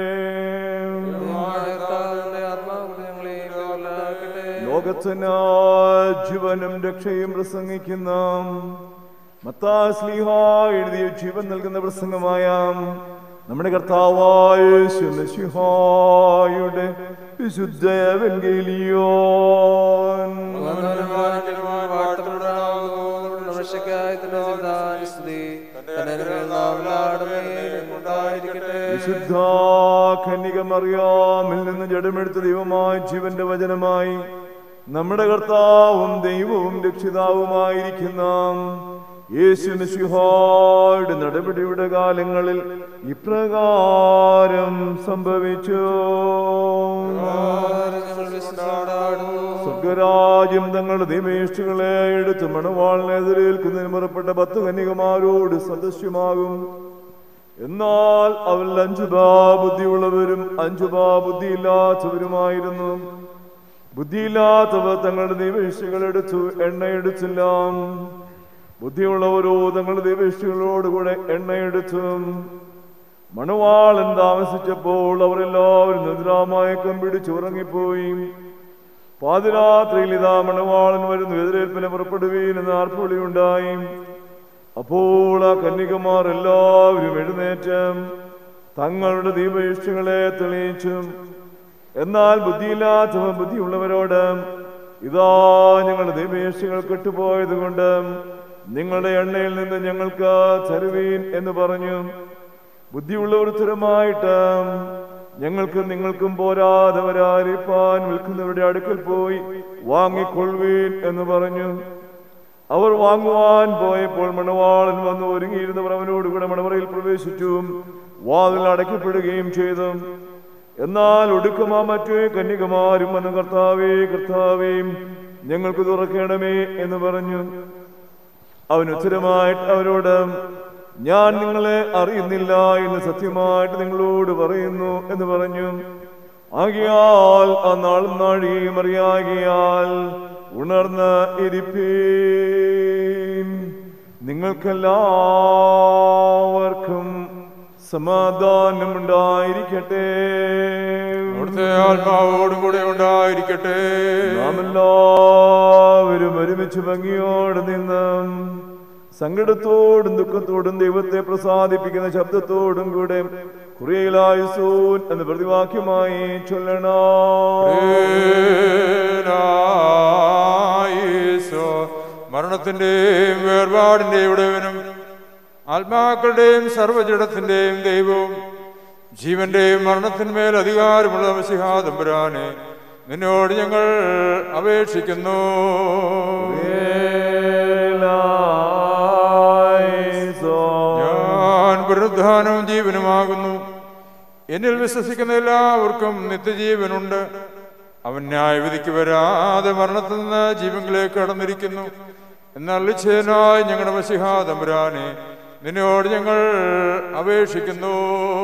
ലോകത്തിന് ജീവനും രക്ഷയും പ്രസംഗിക്കുന്ന മത്താസ്ലിഹ എഴുതിയ ജീവൻ നൽകുന്ന പ്രസംഗമായ നമ്മുടെ കർത്താവായ ശിഹായുടെ വിശുദ്ധ എവങ്കേലിയോൻ വിശുദ്ധ കന്യകമറിയാമിൽ നിന്ന് ജഡമെടുത്ത ദൈവമായി ജീവന്റെ വചനമായി നമ്മുടെ കർത്താവും ദൈവവും രക്ഷിതാവുമായിരിക്കുന്ന യേശുനിശിഹായുടെ നടപടിയുടെ കാലങ്ങളിൽ ഇപ്രകാരം സംഭവിച്ചു സ്വർഗരാജ്യം തങ്ങളുടെ ദൈവേഷ്ടികളെ എടുത്ത് മണവാളിനെ എതിരേൽക്കുന്നതിന് പുറപ്പെട്ട പത്ത് കന്യകമാരോട് സദസ്യമാകും എന്നാൽ അവൽ അഞ്ചു ബാ ബുദ്ധിയുള്ളവരും അഞ്ചു ബാ ബുദ്ധിയില്ലാത്തവരുമായിരുന്നു ബുദ്ധിയില്ലാത്തവർ തങ്ങളുടെ ദൈവേഷ്ടികൾ എടുത്തു എണ്ണയെടുത്തില്ല ബുദ്ധിയുള്ളവരോ തങ്ങളുടെ ദൈവേഷ്ടികളോടുകൂടെ എണ്ണയെടുത്തു മണവാളൻ താമസിച്ചപ്പോൾ അവർ എല്ലാവരും നിദ്രാമയക്കം പിടിച്ച് ഉറങ്ങിപ്പോയി പാതിരാത്രിയിൽ ഇതാ മണവാളൻ വരുന്നു എതിരേൽപ്പിനെ പുറപ്പെടുവീൻ എന്ന് ആർപ്പുളിയുണ്ടായി അപ്പോൾ ആ കന്യകമാർ എല്ലാവരും എഴുന്നേറ്റ് തങ്ങളുടെ ദീപയിഷ്ടങ്ങളെ തെളിയിച്ചു എന്നാൽ ബുദ്ധിയില്ലാത്തവ ബുദ്ധിയുള്ളവരോട് ഇതാ ഞങ്ങളുടെ ദൈവേശികൾ കെട്ടുപോയത് കൊണ്ട് നിങ്ങളുടെ എണ്ണയിൽ നിന്ന് ഞങ്ങൾക്ക് തരുവീൻ എന്ന് പറഞ്ഞു ബുദ്ധിയുള്ളവർ സ്ഥിരമായിട്ട് ഞങ്ങൾക്ക് നിങ്ങൾക്കും പോരാതവരാരിപ്പാൻ വിൽക്കുന്നവരുടെ അടുക്കൽ പോയി വാങ്ങിക്കൊള്ളുവീൻ എന്ന് പറഞ്ഞു അവർ വാങ്ങുവാൻ പോയപ്പോൾ മണവാളൻ വന്ന് ഒരുങ്ങിയിരുന്നവർ അവനോട് കൂടെ മണവറയിൽ പ്രവേശിച്ചു വാതിൽ അടയ്ക്കപ്പെടുകയും ചെയ്തു എന്നാൽ ഒടുക്കമാ മറ്റേ കന്യകമാരും വന്ന് കർത്താവേ കർത്താവേ ഞങ്ങൾക്ക് തുറക്കണമേ എന്ന് പറഞ്ഞു അവൻ ഉത്തരമായിട്ട് അവരോട് ഞാൻ നിങ്ങളെ അറിയുന്നില്ല എന്ന് സത്യമായിട്ട് നിങ്ങളോട് പറയുന്നു എന്ന് പറഞ്ഞു ആകിയാൽ ആ നാളും നാഴികയും അറിയാകിയാൽ ഉണർന്ന് ഇരിപ്പീൻ നിങ്ങൾക്കെല്ലാവർക്കും സമാധാനമുണ്ടായിരിക്കട്ടെ അവിടുത്തെ ആത്മാവോടും കൂടെ ഉണ്ടായിരിക്കട്ടെ നാം എല്ലാവരും ഒരുമിച്ച് ഭംഗിയോടെ നിന്ന് സങ്കടത്തോടും ദുഃഖത്തോടും ദൈവത്തെ പ്രസാദിപ്പിക്കുന്ന ശബ്ദത്തോടും കൂടെ കുറയിലായുസൂൻ എന്ന പ്രതിവാക്യമായി ഈശോ മരണത്തിന്റെയും വേർപാടിന്റെയും ഉടയവനും ആത്മാക്കളുടെയും സർവജടത്തിന്റെയും ദൈവവും ജീവന്റെയും മരണത്തിന്മേൽ അധികാരമുള്ള മസിഹാദംബരാനെ നിന്നോട് ഞങ്ങൾ അപേക്ഷിക്കുന്നു ഞാൻ പുനരുദ്ധാനവും ജീവനുമാകുന്നു എന്നിൽ വിശ്വസിക്കുന്ന എല്ലാവർക്കും നിത്യജീവനുണ്ട് അവൻ ന്യായവിധിക്ക് വരാതെ മരണത്തിൽ നിന്ന് ജീവങ്കിലേക്ക് കടന്നിരിക്കുന്നു എന്നാൽ നിശ്ചയനായി ഞങ്ങളുടെ മസിഹാതമ്പുരാനെ നിന്നോട് ഞങ്ങൾ അപേക്ഷിക്കുന്നു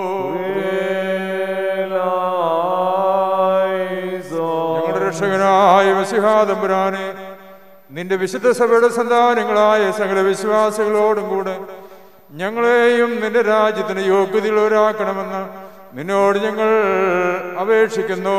ഞങ്ങളുടെ രക്ഷകനായ മസിഹാതമ്പുരാനെ നിന്റെ വിശുദ്ധ സഭയുടെ സന്താനങ്ങളായ സകല വിശ്വാസികളോടും കൂടെ ഞങ്ങളെയും നിന്റെ രാജ്യത്തിന് യോഗ്യതയുള്ളവരാക്കണമെന്ന് നിന്നോട് ഞങ്ങൾ അപേക്ഷിക്കുന്നു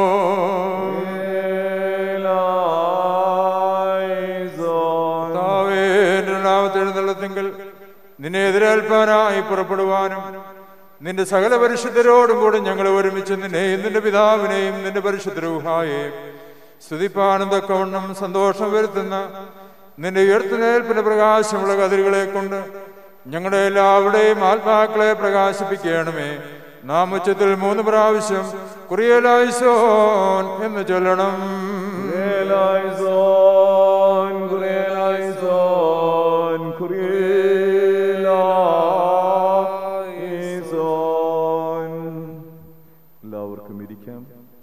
കർത്താവേ, എന്റെ രണ്ടാമത്തെ എഴുന്നള്ളത്തെങ്കിൽ നിന്നെ എതിരേൽപ്പാനായി പുറപ്പെടുവാനും നിന്റെ സകല പരിശുദ്ധരോടും കൂടെ ഞങ്ങൾ ഒരുമിച്ച് നിന്നെയും നിന്റെ പിതാവിനെയും നിന്റെ പരിശുദ്ധ രൂഹായെയും സ്തുതിപ്പാനും തക്കവണ്ണം സന്തോഷം വരുത്തുന്ന നിന്റെ ഉയർത്തുന്നേൽപ്പിന്റെ പ്രകാശമുള്ള കതിരുകളെ കൊണ്ട് ഞങ്ങളുടെ എല്ലാവരുടെയും ആത്മാക്കളെ പ്രകാശിപ്പിക്കണമേ നാം ഉച്ചത്തിൽ മൂന്ന് പ്രാവശ്യം കുറിയലായിസോൻ എന്ന് ചൊല്ലണം എല്ലാവർക്കും ഇരിക്കാം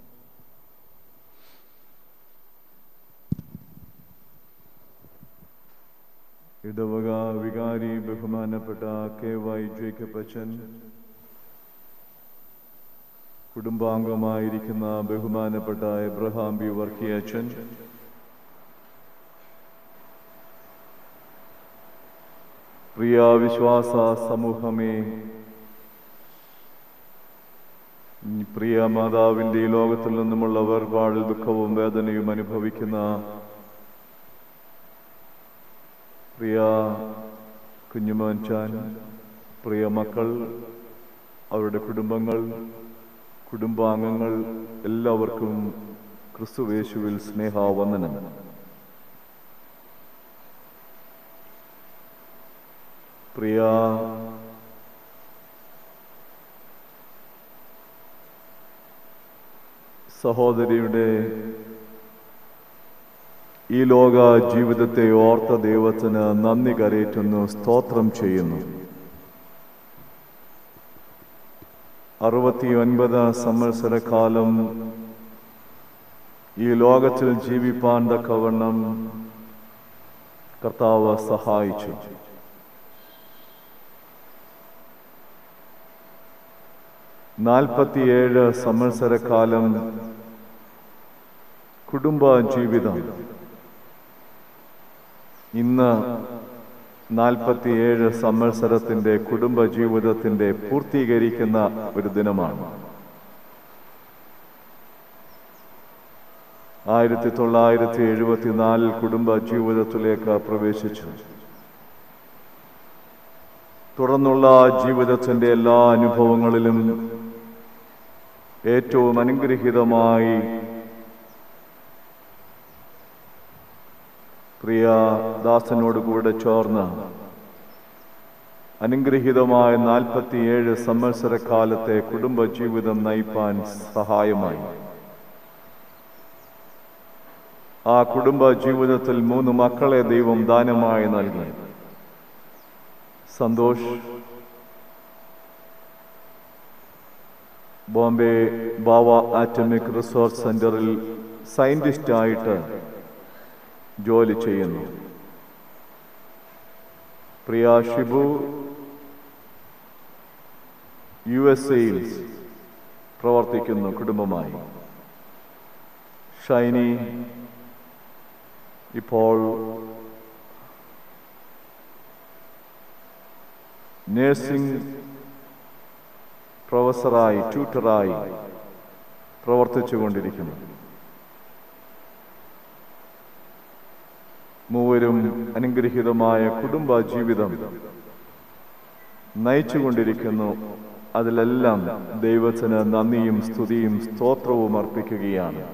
ഇടവക വികാരി ബഹുമാനപ്പെട്ട കെ വൈ ജേക്കബ് അച്ഛൻ കുടുംബാംഗമായിരിക്കുന്ന ബഹുമാനപ്പെട്ട എബ്രഹാം ബി വർക്കി അച്ഛൻ പ്രിയ വിശ്വാസ സമൂഹമേ പ്രിയ മാതാവിന്റെ ഈ ലോകത്തിൽ നിന്നുമുള്ള വേർപാടിൽ ദുഃഖവും വേദനയും അനുഭവിക്കുന്ന പ്രിയ കുഞ്ഞുമോൻ ചാൻ പ്രിയ മക്കൾ അവരുടെ കുടുംബങ്ങൾ കുടുംബാംഗങ്ങൾ എല്ലാവർക്കും ക്രിസ്തുവേശുവിൽ സ്നേഹാവന്ദനം പ്രിയ സഹോദരിയുടെ ഈ ലോക ജീവിതത്തെ ഓർത്ത ദൈവത്തിന് നന്ദി കരയറ്റുന്നു സ്തോത്രം ചെയ്യുന്നു അറുപത്തി ഒൻപത് സംവത്സര കാലം ഈ ലോകത്തിൽ ജീവിപ്പാൻ തക്കവണ്ണം കർത്താവ് സഹായിച്ചു നാൽപ്പത്തിയേഴ് സംവത്സര കാലം കുടുംബ ജീവിതം ഇന്ന് നാൽപ്പത്തിയേഴ് സംവത്സരത്തിന്റെ കുടുംബ ജീവിതത്തിന്റെ പൂർത്തീകരിക്കുന്ന ഒരു ദിനമാണ് ആയിരത്തി തൊള്ളായിരത്തി എഴുപത്തിനാലിൽ കുടുംബ ജീവിതത്തിലേക്ക് പ്രവേശിച്ചു തുടർന്നുള്ള ജീവിതത്തിന്റെ എല്ലാ അനുഭവങ്ങളിലും ഏറ്റവും അനുഗ്രഹീതമായി പ്രിയ ദാസനോട് കൂടെ ചേർന്ന് അനുഗ്രഹീതമായ നാൽപ്പത്തിയേഴ് സംവത്സര കാലത്തെ കുടുംബ ജീവിതം നയിപ്പാൻ സഹായമായി ആ കുടുംബ ജീവിതത്തിൽ മൂന്ന് മക്കളെ ദൈവം ദാനമായി നൽകി സന്തോഷ് ബോംബെ ബാവ ആറ്റമിക് റിസർച്ച് സെന്ററിൽ സയന്റിസ്റ്റ് ആയിട്ട് ജോലി ചെയ്യുന്നു പ്രിയ ഷിബു യു എസ് എയിൽ പ്രവർത്തിക്കുന്നു കുടുംബമായി ഷൈനി ഇപ്പോൾ നേഴ്സിംഗ് പ്രൊഫസറായി ട്യൂട്ടറായി പ്രവർത്തിച്ചുകൊണ്ടിരിക്കുന്നു മൂവരും അനുഗ്രഹീതമായ കുടുംബ ജീവിതം നയിച്ചുകൊണ്ടിരിക്കുന്നു അതിലെല്ലാം ദൈവത്തിന് നന്ദിയും സ്തുതിയും സ്തോത്രവും അർപ്പിക്കുകയാണ്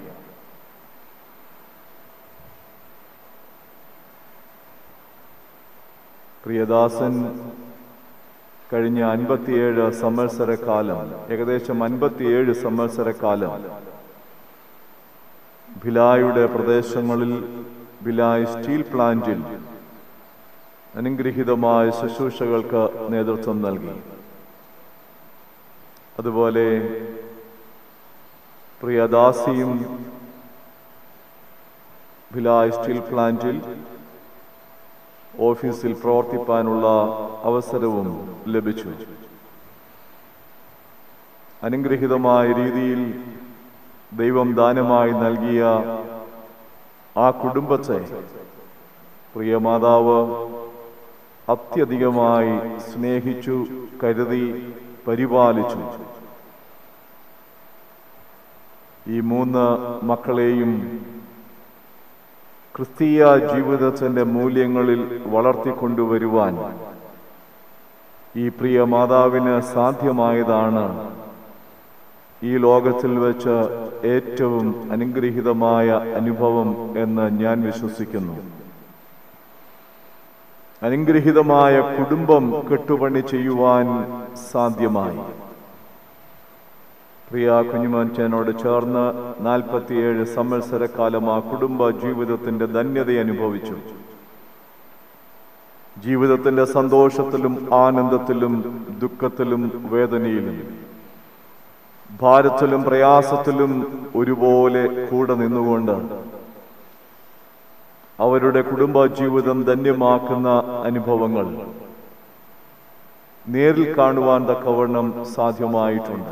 പ്രിയദാസൻ കഴിഞ്ഞ അൻപത്തിയേഴ് സംവത്സര കാലം ഏകദേശം അൻപത്തിയേഴ് സംവത്സര കാലം ഭിലായുടെ പ്രദേശങ്ങളിൽ ഭിലായ് സ്റ്റീൽ പ്ലാന്റിൽ അനുഗ്രഹീതമായ ശുശ്രൂഷകൾക്ക് നേതൃത്വം നൽകി അതുപോലെ പ്രിയദാസിയും ഭിലായ് സ്റ്റീൽ പ്ലാന്റിൽ ഓഫീസിൽ പ്രവർത്തിപ്പാനുള്ള അവസരവും ലഭിച്ചു അനുഗ്രഹീതമായ രീതിയിൽ ദൈവം ദാനമായി നൽകിയ ആ കുടുംബത്തെ പ്രിയ മാതാവ് അത്യധികമായി സ്നേഹിച്ചു കരുതി പരിപാലിച്ചു ഈ മൂന്ന് മക്കളെയും ക്രിസ്തീയ ജീവിതത്തിന്റെ മൂല്യങ്ങളിൽ വളർത്തിക്കൊണ്ടുവരുവാൻ ഈ പ്രിയ മാതാവിന് സാധ്യമായതാണ് ഈ ലോകത്തിൽ വെച്ച് ഏറ്റവും അനുഗ്രഹീതമായ അനുഭവം എന്ന് ഞാൻ വിശ്വസിക്കുന്നു അനുഗ്രഹീതമായ കുടുംബം കെട്ടുപണി ചെയ്യുവാൻ സാധ്യമായി പ്രിയ കുഞ്ഞുമോൻചനോട് ചേർന്ന് നാൽപ്പത്തിയേഴ് സംവത്സരക്കാലം ആ കുടുംബ ജീവിതത്തിന്റെ ധന്യത അനുഭവിച്ചു ജീവിതത്തിന്റെ സന്തോഷത്തിലും ആനന്ദത്തിലും ദുഃഖത്തിലും വേദനയിലും ഭാരത്തിലും പ്രയാസത്തിലും ഒരുപോലെ കൂടെ നിന്നുകൊണ്ട് അവരുടെ കുടുംബ ജീവിതം ധന്യമാക്കുന്ന അനുഭവങ്ങൾ നേരിൽ കാണുവാൻ തക്കവണ്ണം സാധ്യമായിട്ടുണ്ട്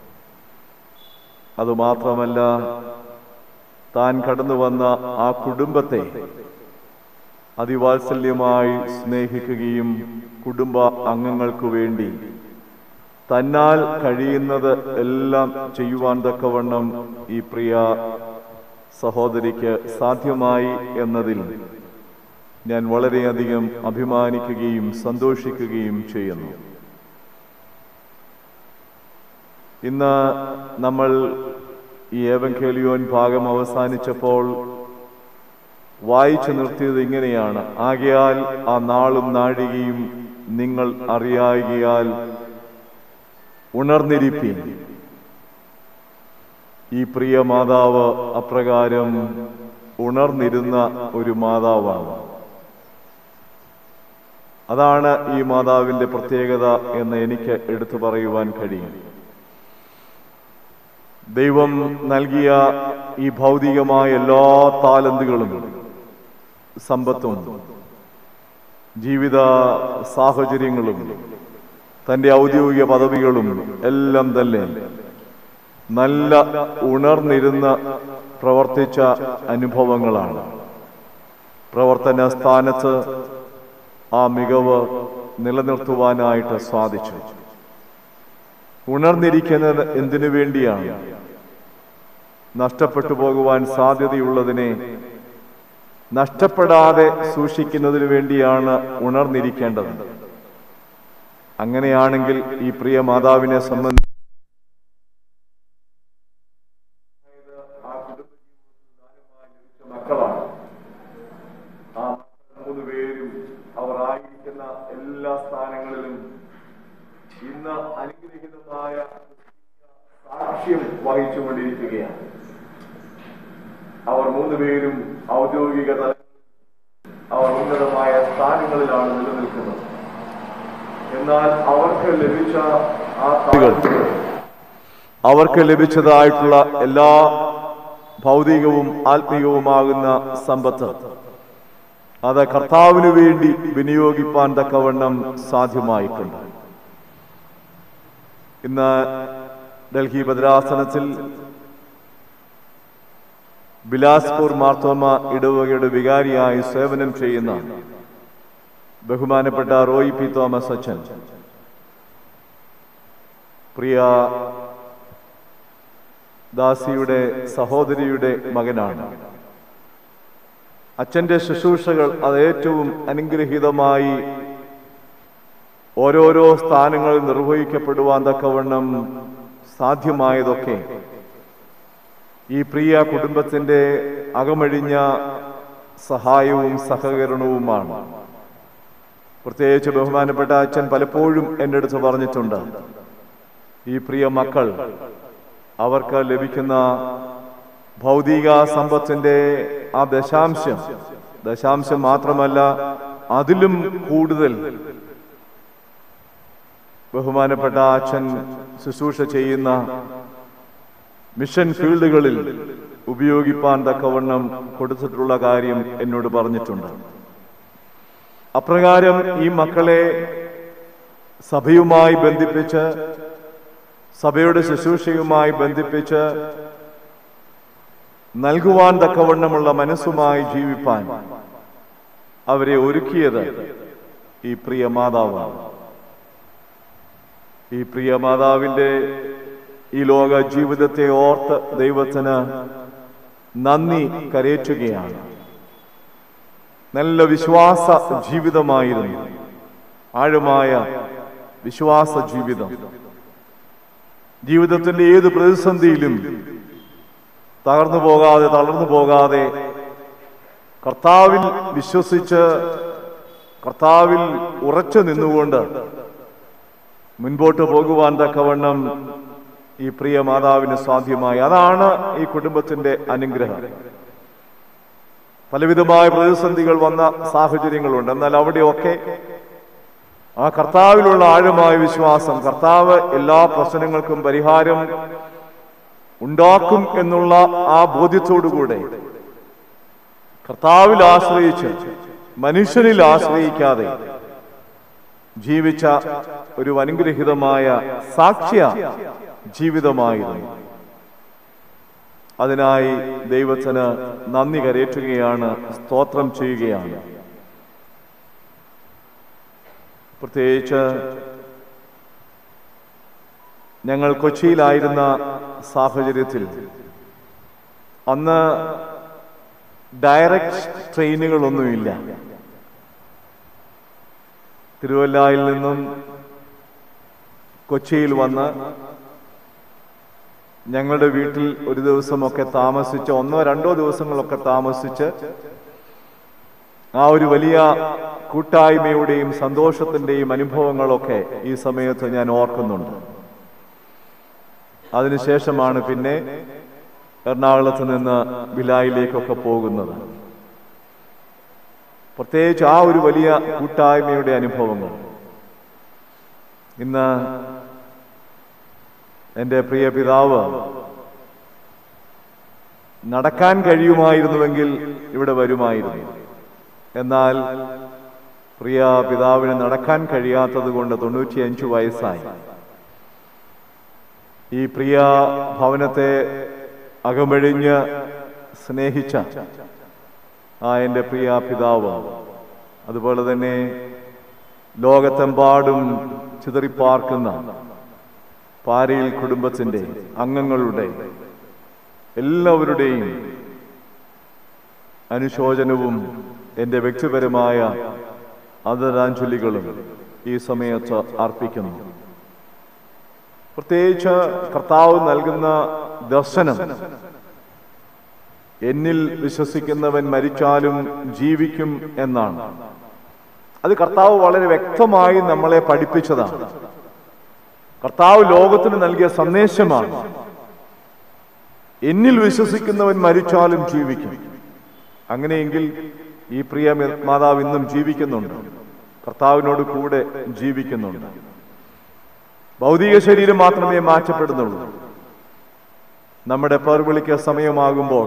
അതുമാത്രമല്ല താൻ കടന്നു വന്ന ആ കുടുംബത്തെ അതിവാത്സല്യമായി സ്നേഹിക്കുകയും കുടുംബ അംഗങ്ങൾക്കു വേണ്ടി തന്നാൽ കഴിയുന്നത് എല്ലാം ചെയ്യുവാൻ തക്കവണ്ണം ഈ പ്രിയ സഹോദരിക്ക് സാധ്യമായി എന്നതിൽ ഞാൻ വളരെയധികം അഭിമാനിക്കുകയും സന്തോഷിക്കുകയും ചെയ്യുന്നു ഇന്ന് നമ്മൾ ഈ ഏവൻകേലിയോൻ ഭാഗം അവസാനിച്ചപ്പോൾ വായിച്ചു നിർത്തിയത് ഇങ്ങനെയാണ് ആകയാൽ ആ നാളും നാഴികയും നിങ്ങൾ അറിയായികയാൽ ഉണർന്നിരിപ്പീൻ ഈ പ്രിയ മാതാവ് അപ്രകാരം ഉണർന്നിരുന്ന ഒരു മാതാവാണ് അതാണ് ഈ മാതാവിന്റെ പ്രത്യേകത എന്ന് എനിക്ക് എടുത്തു പറയുവാൻ കഴിയും ദൈവം നൽകിയ ഈ ഭൗതികമായ എല്ലാ താലന്തുകളും സമ്പത്തും ജീവിത സാഹചര്യങ്ങളും തന്റെ ഔദ്യോഗിക പദവികളും എല്ലാം തന്നെ നല്ല ഉണർന്നിരുന്ന് പ്രവർത്തിച്ച അനുഭവങ്ങളാണ് പ്രവർത്തന സ്ഥാനത്ത് ആ മികവ് നിലനിർത്തുവാനായിട്ട് സാധിച്ചു ഉണർന്നിരിക്കുന്നത് എന്തിനു വേണ്ടിയാണ് നഷ്ടപ്പെട്ടു പോകുവാൻ സാധ്യതയുള്ളതിനെ നഷ്ടപ്പെടാതെ സൂക്ഷിക്കുന്നതിനു വേണ്ടിയാണ് ഉണർന്നിരിക്കേണ്ടത് അങ്ങനെയാണെങ്കിൽ ഈ പ്രിയ മാതാവിനെ സംബന്ധിച്ച് മക്കളാണ് ആ മൂന്ന് പേരും അവർ ആയിരിക്കുന്ന എല്ലാ സ്ഥാനങ്ങളിലും ഇന്ന് അനുഗ്രഹീതമായ സാക്ഷ്യം വഹിച്ചുകൊണ്ടിരിക്കുകയാണ് അവർ മൂന്ന് പേരും ഔദ്യോഗിക തലങ്ങളിൽ അവർ ഉന്നതമായ സ്ഥാനങ്ങളിലാണ് നിലനിൽക്കുന്നത് എന്നാൽ അവർക്ക് ലഭിച്ച ആ താളുകൾ അവർക്ക് ലഭിച്ചതായിട്ടുള്ള എല്ലാ ഭൗതികവും ആത്മീയവുമാകുന്ന സമ്പത്ത് അത് കർത്താവിനു വേണ്ടി വിനിയോഗിപ്പാൻ തക്കവണ്ണം സാധ്യമായിട്ടുണ്ട് ഇന്ന് ഡൽഹി ഭദ്രാസനത്തിൽ ബിലാസ്പൂർ മാർത്തോമ ഇടവകയുടെ വികാരിയായി സേവനം ചെയ്യുന്ന ബഹുമാനപ്പെട്ട റോയി പി തോമസ് അച്ഛൻ പ്രിയ ദാസിയുടെ സഹോദരിയുടെ മകനാണ് അച്ഛന്റെ ശുശ്രൂഷകൾ അത് ഏറ്റവും അനുഗ്രഹീതമായി ഓരോരോ സ്ഥാനങ്ങളിൽ നിർവഹിക്കപ്പെടുവാൻ തക്കവണ്ണം സാധ്യമായതൊക്കെ ഈ പ്രിയ കുടുംബത്തിന്റെ അകമഴിഞ്ഞ സഹായവും സഹകരണവുമാണ് പ്രത്യേകിച്ച് ബഹുമാനപ്പെട്ട അച്ഛൻ പലപ്പോഴും എൻ്റെ അടുത്ത് പറഞ്ഞിട്ടുണ്ട് ഈ പ്രിയ മക്കൾ അവർക്ക് ലഭിക്കുന്ന ഭൗതിക സമ്പത്തിന്റെ ആ ദശാംശം ദശാംശം മാത്രമല്ല അതിലും കൂടുതൽ ബഹുമാനപ്പെട്ട അച്ഛൻ ശുശ്രൂഷ ചെയ്യുന്ന മിഷൻ ഫീൽഡുകളിൽ ഉപയോഗിപ്പാൻ തക്കവണ്ണം കൊടുത്തിട്ടുള്ള കാര്യം എന്നോട് പറഞ്ഞിട്ടുണ്ട് അപ്രകാരം ഈ മക്കളെ സഭയുമായി ബന്ധിപ്പിച്ച് സഭയുടെ ശുശ്രൂഷയുമായി ബന്ധിപ്പിച്ച് നൽകുവാൻ തക്കവണ്ണമുള്ള മനസ്സുമായി ജീവിപ്പാൻ അവരെ ഒരുക്കിയത് ഈ പ്രിയ മാതാവാണ് ഈ പ്രിയ മാതാവിന്റെ ഈ ലോക ജീവിതത്തെ ഓർത്ത് ദൈവത്തിന് നന്ദി കരയേറ്റുകയാണ് നല്ല വിശ്വാസ ജീവിതമായിരുന്നു ആഴമായ വിശ്വാസ ജീവിതം ജീവിതത്തിന്റെ ഏത് പ്രതിസന്ധിയിലും തകർന്നു പോകാതെ തളർന്നു പോകാതെ കർത്താവിൽ വിശ്വസിച്ച് കർത്താവിൽ ഉറച്ചു നിന്നുകൊണ്ട് മുൻപോട്ട് പോകുവാൻ തക്കവണ്ണം ഈ പ്രിയ മാതാവിന് സാധ്യമായി അതാണ് ഈ കുടുംബത്തിന്റെ അനുഗ്രഹം പലവിധമായ പ്രതിസന്ധികൾ വന്ന സാഹചര്യങ്ങളുണ്ട് എന്നാൽ അവിടെയൊക്കെ ആ കർത്താവിലുള്ള ആഴമായ വിശ്വാസം കർത്താവ് എല്ലാ പ്രശ്നങ്ങൾക്കും പരിഹാരം ഉണ്ടാക്കും എന്നുള്ള ആ ബോധ്യത്തോടുകൂടെ കർത്താവിൽ ആശ്രയിച്ച് മനുഷ്യനിൽ ആശ്രയിക്കാതെ ജീവിച്ച ഒരു അനുഗ്രഹിതമായ സാക്ഷ്യ ജീവിതമായിരുന്നു അതിനായി ദൈവത്തിന് നന്ദി കരയേറ്റുകയാണ് സ്തോത്രം ചെയ്യുകയാണ് പ്രത്യേകിച്ച് ഞങ്ങൾ കൊച്ചിയിലായിരുന്ന സാഹചര്യത്തിൽ അന്ന് ഡയറക്റ്റ് ട്രെയിനുകളൊന്നുമില്ല തിരുവല്ലായിൽ നിന്നും കൊച്ചിയിൽ വന്ന് ഞങ്ങളുടെ വീട്ടിൽ ഒരു ദിവസമൊക്കെ താമസിച്ച് ഒന്നോ രണ്ടോ ദിവസങ്ങളൊക്കെ താമസിച്ച് ആ ഒരു വലിയ കൂട്ടായ്മയുടെയും സന്തോഷത്തിന്റെയും അനുഭവങ്ങളൊക്കെ ഈ സമയത്ത് ഞാൻ ഓർക്കുന്നുണ്ട് അതിനുശേഷമാണ് പിന്നെ എറണാകുളത്ത് നിന്ന് ബിലായിലേക്കൊക്കെ പോകുന്നത് പ്രത്യേകിച്ച് ആ ഒരു വലിയ കൂട്ടായ്മയുടെ അനുഭവങ്ങൾ ഇന്ന് എൻ്റെ പ്രിയ പിതാവ് നടക്കാൻ കഴിയുമായിരുന്നുവെങ്കിൽ ഇവിടെ വരുമായിരുന്നു എന്നാൽ പ്രിയ പിതാവിന് നടക്കാൻ കഴിയാത്തത് കൊണ്ട് തൊണ്ണൂറ്റിയഞ്ചു വയസ്സായി ഈ പ്രിയ ഭവനത്തെ അകമഴിഞ്ഞ് സ്നേഹിച്ച ആ എൻ്റെ പ്രിയ പിതാവ് അതുപോലെ തന്നെ ലോകത്തെമ്പാടും ചിതറിപ്പാർക്കുന്ന പാരയിൽ കുടുംബത്തിന്റെ അംഗങ്ങളുടെ എല്ലാവരുടെയും അനുശോചനവും എൻ്റെ വ്യക്തിപരമായ ആദരാഞ്ജലികളും ഈ സമയത്ത് അർപ്പിക്കുന്നു പ്രത്യേകിച്ച് കർത്താവ് നൽകുന്ന ദർശനം എന്നിൽ വിശ്വസിക്കുന്നവൻ മരിച്ചാലും ജീവിക്കും എന്നാണ് അത് കർത്താവ് വളരെ വ്യക്തമായി നമ്മളെ പഠിപ്പിച്ചതാണ് കർത്താവ് ലോകത്തിന് നൽകിയ സന്ദേശമാണ് എന്നിൽ വിശ്വസിക്കുന്നവൻ മരിച്ചാലും ജീവിക്കും അങ്ങനെയെങ്കിൽ ഈ പ്രിയ മാതാവ് ഇന്നും ജീവിക്കുന്നുണ്ട് കർത്താവിനോട് കൂടെ ജീവിക്കുന്നുണ്ട് ഭൗതിക ശരീരം മാത്രമേ മാറ്റപ്പെടുന്നുള്ളൂ നമ്മുടെ പേർവിളിക്ക് സമയമാകുമ്പോൾ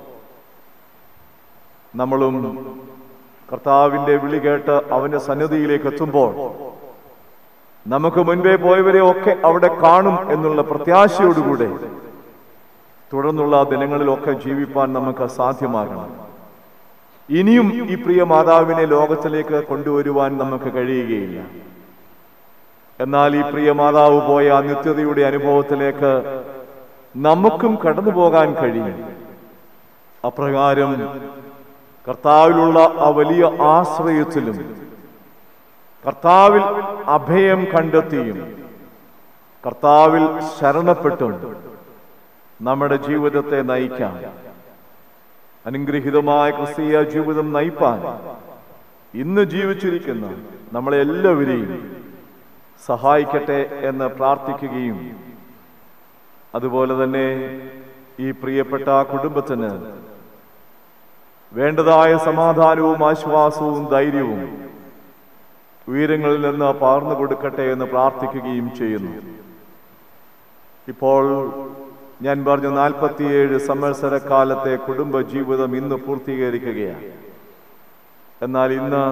നമ്മളും കർത്താവിന്റെ വിളി കേട്ട് അവന്റെ സന്നിധിയിലേക്ക് എത്തുമ്പോൾ നമുക്ക് മുൻപേ പോയവരെ ഒക്കെ അവിടെ കാണും എന്നുള്ള പ്രത്യാശയോടുകൂടെ തുടർന്നുള്ള ദിനങ്ങളിലൊക്കെ ജീവിപ്പാൻ നമുക്ക് സാധ്യമാകണം ഇനിയും ഈ പ്രിയ മാതാവിനെ ലോകത്തിലേക്ക് കൊണ്ടുവരുവാൻ നമുക്ക് കഴിയുകയില്ല എന്നാൽ ഈ പ്രിയ മാതാവ് പോയ ആ നിത്യതയുടെ അനുഭവത്തിലേക്ക് നമുക്കും കടന്നു പോകാൻ കഴിയും അപ്രകാരം കർത്താവിലുള്ള ആ വലിയ ആശ്രയത്തിലും കർത്താവിൽ അഭയം കണ്ടെത്തിയും കർത്താവിൽ ശരണപ്പെട്ടും നമ്മുടെ ജീവിതത്തെ നയിക്കാം അനുഗ്രഹീതമായ ക്രിസ്തീയ ജീവിതം നയിപ്പാൻ ഇന്ന് ജീവിച്ചിരിക്കുന്ന നമ്മളെ എല്ലാവരെയും സഹായിക്കട്ടെ എന്ന് പ്രാർത്ഥിക്കുകയും അതുപോലെ തന്നെ ഈ പ്രിയപ്പെട്ട കുടുംബത്തിന് വേണ്ടതായ സമാധാനവും ആശ്വാസവും ധൈര്യവും ഉയരങ്ങളിൽ നിന്ന് പാർന്നു കൊടുക്കട്ടെ എന്ന് പ്രാർത്ഥിക്കുകയും ചെയ്യുന്നു ഇപ്പോൾ ഞാൻ പറഞ്ഞ നാൽപ്പത്തിയേഴ് സംവത്സര കാലത്തെ കുടുംബ ജീവിതം ഇന്ന് പൂർത്തീകരിക്കുകയാണ് എന്നാൽ ഇന്ന്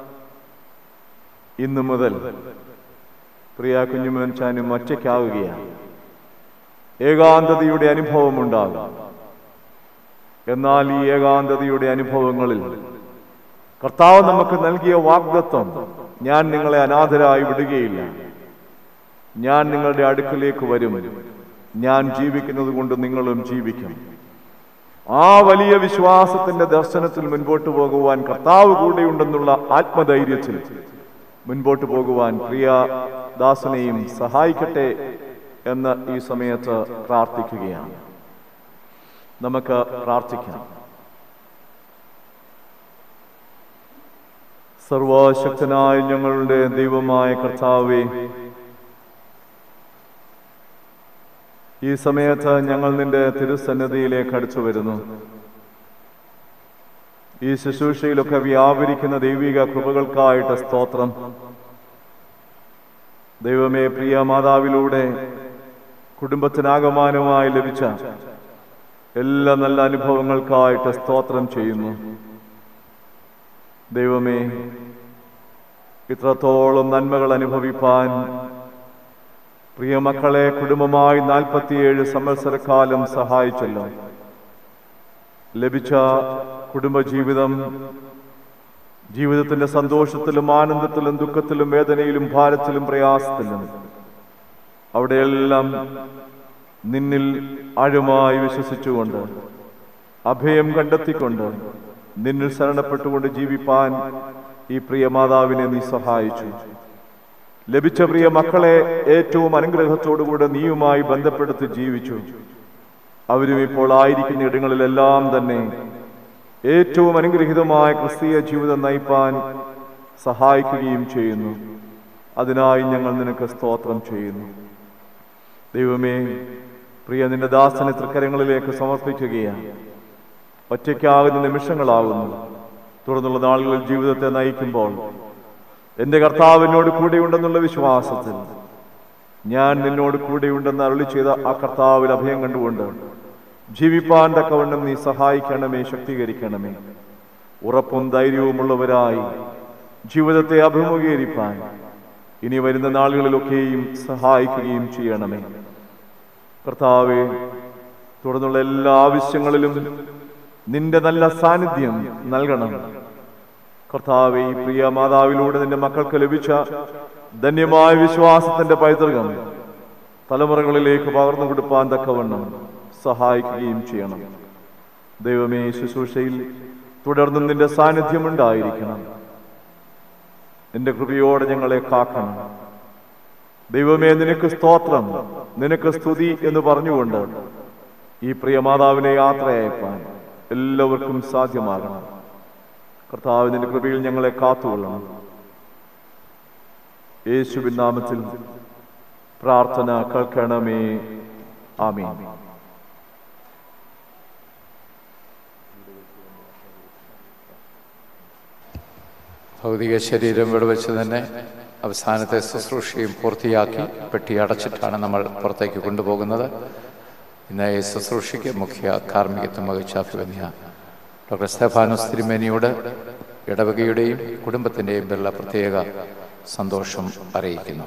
ഇന്ന് മുതൽ പ്രിയ കുഞ്ഞുമൻചാനും ഒറ്റയ്ക്കാവുകയാണ് ഏകാന്തതയുടെ അനുഭവം ഉണ്ടാകും എന്നാൽ ഈ ഏകാന്തതയുടെ അനുഭവങ്ങളിൽ കർത്താവ് നമുക്ക് നൽകിയ വാഗ്ദത്വം ഞാൻ നിങ്ങളെ അനാഥരായി വിടുകയില്ല ഞാൻ നിങ്ങളുടെ അടുക്കലേക്ക് വരും ഞാൻ ജീവിക്കുന്നത് കൊണ്ട് നിങ്ങളും ജീവിക്കും ആ വലിയ വിശ്വാസത്തിന്റെ ദർശനത്തിൽ മുൻപോട്ട് പോകുവാൻ കർത്താവ് കൂടെയുണ്ടെന്നുള്ള ആത്മധൈര്യത്തിൽ മുൻപോട്ട് പോകുവാൻ പ്രിയ ദാസനെയും സഹായിക്കട്ടെ എന്ന് ഈ സമയത്ത് പ്രാർത്ഥിക്കുകയാണ് നമുക്ക് പ്രാർത്ഥിക്കാം സർവശക്തനായ ഞങ്ങളുടെ ദൈവമായ കർത്താവേ ഈ സമയത്ത് ഞങ്ങൾ നിന്റെ തിരുസന്നിധിയിലേക്ക് അടുത്തു വരുന്നു ഈ ശുശ്രൂഷയിലൊക്കെ വ്യാപരിക്കുന്ന ദൈവിക കൃപകൾക്കായിട്ട് സ്തോത്രം ദൈവമേ പ്രിയ മാതാവിലൂടെ കുടുംബത്തിനാകമാനമായി ലഭിച്ച എല്ലാ നല്ല അനുഭവങ്ങൾക്കായിട്ട് സ്തോത്രം ചെയ്യുന്നു ദൈവമേ ഇത്രത്തോളം നന്മകൾ അനുഭവിപ്പാൻ പ്രിയ മക്കളെ കുടുംബമായി നാൽപ്പത്തിയേഴ് സംവത്സരക്കാലം സഹായിച്ചല്ലോ ലഭിച്ച കുടുംബജീവിതം ജീവിതത്തിന്റെ സന്തോഷത്തിലും ആനന്ദത്തിലും ദുഃഖത്തിലും വേദനയിലും ഭാരത്തിലും പ്രയാസത്തിലും അവിടെയെല്ലാം നിന്നിൽ ആഴമായി വിശ്വസിച്ചുകൊണ്ട് അഭയം കണ്ടെത്തിക്കൊണ്ട് നിന്നിൽ ശരണപ്പെട്ടുകൊണ്ട് ജീവിപ്പാൻ ഈ പ്രിയ മാതാവിനെ നീ സഹായിച്ചു ലഭിച്ച പ്രിയ മക്കളെ ഏറ്റവും അനുഗ്രഹത്തോടുകൂടെ നീയുമായി ബന്ധപ്പെടുത്തി ജീവിച്ചു അവരും ഇപ്പോൾ ആയിരിക്കുന്ന ഇടങ്ങളിലെല്ലാം തന്നെ ഏറ്റവും അനുഗ്രഹീതമായ ക്രിസ്തീയ ജീവിതം നയിപ്പാൻ സഹായിക്കുകയും ചെയ്യുന്നു അതിനായി ഞങ്ങൾ നിനക്ക് സ്തോത്രം ചെയ്യുന്നു ദൈവമേ പ്രിയ നിന്റെ ദാസനെ തൃക്കരങ്ങളിലേക്ക് സമർപ്പിക്കുകയാണ് ഒറ്റയ്ക്കാകുന്ന നിമിഷങ്ങളാകുന്നു തുടർന്നുള്ള നാളുകളിൽ ജീവിതത്തെ നയിക്കുമ്പോൾ എന്റെ കർത്താവ് എന്നോട് കൂടെയുണ്ടെന്നുള്ള വിശ്വാസത്തിൽ ഞാൻ നിന്നോട് കൂടെയുണ്ടെന്ന് അരുളി ചെയ്ത ആ കർത്താവിൽ അഭയം കണ്ടുകൊണ്ട് ജീവിപ്പാൻ തക്കവണ്ണം നീ സഹായിക്കണമേ ശക്തീകരിക്കണമേ ഉറപ്പും ധൈര്യവുമുള്ളവരായി ജീവിതത്തെ അഭിമുഖീകരിപ്പാൻ ഇനി വരുന്ന നാളുകളിലൊക്കെയും സഹായിക്കുകയും ചെയ്യണമേ കർത്താവെ തുടർന്നുള്ള എല്ലാ ആവശ്യങ്ങളിലും നിന്റെ നല്ല സാന്നിധ്യം നൽകണം കർത്താവെ ഈ പ്രിയ മാതാവിലൂടെ നിന്റെ മക്കൾക്ക് ലഭിച്ച ധന്യമായ വിശ്വാസത്തിന്റെ പൈതൃകം തലമുറകളിലേക്ക് പകർന്നു കൊടുപ്പാൻ തക്കവണ്ണം സഹായിക്കുകയും ചെയ്യണം ദൈവമേ ശുശ്രൂഷയിൽ തുടർന്നും നിന്റെ സാന്നിധ്യം ഉണ്ടായിരിക്കണം നിന്റെ കൃപയോടെ ഞങ്ങളെ കാക്കണം ദൈവമേ നിനക്ക് സ്തോത്രം നിനക്ക് സ്തുതി എന്ന് പറഞ്ഞുകൊണ്ട് ഈ പ്രിയ മാതാവിനെ യാത്രയയപ്പാൻ എല്ലാവർക്കും സാധ്യമാകണം കർത്താവ് നിന്റെ കൃപയിൽ ഞങ്ങളെ കാത്തുകൊള്ളണം യേശുവിൻ നാമത്തിൽ പ്രാർത്ഥന കേൾക്കണമേ ആമീൻ ഭൗതിക ശരീരം ഇവിടെ വെച്ച് തന്നെ അവസാനത്തെ ശുശ്രൂഷയും പൂർത്തിയാക്കി പെട്ടി അടച്ചിട്ടാണ് നമ്മൾ പുറത്തേക്ക് കൊണ്ടുപോകുന്നത് ഇന്ന് ഈ ശുശ്രൂഷയ്ക്ക് മുഖ്യ കാർമ്മികത്വം വഹിച്ച അഭിവന്യ ഡോക്ടർ സ്തഫാനോസ് തിരുമേനിയോട് ഇടവകയുടെയും കുടുംബത്തിൻ്റെയും പേരിലുള്ള പ്രത്യേക സന്തോഷം അറിയിക്കുന്നു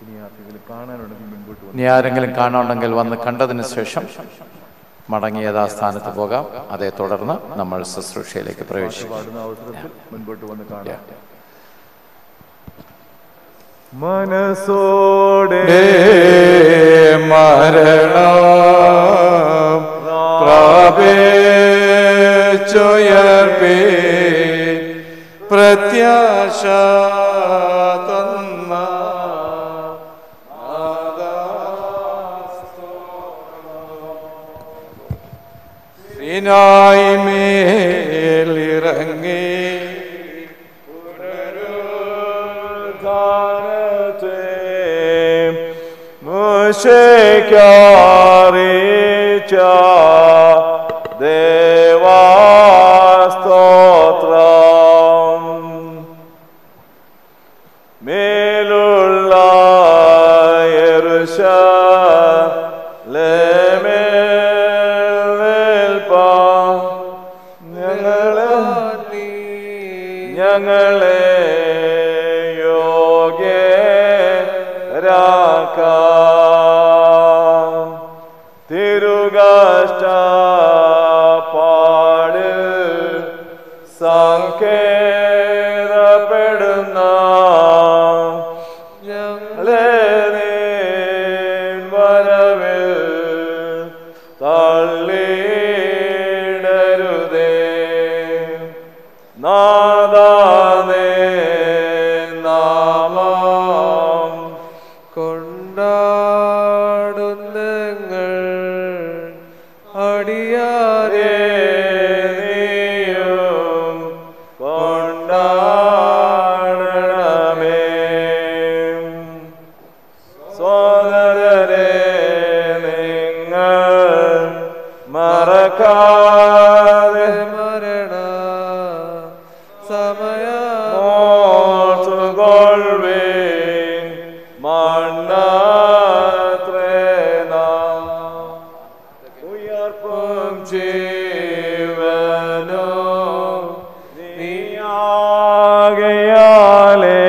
ഇനി ആരെങ്കിലും കാണുന്നുണ്ടെങ്കിൽ വന്ന് കണ്ടതിന് ശേഷം മടങ്ങി യഥാസ്ഥാനത്ത് പോകാം അതേ തുടർന്ന് നമ്മൾ ശുശ്രൂഷയിലേക്ക് പ്രവേശിക്കും പാടുന്ന അവസരത്തിൽ മുൻപോട്ട് വന്ന് കാണാം മനസ്സോടെ മരണം പ്രാപിച്ചുയർപ്പി പ്രത്യാശ തന്ന സിനായി മേലിറങ്ങി പുനരുദ്ധാനത്തെ മോശയ്ക്കറിയിച്ച ദേവാസ്തോത്രം മേലുള്ള യെരുശ ഞങ്ങളെ ഞങ്ങളെ യോഗ്യരാക്കാം തിരുകഷ്ട പാട് സങ്കേതപ്പെടുന്ന ഞങ്ങളെ നിൻ വരവിൽ തള്ളിയിടരുതേ നാദാനേ നാമം കൊണ്ടാടുന്നങ്ങൾ അടിയാരേ നീയും കൊണ്ടാടണമേ സോദരരെ നിങ്ങൾ മറക്കാതെ മരണ സമയമോർത്തുകൊള്ളുവിൻ മണ്ണത്രേന ഉയർപ്പും ജീവനോ നീയാകയാലേ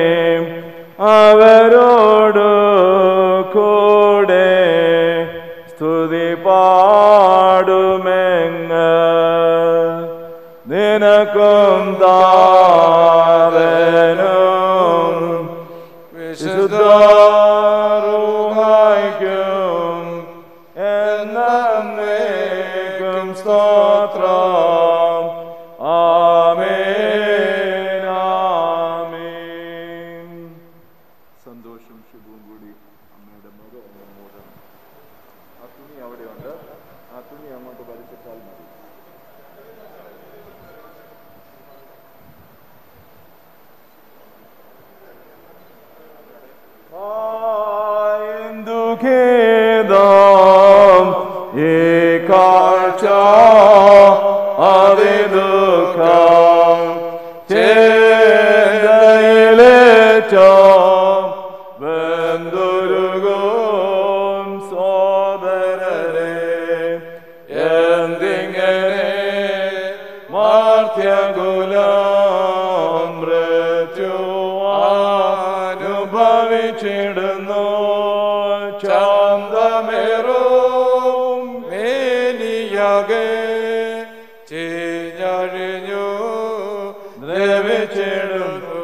അവരോടു കൂടെ സ്തുതി പാടുമെങ്ങ് നിനക്കും താരനും വിശുദ്ധറുഹായിക്കും എന്നേക്കും സ്തോത്രം ആമേൻ ആമേൻ സന്തോഷം ശുഭവും കൂടി അമ്മയുടെ മുഖം ഒന്ന് മൂടണം ആ തുണി അവിടെയുണ്ട് ആ തുണി അങ്ങോട്ട് വലിച്ചിട്ടാൽ മതി എന്തു ഖേദം ഈ കാഴ്ച അതിദുഃഖം ചേതയിലേറ്റം വെന്തുരുകും സോദരരെ എന്തിങ്ങനെ മാർത്യകുലം മൃത്യുവാനുഭവിച്ചിടുന്നു ചാന്തമേറും മേനിയാകെ ചീഞ്ഞഴിഞ്ഞു ദ്രവിച്ചിടുന്നു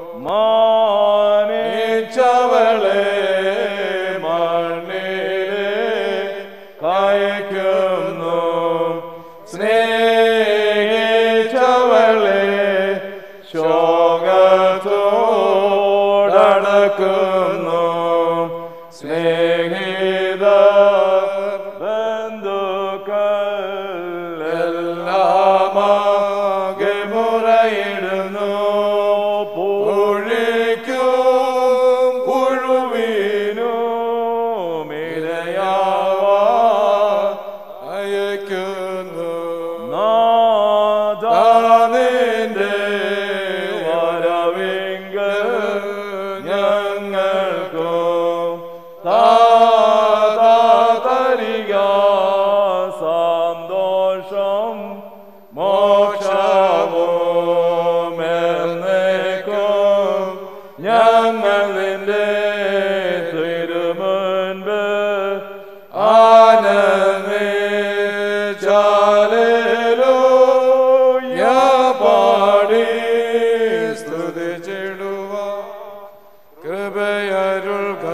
മാനിച്ചവളെ മണ്ണിലെ കയക്കുന്നു സ്നേഹിച്ചവളെ ശോകത്തോടക്കുന്നു സ്നേഹിത ബന്ധുക്കൾ എല്ലാമാകെ മുറയിടുന്നു പുഴിക്കും പുഴുവിനും ഇരയാവാ അയക്കുന്നു നാദാനിന്റെ വരവിങ്കൽ ഞങ്ങൾക്കും താതരിക സന്തോഷം മോക്ഷവും എന്നേക്കും ഞങ്ങൾ നിന്റെ തിരുമുൻപ് ആനന്ദിച്ചാലേലൂയ പാടി സ്തുതിച്ചിടുക കൃപയരുൾക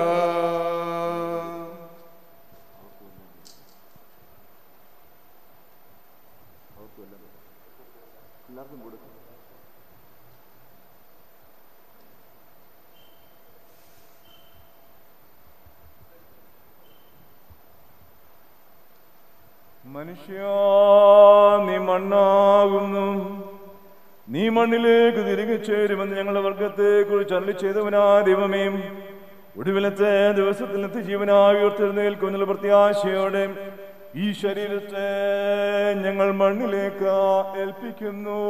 എല്ലാവർക്കും കൊടുക്കും മനുഷ്യ നീ മണ്ണാകുന്നു നീ മണ്ണിലേക്ക് തിരികെ ചേരുമെന്ന് ഞങ്ങളുടെ വർഗത്തെ കുറിച്ച് അരളി ചെയ്തവനാ ദൈവമേ ഒടുവിലത്തെ ദിവസത്തിൽ നിത്യജീവനായി ഉയർത്തെഴുന്നേൽക്കുമെന്നുള്ള പ്രത്യാശയോടെ ഈ ശരീരത്തെ ഞങ്ങൾ മണ്ണിലേക്ക് ഏൽപ്പിക്കുന്നു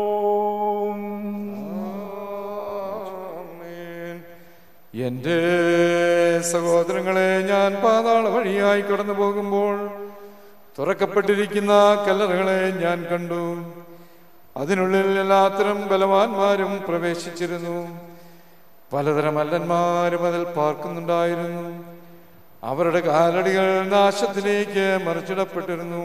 എൻ്റെ സഹോദരങ്ങളെ ഞാൻ പാതാള വഴിയായി കടന്നു പോകുമ്പോൾ തുറക്കപ്പെട്ടിരിക്കുന്ന കല്ലറകളെ ഞാൻ കണ്ടു അതിനുള്ളിൽ എല്ലാത്തരം ബലവാന്മാരും പ്രവേശിച്ചിരുന്നു പലതരം അല്ലന്മാരും അതിൽ പാർക്കുന്നുണ്ടായിരുന്നു അവരുടെ കാലടികൾ നാശത്തിലേക്ക് മറിച്ചിടപ്പെട്ടിരുന്നു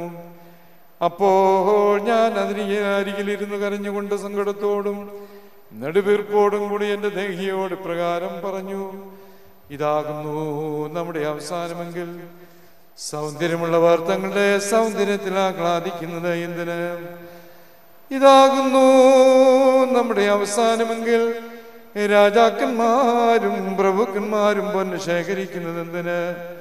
അപ്പോൾ ഞാൻ അതിന് അരികിലിരുന്ന് കരഞ്ഞുകൊണ്ട് സങ്കടത്തോടും നെടുവീർപ്പോടും കൂടി എൻ്റെ ദേഹിയോട് പ്രകാരം പറഞ്ഞു ഇതാകുന്നു നമ്മുടെ അവസാനമെങ്കിൽ സൗന്ദര്യമുള്ളവർ തങ്ങളുടെ സൗന്ദര്യത്തിൽ ആഹ്ലാദിക്കുന്നത് എന്തിന് ഇതാകുന്നു നമ്മുടെ അവസാനമെങ്കിൽ രാജാക്കന്മാരും പ്രഭുക്കന്മാരും പൊന്ന് ശേഖരിക്കുന്നത് എന്തിന്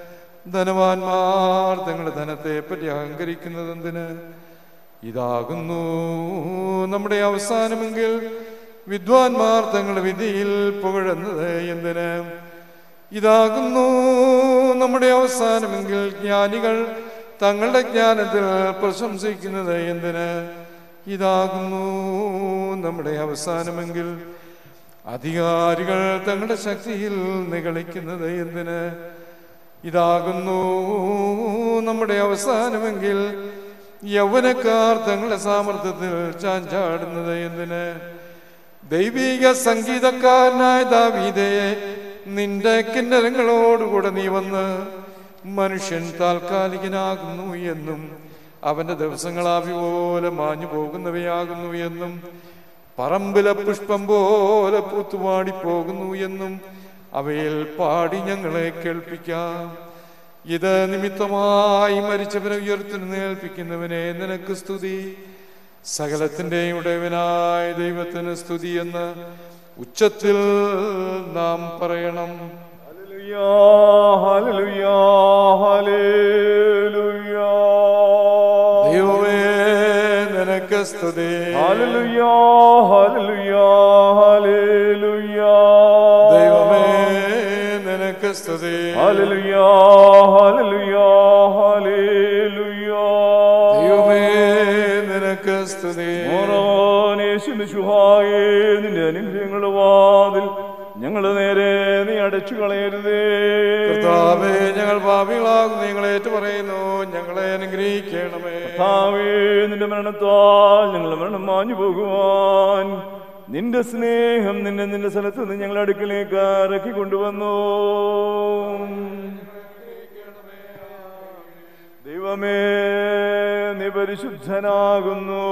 ധനവാന്മാർ തങ്ങളുടെ ധനത്തെ പറ്റി അഹങ്കരിക്കുന്നത് എന്തിന് ഇതാകുന്നു നമ്മുടെ അവസാനമെങ്കിൽ വിദ്വാൻമാർ തങ്ങളുടെ വിധിയിൽ പുകഴുന്നത് എന്തിന് ഇതാകുന്നു നമ്മുടെ അവസാനമെങ്കിൽ ജ്ഞാനികൾ തങ്ങളുടെ ജ്ഞാനത്തിൽ പ്രശംസിക്കുന്നത് എന്തിന് ഇതാകുന്നു നമ്മുടെ അവസാനമെങ്കിൽ അധികാരികൾ തങ്ങളുടെ ശക്തിയിൽ നിഗളിക്കുന്നത് എന്തിന് ഇതാകുന്നു നമ്മുടെ അവസാനമെങ്കിൽ യൗവനക്കാർ തങ്ങളുടെ സാമർഥ്യത്തിൽ ചാഞ്ചാടുന്നത് എന്തിന് ദൈവിക സംഗീതക്കാരനായ ദാവീദയെ നിന്റെ കിന്നരങ്ങളോടുകൂടെ നീ വന്ന് മനുഷ്യൻ താൽക്കാലികനാകുന്നു എന്നും അവന്റെ ദിവസങ്ങൾ ആവി പോലെ മാഞ്ഞു പോകുന്നവയാകുന്നു എന്നും പറമ്പിലെ പുഷ്പം പോലെ പൂത്തുപാടി പോകുന്നു എന്നും അവയിൽ പാടി ഞങ്ങളെ കേൾപ്പിക്കാം ഇത് നിമിത്തമായി മരിച്ചവരെ ഉയർത്തുന്നേൽപ്പിക്കുന്നവനെ നിനക്ക് സ്തുതി സകലത്തിൻ്റെയും ഉടയവനായ ദൈവത്തിന് സ്തുതി എന്ന് ഉച്ചത്തിൽ നാം പറയണം ഹല്ലേലൂയ, ഹല്ലേലൂയ. ദൈവമേ നിനക്ക് സ്തുതി ഹല്ലേലൂയ, ഹല്ലേലൂയ, ഹല്ലേലൂയ. ദൈവമേ നിനക്ക് സ്തുതി ഹല്ലേലൂയ, ഹല്ലേലൂയ, ഹല്ലേലൂയ. ദൈവമേ നിനക്ക് സ്തുതി മോറോനേശുഹായേ നിന്റെ അനുഗ്രഹങ്ങളുടെ വാതിൽ ഞങ്ങളുടെ നേരെ നീ അടച്ചു കളയരുതേ കർത്താവേ ഞങ്ങൾ പാപികളാകും നിങ്ങളെ ഏറ്റു പറയുന്നു ഞങ്ങളെ അനുഗ്രഹിക്കണമേ കർത്താവേ നിന്റെ മരണത്താൽ ഞങ്ങളുടെ മരണം മാഞ്ഞു പോകുവാൻ നിന്റെ സ്നേഹം നിന്നെ നിന്റെ സ്ഥലത്ത് നിന്ന് ഞങ്ങളുടെ അടുക്കിലേക്ക് ഇറക്കി കൊണ്ടുവന്നു ദൈവമേ നീ പരിശുദ്ധനാകുന്നു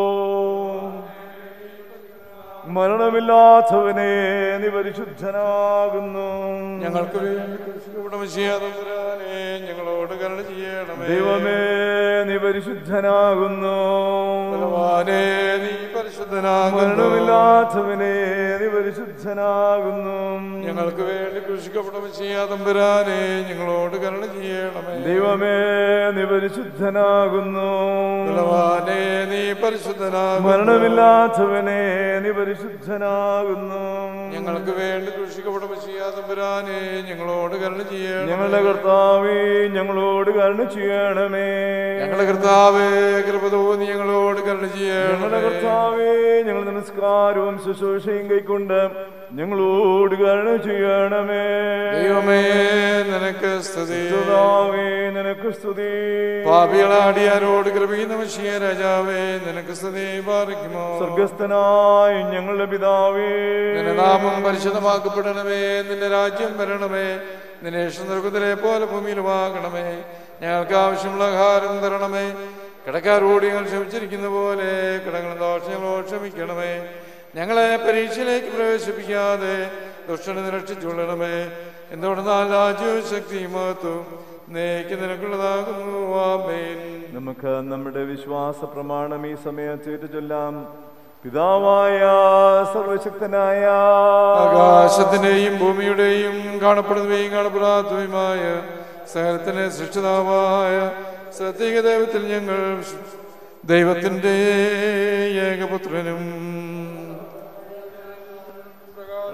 മരണമില്ലാത്തവനെ നീ പരിശുദ്ധനാകുന്നു ഞങ്ങൾക്ക് വേണ്ടി കുരിശിലൂടെ മെസ്സിയാതമ്പുരാനെ ഞങ്ങളോട് കരുണ ചെയ്യണമേ ദൈവമേ നീ പരിശുദ്ധനാകുന്നു ബലവാനേ, നീ പരിശുദ്ധനാകുന്നു മരണമില്ലാത്തവനെ നീ പരിശുദ്ധനാകുന്നു ഞങ്ങൾക്ക് വേണ്ടി കൃഷിക്കപ്പെട്ട ചെയ്യാതമ്പുരാനെ ഞങ്ങളോട് കരുണ ചെയ്യണമേ ദൈവമേ നീ പരിശുദ്ധനാകുന്നു ബലവാനേ, നീ പരിശുദ്ധനാകുന്നു മരണമില്ലാത്തവനെ നീ പരിശുദ്ധനാകുന്നു ഞങ്ങൾക്ക് വേണ്ടി കൃഷിക്കപ്പെട്ട ചെയ്യാതമ്പുരാനെ ഞങ്ങളോട് കരുണ ചെയ്യണമേ ഞങ്ങളുടെ കർത്താവേ ഞങ്ങളോട് കരുണ ചെയ്യണമേ ഞങ്ങളുടെ കർത്താവേ കൃപ തോന്നി ഞങ്ങളോട് കരുണ ഞങ്ങളുടെ ചെയ്യണമേ കർത്താവേ ഞങ്ങൾ നമസ്കാരവും ശുശ്രൂഷയും കൈക്കൊണ്ട് ഞങ്ങളോട് കരുണ ചെയ്യണമേ ദൈവമേ നിനക്ക് സ്തുതി കർത്താവേ നിനക്ക് സ്തുതി പാപികളാടിയാരോട് കൃപയുന്ന മഷിയ രാജാവേ നിനക്ക് സ്തുതി പാറിക്കുമോ സ്വർഗസ്ഥനായ ഞങ്ങളുടെ പിതാവേ നിന്റെ നാമം പരിശുദ്ധമാക്കപ്പെടണമേ നിന്റെ രാജ്യം വരണമേ നിന്റെ സ്വർഗത്തിലെ പോലെ ഭൂമിയിലുമാകണമേ ഞങ്ങൾക്ക് ആവശ്യമുള്ള ആഹാരം തരണമേ കിടക്കാരോട് ഞങ്ങൾ ക്ഷമിച്ചിരിക്കുന്ന പോലെ കിടങ്ങൾ ദോഷങ്ങളോട് ക്ഷമിക്കണമേ ഞങ്ങളെ പരീക്ഷയിലേക്ക് പ്രവേശിപ്പിക്കാതെ ദുഷ്ടനെ രക്ഷിച്ചുകൊള്ളണമേ എന്തുകൊണ്ടെന്നാൽ രാജ്യവും ശക്തിയും മഹത്വം നേക്ക് നിനക്കുള്ളതാകുന്നു ആമേൻ നമുക്ക് നമ്മുടെ വിശ്വാസ പ്രമാണം ഈ സമയത്ത് ചൊല്ലാം പിതാവായ സർവശക്തനായ ആകാശത്തിന്റെയും ഭൂമിയുടെയും കാണപ്പെടുന്നവയും കാണപ്പെടാത്തവയുമായ സകലത്തിനെ സൃഷ്ടിതാവായ സത്യിക ദൈവത്തിൽ ഞങ്ങൾ ദൈവത്തിന്റെ ഏകപുത്രനും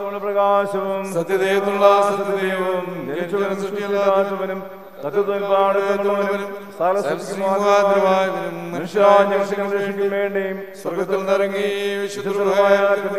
വാസ്തവ പ്രകാശവും സത്യദൈവത്തിനുള്ള സത്യദൈവവും ജനിച്ചവനും സൃഷ്ടിയില്ലാത്തവനും തത്വത്തിൽപാടുള്ളവനും സർവ്വമാതൃവായവനും മനുഷ്യാന്വേഷണം രക്ഷിക്കും വേണ്ടിയും സ്വർഗത്തിൽ നിന്നിറങ്ങി വിശുദ്ധമായ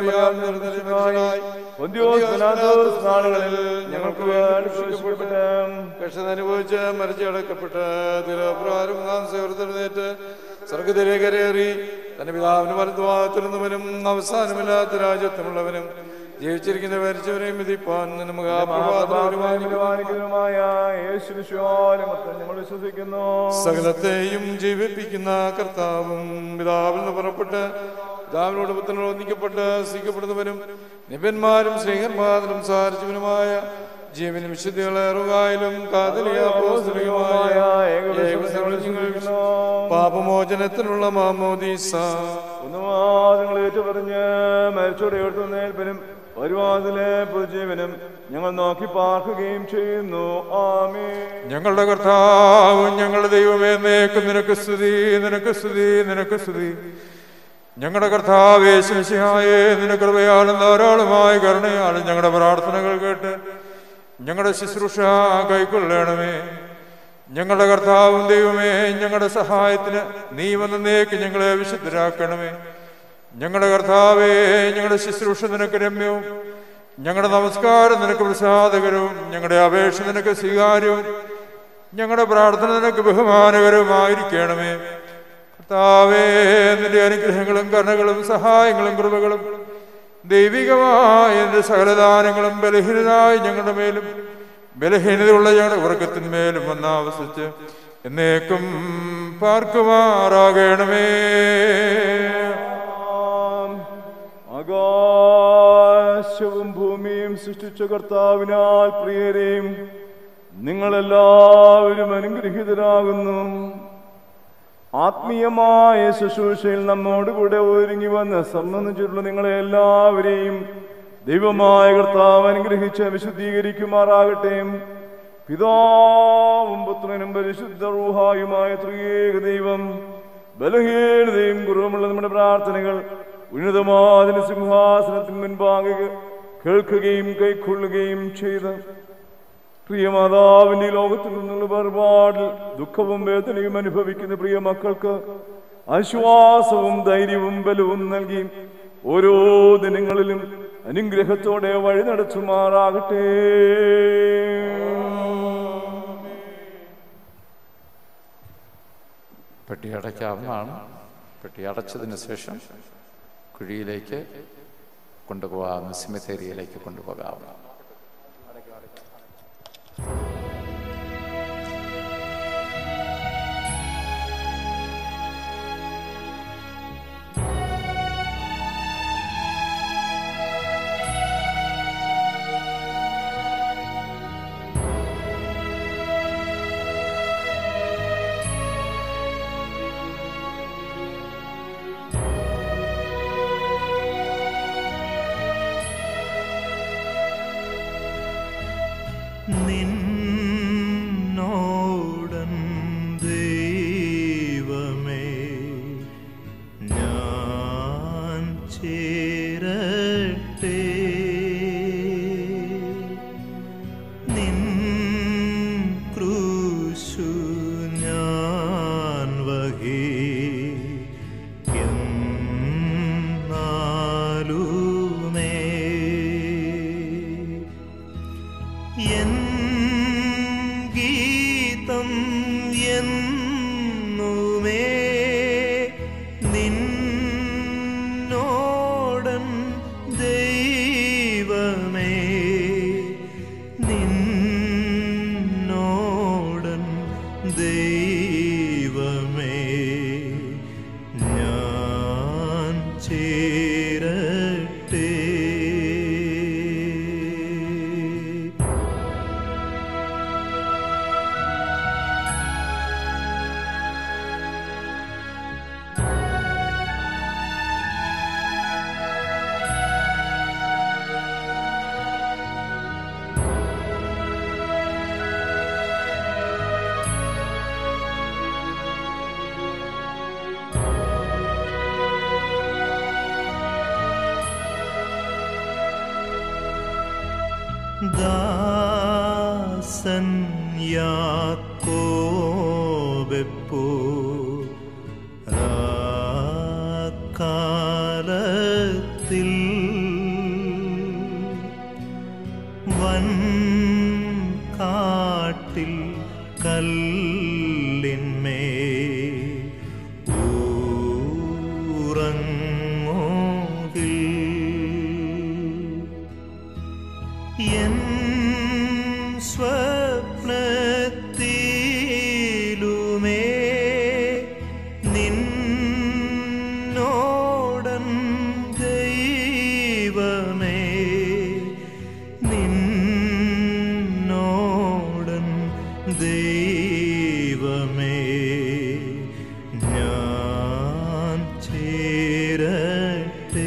നാളുകളിൽ ഞങ്ങൾക്ക് വേണ്ടി ക്രൂശിക്കപ്പെട്ട് കഷ്ടത അനുഭവിച്ച് മരിച്ചടക്കപ്പെട്ട് തിരുപ്രകാരം നാം ചേർത്തെഴുന്നേറ്റ് സ്വർഗത്തിലേക്ക് കരയേറി തന്റെ പിതാവിന് വലതുവാത്തിരുന്നവനും അവസാനമില്ലാത്ത രാജ്യത്തിനുള്ളവനും ജീവിച്ചിരിക്കുന്ന മരിച്ചവരെയും വിധിപ്പാൻ മഹാപ്രഭാതമായ യേശു വിശ്വാസമൊത്തം ഞങ്ങൾ വിശ്വസിക്കുന്നു സകലത്തെയും ജീവിപ്പിക്കുന്ന കർത്താവും പിതാവിൽ നിന്ന് പുറപ്പെട്ട് പിതാവിനോട് പുത്രനോട് ഒന്നിക്കപ്പെട്ട് സ്വീകപ്പെടുന്നവനും നിബന്മാരും സ്നേഹന്മാരും സാരിച്ചവനുമായ ജീവനും വിശുദ്ധികളേറുകായാലും കാതലിയായ പാപമോചനത്തിനുള്ള മാമോദീസ ഒന്നുമാതങ്ങൾ ഏറ്റുപറഞ്ഞ് മരിച്ചോടെ എടുത്തുന്നേൽപ്പനും ഒരുവാതിലെ പുതുജീവനും ഞങ്ങൾ നോക്കി പാർക്കുകയും ചെയ്യുന്നു ആമേ ഞങ്ങളുടെ കർത്താവും ഞങ്ങളുടെ ദൈവമേ നേക്കും നിനക്ക് സ്തുതി നിനക്ക് സ്തുതി നിനക്ക് സ്തുതി ഞങ്ങളുടെ കർത്താവേ ശിശിഹായേ നിന്റെ കൃപയാലും ധാരാളമായ കരുണയാലും ഞങ്ങളുടെ പ്രാർത്ഥനകൾ കേട്ട് ഞങ്ങളുടെ ശുശ്രൂഷ കൈക്കൊള്ളണമേ ഞങ്ങളുടെ കർത്താവും ദൈവമേ ഞങ്ങളുടെ സഹായത്തിന് നീ വന്ന് നേക്ക് ഞങ്ങളെ വിശുദ്ധരാക്കണമേ ഞങ്ങളുടെ കർത്താവേ ഞങ്ങളുടെ ശുശ്രൂഷ നിനക്ക് രമ്യവും ഞങ്ങളുടെ നമസ്കാരം നിനക്ക് പ്രസാദകരവും ഞങ്ങളുടെ അപേക്ഷ നിനക്ക് സ്വീകാര്യവും ഞങ്ങളുടെ പ്രാർത്ഥന നിനക്ക് ബഹുമാനകരവുമായിരിക്കണമേ കർത്താവേ നിന്റെ അനുഗ്രഹങ്ങളും കരുണകളും സഹായങ്ങളും കൃപകളും ദൈവികമായ എന്റെ സകലദാനങ്ങളും ബലഹീനനായി ഞങ്ങളുടെ മേലും ബലഹീനതയുള്ള ഞങ്ങളുടെ വർഗത്തിന്മേലും വന്നാവസിച്ച് എന്നേക്കും പാർക്കുമാറാകണമേ ആകാശവും ഭൂമിയും സൃഷ്ടിച്ച കർത്താവിനാൽ പ്രിയരെയും നിങ്ങളെല്ലാവരും അനുഗ്രഹീതരാകുന്നു ആത്മീയമായ ശുശ്രൂഷയിൽ നമ്മോടുകൂടെ ഒരുങ്ങി വന്ന് സംബന്ധിച്ചിട്ടുള്ള നിങ്ങളെ എല്ലാവരെയും ദൈവമായ കർത്താവ് അനുഗ്രഹിച്ച് വിശുദ്ധീകരിക്കുമാറാകട്ടെ പിതാവും പുത്രനും പരിശുദ്ധ റൂഹായുമായ ത്രിയേക ദൈവം ബലഹീനതയും കുറവുമുള്ള നമ്മുടെ പ്രാർത്ഥനകൾ ഉന്നതമാതിന് സിംഹാസനത്തിന് മുൻപാകെ കേൾക്കുകയും കൈക്കൊള്ളുകയും ചെയ്ത് പ്രിയമാതാവിന്റെ ഈ ലോകത്തിൽ നിന്നുള്ള വേർപാടിൽ ദുഃഖവും വേദനയും അനുഭവിക്കുന്ന പ്രിയ മക്കൾക്ക് ആശ്വാസവും ധൈര്യവും ബലവും നൽകി ഓരോ ദിനങ്ങളിലും അനുഗ്രഹത്തോടെ വഴി നടത്തുമാറാകട്ടെ പെട്ടി അടയ്ക്കാവുന്നതാണ് പെട്ടി അടച്ചതിന് ശേഷം കുഴിയിലേക്ക് കൊണ്ടുപോകാവുന്ന സിമിത്തേരിയിലേക്ക് കൊണ്ടുപോകാവുന്ന നിന്നോടൻ ദൈവമേ ഞാൻ ചേരട്ടെ നിൻ ക്രൂശു ഞാൻ വഹിക്കുന്നാലുമേ എൻ ഗീതം എന്നുമേ നിന്നോടൻ ദൈവമേ നിന്നോടൻ ദൈവമേ ഞാൻ ചേരട്ടെ ും ദാസൻ യാക്കോബെപ്പോ കാലത്തിൽ വൻ കാട്ടിൽ കല്ലിന്മേ ഊറങ്ങോകിൽ എൻ സ്വപ്നത്തിലുമേ നിന്നോടൻ ദൈവമേ നിന്നോടൻ ദൈവമേ ഞാൻ ചേരട്ടെ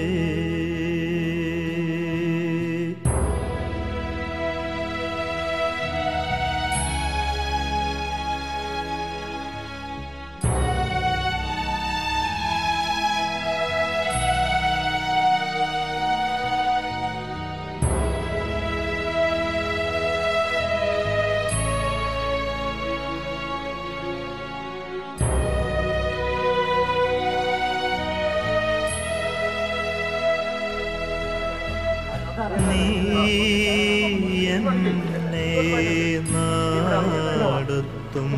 നീ എന്നെ നടത്തും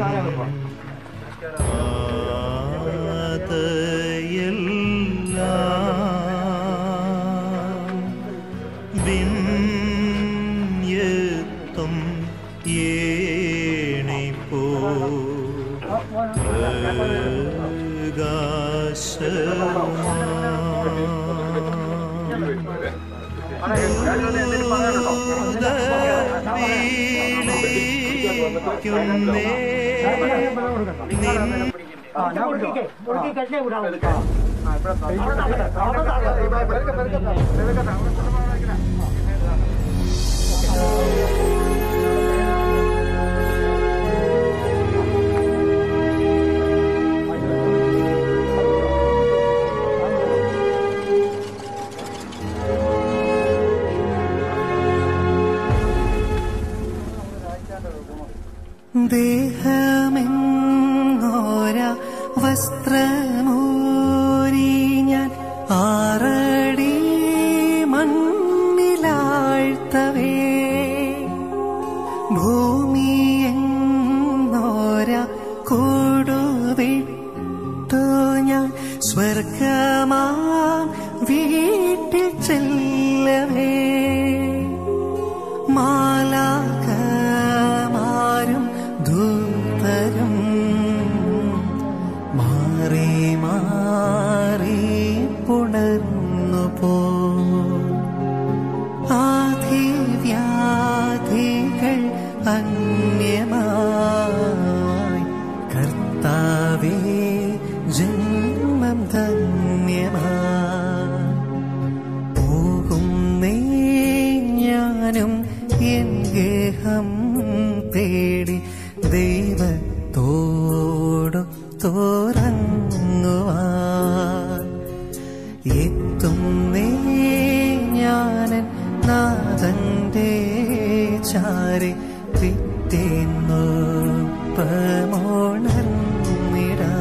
പാതയെല്ലാം വിണ്യത്തും ഏണിപ്പോ ദേഹമെങ്ങോര വസ്ത്രമൂരി ഞാൻ ആറടി മണ്ണിലാഴ്ത്തവേ ഭൂമിയെങ്ങോര കൂടുവിട്ടു ഞാൻ സ്വർഗമാം വീട്ടിൽ ചെല്ലവേ മാലാകമാരും ദൂതരും മാറി മാറി പുണർന്നു പോ ആധിവ്യാധികൾ അന്യമായി കർത്താവേ ജന്മം ധന്യമായി പോകുന്നേ ഞാനും എൻ ഗേഹം തേടി ദൈവത്തോടു തുറങ്ങുവാൻ എത്തുന്നേ ഞാനൻ നാഥന്റെ ചാരി പിറ്റേന്നു പമോണർന്നിടാ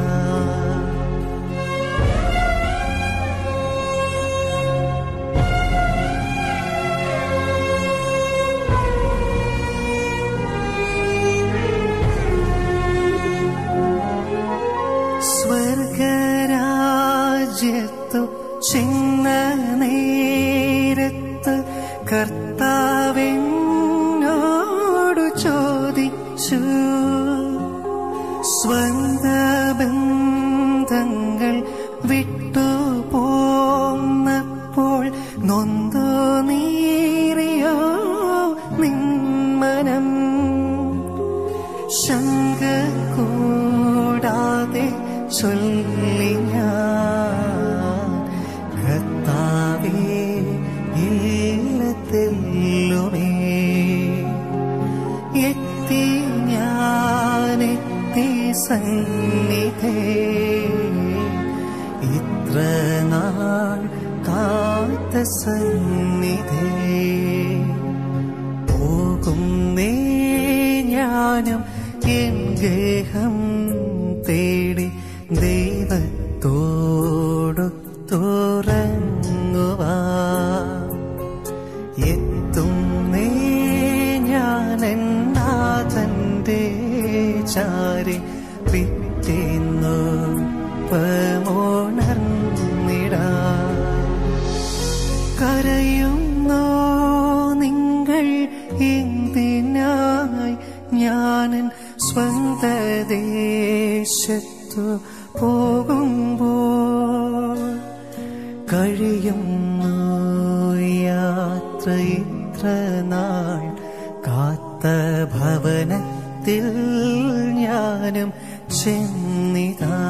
സ്വർഗരാജ്യത്തു ചിന്ന നേരത്ത് കർത്താവിനോടു ചോദിച്ചു സ്വന്ത ബന്ധങ്ങൾ വിട്ടു പോന്നപ്പോൾ നൊന്തു നീറിയോ നിന്മനം ശങ്ക കൂടാതെ ചൊല്ലി ഞാൻ കർത്താവേ ഇല്ലത്തെല്ലുമേ എത്തി ഞാനെത്തി സന്നിധേ ഇത്ര നാൾ കാത്ത സന്നിധേ ഞാനും എൻ ഗേഹം തേടി ദൈവത്തോടു തുറങ്ങുവാ എത്തുന്നേ ഞാൻ നാഥന്റെ ചാരി പിറ്റേന്നു പമോണർന്നിടാ കരയുന്നോ നിങ്ങൾ എന്തിനായി ഞാനൻ സ്വന്ത ദേശത്തു പോകുമ്പോൾ കഴിയുന്നു യാത്ര ഇത്ര നാൾ കാത്ത ഭവനത്തിൽ ഞാനും ചെന്നിതാ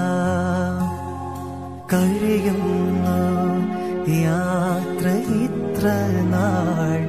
കഴിയുന്നു യാത്ര ഇത്ര നാൾ